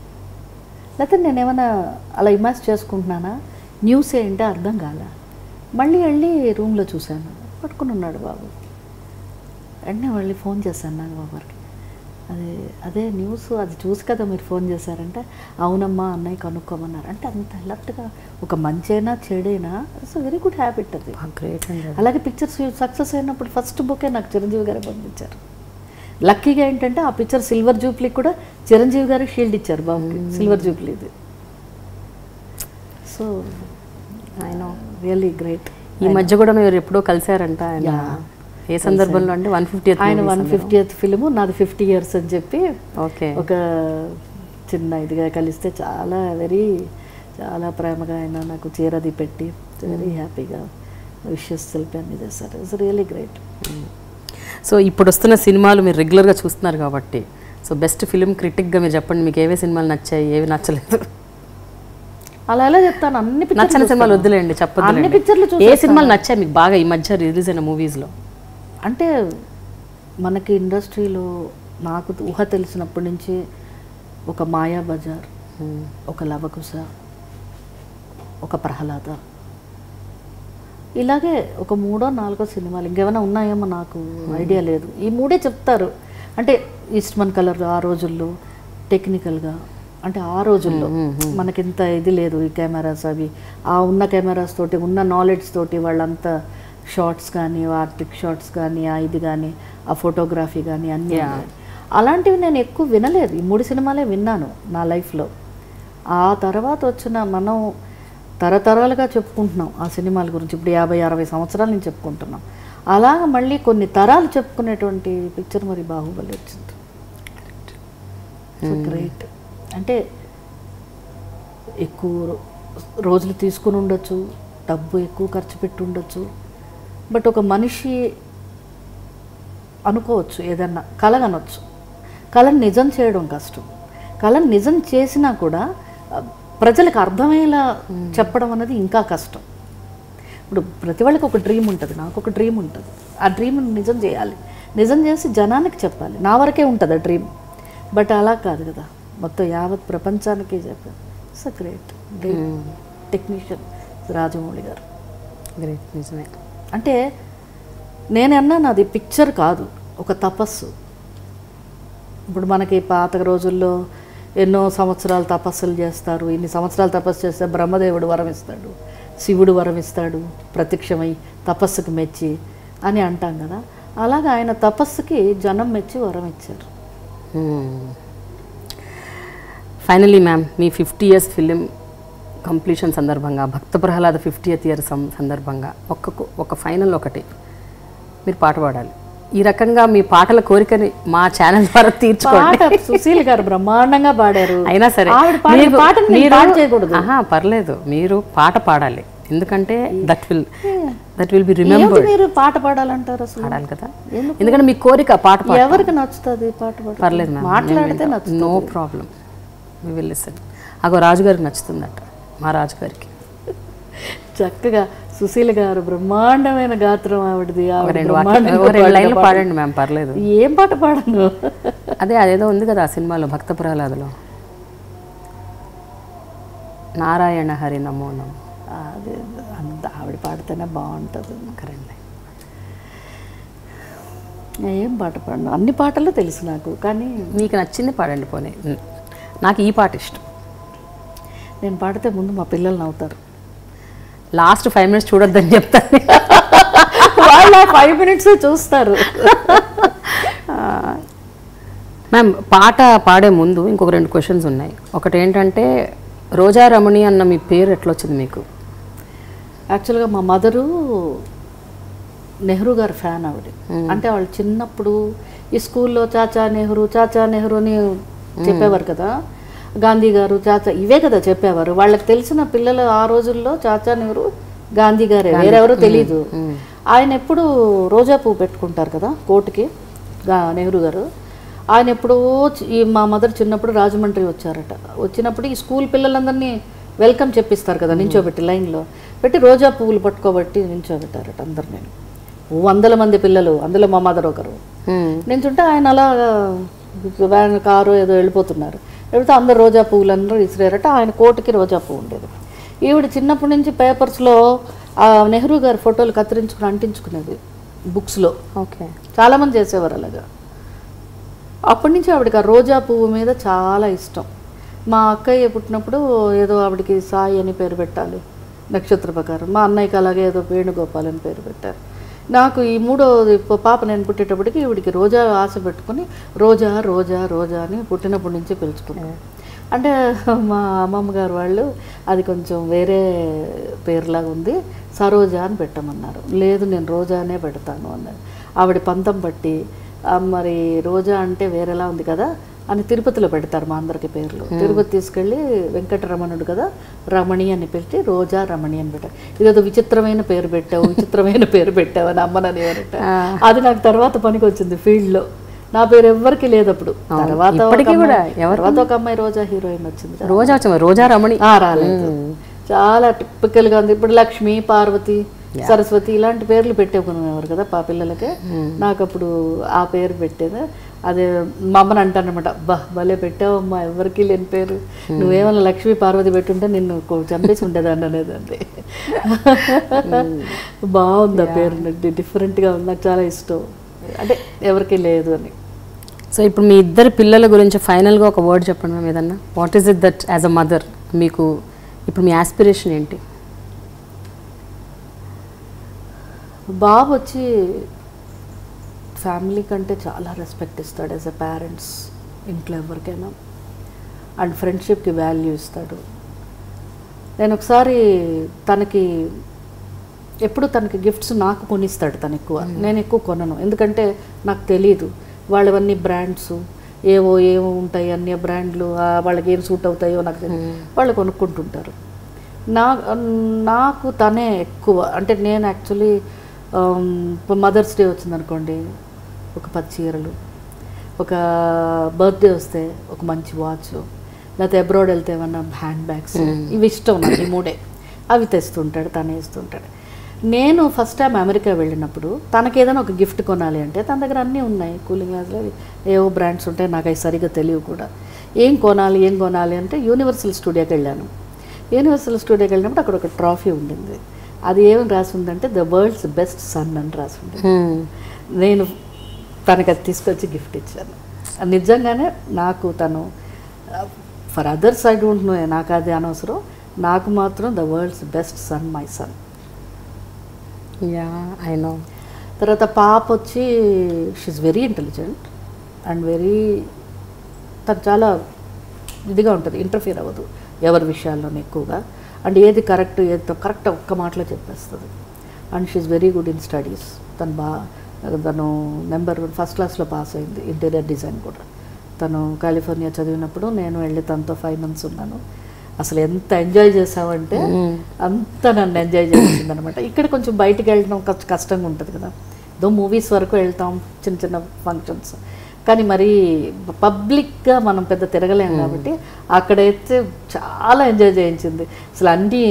లేకపోతే నేను ఏమైనా అలా ఇమాజ్ చేసుకుంటున్నానా న్యూస్ ఏంటో అర్థం కాల మళ్ళీ వెళ్ళి రూమ్లో చూశాను పట్టుకుని ఉన్నాడు బాబు వెంటనే మళ్ళీ ఫోన్ చేశాను నాగబాబు గారికి అదే అదే న్యూస్ అది చూసి కదా మీరు ఫోన్ చేశారంటే అవునమ్మా అన్నయ్య కనుక్కోమన్నారు అంటే అంత అలర్ట్గా ఒక మంచైనా చెడైనా ఇట్స్ వెరీ గుడ్ హ్యాబిట్ అది గ్రేట్ అండి అలాగే పిక్చర్స్ సక్సెస్ అయినప్పుడు ఫస్ట్ బుకే నాకు చిరంజీవి గారు పంపించారు లక్కీగా ఏంటంటే ఆ పిక్చర్ సిల్వర్ జూప్లీ కూడా చిరంజీవి గారు షీల్డ్ ఇచ్చారు బాబుకి సిల్వర్ జూప్లీది సో ఆయన రియలీ గ్రేట్ ఈ మధ్య కూడా మీరు ఎప్పుడో కలిసారంట ఆయన Yeah. ఏ సందర్భంలో అంటే వన్ ఫిఫ్టీ ఆయన వన్ ఫిఫ్టీయత్ ఫిలిము నాది ఫిఫ్టీ ఇయర్స్ అని చెప్పి ఓకే ఒక చిన్న ఇదిగా కలిస్తే చాలా వెరీ చాలా ప్రేమగా ఆయన నాకు చీరది పెట్టి వెరీ హ్యాపీగా విషెస్ తెలిపి అన్ని చేశారు ఇట్స్ రియలీ గ్రేట్ సో ఇప్పుడు వస్తున్న సినిమాలు మీరు రెగ్యులర్గా చూస్తున్నారు కాబట్టి సో బెస్ట్ ఫిలిం క్రిటిక్గా మీరు చెప్పండి మీకు ఏవే సినిమాలు నచ్చాయి ఏవి నచ్చలేదు అలా ఎలా చెప్తాను అన్ని pictures నచ్చని సినిమాలు చూస్తాను. వద్దులేండి చెప్పొద్దు అన్ని పిక్చర్లు ఏ చూసేస్తాను. సినిమాలు నచ్చాయి మీకు బాగా ఈ మధ్య రిలీజ్ అయిన మూవీస్లో అంటే మనకి ఇండస్ట్రీలో నాకు ఊహ తెలిసినప్పటి నుంచి ఒక మాయా బజార్ ఒక లవకుశ ఒక ప్రహ్లాద ఇలాగే ఒక మూడో నాలుగో సినిమాలు ఇంకేమైనా ఉన్నాయేమో నాకు ఐడియా లేదు ఈ మూడే చెప్తారు అంటే ఈస్ట్మన్ కలర్ ఆ రోజుల్లో టెక్నికల్గా అంటే ఆ రోజుల్లో మనకింత ఇది లేదు ఈ కెమెరాస్ అవి ఆ ఉన్న కెమెరాస్ తోటి ఉన్న నాలెడ్జ్ తోటి వాళ్ళంతా షార్ట్స్ కానీ ఆ ట్రిక్ షార్ట్స్ కానీ ఆ ఇది కానీ ఆ ఫోటోగ్రఫీ కానీ అన్నీ ఉన్నాయి. అలాంటివి నేను ఎక్కువ వినలేదు ఈ మూడు సినిమాలే విన్నాను నా లైఫ్లో ఆ తర్వాత వచ్చిన మనం తరతరాలుగా చెప్పుకుంటున్నాం ఆ సినిమాల గురించి ఇప్పుడు యాభై అరవై సంవత్సరాల నుంచి చెప్పుకుంటున్నాం అలాగ మళ్ళీ కొన్ని తరాలు చెప్పుకునేటువంటి పిక్చర్ మరి బాహుబలి వచ్చింది గ్రేట్ అంటే ఎక్కువ రో- రోజులు తీసుకుని ఉండొచ్చు డబ్బు ఎక్కువ ఖర్చు పెట్టి ఉండొచ్చు బట్ ఒక మనిషి అనుకోవచ్చు ఏదన్నా కలగనొచ్చు కళను నిజం చేయడం కష్టం కళను నిజం చేసినా కూడా ఆ, ప్రజలకు అర్థమయ్యేలా చెప్పడం అనేది ఇంకా కష్టం ఇప్పుడు ప్రతి వాళ్ళకి ఒక డ్రీమ్ ఉంటుంది నాకు ఒక డ్రీమ్ ఉంటుంది ఆ డ్రీమ్ నిజం చేయాలి నిజం చేసి జనానికి చెప్పాలి నా వరకే ఉంటుంది ఆ డ్రీమ్ బట్ అలా కాదు కదా మొత్తం యావత్ ప్రపంచానికే చెప్పాను it's a great great technician Rajamouli garu great నిజమే అంటే నేను అన్నాను అది పిక్చర్ కాదు ఒక తపస్సు ఇప్పుడు మనకి పాత రోజుల్లో ఎన్నో సంవత్సరాలు తపస్సులు చేస్తారు ఇన్ని సంవత్సరాలు తపస్సు చేస్తే బ్రహ్మదేవుడు వరం ఇస్తాడు శివుడు వరం ఇస్తాడు ప్రత్యక్షమై తపస్సుకు మెచ్చి అని అంటాం కదా అలాగా ఆయన తపస్సుకి జనం మెచ్చి వరం ఇచ్చారు ఫైనలీ మ్యామ్ మీ ఫిఫ్టీ ఇయర్స్ ఫిలిం కంప్లీషన్ సందర్భంగా భక్త ప్రహ్లాద ఫిఫ్టీయత్ ఇయర్ సందర్భంగా ఒక్క ఒక ఫైనల్ ఒకటి మీరు పాట పాడాలి ఈ రకంగా మీ పాటల కోరికని మా ఛానల్ ద్వారా తీర్చుకోండి పాట సుశీల్ గారు బ్రహ్మాండంగా పాడారు అయినా సరే ఆవిడ పాడిన మీరు- పాటని నేను మీరు- పాడు చేయకూడదు ఆహా, పర్లేదు మీరు పాట పాడాలి ఎందుకంటే that will that will be ఏమిటి రిమెంబర్డ్ మీరు పాట పాడాలంటారు అసలు పాడాలి కదా ఎందుకు? ఎందుకంటే మీ కోరిక పాట పాడ ఎవరికి నచ్చుతుంది పాట పాడ పర్లేదు మ్యామ్ మాట్లాడితే నచ్చుతుంది no problem we will listen అగో రాజుగారికి నచ్చుతుందట మా రాజుగారికి చక్కగా సుశీల గారు బ్రహ్మాండమైన గాత్రం ఆవిడది ఒక ఆవిడ రెండు వాక్యాలు- బ్రహ్మాండంగా ఒక రెండు పాడిన లైన్లు పాట. పాడండి మ్యామ్ పర్లేదు ఏం పాట పాడను అదే అదేదో ఉంది కదా ఆ సినిమాలో భక్త ప్రహ్లాదలో నారాయణ హరి నమో నమో అదే అంత ఆవిడ పాడితేనే బాగుంటుంది కరెండి ఏం పాట పాడను అన్ని పాటలు తెలుసు నాకు కానీ మీకు నచ్చింది పాడండి పోనీ నాకు ఈ పాట ఇష్టం నేను పాడితే ముందు మా పిల్లలు నవ్వుతారు లాస్ట్ ఫైవ్ మినిట్స్ చూడొద్దని చెప్తాను వాళ్ళు ఫైవ్ మినిట్స్ చూస్తారు మ్యామ్ పాట పాడే ముందు ఇంకొక రెండు క్వశ్చన్స్ ఉన్నాయి ఒకటి ఏంటంటే రోజా రమణి అన్న మీ పేరు ఎట్లొచ్చింది మీకు యాక్చువల్గా మా మదరు నెహ్రూ గారి ఫ్యాన్ ఆవిడ అంటే వాళ్ళు చిన్నప్పుడు ఈ స్కూల్లో చాచా నెహ్రూ చాచా నెహ్రూ అని చెప్పేవారు కదా గాంధీ గారు చాచా ఇవే కదా చెప్పేవారు వాళ్ళకి తెలిసిన పిల్లలు ఆ రోజుల్లో చాచా నెహ్రూ గాంధీ గారే వేరెవరో తెలియదు ఆయన ఎప్పుడు రోజా పువ్వు పెట్టుకుంటారు కదా కోర్టుకి గా- నెహ్రూ గారు ఆయన ఎప్పుడో చి- ఈ మా మదర్ చిన్నప్పుడు రాజమండ్రి వచ్చారట వచ్చినప్పుడు ఈ స్కూల్ పిల్లలందరినీ వెల్కమ్ చెప్పిస్తారు కదా నించోబెట్టి లైన్లో పెట్టి రోజా పువ్వులు పట్టుకోబట్టి నించోబెట్టారట అందరినీ వందల మంది పిల్లలు అందులో మా మదర్ ఒకరు నించుంటే ఆయన అలా వ్యాన్ కారు ఏదో వెళ్ళిపోతున్నారు వెళితే అందరు రోజా పువ్వులు అందరూ ఇసిరారట ఆయన కోటికి రోజా పువ్వు ఉండేది ఈవిడ చిన్నప్పటి నుంచి పేపర్స్లో ఆ నెహ్రూ గారి ఫోటోలు కత్తిరించుకుని అంటించుకునేది బుక్స్లో ఓకే చాలామంది చేసేవారు అలాగా అప్పటి నుంచి ఆవిడకి ఆ రోజా పువ్వు మీద చాలా ఇష్టం మా అక్కయ్య పుట్టినప్పుడు ఏదో ఆవిడకి సాయి అని పేరు పెట్టాలి నక్షత్ర ప్రకారం మా అన్నయ్యకి అలాగే ఏదో వేణుగోపాల్ అని పేరు పెట్టారు నాకు ఈ మూడో పాప నేను పుట్టేటప్పటికి ఈవిడికి రోజా ఆశ పెట్టుకుని రోజా రోజా రోజా అని పుట్టినప్పటి నుంచి పిలుచుకున్నాను అంటే మా అమ్మమ్మ గారు వాళ్ళు అది కొంచెం వేరే పేరులాగా ఉంది సరోజా అని పెట్టమన్నారు లేదు నేను రోజానే పెడతాను అన్నారు ఆవిడ పంతం బట్టి "ఆ, మరి రోజా అంటే వేరేలా ఉంది కదా అని తిరుపతిలో పెడతారు మా అందరికి పేర్లు తిరుపతి తీసుకెళ్ళి వెంకటరమణుడు కదా రమణి అని పెట్టి రోజా రమణి అని పెట్టారు ఇదేదో విచిత్రమైన పేరు పెట్టావు విచిత్రమైన పేరు పెట్టావు అని అమ్మనని ఎవరట అది నాకు తర్వాత పనికి వచ్చింది ఫీల్డ్లో నా పేరు ఎవ్వరికి లేదు అప్పుడు తర్వాత ఒక ఇప్పటికీ కూడా అమ్మాయి- తర్వాత ఒక అమ్మాయి రోజా హీరోయిన్ వచ్చింది రోజా వచ్చాము రోజా రమణి ఆ, రాలేదు చాలా typical గా ఉంది ఇప్పుడు లక్ష్మి పార్వతి సరస్వతి ఇలాంటి పేర్లు పెట్టేకునేవారు కదా పా పిల్లలకి నాకు అప్పుడు ఆ పేరు పెట్టేది అదే మా అమ్మని అంటానమాట బా భలే పెట్టావమ్మా ఎవరికి లేని పేరు నువ్వేమన్నా లక్ష్మి పార్వతి పెట్టుంటే నిన్ను కొ- చంపేసి ఉండేదాన్ని అనేదండి బాగుంది ఆ పేరు డిఫరెంట్గా ఉంది నాకు చాలా ఇష్టం అంటే ఎవరికి లేదు అని సో ఇప్పుడు మీ ఇద్దరు పిల్లల గురించి ఫైనల్గా ఒక వర్డ్ చెప్పండి మ్యామ్ ఏదన్నా what is it that as a mother మీకు ఇప్పుడు మీ ఆస్పిరేషన్ ఏంటి బాబు వచ్చి ఫ్యామిలీ కంటే చాలా రెస్పెక్ట్ ఇస్తాడు యాజ్ ఎ పేరెంట్స్ ఇంట్లో ఎవరికైనా అండ్ ఫ్రెండ్షిప్కి వాల్యూ ఇస్తాడు నేను ఒకసారి తనకి ఎప్పుడు తనకి గిఫ్ట్స్ నాకు కొనిస్తాడు తను ఎక్కువ నేను ఎక్కువ కొనను ఎందుకంటే నాకు తెలియదు వాళ్ళవన్నీ బ్రాండ్స్ ఏవో ఏవో ఉంటాయి అన్ని బ్రాండ్లు ఆ వాళ్ళకి ఏం సూట్ అవుతాయో నాకు తెలియదు వాళ్ళు కొనుక్కుంటుంటారు నా నాకు తనే ఎక్కువ అంటే నేను యాక్చువల్లీ మదర్స్ డే వచ్చిందనుకోండి ఒక పది చీరలు ఒక బర్త్డే వస్తే ఒక మంచి వాచ్ లేకపోతే అబ్రాడ్ వెళ్తే ఏమన్నా హ్యాండ్ బ్యాగ్స్ ఇవి ఇష్టం నాకు ఈ మూడే అవి తెస్తుంటాడు తనే ఇస్తుంటాడు నేను ఫస్ట్ టైం అమెరికా వెళ్ళినప్పుడు తనకి ఏదైనా ఒక గిఫ్ట్ కొనాలి అంటే తన దగ్గర అన్నీ ఉన్నాయి కూలింగ్ గ్లాస్లో ఏవో బ్రాండ్స్ ఉంటాయి నాకు అవి సరిగ్గా తెలియవు కూడా ఏం కొనాలి ఏం కొనాలి అంటే యూనివర్సల్ స్టూడియోకి వెళ్ళాను యూనివర్సల్ స్టూడియోకి వెళ్ళినప్పుడు అక్కడ ఒక ట్రాఫీ ఉండింది అది ఏమని రాసి ఉందంటే ద వరల్డ్స్ బెస్ట్ సన్ అని రాసి ఉంది నేను తనకి అది తీసుకొచ్చి గిఫ్ట్ ఇచ్చాను అది నిజంగానే నాకు తను for others I don't know నాకు అది అనవసరం నాకు మాత్రం the world's best son my son yeah I know తర్వాత పాప వచ్చి she's very intelligent and very తను చాలా ఇదిగా ఉంటుంది ఇంటర్ఫియర్ అవ్వదు ఎవరి విషయాల్లోనే ఎక్కువగా అండ్ ఏది కరెక్ట్ ఏది కరెక్ట్ ఒక్క మాటలో చెప్పేస్తుంది and she very good in studies తను బా తను నెంబర్ ఫస్ట్ క్లాస్లో పాస్ అయింది ఇంటీరియర్ డిజైన్ కూడా తను కాలిఫోర్నియా చదివినప్పుడు నేను వెళ్ళి తనతో ఫైవ్ మంత్స్ ఉన్నాను అసలు ఎంత ఎంజాయ్ చేసావంటే అంత నన్ను ఎంజాయ్ చేసింది అనమాట ఇక్కడ కొంచెం బయటికి వెళ్ళడం కొంచెం కష్టంగా ఉంటుంది కదా ఏదో మూవీస్ వరకు వెళ్తాం చిన్న చిన్న ఫంక్షన్స్ కానీ మరి పబ్లిక్గా మనం పెద్ద తిరగలేం కాబట్టి అక్కడైతే చాలా ఎంజాయ్ చేయించింది అసలు అన్నీ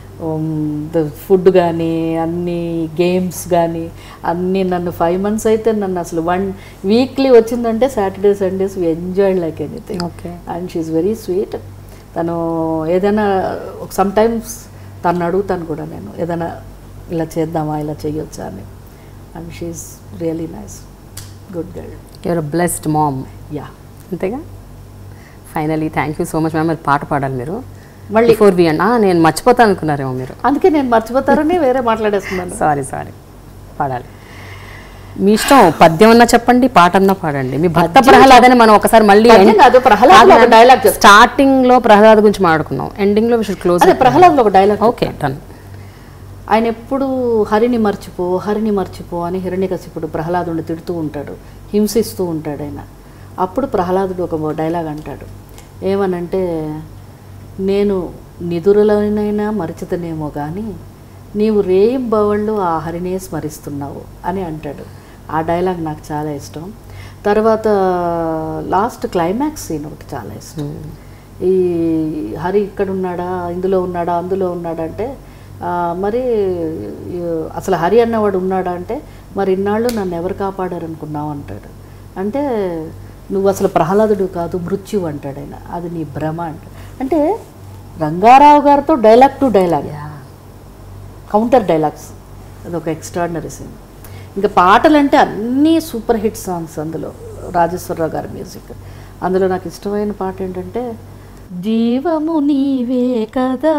ఫుడ్ కానీ అన్ని గేమ్స్ కానీ అన్నీ నన్ను ఫైవ్ మంత్స్ అయితే నన్ను అసలు వన్ వీక్లీ వచ్చిందంటే Saturday Sundays enjoy like anything okay and she very sweet తను ఏదైనా సమ్ టైమ్స్ తను అడుగుతాను కూడా నేను ఏదైనా ఇలా చేద్దామా ఇలా చేయొచ్చా అని and she really nice good girl your blessed mom yeah అంతేగా finally thank you so much ma'am మరి పాట పాడాలి మీరు మళ్ళీ బిఫోర్ వి అండ్ నేను మర్చిపోతాను అనుకున్నారేమో మీరు అందుకే నేను మర్చిపోతారని వేరే మాట్లాడేస్తున్నాను సారీ సారీ పాడాలి మీ ఇష్టం పద్యం అన్నా చెప్పండి పాట అన్నా పాడండి మీ భక్త ప్రహ్లాదని మనం ఒకసారి మళ్ళీ పద్యం కాదు, ప్రహ్లాద్లో ఒక dialogue చెప్తా. స్టార్టింగ్ లో ప్రహ్లాద్ గురించి మాట్లాడుకున్నాం ఎండింగ్ లో షుడ్ క్లోజ్ అదే ప్రహ్లాద్లో ఒక డైలాగ్ ఓకే డన్ ఆయన ఎప్పుడు హరిని మర్చిపో హరిని మర్చిపో అని హిరణ్యకశిపుడు ప్రహ్లాదుని తిడుతూ ఉంటాడు హింసిస్తూ ఉంటాడు ఆయన అప్పుడు ప్రహ్లాదుడు ఒక డైలాగ్ అంటాడు ఏమనంటే నేను నిధులనైనా మరిచితనేమో కానీ నీవు రేయింబవళ్ళు ఆ హరినే స్మరిస్తున్నావు అని అంటాడు ఆ డైలాగ్ నాకు చాలా ఇష్టం తర్వాత లాస్ట్ క్లైమాక్స్ సీన్ ఒకటి చాలా ఇష్టం ఈ హరి ఇక్కడ ఉన్నాడా ఇందులో ఉన్నాడా అందులో ఉన్నాడా అంటే ఆ, మరి ఈ, అసలు హరి అన్నవాడు ఉన్నాడా అంటే మరి ఇన్నాళ్ళు నన్ను ఎవరు కాపాడారు అనుకున్నావు అంటాడు అంటే నువ్వు అసలు ప్రహ్లాదుడు కాదు మృత్యు అంటాడు ఆయన అది నీ భ్రమ అంట అంటే రంగారావు గారితో dialogue to dialogue counter dialogues అదొక ఎక్స్ట్రాడినరీ సీన్ ఇంకా పాటలంటే అన్నీ సూపర్ హిట్ సాంగ్స్ అందులో రాజేశ్వరరావు గారి మ్యూజిక్ అందులో నాకు ఇష్టమైన పాట ఏంటంటే జీవము నీవే కదా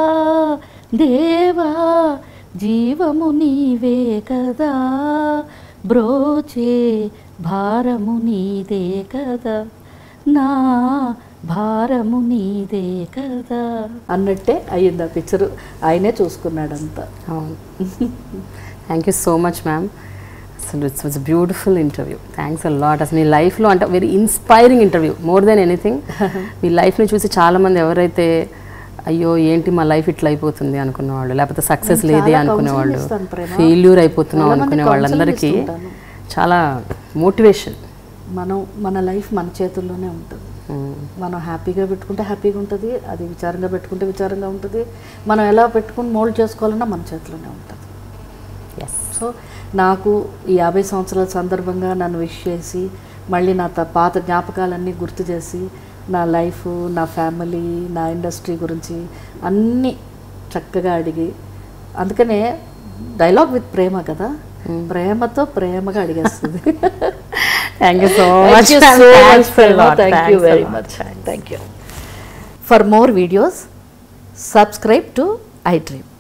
దేవా జీవము నీవే కదా బ్రోచే భారము నీదే కదా నా భారము నీదే కదా అన్నట్టే అయ్యింది ఆ పిక్చరు ఆయనే చూసుకున్నాడంతా అవును thank you so much ma'am అసలు it's was beautiful interview thanks a lot అసలు మీ లైఫ్లో అంటే very inspiring interview more than anything మీ లైఫ్ని చూసి చాలామంది ఎవరైతే అయ్యో ఏంటి మా లైఫ్ ఇట్లా అయిపోతుంది అనుకునేవాళ్ళు లేకపోతే సక్సెస్ నేను లేదే చాలా అనుకునేవాళ్ళు counseling ఇస్తాను ప్రేమ. ఫెయిల్యూర్ అయిపోతున్నాం చాలా మంది అనుకునే వాళ్ళందరికీ counseling ఇస్తుంటాను. చాలా మోటివేషన్ మనం మన లైఫ్ మన చేతుల్లోనే ఉంటుంది మనం హ్యాపీగా పెట్టుకుంటే హ్యాపీగా ఉంటుంది అది విచారంగా పెట్టుకుంటే విచారంగా ఉంటుంది మనం ఎలా పెట్టుకుని మోల్డ్ చేసుకోవాలన్నా మన చేతిలోనే ఉంటుంది ఎస్ సో నాకు ఈ యాభై సంవత్సరాల సందర్భంగా నన్ను విష్ చేసి మళ్ళీ నా త- పాత జ్ఞాపకాలన్నీ గుర్తు చేసి నా లైఫ్ నా ఫ్యామిలీ నా ఇండస్ట్రీ గురించి అన్నీ చక్కగా అడిగి అందుకనే డైలాగ్ విత్ ప్రేమ కదా ప్రేమతో ప్రేమగా అడిగేస్తుంది thank you so Thank much you so much, Prema. Thank you very much. Thank you. For more videos, subscribe to iDream.